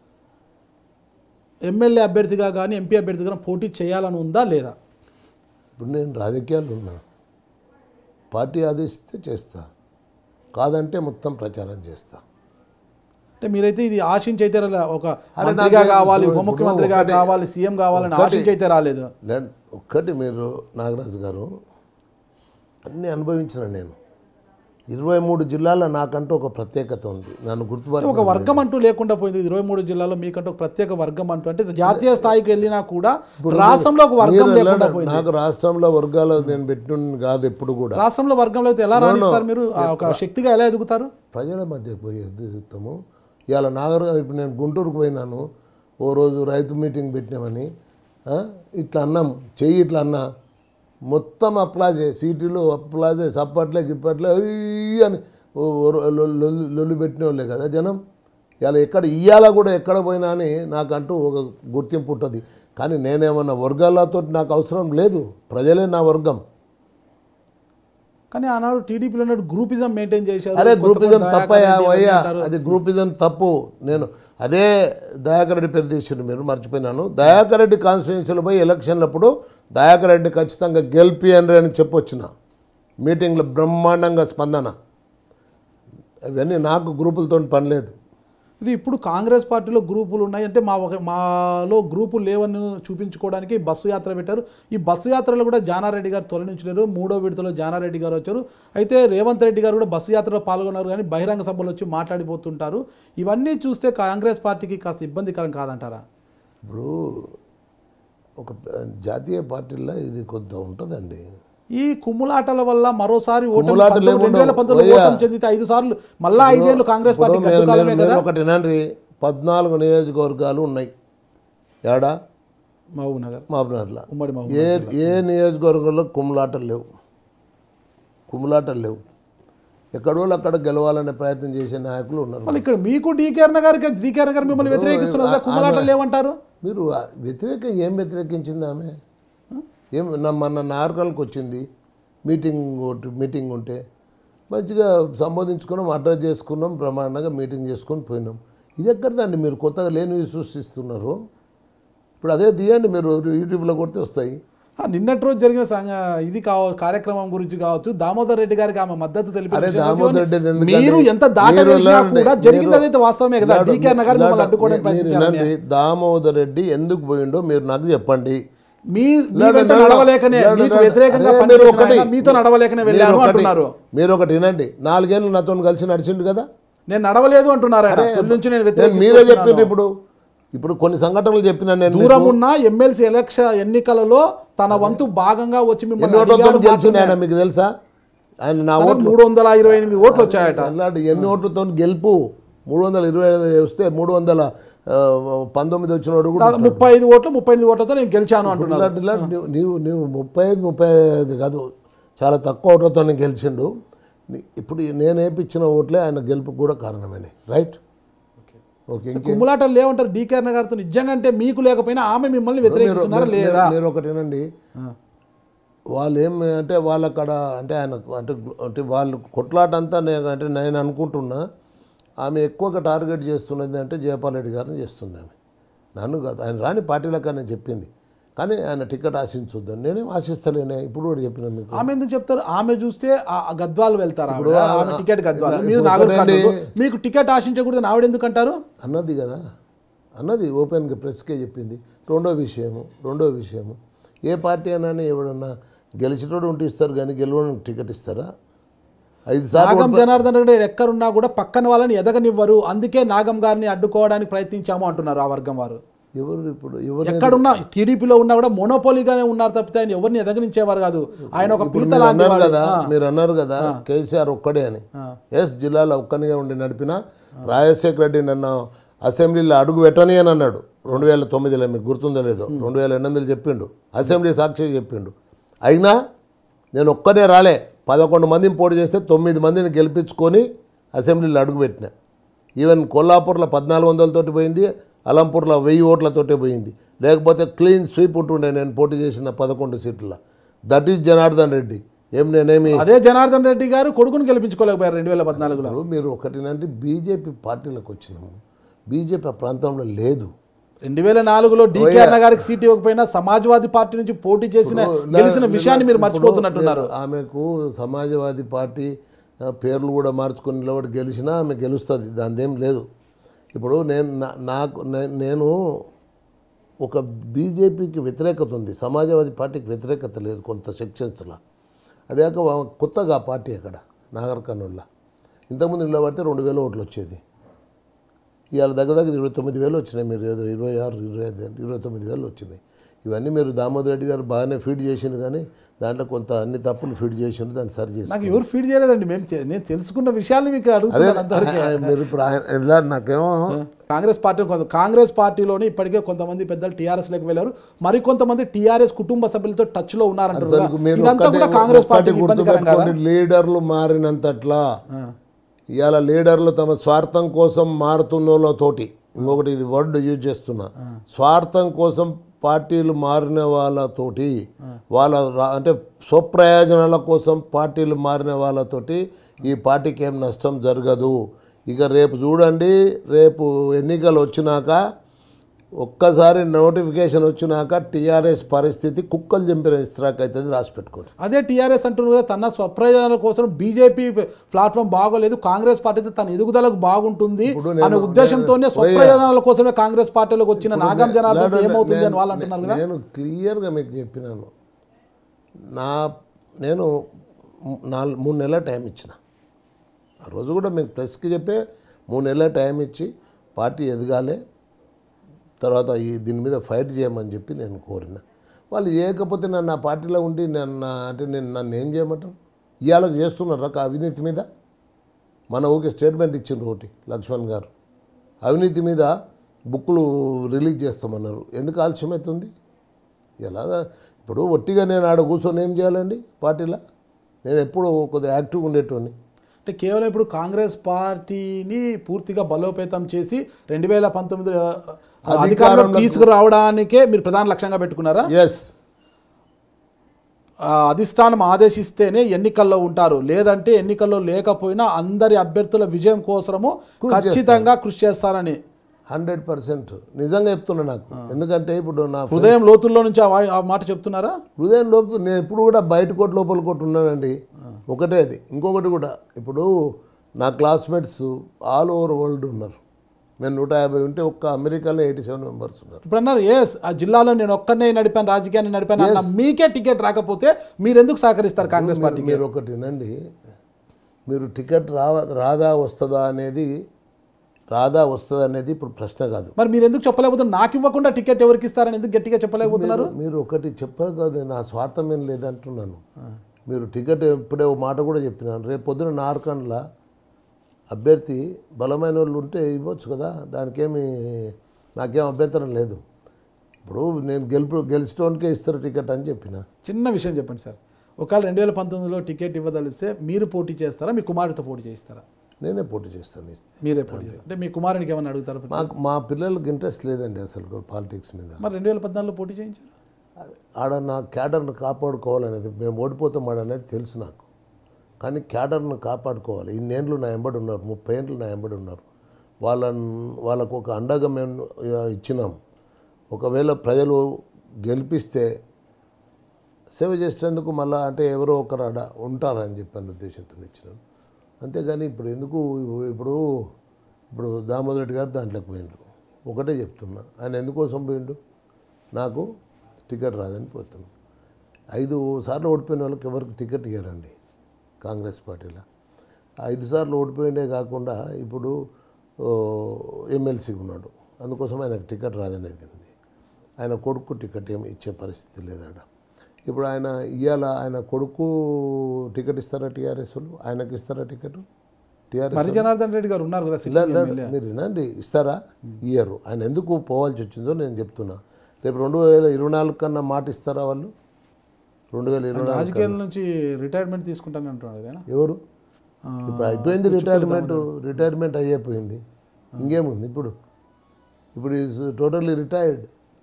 ఎమ్మెల్యే అభ్యర్థిగా కానీ ఎంపీ అభ్యర్థిగా కానీ పోటీ చేయాలని ఉందా లేదా ఇప్పుడు నేను రాజకీయాలు ఉన్నా పార్టీ ఆదేశిస్తే చేస్తా కాదంటే మొత్తం ప్రచారం చేస్తా అంటే మీరైతే ఇది ఆశించి అయితే రాలే- ఒక అరే మంత్రిగా నాకు కావాలి ఉప ఇప్పుడు ముఖ్యమంత్రిగా ఒకటి- కావాలి సీఎం కావాలని ఒకటి- ఆశించి అయితే రాలేదు నేను ఒక్కటి మీరు నాగరాజు గారు అన్నీ అనుభవించిన నేను ఇరవై మూడు జిల్లాల్లో నాకంటూ ఒక ప్రత్యేకత ఉంది నన్ను గుర్తుపట్టి ఒక వర్గం అంటూ లేకుండా పోయింది ఇరవై మూడు జిల్లాలో మీకంటూ ఒక ప్రత్యేక వర్గం అంటూ అంటే జాతీయ స్థాయికి వెళ్ళినా కూడా రాష్ట్రంలో ఒక వర్గం మీరు లేకుండా ఎలా- పోయింది నాకు రాష్ట్రంలో వర్గాలు నేను పెట్టిన కాదు ఎప్పుడు కూడా రాష్ట్రంలో వర్గంలో అయితే ఎలా రాణిస్తారు మీరు ఆ ఒక శక్తిగా ఎలా ఎదుగుతారు ప్రజల మధ్య పోయి ఎదుగుతాము ఇవాళ నాగర్ ఇప్పుడు నేను గుంటూరుకు పోయినాను ఓ రోజు రైతు మీటింగ్ పెట్టినామని ఆ, ఇట్లా అన్నాం చెయ్యి ఇట్లా అన్నా మొత్తం అప్లాజే సీటీలు అప్లాజే సప్పట్లే గిప్పట్లే అయ్యి అని ఓ ఓ- లొల్లు- లొల్లు- లొల్లు పెట్టిన వాళ్ళే కదా జనం ఇలా ఎక్కడ ఇయ్యాల కూడా ఎక్కడ పోయినా అని నాకంటూ ఒక గుర్తింపు ఉంటుంది కానీ నేనేమన్నా వర్గాలతో నాకు అవసరం లేదు ప్రజలే నా వర్గం కానీ ఆనాడు టీడీపీలో ఉన్నట్టు గ్రూపిజం మెయింటైన్ చేశారు అరే కొత్త గ్రూపిజం కొత్త తప్పయ్యా దయాకర్ రెడ్డి అయ్యా అంటారు. అది గ్రూపిజం తప్పు నేను అదే దయాకర్ రెడ్డి పేరు తీసిండు మీరు మర్చిపోయినాను దయాకర్ రెడ్డి కాన్స్టిట్యున్సీలో పోయి ఎలక్షన్లప్పుడు దయాకర్ రెడ్డి ఖచ్చితంగా గెలిపియండి అని చెప్పొచ్చిన మీటింగ్లో బ్రహ్మాండంగా స్పందన అవన్నీ నాకు గ్రూపులతో పని లేదు ఇది ఇప్పుడు కాంగ్రెస్ పార్టీలో గ్రూపులు ఉన్నాయి అంటే మా ఒక మాలో గ్రూపులు లేవని చూపించుకోవడానికి బస్సు యాత్ర పెట్టారు ఈ బస్సు యాత్రలో కూడా జానారెడ్డి గారు తొలగించలేరు మూడో విడతలో జానారెడ్డి గారు వచ్చారు అయితే రేవంత్ రెడ్డి గారు కూడా బస్సు యాత్రలో పాల్గొన్నారు కానీ బహిరంగ సభలు వచ్చి మాట్లాడిపోతుంటారు ఇవన్నీ చూస్తే కాంగ్రెస్ పార్టీకి కాస్త ఇబ్బందికరం కాదంటారా ఇప్పుడు ఒక జాతీయ పార్టీలో ఇది కొంత ఉంటుందండి ఈ కుమ్ములాటల వల్ల మరోసారి ఓటమి కుమ్ములాటలు పంతొమ్మిది- రెండు వేల ఏముండవు. పంతొమ్మిది పోయా. ఓటమి చెందితే ఐదు సార్లు మళ్ళా ఐదేళ్ళు కాంగ్రెస్ పార్టీ ఇప్పుడు నేను- గడ్డుకాలమే నేను- కదా నేను ఒకటి నండి పద్నాలుగు నియోజకవర్గాలు ఉన్నాయి ఏడా మహబూబ్ నగర్ మాబనర్ల ఉమ్మడి మహబూబ్ ఏ ఏ నియోజకవర్గంలో కుమ్ములాటలు లేవు కుమ్ములాటలు లేవు ఎక్కడో అక్కడ గెలవాలనే ప్రయత్నం చేసే నాయకులు ఉన్నారు మళ్ళీ ఇక్కడ మీకు డీకేర్ణ గారికి డీకేర్ణ గారు మిమ్మల్ని వ్యతిరేకిస్తున్నారు కదా, కుమ్ములాటలు లేవంటారు మీరు ఆ వ్యతిరేక ఏం వ్యతిరేకించింది ఆమె ఏం నా మన నార్కల్కి వచ్చింది మీటింగ్ ఒకటి మీటింగ్ ఉంటే మంచిగా సంబోధించుకున్నాం అడ్రస్ చేసుకున్నాం ప్రమాణంగా మీటింగ్ చేసుకొని పోయినాం ఇది ఎక్కడదండి మీరు కొత్తగా లేనివి సృష్టిస్తున్నారు ఇప్పుడు అదే తీయండి మీరు యూట్యూబ్లో కొడితే వస్తాయి ఆ, నిన్నటి రోజు జరిగిన సంఘ ఇది కావ కార్యక్రమం గురించి కావచ్చు దామోదర్ రెడ్డి గారికి ఆమె మద్దతు తెలిపిన అరే విషయం దామోదర్ రెడ్డి కావచ్చు. ఎందుకండి? మీరు ఎంత దాట మీరు వేసినా వెళ్ళండి. కూడా జరిగింది మీరు- అదైతే వాస్తవమే కదా లాడు- డీకే నగర్ మిమ్మల్ని లాడు- అడ్డుకోవడానికి మీరు ప్రయత్నించారని వినండి, దామోదర్ రెడ్డి ఎందుకు పోయిండో మీరు నాకు చెప్పండి మీ మీ లాడు- వెంట లాడు- నడవలేకనే లాడు- మీకు లాడు- వ్యతిరేకంగా అరే మీరు పనిచేసిన ఒకటి- ఆయన మీతో నడవలేకనే మీరు వెళ్ళాను ఒకటి- అంటున్నారు మీరు ఒకటి వినండి నాలుగేళ్ళు నాతో కలిసి నడిచిండు కదా నేను నడవలేదు అంటున్నారు ఆయన. తొలి నుంచి నేను నేను వ్యతిరేకిస్తున్నాను. మీరే చెప్పిండ్రు ఇప్పుడు ఇప్పుడు కొన్ని సంఘటనలు చెప్పిన నేను దూరం ఉన్న ఎమ్మెల్సీ ఎలక్షన్ ఎన్నికలలో తన వంతు భాగంగా వచ్చి ఎన్ని మిమ్మల్ని ఓట్లతో అడిగారు గెలిచిండు ఆయన మీకు తెలుసా ఆయన నా మాత్రమే. ఓట్లు మూడు వందల ఇరవై ఎనిమిది ఓట్లు వచ్చాయట అలాంటి ఎన్ని ఓట్లతో గెలుపు మూడు వందల ఇరవై ఐదు వస్తే మూడు వందల ఆ, పంతొమ్మిది వచ్చినోడు కూడా దాదాపు ముప్పై ఐదు ఓట్లు ముప్పై ఎనిమిది ఓట్లతో నేను గెలిచాను అంటున్నారు ఇలాంటి ఇలాంటి నీవు- నీవు నీవు ముప్పై ఐదు ముప్పై ఐదు కాదు చాలా తక్కువ ఓట్లతో గెలిచిండు నీ- ఇప్పుడు నేను వేపించిన ఓట్లే ఆయన గెలుపు కూడా కారణమేనే రైట్ ఓకే ఇంకే కుమ్ములాటలు లేవంటారు డీకేర్ణ గారితో నిజంగా అంటే మీకు లేకపోయినా ఆమె మిమ్మల్ని వ్యతిరేకిస్తున్నారా మీరు- లేదా మీరు ఒకటి వినండి వాళ్ళు ఏం అంటే వాళ్ళ అక్కడ అంటే ఆయన అంటే అంటే వాళ్ళు కొట్లాట అంతా నేను అంటే నేను అనుకుంటున్నా ఆమె ఎక్కువగా టార్గెట్ చేస్తున్నది అంటే జయపాల్ రెడ్డి గారిని చేస్తుంది ఆమె నన్ను కాదు ఆయన రాని పార్టీలకు నేను చెప్పింది కానీ ఆయన టికెట్ ఆశించొద్దని నేనేం ఆశిస్తలేనే ఇప్పుడు కూడా చెప్పిన మీకు ఆమె ఎందుకు చెప్తారు ఆమె చూస్తే ఆ ఆ గద్వాలు వెళ్తారు ఆవిడ. ఇప్పుడు ఆ- ఆమె టికెట్ గద్వాలు ఇప్పుడు మీరు నాగర్ ఒకటండి. కర్నూలు. మీకు టికెట్ ఆశించకూడదని ఆవిడ ఎందుకు అంటారు అన్నది కదా అన్నది ఓపెన్గా ప్రెస్కే చెప్పింది రెండో విషయము రెండో విషయము ఏ పార్టీ అయినా ఎవడన్నా గెలిచేటోడు ఉంటే ఇస్తారు కానీ గెలవడానికి టికెట్ ఇస్తారా ఐదు సార్లు నాగం జనార్దన్ రెడ్డి ఎక్కడున్నా కూడా పక్కన వాళ్ళని ఎదగనివ్వరు అందుకే నాగం గారిని అడ్డుకోవడానికి ప్రయత్నించాము అంటున్నారు ఆ వర్గం వారు ఎవరు ఇప్పుడు ఎవరు ఎక్కడున్నా టీడీపీలో ఉన్నా కూడా మోనోపోలీగానే ఉన్నారు తప్పితే ఆయన ఎవరిని ఎదగనించేవారు కాదు ఆయన ఒక ఇప్పుడు పీత మీరు లాంటి అన్నారు వాడు. కదా మీరు అన్నారు కదా కేసీఆర్ ఒక్కడే అని ఎస్ జిల్లాలో ఒక్కనిగా ఉండి నడిపిన రాజశేఖర రెడ్డి నన్ను అసెంబ్లీలో అడుగు పెట్టని అని అన్నాడు రెండు వేల తొమ్మిదిలో మీకు గుర్తుందో లేదో రెండు వేల ఎనిమిదిలో చెప్పిండు అసెంబ్లీ సాక్షి చెప్పిండు అయినా నేను ఒక్కనే రాలే పదకొండు మందిని పోటీ చేస్తే తొమ్మిది మందిని గెలిపించుకొని అసెంబ్లీలో అడుగుపెట్టిన ఈవెన్ కొల్లాపూర్లో పద్నాలుగు వందలతోటి పోయింది అలంపూర్లో వెయ్యి ఓట్లతోటే పోయింది లేకపోతే క్లీన్ స్వీప్ ఉంటుండే నేను పోటీ చేసిన పదకొండు సీట్ల దట్ ఈజ్ జనార్దన్ రెడ్డి ఏం నేనేమి అదే జనార్దన్ రెడ్డి గారు కొడుకుని గెలిపించుకోలేకపోయారు రెండు వేల పద్నాలుగులో ఇప్పుడు మీరు ఒకటినంటే బీజేపీ పార్టీలకు వచ్చినాము బీజేపీ ఆ ప్రాంతంలో లేదు రెండు వేల నాలుగులో డీకే అన్న గారికి సీట్ ఇవ్వకపోయినా సమాజ్వాదీ పార్టీ నుంచి పోటీ చేసిన గెలిచిన విషయాన్ని మీరు మర్చిపోతున్నట్టున్నారు లేదు, ఆమెకు సమాజ్వాదీ పార్టీ ఆ, పేర్లు కూడా మార్చుకొని నిలబడి గెలిచినా ఆమె గెలుస్తుంది దానిదేం లేదు ఇప్పుడు నేను నా- నాకు నే- నేను ఒక బీజేపీకి వ్యతిరేకత ఉంది సమాజ్వాదీ పార్టీకి వ్యతిరేకత లేదు కొంత సెక్షన్స్లో అదేక వా- కొత్తగా ఆ పార్టీ అక్కడ నాగర్ కర్నూల్లో ఇంతకుముందు నిలబడితే రెండు వేల ఓట్లు వచ్చేది ఇవాళ దగ్గర దగ్గర ఇరవై తొమ్మిది వేలు వచ్చినాయి మీరు ఏదో ఇరవై ఆరు ఇరవై ఐదు అంటే ఇరవై తొమ్మిది వేలు వచ్చినాయి ఇవన్నీ మీరు దామోదర్ రెడ్డి గారు బాగానే ఫీడ్ చేసిండు కానీ దాంట్లో కొంత అన్ని తప్పులు ఫీడ్ చేసిండు దాన్ని సరి చేసి నాకు ఎవరు ఫీడ్ చేయలేదండి మేము తె- నేను తెలుసుకున్న విషయాలు మీకు అదే అడుగుతున్నాను అంతవరకే. ఆయన- మీరు ఇప్పుడు ఆయన ఎలా నాకేమో కాంగ్రెస్ పార్టీ కొంత కాంగ్రెస్ పార్టీలోని ఇప్పటికే కొంతమంది పెద్దలు టీఆర్ఎస్ లోకి వెళ్ళారు మరికొంతమంది టీఆర్ఎస్ కుటుంబ సభ్యులతో టచ్ లో ఉన్నారంటారు అసలు కదా. మీరు ఇదంతా ఒక్కటి కూడా కాంగ్రెస్ ఒక్కటి పార్టీ ఇబ్బందికరం కదా గుర్తుపెట్టుకోండి లీడర్లు మారినంతట్లా ఇవాళ లీడర్లు తమ స్వార్థం కోసం మారుతున్న తోటి ఇంకొకటి ఇది వర్డ్ యూజ్ చేస్తున్నా స్వార్థం కోసం పార్టీలు మారిన వాళ్ళతోటి వాళ్ళ రా- అంటే స్వప్రయోజనాల కోసం పార్టీలు మారిన వాళ్ళతోటి ఈ పార్టీకి ఏం నష్టం జరగదు ఇక రేపు చూడండి రేపు ఎన్నికలు వచ్చినాక ఒక్కసారి నోటిఫికేషన్ వచ్చినాక టీఆర్ఎస్ పరిస్థితి కుక్కలు చంపిన ఇస్త్రాక్ అవుతుంది రాసి పెట్టుకోండి అదే టీఆర్ఎస్ అంటున్నారు కదా తన స్వప్రయోజనాల కోసం బీజేపీ ప్లాట్ఫామ్ బాగోలేదు కాంగ్రెస్ పార్టీ తన ఎదుగుదలకు బాగుంటుంది ఇప్పుడు నేను- అనే ఉద్దేశంతోనే నేను- స్వప్రయోజనాల కోసమే కాంగ్రెస్ పార్టీలోకి వచ్చిన నాగం జనార్దన్ నేను- ఏమవుతుంది అని వాళ్ళు నేను- అంటున్నారు కదా నేను క్లియర్గా మీకు చెప్పినాను నా నేను నాలుగు మూడు నెలల టైం ఇచ్చిన ఆ రోజు కూడా మీకు ప్రెస్కి చెప్పే మూడు నెలల టైం ఇచ్చి పార్టీ ఎదగాలి తర్వాత ఈ దీని మీద ఫైట్ చేయమని చెప్పి నేను కోరిన వాళ్ళు చేయకపోతే నన్ను ఆ పార్టీలో ఉండి నన్ను అంటే నేను నన్ను ఏం చేయమంటారు ఇవాళ చేస్తున్నారు రక అవినీతి మీద మన ఊకే స్టేట్మెంట్ ఇచ్చిండ్రు ఒకటి లక్ష్మణ్ గారు అవినీతి మీద బుక్లు రిలీజ్ చేస్తామన్నారు ఎందుకు ఆలస్యం అవుతుంది ఎలా ఇప్పుడు ఒట్టిగా నేను ఆడ కూర్చొని ఏం చేయాలండి పార్టీలో నేను ఎప్పుడు కొద్దిగా యాక్టివ్గా ఉండేటోని అంటే కేవలం ఇప్పుడు కాంగ్రెస్ పార్టీని పూర్తిగా బలోపేతం చేసి రెండు వేల పంతొమ్మిది అధికారంలో అధికారంలోకి- తీసుకురావడానికే మీరు ప్రధాన లక్ష్యంగా పెట్టుకున్నారా ఎస్ ఆ, అధిష్టానం ఆదేశిస్తేనే ఎన్నికల్లో ఉంటారు లేదంటే ఎన్నికల్లో లేకపోయినా అందరి అభ్యర్థుల విజయం కోసము ఖచ్చితంగా కృషి చేస్తారని హండ్రెడ్ పర్సెంట్ నిజంగా చెప్తున్నా నాకు ఎందుకంటే ఇప్పుడు నా హృదయం లోతుల్లో నుంచి ఆ వా- ఆ మాట చెప్తున్నారా హృదయం లోపు నేను ఎప్పుడు కూడా బయట కోట లోపల కోట ఉన్నానండి ఒకటే అది ఇంకొకటి కూడా ఇప్పుడు నా క్లాస్మేట్స్ ఆల్ ఓవర్ వరల్డ్ ఉన్నారు నేను నూట యాభై ఉంటే ఒక్క అమెరికాలో ఎయిటీ సెవెన్ మెంబర్స్ ఉన్నారు ఇప్పుడు అన్నారు ఎస్ ఆ జిల్లాలో నేను ఒక్కనే నడిపాను రాజకీయాన్ని నడిపాను అన్న మీకే టికెట్ రాకపోతే మీరు ఎందుకు సహకరిస్తారు కాంగ్రెస్ పార్టీ మీరు ఒకటి వినండి మీరు టికెట్ రా రాదా వస్తుందా అనేది రాదా వస్తుందా అనేది ఇప్పుడు ప్రశ్న కాదు మరి మీరు ఎందుకు చెప్పలేకపోతున్నారు నాకు ఇవ్వకుండా టికెట్ ఎవరికి ఇస్తారని ఎందుకు గట్టిగా చెప్పలేకపోతున్నారు మీరు- మీరు ఒకటి చెప్పారు కాదు నా స్వార్థం ఏం లేదంటున్నాను మీరు టికెట్ ఇప్పుడే ఓ మాట కూడా చెప్పినాను రేపు పొద్దున నార్కన్లా అభ్యర్థి బలమైన వాళ్ళు ఉంటే ఇవ్వచ్చు కదా దానికేమి నాకేం అభ్యంతరం లేదు ఇప్పుడు నేను గెలుపు గెలిచడానికే ఇస్తారు టికెట్ అని చెప్పిన చిన్న విషయం చెప్పండి సార్ ఒకవేళ రెండు వేల పంతొమ్మిదిలో టికెట్ ఇవ్వదలిస్తే మీరు పోటీ చేస్తారా మీ కుమారుడితో పోటీ చేస్తారా నేనే పోటీ చేస్తాను ఇస్తే మీరే పోటీ చేస్తారు అంటే మీ కుమారునికి ఏమన్నా అడుగుతారు మాకు మా పిల్లలకి ఇంట్రెస్ట్ లేదండి అసలు పాలిటిక్స్ మీద మరి రెండు వేల పద్నాలుగులో పోటీ చేయించారు ఆడ నా క్యాడర్ను కాపాడుకోవాలనేది మేము ఓడిపోతాం అనేది తెలుసు నాకు కానీ క్యాడర్ను కాపాడుకోవాలి ఇన్నేండ్లు నా ఎంబడి ఉన్నారు ముప్పై ఏండ్లు నా ఎంబడి ఉన్నారు వాళ్ళని వాళ్ళకు ఒక అండగా మేము ఆ, ఇచ్చినాం ఒకవేళ ప్రజలు గెలిపిస్తే సేవ చేసేందుకు మళ్ళా అంటే ఎవరో ఒకరు ఆడ ఉంటారని చెప్పిన ఉద్దేశంతో ఇచ్చినాను అంతేగాని ఇప్పుడు ఎందుకు ఇప్పుడు ఇప్పుడు దామోదర్ రెడ్డి గారు దాంట్లోకి పోయిండు ఒకటే చెప్తున్నా ఆయన ఎందుకోసం పోయిండు నాకు టికెట్ రాదని పోతున్నాను ఐదు సార్లు ఓడిపోయిన వాళ్ళకి ఎవరికి టికెట్ ఇవ్వరండి కాంగ్రెస్ పార్టీలో ఐదు సార్లు ఓడిపోయిండే కాకుండా ఇప్పుడు ఓ, ఎమ్మెల్సీ ఉన్నాడు అందుకోసం ఆయనకు టికెట్ రాదనేది ఉంది ఆయన కొడుకు టికెట్ ఏమి ఇచ్చే పరిస్థితి లేదాడ ఇప్పుడు ఆయన ఇవాళ ఆయన కొడుకు టికెట్ ఇస్తారా టీఆర్ఎస్ వాళ్ళు ఆయనకి ఇస్తారా టికెట్ టీఆర్ఎస్ మరి జనార్దన్ రెడ్డి గారు ఉన్నారు కదా ఇలా సిట్టింగ్ ఇలా ఎమ్మెల్యే. మీరు వినండి ఇస్తారా ఇయ్యరు ఆయన ఎందుకు పోవాల్సి వచ్చిందో నేను చెప్తున్నా రేపు రెండు వేల ఇరవై నాలుగు కన్నా మాట ఇస్తారా వాళ్ళు రెండు వేల ఇరవై నాలుగు రాజకీయాల నుంచి రిటైర్మెంట్ తీసుకుంటాను అంటున్నాడు అదేనా ఎవరు ఆ, ఇప్పుడు అయిపోయింది రిటైర్మెంట్ రిటైర్మెంట్ అయిపోయింది ఇంకేముంది ఇప్పుడు ఇప్పుడు is totally retired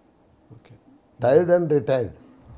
okay tired and retired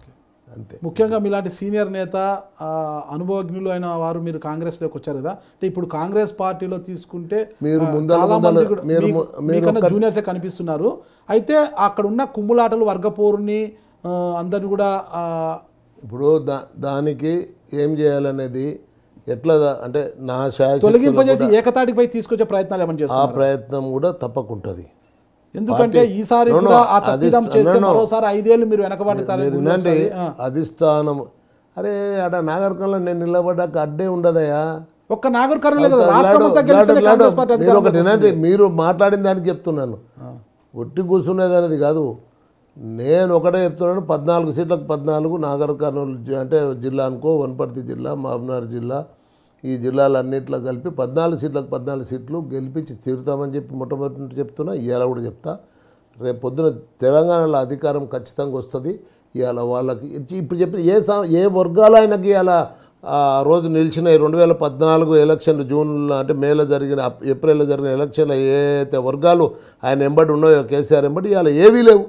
అంతే ముఖ్యంగా మీలాంటి సీనియర్ నేత ఆ, అనుభవజ్ఞులు అయిన వారు మీరు కాంగ్రెస్లోకి వచ్చారు కదా అంటే ఇప్పుడు కాంగ్రెస్ పార్టీలో తీసుకుంటే మీరు ఆ, ముందల చాలా ముందల మంది కూడా మీరు మీకు- ము- మీరు మీకన్నా ఒక్క- జూనియర్సే కనిపిస్తున్నారు అయితే అక్కడ ఉన్న కుమ్ములాటలు వర్గపోరుని ఆ, అందరిని కూడా ఆ, ఇప్పుడు దా దానికి ఏం చేయాలనేది ఎట్లా దా- అంటే నా శాయ తొలగింపజేసి ఏకతాటిపై తీసుకొచ్చే ప్రయత్నాలు ఏమని ఆ చేస్తారు ప్రయత్నం కూడా తప్పకుంటుంది ఎందుకంటే ఈసారి No, no, కూడా ఆ అది తప్పిదం no, చేస్తే no. మరోసారి ఐదేళ్ళు మీరు వెనకబడతారని మీరు గురి వినండి వస్తది. ఆ. అధిష్టానం అరే అక్కడ నాగరికంలో నేను నిలబడ్డాక అడ్డే ఉండదయా ఒక్క నాగర్ కర్నూలే కదా రాష్ట్రం లాడు, అంతా లాడు, గెలిస్తేనే లాడు. కాంగ్రెస్ పార్టీ మీరు ఒకటి అధికారంలోకి వినండి మీరు మాట్లాడిన దానికి చెప్తున్నాను ఒట్టి కూర్చునేది అనేది కాదు నేను ఒకటే చెప్తున్నాను పద్నాలుగు సీట్లకు పద్నాలుగు నాగర్ కర్నూలు జి- అంటే జిల్లా అనుకో వనపర్తి జిల్లా మహబూబ్నగర్ జిల్లా ఈ జిల్లాలన్నింటిలో కలిపి పద్నాలుగు సీట్లకు పద్నాలుగు సీట్లు గెలిపించి తీరుతామని చెప్పి మొట్టమొదటి నుంచి చెప్తున్నా ఇవాళ కూడా చెప్తా రేపు పొద్దున తెలంగాణలో అధికారం ఖచ్చితంగా వస్తుంది ఇవాళ వాళ్ళకి ఇచ్చి- ఇప్పుడు చెప్పిన ఏ సా ఏ వర్గాలు ఆయనకి ఇలా ఆ రోజు నిలిచినాయి రెండు వేల పద్నాలుగు ఎలక్షన్లు జూన్లో అంటే మేలో జరిగిన అప్- ఏప్రిల్లో జరిగిన ఎలక్షన్లో ఏ అయితే వర్గాలు ఆయన ఎంబడి ఉన్నాయో కేసీఆర్ ఎంబడి ఇవాళ ఏవీ లేవు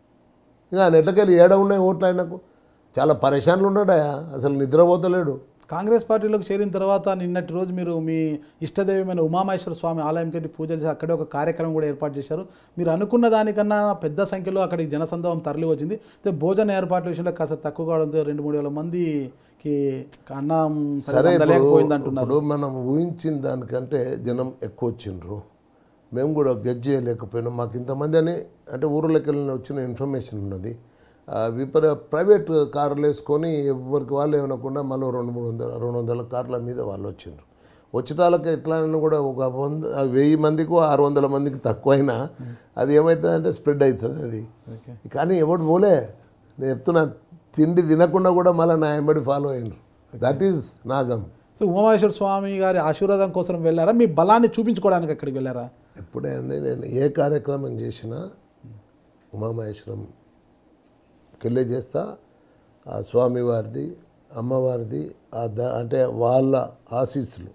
ఇంకా ఆయన ఎట్లకెళ్ళి ఏడ ఉన్నాయి ఓట్లు ఆయనకు చాలా పరేషాన్లు ఉన్నాడా అసలు నిద్రపోతలేడు కాంగ్రెస్ పార్టీలోకి చేరిన తర్వాత నిన్నటి రోజు మీరు మీ ఇష్టదైవమైన ఉమామహేశ్వర స్వామి ఆలయంకి వెళ్ళి పూజలు చేసి అక్కడే ఒక కార్యక్రమం కూడా ఏర్పాటు చేశారు మీరు అనుకున్న దానికన్నా పెద్ద సంఖ్యలో అక్కడికి జనసందోహం తరలి వచ్చింది అయితే భోజన ఏర్పాట్ల విషయంలో కాస్త తక్కువ కావడంతో రెండు మూడు వేల మందికి అన్నం సరే అందలేకపోయింది ఇప్పుడు అంటున్నారు ఇప్పుడు మనం ఊహించిన దానికంటే జనం ఎక్కువ వచ్చిండ్రు మేము కూడా గెజ్ చేయలేకపోయినాం మాకు ఇంతమంది అని అంటే ఊర్లోకి వెళ్ళిన వచ్చిన ఇన్ఫర్మేషన్ ఉన్నది ఆ, విపర ప్రైవేట్ కార్లు వేసుకొని ఎవరికి వాళ్ళు ఏమనకుండా మళ్ళీ రెండు మూడు వందల రెండు వందల కార్ల మీద వాళ్ళు వచ్చిండ్రు వచ్చేటాళ్ళకి ఎట్లా అయినా కూడా ఒక వంద వెయ్యి మందికి ఆరు వందల మందికి తక్కువైనా అది ఏమవుతుందంటే స్ప్రెడ్ అవుతుంది అది ఓకే కానీ ఎవడు పోలే నేను చెప్తున్నా తిండి తినకుండా కూడా మళ్ళీ నా ఎంబడి ఫాలో అయినరు that is Nagam so Umamaheshwara Swamy గారి ఆశీర్వాదం కోసం వెళ్ళారా మీ బలాన్ని చూపించుకోవడానికి అక్కడికి వెళ్ళారా ఎప్పుడైనా నేను ఏ కార్యక్రమం చేసినా ఉమామహేశ్వరం కెళ్ళే చేస్తా ఆ స్వామివారిది అమ్మవారిది ఆ ద అంటే వాళ్ళ ఆశీస్సులు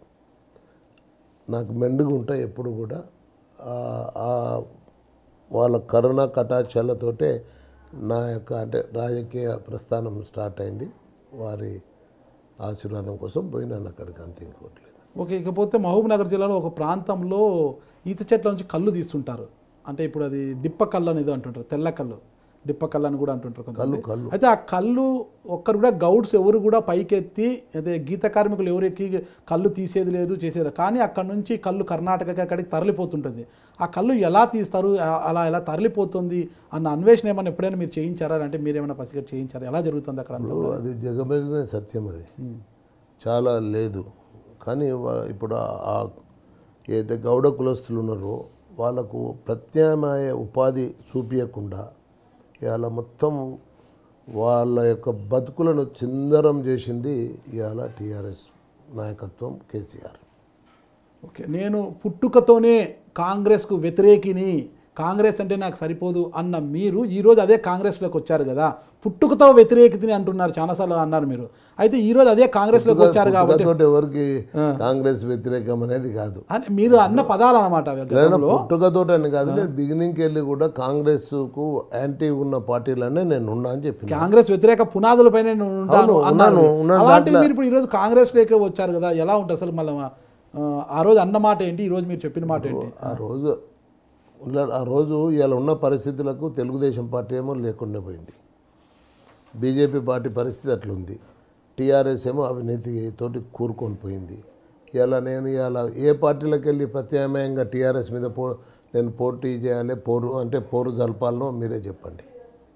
నాకు మెండుగా ఉంటాయి ఎప్పుడు కూడా ఆ- ఆ వాళ్ళ కరుణ కటాక్షాలతోటే నా యొక్క అంటే రాజకీయ ప్రస్థానం స్టార్ట్ అయింది వారి ఆశీర్వాదం కోసం పోయినాను అక్కడికి అంతే ఇంకోటి లేదు ఓకే ఇకపోతే మహబూబ్ నగర్ జిల్లాలో ఒక ప్రాంతంలో ఈత చెట్ల నుంచి కళ్ళు తీస్తుంటారు అంటే ఇప్పుడు అది డిప్ప కళ్ళు అనేది అంటుంటారు తెల్ల కళ్ళు డిప్ప కళ్ళు అని కూడా అంటుంటారు కొంతమంది. కళ్ళు కళ్ళు అయితే ఆ కళ్ళు ఒక్కరు కూడా గౌడ్స్ ఎవరు కూడా పైకెత్తి అదే గీత కార్మికులు ఎవరు ఎక్కి కళ్ళు తీసేది లేదు చేసేది కానీ అక్కడ నుంచి కళ్ళు కర్ణాటకకి అక్కడికి తరలిపోతుంటుంది ఆ కళ్ళు ఎలా తీస్తారు ఆ- అలా ఎలా తరలిపోతుంది అన్న అన్వేషణ ఏమైనా ఎప్పుడైనా మీరు చేయించారా అంటే మీరు ఏమైనా పసిగట్టి చేయించారా ఎలా జరుగుతుంది అక్కడ అంతా? ఇప్పుడు అది జగమెరిగిన సత్యం అది చాలా లేదు కానీ వా- ఇప్పుడు ఆ- ఆ ఏదైతే గౌడ కులస్తులు ఉన్నారో వాళ్ళకు ప్రత్యామ్నాయ ఉపాధి చూపించకుండా ఇవాళ మొత్తం వాళ్ళ యొక్క బతుకులను చిందరం చేసింది ఇవాళ టీఆర్ఎస్ నాయకత్వం కేసీఆర్ ఓకే నేను పుట్టుకతోనే కాంగ్రెస్కు వ్యతిరేకిని కాంగ్రెస్ అంటే నాకు సరిపోదు అన్న మీరు ఈరోజు అదే కాంగ్రెస్లోకి వచ్చారు కదా పుట్టుకతో వ్యతిరేకితిని అంటున్నారు చాలాసార్లు అన్నారు మీరు అయితే ఈరోజు అదే కాంగ్రెస్లోకి వచ్చారు కాబట్టి పుట్టుకతోటి ఎవరికి కాంగ్రెస్ వ్యతిరేకం అనేది కాదు అని మీరు అన్న పదాలు అనమాట నేను పుట్టుకతోటి అని కాదు నేను బిగినింగ్కి వెళ్ళి కూడా కాంగ్రెస్కు యాంటీ ఉన్న పార్టీలనే నేను ఉన్నా అని చెప్పిన కాంగ్రెస్ వ్యతిరేక పునాదులపైనే నేను ఉంటాను అవును, అన్నారు ఉన్నాను, ఉన్నాను. అలాంటి మీరు ఇప్పుడు ఈరోజు కాంగ్రెస్లోకే వచ్చారు కదా ఎలా ఉంటుంది అసలు మళ్ళీ ఆ రోజు అన్న మాట ఏంటి ఈరోజు మీరు చెప్పిన మాట ఏంటి ఆ రోజు ఉన్న- ఆ రోజు ఇలా ఉన్న పరిస్థితులకు తెలుగుదేశం పార్టీ ఏమో లేకుండా పోయింది బీజేపీ పార్టీ పరిస్థితి అట్లుంది టీఆర్ఎస్ ఏమో అవినీతితోటి కూరుకొని పోయింది ఇలా నేను ఇలా ఏ పార్టీలకు వెళ్ళి ప్రత్యామ్నాయంగా టీఆర్ఎస్ మీద పో నేను పోటీ చేయాలి పోరు అంటే పోరు జరపాలనో మీరే చెప్పండి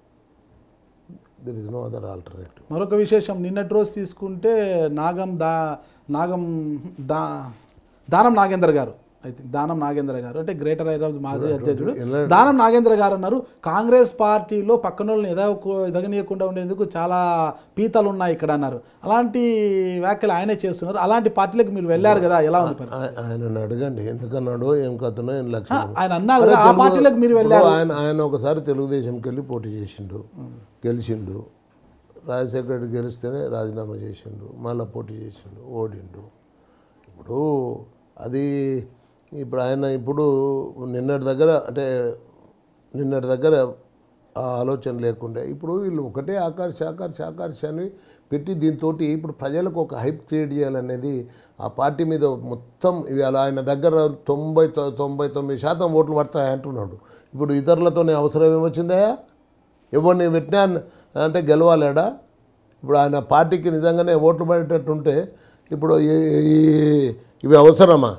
there is no other alternative మరొక విశేషం నిన్నటి రోజు తీసుకుంటే నాగం దా నాగం దా దానం నాగేంద్ర గారు ఐ థింక్ దానం నాగేంద్ర గారు అంటే గ్రేటర్ హైదరాబాద్ మాజీ అధ్యక్షుడు దానం నాగేంద్ర గారు అన్నారు కాంగ్రెస్ పార్టీలో పక్కన వాళ్ళని ఎదగకు ఎదగనీయకుండా ఉండేందుకు చాలా పీతలు ఉన్నాయి ఇక్కడ అన్నారు అలాంటి వ్యాఖ్యలు ఆయనే చేస్తున్నారు అలాంటి పార్టీలకు మీరు వెళ్ళారు కదా ఎలా ఉంది పరిస్థితి? ఆయ- ఆయనను అడగండి ఎందుకన్నాడో ఏం కథనో ఏం లక్ష్యం ఆయన అన్నారు కదా ఆ పార్టీలకు మీరు వెళ్ళారు ఇప్పుడు ఆయన ఆయన ఒకసారి తెలుగుదేశంకి వెళ్ళి పోటీ చేసిండు గెలిచిండు రాజశేఖర రెడ్డి గెలిస్తేనే రాజీనామా చేసిండు మళ్ళీ పోటీ చేసిండు ఓడిండు ఇప్పుడు అది ఇప్పుడు ఆయన ఇప్పుడు నిన్నటి దగ్గర అంటే నిన్నటి దగ్గర ఆ ఆలోచన లేకుండే ఇప్పుడు వీళ్ళు ఒకటే ఆకర్ష ఆకర్ష ఆకర్ష అని పెట్టి దీంతో ఇప్పుడు ప్రజలకు ఒక హైప్ క్రియేట్ చేయాలనేది ఆ పార్టీ మీద మొత్తం ఇవాళ ఆయన దగ్గర తొంభై తొ- తొంభై తొమ్మిది శాతం ఓట్లు పడతాయి అంటున్నాడు ఇప్పుడు ఇతరులతోనే అవసరం ఏమొచ్చిందా ఎవరిని పెట్టినా అంటే గెలవాలేడా ఇప్పుడు ఆయన పార్టీకి నిజంగానే ఓట్లు పడేటట్టుంటే ఇప్పుడు ఈ- ఈ- ఇవి అవసరమా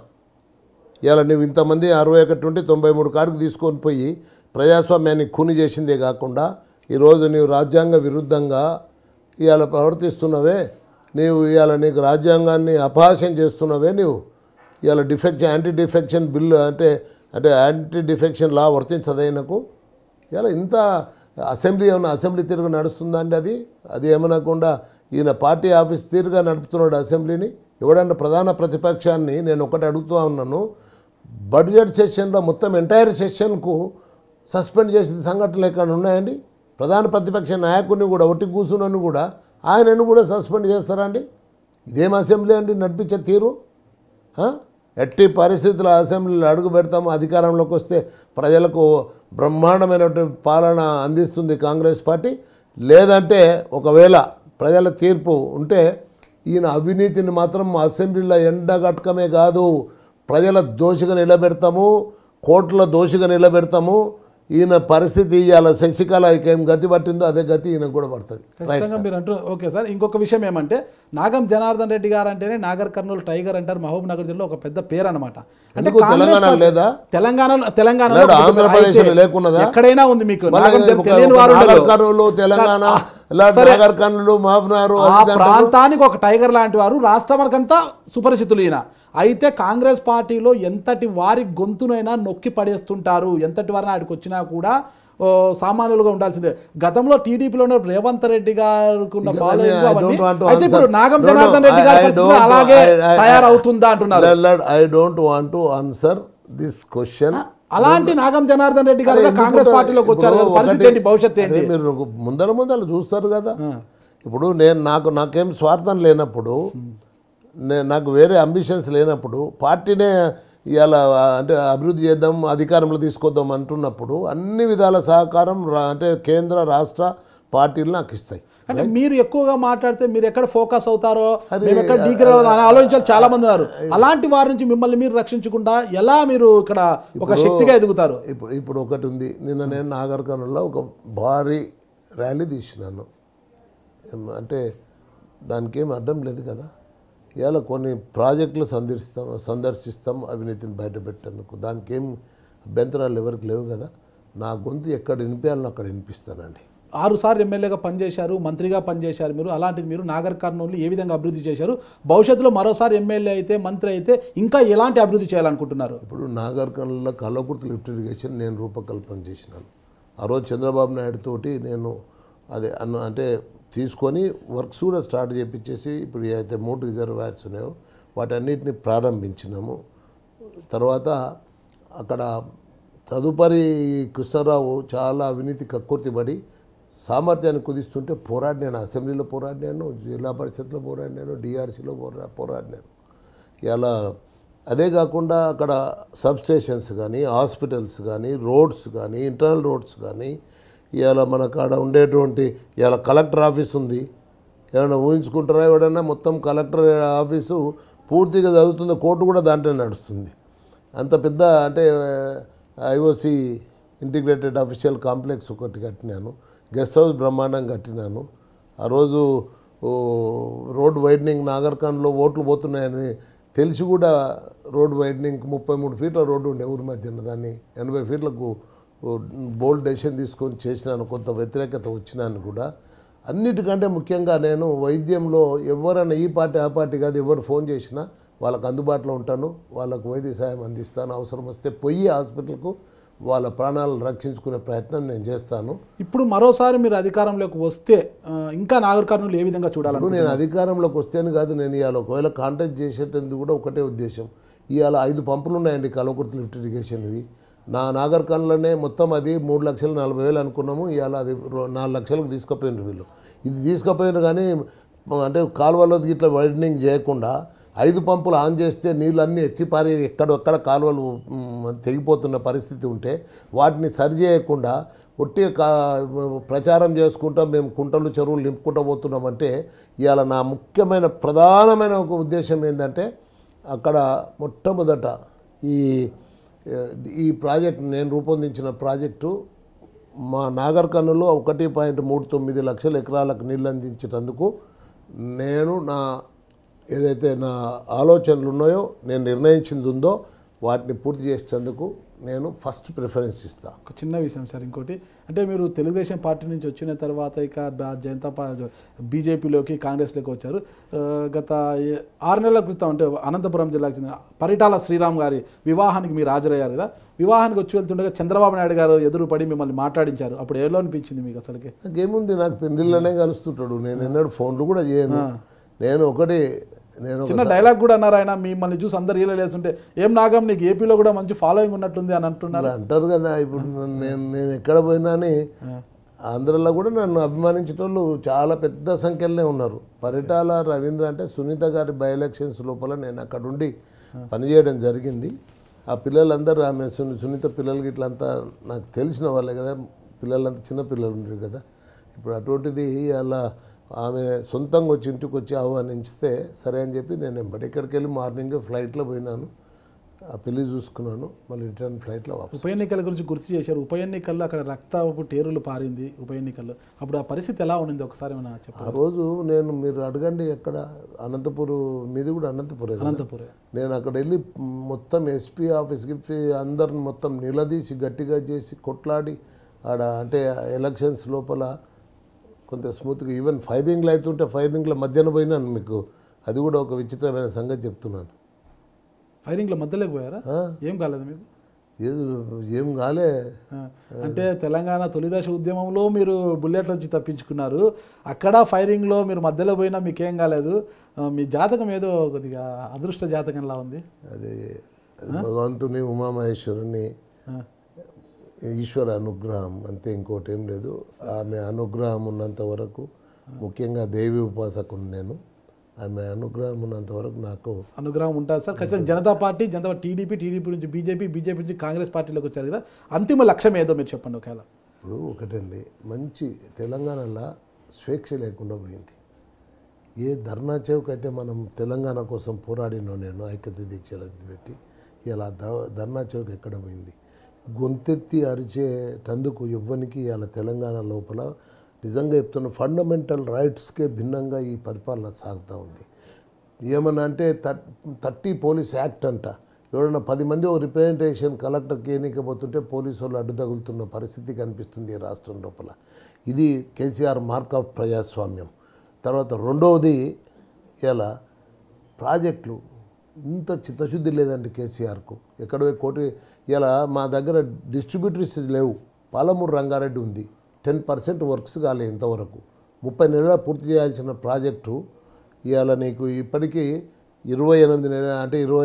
ఇలా నువ్వు ఇంతమంది అరవై ఒకటి నుండి తొంభై మూడు కాడికి తీసుకొని పోయి ప్రజాస్వామ్యాన్ని ఖూని చేసిందే కాకుండా ఈరోజు నీవు రాజ్యాంగ విరుద్ధంగా ఇవాళ ప్రవర్తిస్తున్నవే నీవు ఇవాళ నీకు రాజ్యాంగాన్ని అపహాస్యం చేస్తున్నవే నీవు ఇవాళ డిఫెక్షన్ యాంటీ డిఫెక్షన్ బిల్లు అంటే అంటే యాంటీ డిఫెక్షన్ లా వర్తించదే నాకు ఇలా ఇంత అసెంబ్లీ ఏమైనా అసెంబ్లీ తిరుగు నడుస్తుందా అండి అది అది ఏమనకుండా ఈయన పార్టీ ఆఫీస్ తీరుగా నడుపుతున్నాడు అసెంబ్లీని ఎవడన్నా ప్రధాన ప్రతిపక్షాన్ని నేను ఒకటి అడుగుతూ ఉన్నాను బడ్జెట్ సెషన్లో మొత్తం ఎంటైర్ సెషన్కు సస్పెండ్ చేసిన సంఘటనలు ఎక్కడ ఉన్నాయండి ప్రధాన ప్రతిపక్ష నాయకుడిని కూడా ఒట్టి కూర్చున్నను కూడా ఆయనను కూడా సస్పెండ్ చేస్తారా అండి ఇదేం అసెంబ్లీ అండి నడిపించే తీరు ఆ? ఎట్టి పరిస్థితుల అసెంబ్లీలో అడుగు పెడతాము అధికారంలోకి వస్తే ప్రజలకు బ్రహ్మాండమైనటువంటి పాలన అందిస్తుంది కాంగ్రెస్ పార్టీ లేదంటే ఒకవేళ ప్రజల తీర్పు ఉంటే ఈయన అవినీతిని మాత్రం అసెంబ్లీలో ఎండగట్టకమే కాదు ప్రజల దోషిగా నిలబెడతాము కోర్టుల దోషిగా నిలబెడతాము ఈయన పరిస్థితి ఇవాళ శశికళకి ఏం గతి పట్టిందో అదే గతి ఈయనకు కూడా పడుతుంది ఖచ్చితంగా మీరు అంటూ ఓకే సార్ ఇంకొక విషయం ఏమంటే నాగం జనార్దన్ రెడ్డి గారు అంటేనే నాగర్ కర్నూలు టైగర్ అంటారు మహబూబ్ నగర్ జిల్లా ఒక పెద్ద పేరు అనమాట ఎందుకు తెలంగాణలో లేదా తెలంగాణలో తెలంగాణలో లేడు, ఒక పెద్ద- ఆంధ్రప్రదేశ్లో అయితే లేకున్నదా? ఎక్కడైనా ఉంది మీకు మళ్ళీ నాగం జన- ఒక- తెలియని ఒక వారు నాగర్ ఉండరు. కర్నూలు తెలంగాణ ఇలా నాగర్ కర్నూలు మహబూబ్నగర్ ఆ ప్రాంతానికి ఒక టైగర్ లాంటి వారు రాష్ట్రమనకంతా సుపరిచితులు ఈయన అయితే కాంగ్రెస్ పార్టీలో ఎంతటి వారి గొంతునైనా నొక్కి పడేస్తుంటారు ఎంతటి వారిని ఆడికి వచ్చినా కూడా ఓ, సామాన్యులుగా ఉండాల్సిందే గతంలో టీడీపీలో ఉన్న రేవంత్ రెడ్డి గారికి ఉన్న following I అవన్నీ, don't want to అయితే ఇప్పుడు answer. నాగం No, no, జనార్దన్ రెడ్డి గారి I- I పరిస్థితి don't- అలాగే I- I- తయారవుతుందా అంటున్నారు I don't want to answer this question అలాంటి నాగం జనార్దన్ రెడ్డి గారు కాంగ్రెస్ పార్టీలోకి వచ్చారు కదా, పరిస్థితి ఏంటి భవిష్యత్తు ఏంటి మీరు నాకు ముందర ముందర చూస్తారు కదా ఇప్పుడు నేను నాకు నాకేం స్వార్థం లేనప్పుడు నేను నాకు వేరే అంబిషన్స్ లేనప్పుడు పార్టీనే ఇవాళ అంటే అభివృద్ధి చేద్దాం అధికారంలో తీసుకొద్దాం అంటున్నప్పుడు అన్ని విధాల సహకారం రా- అంటే కేంద్ర రాష్ట్ర పార్టీలు నాకు ఇస్తాయి అంటే మీరు ఎక్కువగా మాట్లాడితే మీరు ఎక్కడ ఫోకస్ అవుతారో మేము ఎక్కడ డీగ్రేడ్ అని ఆలోచించాలి చాలా మంది ఉన్నారు అలాంటి వారి నుంచి మిమ్మల్ని మీరు రక్షించకుండా ఎలా మీరు ఇక్కడ ఒక శక్తిగా ఎదుగుతారు ఇప్పుడు ఇప్పుడు ఒకటి ఉంది నిన్న నేను నాగర్కర్నూలులో ఒక భారీ ర్యాలీ తీసినాను ఏం అంటే దానికి ఏం అడ్డం లేదు కదా ఇవాళ కొన్ని ప్రాజెక్టులు సందర్శిస్తాం సందర్శిస్తాం అవినీతిని బయటపెట్టేందుకు దానికి ఏం అభ్యంతరాలు ఎవరికి లేవు కదా నా గొంతు ఎక్కడ వినిపించాలని అక్కడ వినిపిస్తానండి ఆరు సార్లు ఎమ్మెల్యేగా పనిచేశారు మంత్రిగా పనిచేశారు మీరు అలాంటిది మీరు నాగర్ కర్నూలు ఏ విధంగా అభివృద్ధి చేశారు భవిష్యత్తులో మరోసారి ఎమ్మెల్యే అయితే మంత్రి అయితే ఇంకా ఎలాంటి అభివృద్ధి చేయాలనుకుంటున్నారు ఇప్పుడు నాగర్కర్నూలులో కల్లకుర్తి లిఫ్ట్ ఇరిగేషన్ నేను రూపకల్పన చేసినాను ఆ రోజు చంద్రబాబు నాయుడు తోటి నేను అదే అన్న అంటే తీసుకొని వర్క్స్ కూడా స్టార్ట్ చేపించేసి ఇప్పుడు అయితే మూడు రిజర్వాయర్స్ ఉన్నాయో వాటన్నిటిని ప్రారంభించినాము తర్వాత అక్కడ తదుపరి కృష్ణారావు చాలా అవినీతి కక్కుర్తిపడి సామర్థ్యాన్ని కుదిస్తుంటే పోరాడినాను అసెంబ్లీలో పోరాడినాను జిల్లా పరిషత్లో పోరాడినాను డిఆర్సీలో పోరా పోరాడినాను ఇలా అదే కాకుండా అక్కడ సబ్ స్టేషన్స్ కానీ హాస్పిటల్స్ కానీ రోడ్స్ కానీ ఇంటర్నల్ రోడ్స్ కానీ ఇవాళ మన కాడ ఉండేటువంటి ఇవాళ కలెక్టర్ ఆఫీస్ ఉంది ఏమైనా ఊహించుకుంటారా ఎవడన్నా మొత్తం కలెక్టర్ ఆఫీసు పూర్తిగా చదువుతుంది కోర్టు కూడా దాంట్లో నడుస్తుంది అంత పెద్ద అంటే ఐఓసి ఇంటిగ్రేటెడ్ అఫీషియల్ కాంప్లెక్స్ ఒకటి కట్టినాను గెస్ట్ హౌస్ బ్రహ్మాండం కట్టినాను ఆ రోజు ఓ, రోడ్ వైడనింగ్ నాగర్ఖాన్లో ఓట్లు పోతున్నాయని తెలిసి కూడా రోడ్ వైడనింగ్ ముప్పై మూడు ఫీట్ల రోడ్డు ఉండే ఊరి మధ్యన దాన్ని ఎనభై ఫీట్లకు ఓ, బోల్డ్ డెసిషన్ తీసుకొని చేసినాను కొంత వ్యతిరేకత వచ్చినాను కూడా అన్నిటికంటే ముఖ్యంగా నేను వైద్యంలో ఎవరైనా ఈ పార్టీ ఆ పార్టీ కాదు ఎవరు ఫోన్ చేసినా వాళ్ళకు అందుబాటులో ఉంటాను వాళ్ళకు వైద్య సాయం అందిస్తాను అవసరం వస్తే పొయ్యి హాస్పిటల్కు వాళ్ళ ప్రాణాలను రక్షించుకునే ప్రయత్నం నేను చేస్తాను ఇప్పుడు మరోసారి మీరు అధికారంలోకి వస్తే ఆ, ఇంకా నాగర్ కర్నూలు ఏ విధంగా చూడాలను ఇప్పుడు నేను అధికారంలోకి వస్తేనే కాదు నేను ఇవాళ ఒకవేళ కాంటాక్ట్ చేసేటందుకు కూడా ఒకటే ఉద్దేశం ఇవాళ ఐదు పంపులు ఉన్నాయండి కలవకుర్తి లిఫ్ట్ ఇరిగేషన్వి నా నాగర్కన్లోనే మొత్తం అది మూడు లక్షలు నలభై వేలు అనుకున్నాము ఇవాళ అది రో- నాలుగు లక్షలకు తీసుకుపోయినారు వీళ్ళు ఇది తీసుకుపోయినారు కానీ అంటే కాలువలో ఇట్లా వైడనింగ్ చేయకుండా ఐదు పంపులు ఆన్ చేస్తే నీళ్ళన్నీ ఎత్తిపారి ఎక్కడొక్కడ కాలువలు మ్, తెగిపోతున్న పరిస్థితి ఉంటే వాటిని సరి చేయకుండా ఒట్టి కా ప్రచారం చేసుకుంటా మేము కుంటలు చెరువులు నింపుకుంటూ పోతున్నామంటే ఇవాళ నా ముఖ్యమైన ప్రధానమైన ఒక ఉద్దేశం ఏంటంటే అక్కడ మొట్టమొదట ఈ ఈ ప్రాజెక్ట్ నేను రూపొందించిన ప్రాజెక్టు మా నాగర్కర్నూలు ఒకటి పాయింట్ మూడు తొమ్మిది లక్షల ఎకరాలకు నీళ్ళు అందించేటందుకు నేను నా ఏదైతే నా ఆలోచనలు ఉన్నాయో నేను నిర్ణయించింది ఉందో వాటిని పూర్తి చేసేందుకు నేను ఫస్ట్ ప్రిఫరెన్స్ ఇస్తాను ఒక చిన్న విషయం సార్ ఇంకోటి అంటే మీరు తెలుగుదేశం పార్టీ నుంచి వచ్చిన తర్వాత ఇక బా- జనతా పార్టీ బీజేపీలోకి కాంగ్రెస్లోకి వచ్చారు ఆ, గత ఏ- ఆరు నెలల క్రితం అంటే అనంతపురం జిల్లాకు చెందిన పరిటాల శ్రీరామ్ గారి వివాహానికి మీరు హాజరయ్యారు కదా వివాహానికి వచ్చి వెళ్తుండగా చంద్రబాబు నాయుడు గారు ఎదురు పడి మిమ్మల్ని మాట్లాడించారు అప్పుడు ఏలో అనిపించింది మీకు అసలుకి నాకేముంది నాకు పెళ్లిళ్ళనే కలుస్తుంటాడు నేను ఎన్నడూ ఫోన్లు కూడా చేయను నేను ఒకటి నేను ఒక చిన్న డైలాగ్ కూడా అన్నారు ఆయన మిమ్మల్ని చూసి అందరు ఈల లేస్తుంటే ఏం నాగం నీకు ఏపీలో కూడా మంచి ఫాలోయింగ్ ఉన్నట్టుంది అని అంటున్నారు అలా అంటారు కదా ఇప్పుడు నన్ను- నేను నేను ఎక్కడ పోయినా అని ఆంధ్రలో కూడా నన్ను అభిమానించేటోళ్ళు చాలా పెద్ద సంఖ్యలోనే ఉన్నారు పరిటాల రవీంద్ర అంటే సునీత గారి బై ఎలక్షన్స్ లోపల నేను అక్కడ ఉండి పనిచేయడం జరిగింది ఆ పిల్లలందరూ ఆమె సుని సునీత పిల్లలకి ఇట్లంతా నాకు తెలిసిన వాళ్ళే కదా పిల్లలంతా చిన్న పిల్లలు ఉండరు కదా ఇప్పుడు అటువంటిది అలా ఆమె సొంతంగా వచ్చి ఇంటికి వచ్చి ఆహ్వానించితే సరే అని చెప్పి నేను ఎంబడి ఇక్కడికి వెళ్ళి మార్నింగ్ ఫ్లైట్లో పోయినాను ఆ పెళ్లి చూసుకున్నాను మళ్ళీ రిటర్న్ ఫ్లైట్లో వాపస్ ఉప ఎన్నికల గురించి గుర్తు చేశారు ఉప ఎన్నికల్లో అక్కడ రక్తపు టేరులు పారింది ఉప ఎన్నికల్లో అప్పుడు ఆ పరిస్థితి ఎలా ఉండింది ఒకసారి ఏమైనా చెప్పండి ఆ రోజు నేను మీరు అడగండి ఎక్కడ అనంతపురం మీది కూడా అనంతపురం కదా? అనంతపురం నేను అక్కడ వెళ్ళి మొత్తం ఎస్పీ ఆఫీస్ గిఫ్ట్ అందరిని మొత్తం నిలదీసి గట్టిగా చేసి కొట్లాడి ఆడ అంటే ఎలక్షన్స్ లోపల కొంత స్మూత్గా ఈవెన్ ఫైరింగ్లు అవుతుంటే ఫైరింగ్ల మధ్యన పోయినాను మీకు అది కూడా ఒక విచిత్రమైన సంగతి చెప్తున్నాను ఫైరింగ్లో మధ్యలోకి పోయారా ఆ? ఏం కాలేదు మీకు ఏది ఏం కాలే ఆ, అంటే తెలంగాణ తొలిదశ ఉద్యమంలో మీరు బుల్లెట్ నుంచి తప్పించుకున్నారు అక్కడ ఫైరింగ్లో మీరు మధ్యలో పోయినా మీకేం కాలేదు ఆ, మీ జాతకం ఏదో కొద్దిగా అదృష్ట జాతకంలా ఉంది అది అది భగవంతుని ఉమామహేశ్వరుని ఆ, ఈశ్వర అనుగ్రహం అంతే ఇంకోటి ఏం లేదు ఆమె అనుగ్రహం ఉన్నంత వరకు ముఖ్యంగా దేవి ఉపాసకుని నేను ఆమె అనుగ్రహం ఉన్నంత వరకు నాకు అనుగ్రహం ఉంటుంది సార్ ఖచ్చితంగా Janata party Janata TDP TDP నుంచి బీజేపీ బీజేపీ నుంచి కాంగ్రెస్ పార్టీలోకి వచ్చారు కదా అంతిమ లక్ష్యం ఏదో మీరు చెప్పండి ఒకవేళ ఇప్పుడు ఒకటండి మంచి తెలంగాణలో స్వేచ్ఛ లేకుండా పోయింది ఏ ధర్నా చౌక్ అయితే మనం తెలంగాణ కోసం పోరాడినో నేను ఐక్యత దీక్షలు అది పెట్టి ఇలా ద- ధర్నా చౌక్ ఎక్కడ పోయింది గొంతెత్తి అరిచేటందుకు ఎవ్వనికి ఇలా తెలంగాణ లోపల నిజంగా చెప్తున్న ఫండమెంటల్ రైట్స్కే భిన్నంగా ఈ పరిపాలన సాగుతూ ఉంది ఏమన్నా అంటే థర్టీ పోలీస్ యాక్ట్ అంట ఎవరైనా పది మంది ఒక రిప్రజెంటేషన్ కలెక్టర్కి ఎన్నికపోతుంటే పోలీసు వాళ్ళు అడ్డు తగులుతున్న పరిస్థితి కనిపిస్తుంది ఈ రాష్ట్రం లోపల ఇది కేసీఆర్ మార్క్ ఆఫ్ ప్రజాస్వామ్యం తర్వాత రెండవది ఇలా ప్రాజెక్టులు ఇంత చిత్తశుద్ధి లేదండి కేసీఆర్కు ఎక్కడో కోటి ఇలా మా దగ్గర డిస్ట్రిబ్యూటరీస్ లేవు పాలమూరు రంగారెడ్డి ఉంది టెన్ పర్సెంట్ వర్క్స్ కాలే ఇంతవరకు ముప్పై నెలల పూర్తి చేయాల్సిన ప్రాజెక్టు ఇవాళ నీకు ఇప్పటికీ ఇరవై ఎనిమిది నెల అంటే ఇరవై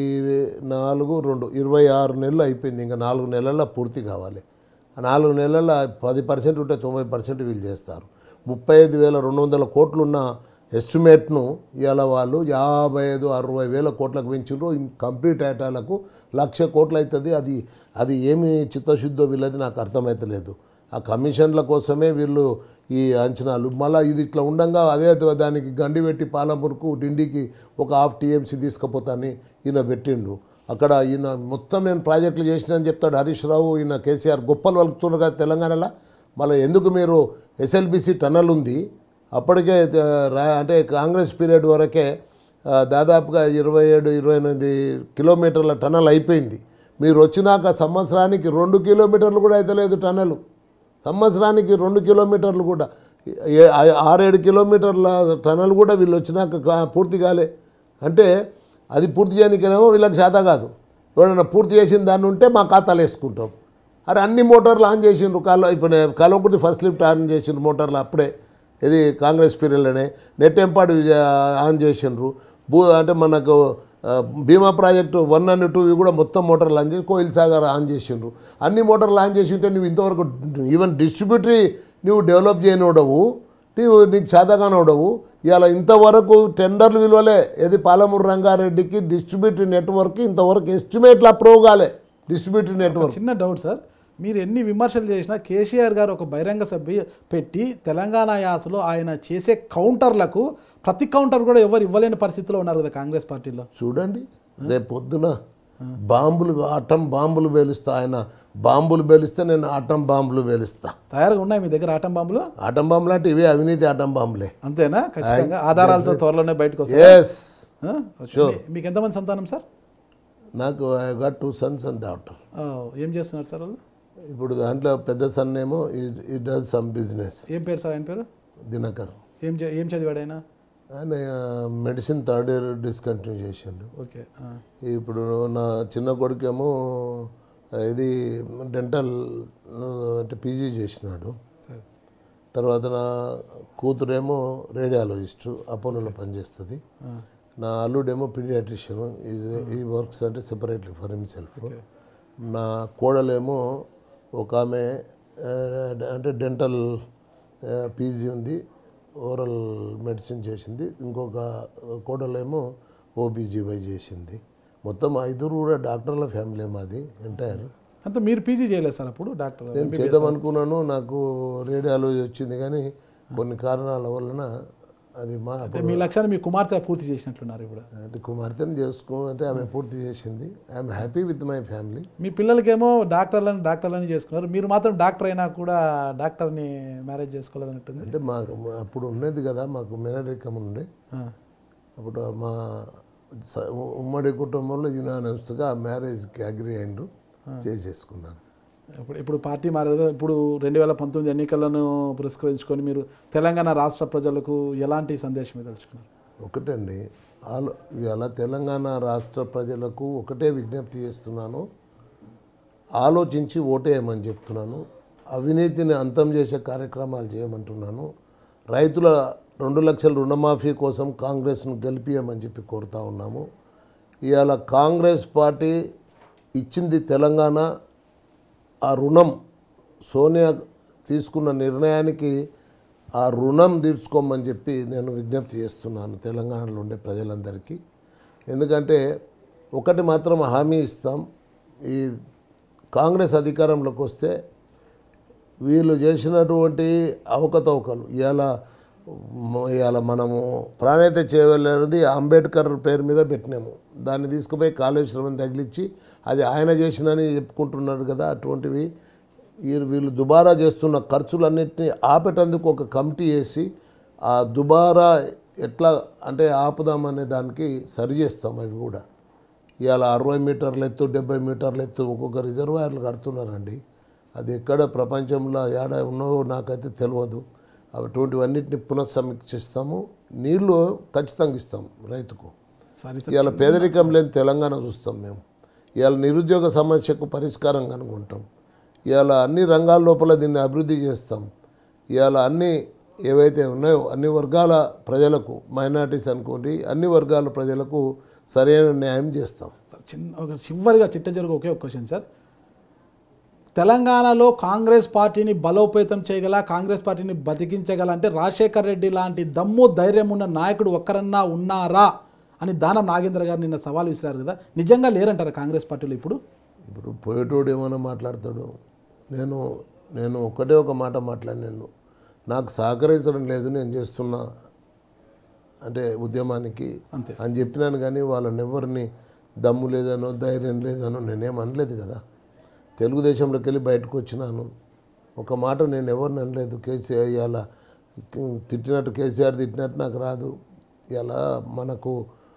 నాలుగు రెండు ఇరవై ఆరు నెలలు అయిపోయింది ఇంకా నాలుగు నెలల్లో పూర్తి కావాలి ఆ నాలుగు నెలల పది పర్సెంట్ ఉంటే తొంభై పర్సెంట్ వీళ్ళు చేస్తారు ముప్పై ఐదు వేల రెండు వందల కోట్లున్న ఎస్టిమేట్ను ఇవాళ వాళ్ళు యాభై ఐదు అరవై వేల కోట్లకు పెంచిండ్రు కంప్లీట్ అయ్యేటాలకు లక్ష కోట్లు అవుతుంది అది అది ఏమి చిత్తశుద్ధో వీళ్ళది నాకు అర్థమవుతలేదు ఆ కమిషన్ల కోసమే వీళ్ళు ఈ అంచనాలు మళ్ళీ ఇది ఇట్లా ఉండంగా అదే దానికి గండి పెట్టి పాలమూరుకు డిండికి ఒక హాఫ్ టీఎంసీ తీసుకుపోతాని ఈయన పెట్టిండు అక్కడ ఈయన మొత్తం నేను ప్రాజెక్టులు చేసిన అని చెప్తాడు హరీష్ రావు ఈయన కేసీఆర్ గొప్పలు వలుకుతున్నారు కదా తెలంగాణలో మళ్ళీ ఎందుకు మీరు ఎస్ఎల్బిసి టన్నల్ ఉంది అప్పటికే ఆ, రా- అంటే కాంగ్రెస్ పీరియడ్ వరకే ఆ, దాదాపుగా ఇరవై ఏడు ఇరవై ఎనిమిది కిలోమీటర్ల టన్నల్ అయిపోయింది మీరు వచ్చినాక సంవత్సరానికి రెండు కిలోమీటర్లు కూడా అయితలేదు టన్నలు సంవత్సరానికి రెండు కిలోమీటర్లు కూడా ఏ- ఆ- ఆరేడు కిలోమీటర్ల టనల్ కూడా వీళ్ళు వచ్చినాక కా- పూర్తి కాలే అంటే అది పూర్తి చేయడానికేమో వీళ్ళకి చేత కాదు ఎవరైనా పూర్తి చేసిన దాన్ని ఉంటే మా ఖాతాలు వేసుకుంటాం అరే అన్ని మోటార్లు ఆన్ చేసిండ్రు కాలో ఇప్పుడు కలవకుర్తి ఫస్ట్ లిఫ్ట్ ఆన్ చేసిండ్రు మోటార్లు అప్పుడే ఇది కాంగ్రెస్ పీరియడ్లోనే నెట్ ఎంపాడు ఆన్ చేసిండ్రు భూ అంటే మనకు ఆ, Bhima project one and two ఇవి కూడా మొత్తం మోటార్లు ఆన్ చేసి కోయిల్ సాగర్ ఆన్ చేసిండ్రు అన్ని మోటార్లు ఆన్ చేసి ఉంటే నువ్వు ఇంతవరకు ఈవెన్ డిస్ట్రిబ్యూటరీ నువ్వు డెవలప్ చేయనోడవు నీవు నీకు చేతగానోడవు ఇవాళ ఇంతవరకు టెండర్లు విలువలే ఏది పాలమూరు రంగారెడ్డికి డిస్ట్రిబ్యూటరీ నెట్వర్క్ ఇంతవరకు ఎస్టిమేట్లు అప్రూవ్ కాలే డిస్ట్రిబ్యూటరీ నెట్వర్క్ చిన్న డౌట్ సార్ మీరు ఎన్ని విమర్శలు చేసినా కేసీఆర్ గారు ఒక బహిరంగ సభ్య పెట్టి తెలంగాణ యాసలో ఆయన చేసే కౌంటర్లకు ప్రతి కౌంటర్ కూడా ఎవరు ఇవ్వలేని పరిస్థితిలో ఉన్నారు కదా కాంగ్రెస్ పార్టీలో చూడండి రేపు పొద్దున బాంబులు ఆటం బాంబులు పేలుస్తా ఆయన బాంబులు పేలిస్తే నేను ఆటం బాంబులు పేలుస్తా తయారుగా ఉన్నాయి మీ దగ్గర ఆటం బాంబులు ఆటం బాంబులు అంటే ఇవే అవినీతి ఆటం బాంబులే అంతేనా ఖచ్చితంగా ఆధారాలతో త్వరలోనే బయటకు వస్తాయి ఎస్ ఆ? ఓకే. మీ- మీకు ఎంతమంది సంతానం సార్ నాకు I got two sons and daughter ఆ, ఏం చేస్తున్నారు సార్ వాళ్ళు ఇప్పుడు దాంట్లో పెద్ద సన్ ఏమో ఈ డస్ సమ్ బిజినెస్ ఏం పేరు సార్ ఆయన పేరు దినకర్ ఏం చే- ఏం చదివాడు ఆయన ఆయన మెడిసిన్ థర్డ్ ఇయర్ డిస్కంటిన్యూ చేసిండు ఓకే ఆ. ఇప్పుడు నా చిన్న కొడుకేమో ఇది డెంటల్ అంటే పీజీ చేసినాడు సరే తర్వాత నా కూతురేమో రేడియాలజిస్టు అపోలోలో పనిచేస్తుంది ఆ. నా అల్లుడేమో పీడియాట్రిషియన్ ఈ వర్క్స్ అంటే సెపరేట్లీ ఫర్ హిమ్సెల్ఫ్ నా కోడలేమో ఒక ఆమె ఆ, అంటే డెంటల్ పీజీ ఉంది ఓరల్ మెడిసిన్ చేసింది ఇంకొక కోడలేమో ఓబీజీవై చేసింది మొత్తం ఐదుగురు కూడా డాక్టర్ల ఫ్యామిలీ మాది ఎంటైర్ అంత మీరు పీజీ చేయలేదు సార్ అప్పుడు డాక్టర్ నేను చేద్దాం అనుకున్నాను నాకు రేడియాలజీ వచ్చింది కానీ కొన్ని కారణాల వలన అది మా అంటే మీ లక్ష్యాన్ని మీ కుమార్తె పూర్తి చేసినట్లున్నారు ఇప్పుడు అంటే కుమార్తెను చేసుకో అంటే ఆమె పూర్తి చేసింది I'm happy with my family మీ పిల్లలకేమో డాక్టర్లని డాక్టర్లని చేసుకున్నారు మీరు మాత్రం డాక్టర్ అయినా కూడా డాక్టర్ని మ్యారేజ్ చేసుకోలేదన్నట్టుంది అంటే మాకు అప్పుడు ఉన్నది కదా మాకు మేనరికం ఉండే ఆ. అప్పుడు మా స- ఉమ్మడి కుటుంబంలో యునానస్గా మ్యారేజ్కి అగ్రి అయినరు చేసేసుకున్నాను ఇప్పుడు ఇప్పుడు పార్టీ మారదు ఇప్పుడు రెండు వేల పంతొమ్మిది ఎన్నికలను పురస్కరించుకొని మీరు తెలంగాణ రాష్ట్ర ప్రజలకు ఎలాంటి సందేశం తెలుసుకున్నారు ఒకటండి ఆలో ఇవాళ తెలంగాణ రాష్ట్ర ప్రజలకు ఒకటే విజ్ఞప్తి చేస్తున్నాను ఆలోచించి ఓటేయమని చెప్తున్నాను అవినీతిని అంతం చేసే కార్యక్రమాలు చేయమంటున్నాను రైతుల రెండు లక్షల రుణమాఫీ కోసం కాంగ్రెస్ను గెలిపియమని చెప్పి కోరుతా ఉన్నాము ఇవాళ కాంగ్రెస్ పార్టీ ఇచ్చింది తెలంగాణ ఆ రుణం సోనియా తీసుకున్న నిర్ణయానికి ఆ రుణం తీర్చుకోమని చెప్పి నేను విజ్ఞప్తి చేస్తున్నాను తెలంగాణలో ఉండే ప్రజలందరికీ ఎందుకంటే ఒకటి మాత్రం హామీ ఇస్తాం ఈ కాంగ్రెస్ అధికారంలోకి వస్తే వీళ్ళు చేసినటువంటి అవకతవకలు ఇవాళ ఇవాళ మనము ప్రాణాయిత చేయవలనేది అంబేద్కర్ పేరు మీద పెట్టినాము దాన్ని తీసుకుపోయి కాళేశ్వరం తగిలిచ్చి అది ఆయన చేసినని చెప్పుకుంటున్నాడు కదా అటువంటివి వీళ్ళు వీళ్ళు దుబారా చేస్తున్న ఖర్చులన్నింటినీ ఆపేటందుకు ఒక కమిటీ వేసి ఆ దుబారా ఎట్లా అంటే ఆపుదామనే దానికి సరి చేస్తాం అవి కూడా ఇవాళ అరవై మీటర్ల ఎత్తు డెబ్బై మీటర్ల ఎత్తు ఒక్కొక్క రిజర్వాయర్లు కడుతున్నారండి అది ఎక్కడ ప్రపంచంలో ఏడ ఉన్నావో నాకైతే తెలియదు అటువంటివన్నిటిని పునఃసమీక్షిస్తాము నీళ్లు ఖచ్చితంగా ఇస్తాం రైతుకు సరే ఇవాళ పేదరికం లేని తెలంగాణ చూస్తాం మేము ఇవాళ నిరుద్యోగ సమస్యకు పరిష్కారం కనుక్కుంటాం ఇవాళ అన్ని రంగాల లోపల దీన్ని అభివృద్ధి చేస్తాం ఇవాళ అన్ని ఏవైతే ఉన్నాయో అన్ని వర్గాల ప్రజలకు మైనార్టీస్ అనుకోండి అన్ని వర్గాల ప్రజలకు సరైన న్యాయం చేస్తాం సార్, చిన్న ఒక చివరిగా చిట్ట జరుగు ఒకే ఒక క్వశ్చన్ సార్ తెలంగాణలో కాంగ్రెస్ పార్టీని బలోపేతం చేయగల కాంగ్రెస్ పార్టీని బతికించగల అంటే రాజశేఖర్ రెడ్డి లాంటి దమ్ము ధైర్యం ఉన్న నాయకుడు ఒక్కరన్నా ఉన్నారా అని దానం నాగేంద్ర గారు నిన్న సవాల్ విసిరారు కదా నిజంగా లేరంటారా కాంగ్రెస్ పార్టీలో ఇప్పుడు ఇప్పుడు పోయేటోడు ఏమైనా మాట్లాడతాడు నేను నేను ఒకటే ఒక మాట మాట్లాడినాను నాకు సహకరించడం లేదు నేను చేస్తున్న అంటే ఉద్యమానికి అంతే. అని చెప్పినాను కానీ వాళ్ళని ఎవరిని దమ్ము లేదనో ధైర్యం లేదనో నేనేం అనలేదు కదా తెలుగుదేశంలోకి వెళ్ళి బయటకు వచ్చినాను ఒక మాట నేను ఎవరిని అనలేదు కేసీఆర్ ఇలా తిట్టినట్టు కేసీఆర్ తిట్టినట్టు నాకు రాదు ఇలా మనకు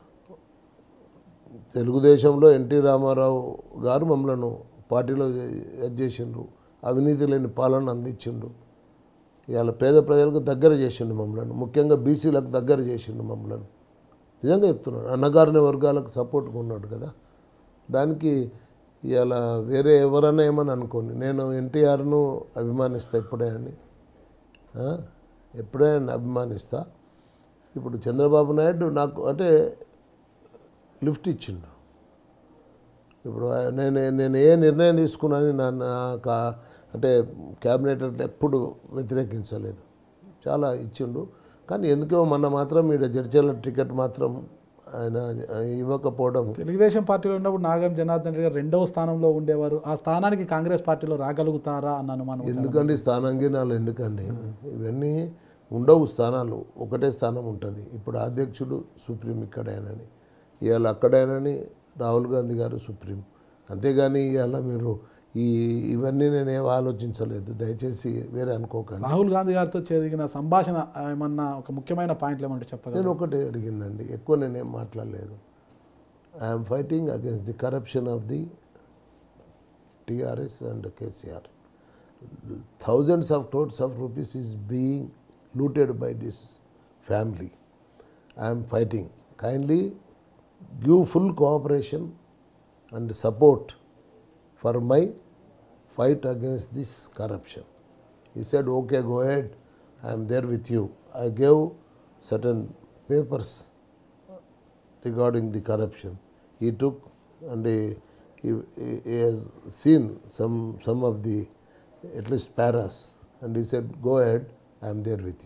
తెలుగుదేశంలో ఎన్టీ రామారావు గారు మమ్మలను పార్టీలో ఇది చేసిండ్రు అవినీతి లేని పాలన అందించిండు ఇవాళ పేద ప్రజలకు దగ్గర చేసిండు మమ్మల్ని ముఖ్యంగా బీసీలకు దగ్గర చేసిండు మమ్మల్ని నిజంగా చెప్తున్నాడు అన్నగారిన వర్గాలకు సపోర్ట్గా ఉన్నాడు కదా దానికి ఇవాళ వేరే ఎవరైనా ఏమని అనుకోండి నేను ఎన్టీఆర్ను అభిమానిస్తా ఇప్పుడే అండి ఆ? ఎప్పుడే అభిమానిస్తా ఇప్పుడు చంద్రబాబు నాయుడు నాకు అంటే లిఫ్ట్ ఇచ్చిండు ఇప్పుడు ఆ- నేను నేను ఏ నిర్ణయం తీసుకున్నాను నా నాకు ఆ- అంటే క్యాబినెట్ అంటే ఎప్పుడు వ్యతిరేకించలేదు చాలా ఇచ్చిండు కానీ ఎందుకో మొన్న మాత్రం ఈడ జడ్చర్ల టికెట్ మాత్రం ఆయన ఇవ్వకపోవడం తెలుగుదేశం పార్టీలో ఉన్నప్పుడు నాగం జనార్దన్ రెడ్డి గారు రెండవ స్థానంలో ఉండేవారు ఆ స్థానానికి కాంగ్రెస్ పార్టీలో రాగలుగుతారా అన్న అనుమానం ఎందుకండి స్థానాంగినాలు ఎందుకండి ఇవన్నీ ఉండవు స్థానాలు ఒకటే స్థానం ఉంటుంది ఇప్పుడు అధ్యక్షుడు సుప్రీం ఇక్కడేనని ఇవాళ అక్కడేనని రాహుల్ గాంధీ గారు సుప్రీం అంతేగాని ఇవాళ మీరు ఈ ఇవన్నీ నేనేం ఆలోచించలేదు దయచేసి వేరే అనుకోకండి రాహుల్ గాంధీ గారితో జరిగిన సంభాషణ ఆ, ఏమన్నా ఒక ముఖ్యమైన పాయింట్లు ఏమంటే చెప్పగలరు నేను ఒకటే అడిగిందండి ఎక్కువ నేనేం మాట్లాడలేదు I'm fighting against the corruption of the TRS and KCR thousands of crores of rupees is being looted by this family. I am fighting. Kindly give full cooperation and support for my fight against this corruption. He said, okay, go ahead. I am there with you. I gave certain papers regarding the corruption. He took and he, he, he has seen some, some of the at least paras and he said, go ahead, I am there with you.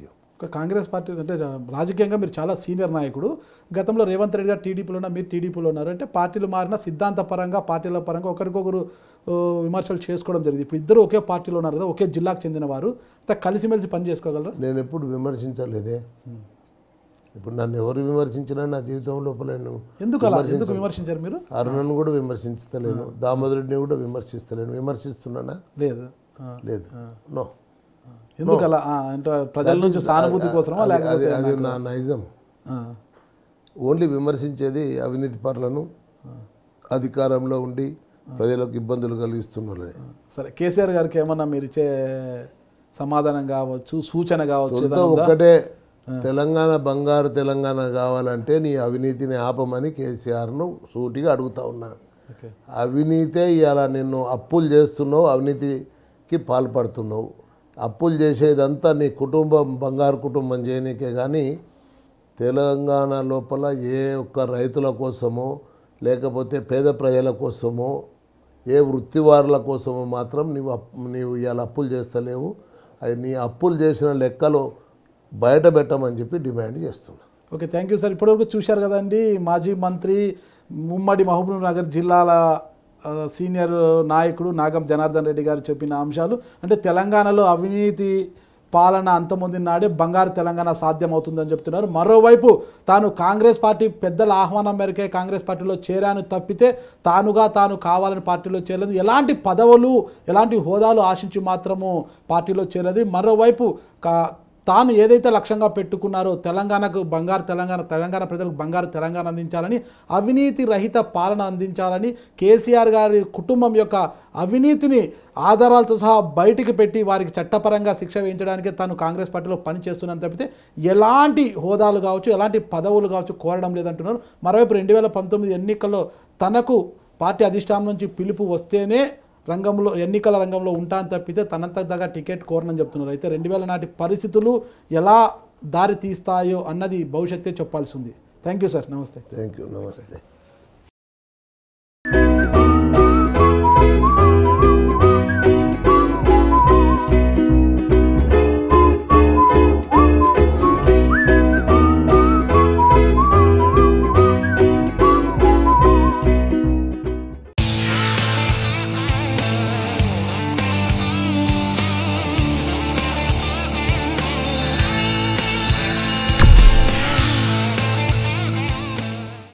ఒక Congress party అంటే రాజకీయంగా మీరు చాలా senior నాయకుడు గతంలో రేవంత్ రెడ్డి గారు టీడీపీలో ఉన్నారు మీరు టీడీపీలో ఉన్నారు అంటే పార్టీలు మారిన సిద్ధాంతపరంగా పార్టీల పరంగా ఒకరికొకరు ఆ, విమర్శలు చేసుకోవడం జరిగింది ఇప్పుడు ఇద్దరు ఒకే పార్టీలో ఉన్నారు కదా ఒకే జిల్లాకు చెందిన వారు అంతా కలిసిమెలిసి పని చేసుకోగలరా నేను ఎప్పుడు విమర్శించలేదే ఇప్పుడు నన్ను ఎవరు విమర్శించినా నా జీవితం లోపల నేను ఎందుకు అలా ఎందుకు విమర్శించారు మీరు అరుణను కూడా విమర్శించలేను దామోదరుడిని కూడా విమర్శిస్తలేను విమర్శిస్తున్నానా లేదు ఆ, లేదు నో ఎందుకు అలా ఆ, అంటే ప్రజల నుంచి సానుభూతి కోసమా అది లేకపోతే అది నా నైజం ఆ, ఓన్లీ విమర్శించేది అవినీతి పరులను అధికారంలో ఉండి ప్రజలకు ఇబ్బందులు కలిగిస్తున్నారు సరే కేసీఆర్ గారికి ఏమన్నా మీరు ఇచ్చే సమాధానం కావచ్చు సూచన కావచ్చు తొలుత ఏదైనా ఉందా? ఒక్కటే తెలంగాణ బంగారు తెలంగాణ కావాలంటే నీ అవినీతిని ఆపమని కేసీఆర్ను సూటిగా అడుగుతా ఉన్నా ఓకే అవినీతే ఇవాళ నిన్ను అప్పులు చేస్తున్నావు అవినీతికి పాల్పడుతున్నావు అప్పులు చేసేదంతా నీ కుటుంబం బంగారు కుటుంబం చేయనీకే కానీ తెలంగాణ లోపల ఏ ఒక్క రైతుల కోసమో లేకపోతే పేద ప్రజల కోసమో ఏ వృత్తివారుల కోసమో మాత్రం నీవు అప్- నీవు ఇవాళ అప్పులు చేస్తలేవు అవి నీ అప్పులు చేసిన లెక్కలు బయట పెట్టమని చెప్పి డిమాండ్ చేస్తున్నా ఓకే థ్యాంక్ యూ సార్ ఇప్పటివరకు చూశారు కదండి మాజీ మంత్రి ఉమ్మడి మహబూబ్ నగర్ జిల్లాల ఆ, సీనియర్ నాయకుడు నాగం జనార్దన్ రెడ్డి గారు చెప్పిన అంశాలు అంటే తెలంగాణలో అవినీతి పాలన అంతమొందిన నాడే బంగారు తెలంగాణ సాధ్యమవుతుందని చెప్తున్నారు మరోవైపు తాను కాంగ్రెస్ పార్టీ పెద్దల ఆహ్వానం మేరకే కాంగ్రెస్ పార్టీలో చేరాను తప్పితే తానుగా తాను కావాలని పార్టీలో చేరలేదు ఎలాంటి పదవులు ఎలాంటి హోదాలు ఆశించి మాత్రము పార్టీలో చేరలేదు మరోవైపు కా తాను ఏదైతే లక్ష్యంగా పెట్టుకున్నారో తెలంగాణకు బంగారు తెలంగాణ తెలంగాణ ప్రజలకు బంగారు తెలంగాణ అందించాలని అవినీతి రహిత పాలన అందించాలని కేసీఆర్ గారి కుటుంబం యొక్క అవినీతిని ఆధారాలతో సహా బయటికి పెట్టి వారికి చట్టపరంగా శిక్ష వేయించడానికి తాను కాంగ్రెస్ పార్టీలో పనిచేస్తున్నాను తప్పితే ఎలాంటి హోదాలు కావచ్చు ఎలాంటి పదవులు కావచ్చు కోరడం లేదంటున్నారు మరోవైపు రెండు వేల పంతొమ్మిది ఎన్నికల్లో తనకు పార్టీ అధిష్టానం నుంచి పిలుపు వస్తేనే రంగంలో ఎన్నికల రంగంలో ఉంటాను తప్పితే తనంతగా టికెట్ కోరనని చెప్తున్నారు అయితే రెండు వేల నాటి పరిస్థితులు ఎలా దారి తీస్తాయో అన్నది భవిష్యత్తే చెప్పాల్సి ఉంది thank you sir namaste thank you నమస్తే